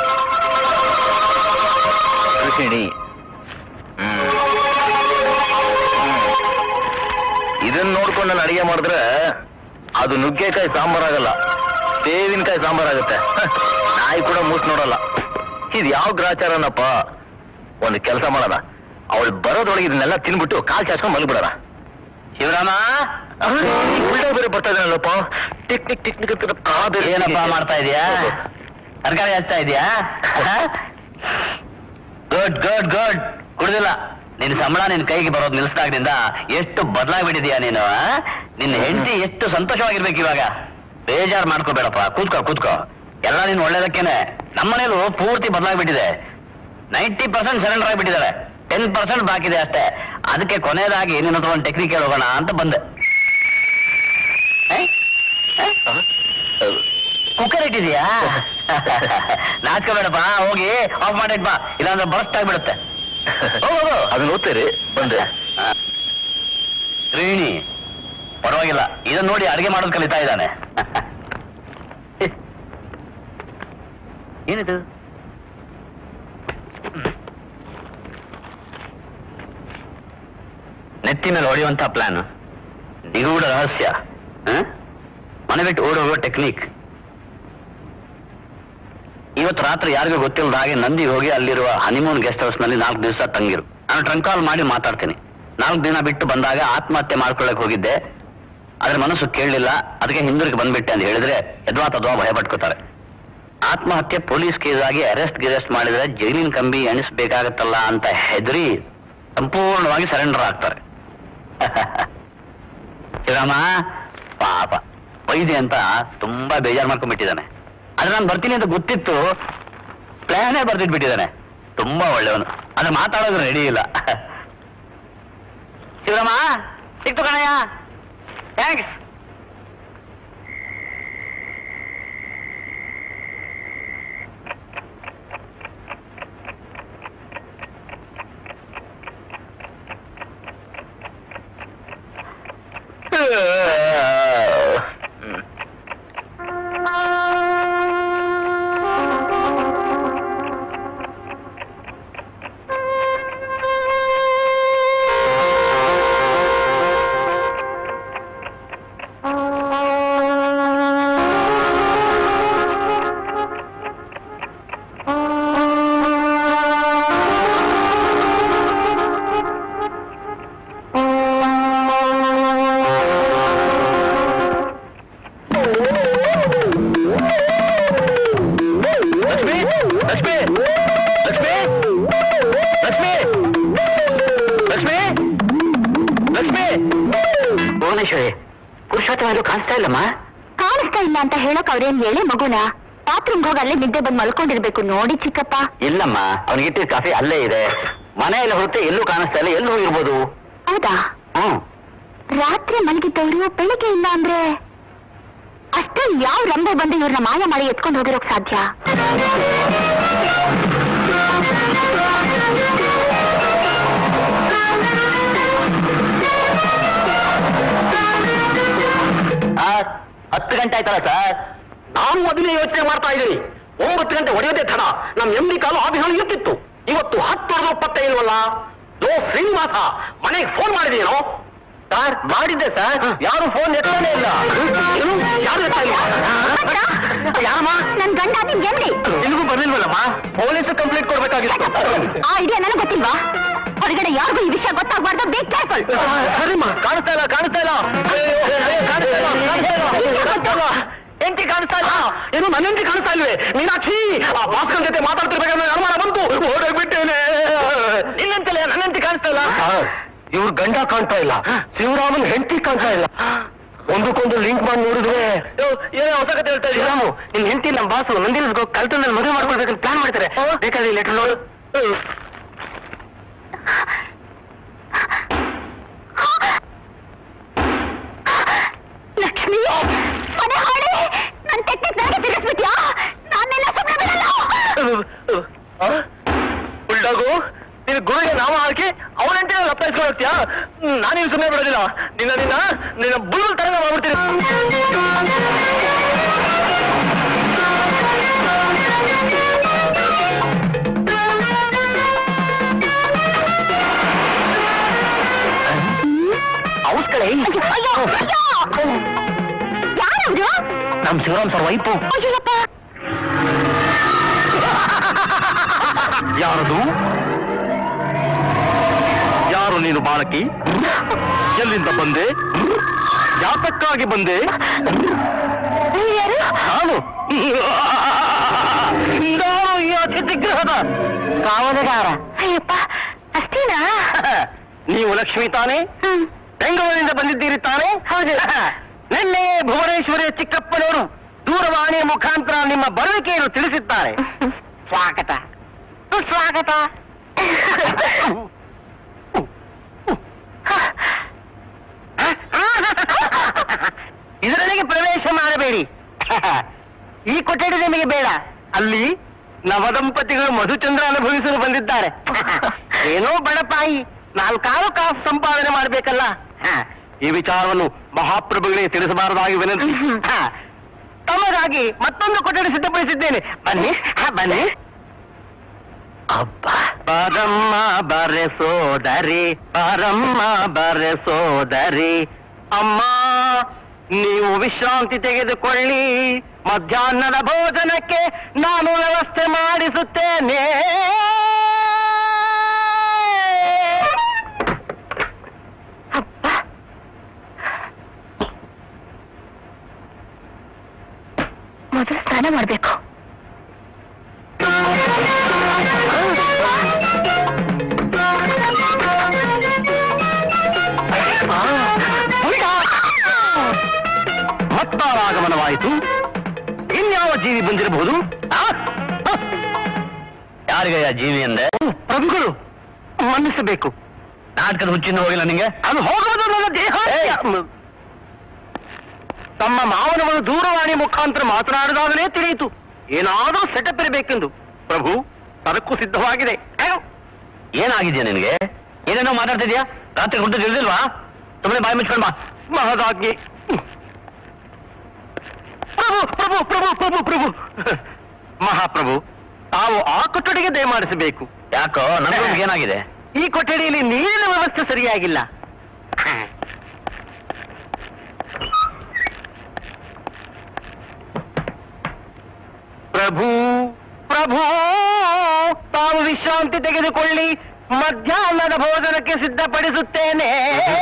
ಗೃಹಿಣಿ ಹ್ಮ್. ಹ್ಮ್. ಇದನ್ನ ನೋಡ್ಕೊಂಡು ನಾನು ಅಡಿಗೆ ಮಾಡಿದ್ರೆ ಅದು ನುಗ್ಗೆಕಾಯಿ ಸಾಂಬಾರ್ ಆಗಲ್ಲ ಬೇವಿನಕಾಯಿ ಸಾಂಬಾರ್ ಆಗುತ್ತೆ ಹ, ನಾಯಿ ಕೂಡ ಮೂಸ್ ನೋಡಲ್ಲ ಇದು ಯಾವ ಗ್ರಾಚಾರನಪ್ಪ ಒಂದು ಕೆಲಸ ಮಾಡೋಣ ಅವಳು ಬರೋದೊಳಗೆ ಇದನ್ನೆಲ್ಲ ತಿನ್ಬಿಟ್ಟು ಕಾಲ್ ಚಾಚ್ಕೊಂಡು ಮಲ್ಬಿಡೋಣ ಶಿವರಾಮ ಉಲ್ಟಾ ಬೇರೆ ಬರ್ತಾ ಇದ್ದಾನಲ್ಲಪ್ಪ ಟಿಕ್ ಟಿಕ್ ಟಿಕ್ ಟಿಕ್ ಅಂತ ಆ ಬೇರೆ ಏನಪ್ಪ ಮಾಡ್ತಾ ಇದೀಯಾ ತರಕಾರಿ ಹಚ್ತಾ ಇದೀಯಾ ಗುಡ್ ಗುಡ್ ಗುಡ್ ಕುಡ್ದಿಲ್ಲ ನಿನ್ ಸಂಬಳ ನಿನ್ ಕೈಗೆ ಬರೋದು ನಿಲ್ಸ್ದಾಗ್ದಿಂದ ಎಷ್ಟು ಬದಲಾಗ್ಬಿಟ್ಟಿದ್ಯಾ ನೀನು ಆ? ನಿನ್ನ ಹೆಂಡತಿ ಎಷ್ಟು ಸಂತೋಷವಾಗಿರ್ಬೇಕು ಇವಾಗ ಬೇಜಾರ್ ಮಾಡ್ಕೋಬೇಡಪ್ಪ ಕೂತ್ಕೋ ಕೂತ್ಕೋ ಎಲ್ಲ ನೀನ್ ಒಳ್ಳೇದಕ್ಕೇನೆ ನಮ್ಮನೇಲೂ ಪೂರ್ತಿ ಬದಲಾಗ್ಬಿಟ್ಟಿದೆ ನೈಂಟಿ ಪರ್ಸೆಂಟ್ ಸರೆಂಡರ್ ಆಗಿಬಿಟ್ಟಿದ್ದಾರೆ ಟೆನ್ ಪರ್ಸೆಂಟ್ ಬಾಕಿ ಇದೆ ಅಷ್ಟೇ ಅದಕ್ಕೆ ಕೊನೆಯದಾಗಿ ನಿನ್ನ ಹತ್ರ ಒಂದು ಟೆಕ್ನಿಕ್ ಹೋಗೋಣ ಅಂತ ಬಂದೆ ಕುಕ್ಕರ್ ಇಟ್ಟಿದ್ಯಾ ನಾಚ್ಕೋಬೇಡಪ್ಪ ಹೋಗಿ ಆಫ್ ಮಾಡಿಟ್ ಬಾ ಇಲ್ಲಾಂದ್ರೆ ಬರ್ಸ್ಟ್ ಆಗ್ಬಿಡುತ್ತೆ ಹೋಗು ಅದನ್ನ ಓದ್ತೀರಿ ಬಂದೆ ಶ್ರೀಣಿ ಪರವಾಗಿಲ್ಲ ಇದನ್ನ ನೋಡಿ ಅಡಿಗೆ ಮಾಡೋದು ಕಲಿತಾ ಇದ್ದಾನೆ ಏನಿದು ನೆತ್ತಿ ಮೇಲೆ ಹೊಡೆಯುವಂತ ಪ್ಲಾನ್ ನಿಗೂಢ ರಹಸ್ಯ ಹ? ಮನೆ ಬಿಟ್ಟು ಓಡೋಗುವ ಟೆಕ್ನಿಕ್ ಇವತ್ತು ರಾತ್ರಿ ಯಾರಿಗೂ ಗೊತ್ತಿಲ್ಲದ ಹಾಗೆ ನಂದಿಗೆ ಹೋಗಿ ಅಲ್ಲಿರುವ ಹನಿಮೂನ್ ಗೆಸ್ಟ್ ಹೌಸ್ ನಲ್ಲಿ ನಾಲ್ಕು ದಿವಸ ತಂಗಿರು ನಾನು ಟ್ರಂಕ್ ಕಾಲ್ ಮಾಡಿ ಮಾತಾಡ್ತೀನಿ ನಾಲ್ಕು ದಿನ ಬಿಟ್ಟು ಬಂದಾಗ ಆತ್ಮಹತ್ಯೆ ಮಾಡ್ಕೊಳ್ಳಕ್ ಹೋಗಿದ್ದೆ ಆದ್ರೆ ಮನಸ್ಸು ಕೇಳಲಿಲ್ಲ ಅದಕ್ಕೆ ಹಿಂದಿರುಗಿ ಬಂದ್ಬಿಟ್ಟೆ ಅಂತ ಹೇಳಿದ್ರೆ ಎದ್ವಾ ತದ್ವಾ ಭಯ ಪಟ್ಕೋತಾರೆ ಆತ್ಮಹತ್ಯೆ ಪೊಲೀಸ್ ಕೇಸ್ ಆಗಿ ಅರೆಸ್ಟ್ ಗಿರೆಸ್ಟ್ ಮಾಡಿದ್ರೆ ಜೈಲಿನ ಕಂಬಿ ಎಣಿಸ್ಬೇಕಾಗತ್ತಲ್ಲ ಅಂತ ಹೆದರಿ ಸಂಪೂರ್ಣವಾಗಿ ಸರೆಂಡರ್ ಆಗ್ತಾರೆ ಶಿವರಾಮ ಪಾಪ ವೈದ್ಯ ಅಂತ ತುಂಬಾ ಬೇಜಾರು ಮಾಡ್ಕೊಂಡ್ಬಿಟ್ಟಿದ್ದಾನೆ ಆದ್ರೆ ನಾನು ಬರ್ತೀನಿ ಅಂತ ಗೊತ್ತಿತ್ತು ಪ್ಲಾನೇ ಬರ್ದಿಟ್ಬಿಟ್ಟಿದ್ದಾನೆ ತುಂಬಾ ಒಳ್ಳೆಯವನು ಆದ್ರೆ ಮಾತಾಡೋದು ರೆಡಿ ಇಲ್ಲ ಶಿವರಾಮ ಸಿಕ್ತು ಕಣಯ್ಯ ಥ್ಯಾಂಕ್ಸ್ ಲಕ್ಷ್ಮಿ ಲಕ್ಷ್ಮಿ ಲಕ್ಷ್ಮಿ ಲಕ್ಷ್ಮಿ ಲಕ್ಷ್ಮಿ ಲಕ್ಷ್ಮಿ ಭುವನೇಶ್ವರಿ ಪುರುಷೋತ್ತಮ ಎಲ್ಲೂ ಕಾಣಿಸ್ತಾ ಇಲ್ಲಮ್ಮ ಕಾಣಿಸ್ತಾ ಇಲ್ಲ ಅಂತ ಹೇಳಕ್ ಅವ್ರೇನ್ ಹೇಳಿ ಮಗುನ ಬಾತ್ರೂಮ್ಗೆ ಹೋಗಿ ಅಲ್ಲೇ ನಿದ್ದೆ ಬಂದ್ ಮಲ್ಕೊಂಡಿರ್ಬೇಕು ನೋಡಿ ಚಿಕ್ಕಪ್ಪ ಇಲ್ಲಮ್ಮ ಅವನಿಗೆ ಇಟ್ಟಿದ್ದ ಕಾಫಿ ಅಲ್ಲೇ ಇದೆ ಮನೆಯಲ್ಲಿ ಹೊರತು ಎಲ್ಲೂ ಕಾಣಿಸ್ತಾ ಇಲ್ಲ ಎಲ್ಲೂ ಹೋಗಿರ್ಬೋದು ಹೌದಾ ಹ್ಮ್ ರಾತ್ರಿ ಮಲಗಿದ್ದವ್ರು ಬೆಳಿಗ್ಗೆ ಇಲ್ಲ ಅಂದ್ರೆ ಅಷ್ಟೇ ಯಾವ ರಂಬೆ ಬಂದು ಇವ್ರನ್ನ ಮಾಯ ಮಾಡಿ ಎತ್ಕೊಂಡು ಹೋಗಿರೋಕ್ ಸಾಧ್ಯ ಆ, ಹತ್ತು ಗಂಟೆ ಆಯ್ತಲ್ಲ ಸರ್ ನಾನು ಮೊದಲೇ ಯೋಚನೆ ಮಾಡ್ತಾ ಇದ್ದೀನಿ ಒಂಬತ್ತು ಗಂಟೆ ಹೊಡೆಯೋದೇ ತಡ ನಮ್ ಎಂ ಕಾಲು ಆದಿಹಾಳು ಇರ್ತಿತ್ತು ಇವತ್ತು ಹತ್ತು ಹೊಡೆದ ಪತ್ತೆ ಇಲ್ವಲ್ಲ ಲೋ ಶ್ರೀನಿವಾಸ ಮನೆಗೆ ಫೋನ್ ಮಾಡಿದೀನೋ ಸರ್ ಮಾಡಿದ್ದೆ ಸರ್ ಯಾರು ಫೋನ್ ಎತ್ತಾನೇ ಇಲ್ಲ ಏನು ಯಾರು ಎತ್ತಾ ಇಲ್ಲ ಯಾರಮ್ಮ ನನ್ ಗಂಡ ನಿನ್ ಗೆಲ್ಡಿ ನಿನಗೂ ಬರ್ಲಿಲ್ವಲ್ಲಮ್ಮ ಪೊಲೀಸ್ ಕಂಪ್ಲೇಂಟ್ ಕೊಡ್ಬೇಕಾಗಿತ್ತು ಆ ಐಡಿಯಾ ನನಗೆ ಗೊತ್ತಿಲ್ವಾ ಹೊರಗಡೆ ಯಾರಿಗೂ ಈ ವಿಷಯ ಗೊತ್ತಾಗ್ಬಾರ್ದು ಬೇಕ್ ಕೇರ್ಫುಲ್ ಸರಿಮ್ಮ ಕಾಣಿಸ್ತಾ ಇಲ್ಲ ಕಾಣಿಸ್ತಾ ಇಲ್ಲ ಕಾಣಿಸ್ತಾ ಇಲ್ಲ, ಕಾಣಿಸ್ತಾ ಇಲ್ಲ. ಹೆಂಡತಿ ಕಾಣಿಸ್ತಾ ಇಲ್ಲ ಏನು ನನ್ನ ಹೆಂಡತಿ ಕಾಣಿಸ್ತಾ ಇಲ್ವೇ ಮೀನಾಕ್ಷಿ ಆ ಭಾಸ್ಕರ್ ಜೊತೆ ಮಾತಾಡ್ತಿರ್ಬೇಕಾದ್ರೆ ಅನುಮಾನ ಬಂತು ಓಡೋಗ್ಬಿಟ್ಟೇನೆ ನಿನ್ನಂತಲ್ಲ ನನ್ನ ಹೆಂಡತಿ ಕಾಣಿಸ್ತಾ ಇಲ್ಲ ಇವ್ರ ಗಂಡ ಕಾಣ್ತಾ ಇಲ್ಲ ಶಿವರಾಮನ್ ಹೆಂಡತಿ ಕಾಣ್ತಾ ಇಲ್ಲ ಒಂದಕ್ಕೊಂದು ಲಿಂಕ್ ಮಾಡಿ ನೋಡಿದ್ರೆ ಏನೋ ಹೊಸ ಕತೆ ಹೇಳ್ತಾ ಇದ್ದೀರಾ ನಿನ್ ಹೆಂಡತಿ ನಮ್ಮ ಬಾಸು ನಂದಿಲ್ ಕಲ್ತನಲ್ಲಿ ಮದುವೆ ಮಾಡ್ಕೊಳ್ಬೇಕಂತ ಪ್ಲಾನ್ ಮಾಡ್ತಾರೆ ಬೇಕಾದ್ರೆ ಲೆಟರ್ ನೋಡು ಲಕ್ಷ್ಮಿ ಮನೆ ಹಾಡಿ ನನ್ ಟೆಕ್ನಿಕ್ ನನಗೆ ತಿರ್ಗಿಸ್ಬಿಟ್ಯಾ ನಾನೆಲ್ಲ ಸುಮ್ಮನೆ ಬಿಡೋದಿಲ್ಲ ನಿನ್ನ ನಿನ್ನ ನಿನ್ನ ಬುಲ್ ತರ ಮಾಡ್ಬಿಡ್ತೀನಿ ಔಸ್ಕಳೆ ಯಾರವ್ರು ನಮ್ ಶಿವರಾಮ್ ಸರ್ ವೈಪು ಅಯ್ಯಪ್ಪ ಯಾರದು ಯಾರು ನೀನು ಬಾಲಕಿ ಎಲ್ಲಿಂದ ಬಂದೆ ಯಾತಕ್ಕಾಗಿ ಬಂದೆ ಯಾರು ನಾನು ನಾನು ಈ ಅತಿಥಿ ಗೃಹದ ಕಾವಲುಗಾರ ಅಯ್ಯಪ್ಪ ಅಷ್ಟೇನಾ ನೀವು ಲಕ್ಷ್ಮಿ ತಾನೇ ಹ್ಮ್ ಬೆಂಗಳೂರಿನಿಂದ ಬಂದಿದ್ದೀರಿ ತಾನೇ ಹೌದು. ನಿನ್ನೆ ಭುವನೇಶ್ವರಿಯ ಚಿಕ್ಕಪ್ಪನವರು ದೂರವಾಣಿಯ ಮುಖಾಂತರ ನಿಮ್ಮ ಬರುವಿಕೆಯನ್ನು ತಿಳಿಸಿದ್ದಾರೆ ಸ್ವಾಗತ ಸ್ವಾಗತ ಇದರೊಳಗೆ ಪ್ರವೇಶ ಮಾಡಬೇಡಿ ಈ ಕೊಠಡಿ ನಿಮಗೆ ಬೇಡ ಅಲ್ಲಿ ನವದಂಪತಿಗಳು ಮಧುಚಂದ್ರ ಅನುಭವಿಸಲು ಬಂದಿದ್ದಾರೆ ಏನೋ ಬಡಪಾಯಿ ನಾಲ್ಕಾರು ಕಾಸು ಸಂಪಾದನೆ ಮಾಡಬೇಕಲ್ಲ ಈ ವಿಚಾರವನ್ನು ಮಹಾಪ್ರಭುಗಳಿಗೆ ತಿಳಿಸಬಾರದಾಗಿ ವಿನಂತಿ ಹ. ತಮಗಾಗಿ ಮತ್ತೊಂದು ಕೊಠಡಿ ಸಿದ್ಧಪಡಿಸಿದ್ದೇನೆ ಬನ್ನಿ ಹ, ಬನ್ನಿ ಬರಮ್ಮ ಬರೆ ಸೋದರಿ ಬರಮ್ಮ ಬರೆ ಸೋದರಿ ಅಮ್ಮ ನೀವು ವಿಶ್ರಾಂತಿ ತೆಗೆದುಕೊಳ್ಳಿ ಮಧ್ಯಾಹ್ನದ ಭೋಜನಕ್ಕೆ ನಾನು ವ್ಯವಸ್ಥೆ ಮಾಡಿಸುತ್ತೇನೆ ಮೊದಲು ಸ್ನಾನ ಮಾಡ್ಬೇಕು ಮತ್ತಾರಾಗಮನವಾಯಿತು ಇನ್ಯಾವ ಜೀವಿ ಬಂದಿರಬಹುದು ಯಾರಿಗಯ್ಯ ಜೀವಿ ಅಂದೆ ಪ್ರಭುಗಳು ಮನ್ನಿಸಬೇಕು ನಾಟಕದ ಹುಚ್ಚಿಂದ ಹೋಗಿಲ್ಲ ನಿಂಗೆ ಅದು ಹೋಗುವುದು ನನ್ನ ದೇಹ ತಮ್ಮ ಮಾವನವರು ದೂರವಾಣಿ ಮುಖಾಂತರ ಮಾತನಾಡಿದಾಗಲೇ ತಿಳಿಯಿತು ಏನಾದರೂ ಸೆಟಪ್ ಇರಬೇಕೆಂದು ಪ್ರಭು ಸರಕು ಸಿದ್ಧವಾಗಿದೆ ಏನಾಗಿದೆ ನಿನಗೆ ಏನೇನೋ ಮಾತಾಡ್ತಿದ್ಯಾ ರಾತ್ರಿ ಹುಟ್ಟು ತಿಳಿದಿಲ್ವಾ ಸುಮ್ಮನೆ ಬಾಯಿ ಮುಚ್ಕೊಂಡು ಬಾ ಮಹದಾಜ್ಞೆ ಪ್ರಭು ಪ್ರಭು ಪ್ರಭು ಪ್ರಭು ಪ್ರಭು ಮಹಾಪ್ರಭು ತಾವು ಆ ಕೊಠಡಿಗೆ ದಯಮಾಡಿಸಬೇಕು ಯಾಕೋ ನನ್ನ ಏನಾಗಿದೆ ಈ ಕೊಠಡಿಯಲ್ಲಿ ನೀರಿನ ವ್ಯವಸ್ಥೆ ಸರಿಯಾಗಿಲ್ಲ ಪ್ರಭು ಪ್ರಭು ತಾವು ವಿಶ್ರಾಂತಿ ತೆಗೆದುಕೊಳ್ಳಿ ಮಧ್ಯಾಹ್ನದ ಭೋಜನಕ್ಕೆ ಸಿದ್ಧಪಡಿಸುತ್ತೇನೆ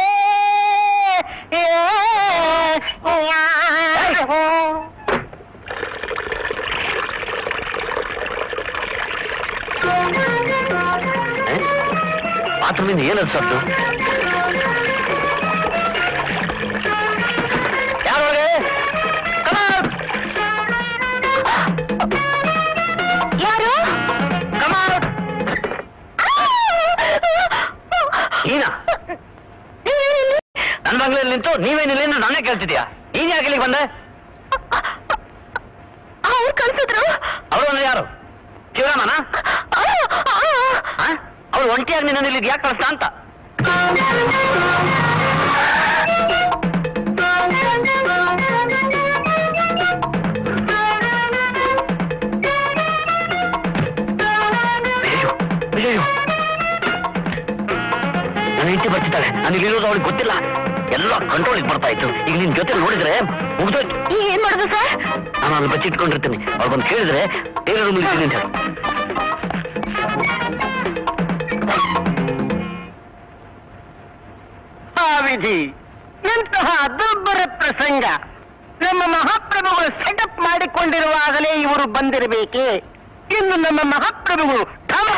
ಬಾತ್ರೂಮಿಂದ ಏನದು ಸದ್ದು ಯಾರೊಳಗೆ ಯಾರು ನೀನಾ ನನ್ನ ಬಂಗ್ಲೆಯಲ್ಲಿ ನಿಂತು ನೀವೇನಿಲ್ಲ ಅಂದ್ರೆ ನಾನೇ ಕೇಳ್ತಿದ್ಯಾ ನೀನ್ ಯಾಕೆ ಇಲ್ಲಿಗೆ ಬಂದೆ ಅವ್ರು ಕಳ್ಸಿದ್ರು ಅವರು ಅಂದ್ರೆ ಯಾರು ಶಿವರಾಮನ ಆ, ಆ, ಅವ್ರು ಒಂಟಿಯಾಗಿ ನಿನ್ನ ಇಲ್ಲಿಗೆ ಯಾಕೆ ಕಳಿಸ್ತಾ ಅಂತ ಅಯ್ಯೋ, ಅಯ್ಯಯ್ಯೋ. ನನ್ನ ಹೆಂಡತಿ ಬರ್ತಿದ್ದಾಳೆ ನಾನು ಇಲ್ಲಿರೋದು ಅವಳಿಗೆ ಗೊತ್ತಿಲ್ಲ ಎಲ್ಲ ಕಂಟ್ರೋಲಿಗೆ ಬರ್ತಾ ಇತ್ತು ಈಗ ನಿನ್ ಜೊತೆ ನೋಡಿದ್ರೆ ಮುಗ್ದೋಯ್ತು ಈಗ ಏನ್ ಮಾಡುದು ಸರ್ ನಾನು ಅಲ್ಲಿ ಬಚ್ಚಿಟ್ಕೊಂಡಿರ್ತೀನಿ ಅವ್ರು ಬಂದು ಕೇಳಿದ್ರೆ ಬೇರೆ ರೂಮ್ ಇರ್ತೀನಿ ಅಂತ ಹೇಳು ಆ ವಿಧಿ ಎಂತಹ ದುರ್ಬರ ಪ್ರಸಂಗ ನಮ್ಮ ಮಹಾಪ್ರಭುಗಳು ಸೆಟಪ್ ಮಾಡಿಕೊಂಡಿರುವಾಗಲೇ ಇವರು ಬಂದಿರಬೇಕೆ ಇನ್ನು ನಮ್ಮ ಮಹಾಪ್ರಭುಗಳು ಢಮ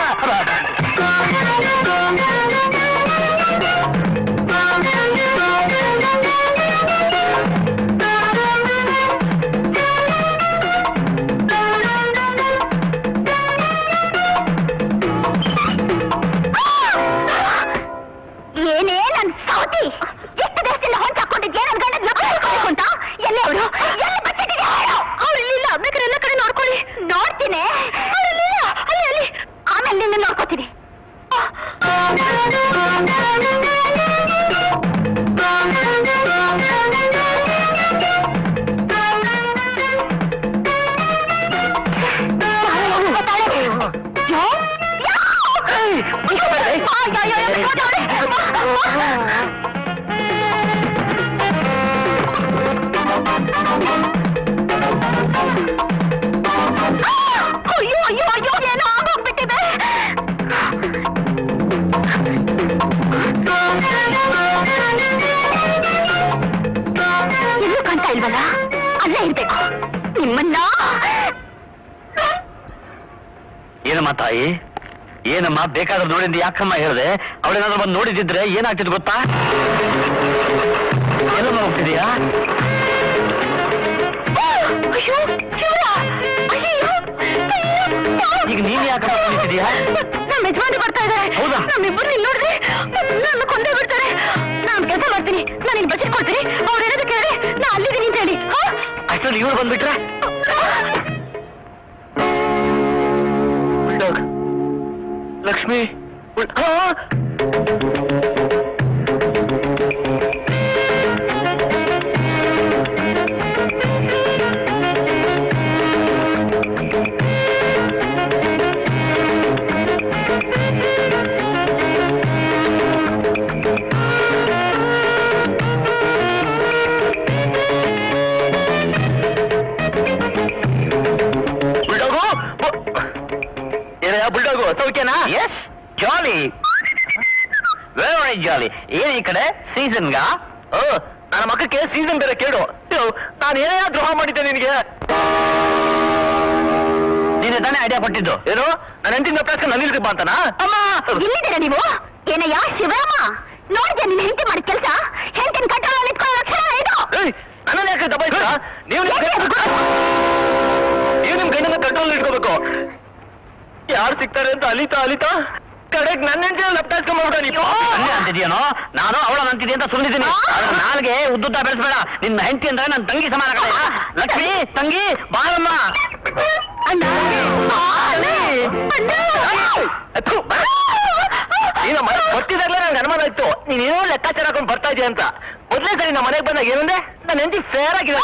ಏನೇ ನನ್ ಸೌತಿ ಎಷ್ಟು ದೇಶದಿಂದ ಹೊಂಚ ಹಾಕೊಂಡಿದ್ಯಾ ನನ್ ಗಂಡ ಅಂತ ಎಲ್ಲಿ ಅವಳು ಎಲ್ಲಿ ಬಚ್ಚಿಟ್ಟಿದ್ಯಾ ಅವ್ರು ಇಲ್ಲಿಲ್ಲ ಬೇಕಾದ್ರೆ ಎಲ್ಲ ಕಡೆ ನೋಡ್ಕೊಳ್ಳಿ ನೋಡ್ತೀನಿ ಅವ್ರು ಇಲ್ಲಿಲ್ಲ ಅಲ್ಲಿ ಅಲ್ಲಿ ಆಮೇಲೆ ನಿನ್ನ ನೋಡ್ಕೋತೀನಿ ನೋಡ್ಬೇಕು ನಿಮ್ಮನ್ನ ಏನಮ್ಮ ತಾಯಿ ಏನಮ್ಮ ಬೇಕಾದ್ರೆ ನೋಡಿದ್ದು ಯಾಕಮ್ಮ ಹೇಳಿದೆ ಅವಳೇನಾದ್ರೂ ಬಂದು ನೋಡಿದಿದ್ರೆ ಏನಾಗ್ತಿದ್ ಗೊತ್ತಾ ಎಲ್ಲಮ್ಮ ಹೋಗ್ತಿದೀಯಾ ಅಯ್ಯೋ ಶಿವ ಅಯ್ಯೋ ಈಗ ನೀನ್ ಯಾಕಮ್ಮ ನಿಂತಿದೀಯಾ ನಮ್ಮ ಯಜಮಾನಿ ಬರ್ತಾ ಇದ್ದಾರೆ ಹೌದಾ? ನಮ್ಮಿಬ್ಬರು ಇಲ್ಲಿ ನೋಡಿದ್ರೆ ನನ್ನ ಕೊಂದೇ ಬಿಡ್ತಾರೆ ನಾನ್ ಕೆಲಸ ಮಾಡ್ತೀನಿ ನಾನು ಇಲ್ಲಿ ಬಜೆಟ್ ಕೊಡ್ತೀನಿ ಅವ್ರು ಏನಾದ್ರು ಕೇಳಿ ನಾ ಅಲ್ಲಿದ್ದೀನಿ ಅಂತ ಹೇಳಿ ಹಾ? ಅಷ್ಟರಲ್ಲಿ ಇವ್ರು ಬಂದ್ಬಿಟ್ರೆ ಬುಲ್ಡಾಗ್ ಲಕ್ಷ್ಮಿ ಬುಲ್- ಆ! ಬುಲ್ಡಾಗು ಬು- ಏನಯ್ಯ ಬುಲ್ಡಾಗು ಸೌಖ್ಯನಾ ಎಸ್ ಜಾಲಿ ವೆರಿ ಜಾಲಿ ಏನ್ ಈ ಕಡೆ ಸೀಸನ್ಗ ಓ ನನ್ನ ಮಕ್ಕಕ್ಕೆ ಸೀಸನ್ ಬೇರೆ ಕೇಳು ನಾನು ಏನೇ ದ್ರೋಹ ಮಾಡಿದ್ದೆ ನಿನಗೆ ನೀನೆ ತಾನೇ ಐಡಿಯಾ ಕೊಟ್ಟಿದ್ದು ಏನು ನನ್ನ ಹೆಂಡತಿನ ಪ್ರಶ್ನೆ ನನ್ನ ಇಲ್ರಿ ಬಂತನಾ ಅಮ್ಮ ಇಲ್ಲಿದ್ದೀರಾ ನೀವು ಏನಯ್ಯ ಶಿವರಾಮ ನೋಡಿದ್ಯಾ ನಿನ್ ಹೆಂಡತಿ ಮಾಡಿದ ಕೆಲಸ ಹೆಂಡತಿನ ಕಟ್ಟೋಳ ನಿಂತ್ಕೊಳ್ಳೋ ಲಕ್ಷಣ ಇದು ಏಯ್ ನನ್ನನ್ನ ಯಾಕೆ ದಬಾಯಿಸ ನೀವು ನಿಮ್ ಯಾಕೆ ಅದು? ನೀವು ನಿಮ್ ಗಂಡನ ಕಂಟ್ರೋಲ್ ಇಟ್ಕೋಬೇಕು ಯಾರು ಸಿಗ್ತಾರೆ ಅಂತ ಅಲಿತಾ ಅಲಿತಾ ಕಡೆಗ್ ನನ್ನ ಹೆಂಡತಿ ಲಪ್ಟಾಯಿಸ್ಕೊಂಡ್ಬಿಡ ನೀವು ಅಲ್ಲೇ ಅಂತಿದ್ಯೇನೋ ನಾನು ಅವಳ ಅಂತಿದ್ದೆ ಅಂತ ಸುಮ್ಮನಿದ್ದೀನಿ ಆದ್ರೆ ನಾಲ್ಗೆ ಉದ್ದುದ್ದ ಬೆಳೆಸ್ಬೇಡ ನಿನ್ನ ಹೆಂಡತಿ ಅಂದ್ರೆ ನನ್ನ ತಂಗಿ ಸಮಾನ ಕಣೆ. ಲಕ್ಷ್ಮಿ ತಂಗಿ ಬಾಳಮ್ಮ ಅಣ್ಣ ಅಣ್ಣ! ಅಣ್ಣ! ಥು, ಬಾ. ನೀನು ಮನೆ ಗೊತ್ತಿದಾಗ್ಲೇ ನಂಗೆ ಅನುಮಾನ ಇತ್ತು ನೀನ್ ಏನೋ ಲೆಕ್ಕಾಚಾರ ಹಾಕೊಂಡು ಬರ್ತಾ ಇದೀಯ ಅಂತ ಮೊದ್ಲೇ ಸರಿ ನಮ್ಮ ಮನೆಗೆ ಬಂದಾಗ ಏನಂದ್ರೆ ನನ್ನ ಹೆಂಡತಿ ಫೇರ್ ಆಗಿದೆ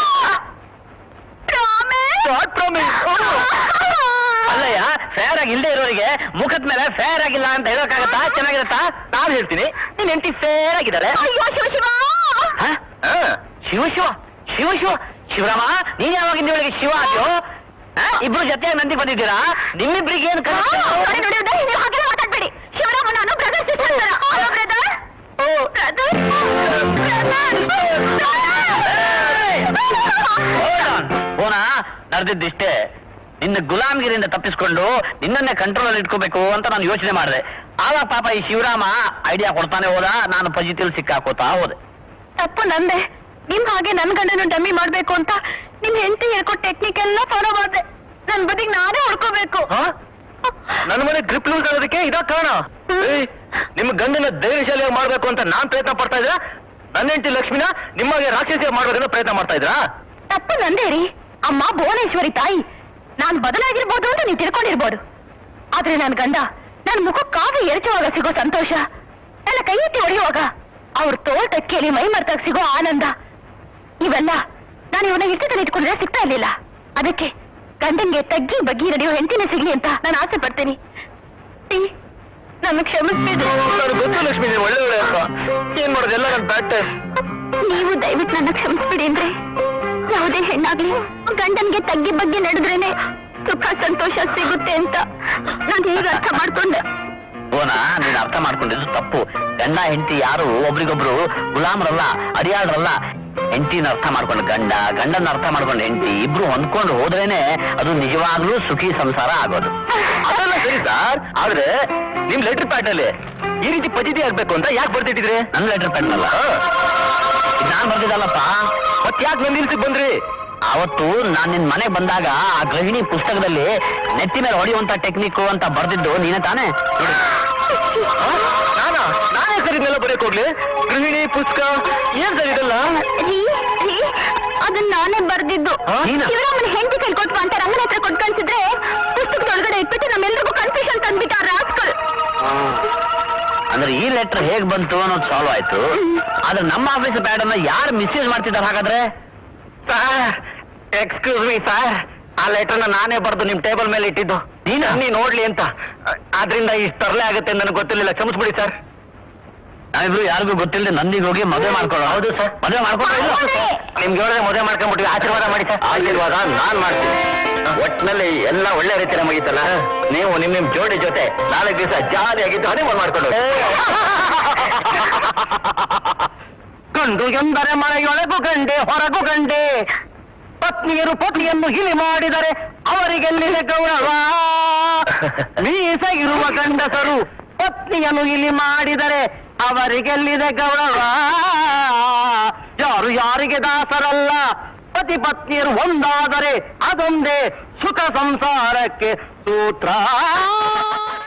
God promise. ಅಲ್ಲಯ್ಯ ಫೇರ್ ಆಗಿ ಇಲ್ಲದೆ ಇರೋರಿಗೆ ಮುಖದ ಮೇಲೆ ಫೇರ್ ಆಗಿಲ್ಲ ಅಂತ ಹೇಳೋಕ್ಕಾಗತ್ತಾ ಚೆನ್ನಾಗಿರತ್ತಾ ನಾನು ಹೇಳ್ತೀನಿ ನಿನ್ ಹೆಂಡತಿ ಫೇರ್ ಆಗಿದ್ದಾರೆ ಅಯ್ಯೋ ಶಿವ ಶಿವ ಹ? ಶಿವ ಶಿವ ಶಿವ ಶಿವ ಶಿವರಾಮ ನೀನ್ ಯಾವಾಗಿಂದ ಇವಳಿಗೆ ಶಿವ ಆದ್ಯೋ ಹ? ಇಬ್ರು ಜೊತೆ ನಂದಿ ಬಂದಿದ್ದೀರಾ ನಿಮ್ಮಿಬ್ರಿಗೆ ಏನ್ ಆ, ನೋಡಿ ನೋಡಿ ಉದಯ್, ನೀವು ಹಾಗೆಲ್ಲ ಮಾತಾಡ್ಬೇಡಿ ಶಿವರಾಮ ನಾನು brother sister hello brother brother ಓನ ನಡೆದಿದ್ದಿಷ್ಟೇ ನಿನ್ನ ಗುಲಾಮ್ಗಿರಿಯಿಂದ ತಪ್ಪಿಸ್ಕೊಂಡು ನಿನ್ನನ್ನೇ ಕಂಟ್ರೋಲ್ ಅಲ್ಲಿ ಇಟ್ಕೋಬೇಕು ಅಂತ ನಾನು ಯೋಚನೆ ಮಾಡಿದೆ ಆವಾಗ ಪಾಪ ಈ ಶಿವರಾಮ ಐಡಿಯಾ ಕೊಡ್ತಾನೆ ಹೋದ ನಾನು ಪಜಿತಿಲ್ ಸಿಕ್ಕಾಕೋತಾ ಹೋದೆ ತಪ್ಪು ನಂದೆ ನಿಮ್ ಹಾಗೆ ನನ್ ಗಂಡನ ಡಮ್ಮಿ ಮಾಡ್ಬೇಕು ಅಂತ ನಿಮ್ ಹೆಂಡತಿ ಹೇಳ್ಕೊಟ್ ಟೆಕ್ನಿಕ್ ಎಲ್ಲ ಫಾಲೋ ಮಾಡ್ದೆ ನನ್ ಬದಿಗ್ ನಾನೇ ಹೊಡ್ಕೋಬೇಕು ನನ್ನ ಮನೆ ಗ್ರಿಪ್ ಲೂಸ್ ಆಗೋದಕ್ಕೆ ಇದಾ ಕಾರಣ ಏಯ್, ನಿಮ್ಮ ಗಂಡನ ಧೈರ್ಯಶಾಲಿಯಾಗಿ ಮಾಡ್ಬೇಕು ಅಂತ ನಾನ್ ಪ್ರಯತ್ನ ಪಡ್ತಾ ಇದ್ರ ನನ್ನ ಹೆಂಡತಿ ಲಕ್ಷ್ಮಿನ ನಿಮಗೆ ರಾಕ್ಷಸಿಯಾಗಿ ಮಾಡ್ಬೇಕಂತ ಪ್ರಯತ್ನ ಮಾಡ್ತಾ ಇದ್ರಾ ತಪ್ಪು ನಂದೇ ರೀ ಅಮ್ಮ ಭುವನೇಶ್ವರಿ ತಾಯಿ ನಾನ್ ಬದಲಾಗಿರ್ಬೋದು ಅಂತ ನೀವ್ ತಿಳ್ಕೊಂಡಿರ್ಬೋದು ಆದ್ರೆ ನನ್ ಗಂಡ ನನ್ ಮುಖ ಕಾವಿ ಎರಚುವಾಗ ಸಿಗೋ ಸಂತೋಷ ನನ್ನ ಕೈ ಎತ್ತಿ ಹೊಡೆಯುವಾಗ ಅವ್ರ ತೋಳ್ ಟಕ್ಕಿಯಲ್ಲಿ ಮೈ ಮರ್ತಾಗ ಸಿಗೋ ಆನಂದ ಇವೆಲ್ಲ ನಾನು ಇವನ್ನ ಹಿಡಿತದಲ್ಲಿ ಇಟ್ಕೊಂಡ್ರೆ ಸಿಗ್ತಾ ಇರ್ಲಿಲ್ಲ ಅದಕ್ಕೆ ಗಂಡನ್ಗೆ ತಗ್ಗಿ ಬಗ್ಗಿ ನಡೆಯೋ ಹೆಂಡತಿನೇ ಸಿಗ್ಲಿ ಅಂತ ನಾನು ಆಸೆ ಪಡ್ತೀನಿ ಟೀ, ನನ್ನ ಕ್ಷಮಿಸ್ಬಿಡಿ ನನಗೆ ಗೊತ್ತು ಲಕ್ಷ್ಮಿ ನೀವು ಒಳ್ಳೆ ಒಳ್ಳೆ ಅಂತ ಏನ್ ಮಾಡೋದೆಲ್ಲ ನನ್ನ ಬ್ಯಾಡ್ ಟೈಮ್ ನೀವು ದಯವಿಟ್ಟು ನನ್ನ ಕ್ಷಮಿಸ್ಬಿಡಿ ಅಂದ್ರೆ ಯಾವುದೇ ಹೆಣ್ಣಾಗ್ಲಿ ಗಂಡನ್ಗೆ ತಗ್ಗಿ ಬಗ್ಗೆ ನಡೆದ್ರೇನೆ ಸುಖ ಸಂತೋಷ ಸಿಗುತ್ತೆ ಅಂತ ನಾನು ಈಗ ಅರ್ಥ ಮಾಡ್ಕೊಂಡೆ ಓನ ನೀನ್ ಅರ್ಥ ಮಾಡ್ಕೊಂಡಿದ್ದು ತಪ್ಪು ಗಂಡ ಹೆಂಡತಿ ಯಾರು ಒಬ್ರಿಗೊಬ್ರು ಗುಲಾಮರಲ್ಲ ಅಡಿಯಾಳ್ರಲ್ಲ ಹೆಂಡತಿನ ಅರ್ಥ ಮಾಡ್ಕೊಂಡು ಗಂಡ ಗಂಡನ ಅರ್ಥ ಮಾಡ್ಕೊಂಡು ಹೆಂಡತಿ ಇಬ್ರು ಹೊಂದ್ಕೊಂಡು ಹೋದ್ರೇನೆ ಅದು ನಿಜವಾಗ್ಲೂ ಸುಖಿ ಸಂಸಾರ ಆಗೋದು ಅದೆಲ್ಲ ಸರಿ ಸರ್ ಆದ್ರೆ ನಿಮ್ ಲೆಟರ್ ಪ್ಯಾಡ್ ಅಲ್ಲಿ ಈ ರೀತಿ ಪಜಿತಿ ಆಗ್ಬೇಕು ಅಂತ ಯಾಕೆ ಬರ್ತಿಟ್ಟಿದ್ರಿ ನನ್ನ ಲೆಟರ್ ಪೆನ್ ಅಲ್ಲ ಇದ್ ನಾನ್ ಬರ್ದಿದ್ದಲ್ಲಪ್ಪ ಮತ್ ಯಾಕೆ ನನ್ನ ನಿಲ್ಸಿಕ್ ಬಂದ್ರಿ ಅವತ್ತು ನಾನ್ ನಿನ್ ಮನೆಗ್ ಬಂದಾಗ ಆ ಗೃಹಿಣಿ ಪುಸ್ತಕದಲ್ಲಿ ನೆತ್ತಿ ಮೇಲೆ ಹೊಡೆಯುವಂತ ಟೆಕ್ನಿಕ್ ಅಂತ ಬರ್ದಿದ್ದು ನೀನೇ ತಾನೇ ನೋಡಿ ಆ? ನಾನಾ ನಾನೇ ಸರ್ ಇದನ್ನೆಲ್ಲ ಬರೆಯಕ್ ಹೋಗ್ಲಿ ಗೃಹಿಣಿ ಪುಸ್ತಕ ಏನ್ ಸರ್ ಇದೆಲ್ಲ ರೀ ರೀ ಅದನ್ನ ನಾನೇ ಬರ್ದಿದ್ದು ಆ? ನೀನಾ? ಶಿವರಾಮನ ಹೆಂಡತಿ ಕೈ ಕೊಟ್ಟು ಅಂತ ರಂಗನ ಹತ್ರ ಕೊಟ್ಟು ಕಳ್ಸಿದ್ರೆ ಪುಸ್ತಕದೊಳಗಡೆ ಇಟ್ಬಿಟ್ಟು ನಮ್ಮೆಲ್ರಿಗೂ ಕನ್ಫ್ಯೂಷನ್ ತಂದ್ಬಿಟ್ಟ ರಾಸ್ಕಲ್ ಅಂದ್ರೆ ಈ ಲೆಟರ್ ಹೇಗ್ ಬಂತು ಅನ್ನೋದು ಸಾಲ್ವ್ ಆಯ್ತು ಆದ್ರೆ ನಮ್ಮ ಆಫೀಸ್ ಪ್ಯಾಡ್ ಅನ್ನ ಯಾರು ಮಿಸ್ಯೂಸ್ ಮಾಡ್ತಿದ್ದಾರೆ ಹಾಗಾದ್ರೆ ಸರ್ ಎಕ್ಸ್ಕ್ಯೂಸ್ ಮೀ ಸರ್ ಆ ಲೆಟರ್ನ ನಾನೇ ಬರೆದು ನಿಮ್ ಟೇಬಲ್ ಮೇಲೆ ಇಟ್ಟಿದ್ದು ನೀನು ನೀ ನೋಡ್ಲಿ ಅಂತ ಆದ್ರಿಂದ ಇಷ್ಟು ತರಲೆ ಆಗುತ್ತೆ ಅಂತ ನನಗೆ ಗೊತ್ತಿರ್ಲಿಲ್ಲ ಕ್ಷಮಿಸ್ಬಿಡಿ ಸರ್ ನಾವಿಬ್ರು ಯಾರಿಗೂ ಗೊತ್ತಿಲ್ಲದೆ ನಂದಿಗೆ ಹೋಗಿ ಮದುವೆ ಮಾಡ್ಕೊಳ್ಳೋ ಹೌದು ಸರ್ ಮದುವೆ ಮಾಡ್ಕೊಳ್ಳೋ ನಿಮ್ಗೆ ಹೇಳಿದ್ರೆ ಮದುವೆ ಮಾಡ್ಕೊಂಡ್ಬಿಟ್ಟಿವಿ ಆಶೀರ್ವಾದ ಮಾಡಿ ಸರ್ ಆಶೀರ್ವಾದ ನಾನ್ ಮಾಡ್ತೀನಿ ಒಟ್ಟಿನಲ್ಲಿ ಎಲ್ಲ ಒಳ್ಳೆ ರೀತಿಯ ಮುಗೀತಲ್ಲ ನೀವು ನಿಮ್ ನಿಮ್ ಜೋಡಿ ಜೊತೆ ನಾಲ್ಕು ದಿವಸ ಜಾಲಿಯಾಗಿದ್ದು ಅದೇ ಒಂದು ಮಾಡ್ಕೊಂಡು ಗಂಡು ಎಂದರೆ ಮನೆಯೊಳಗು ಗಂಡೆ ಹೊರಗು ಗಂಡೆ ಪತ್ನಿಯರು ಪತಿಯನ್ನು ಹಿಲಿ ಮಾಡಿದರೆ ಅವರಿಗೆಲ್ಲಿದೆ ಗೌರವ ಮೀಸೆ ಇರುವ ಗಂಡಸರು ಪತ್ನಿಯನ್ನು ಇಲಿ ಮಾಡಿದರೆ ಅವರಿಗೆಲ್ಲಿದೆ ಗೌರವ ಯಾರು ಯಾರಿಗೆ ದಾಸರಲ್ಲ ಪತಿ ಪತ್ನಿಯರು ಒಂದಾದರೆ ಅದೊಂದೇ ಸುಖ ಸಂಸಾರಕ್ಕೆ ಸೂತ್ರ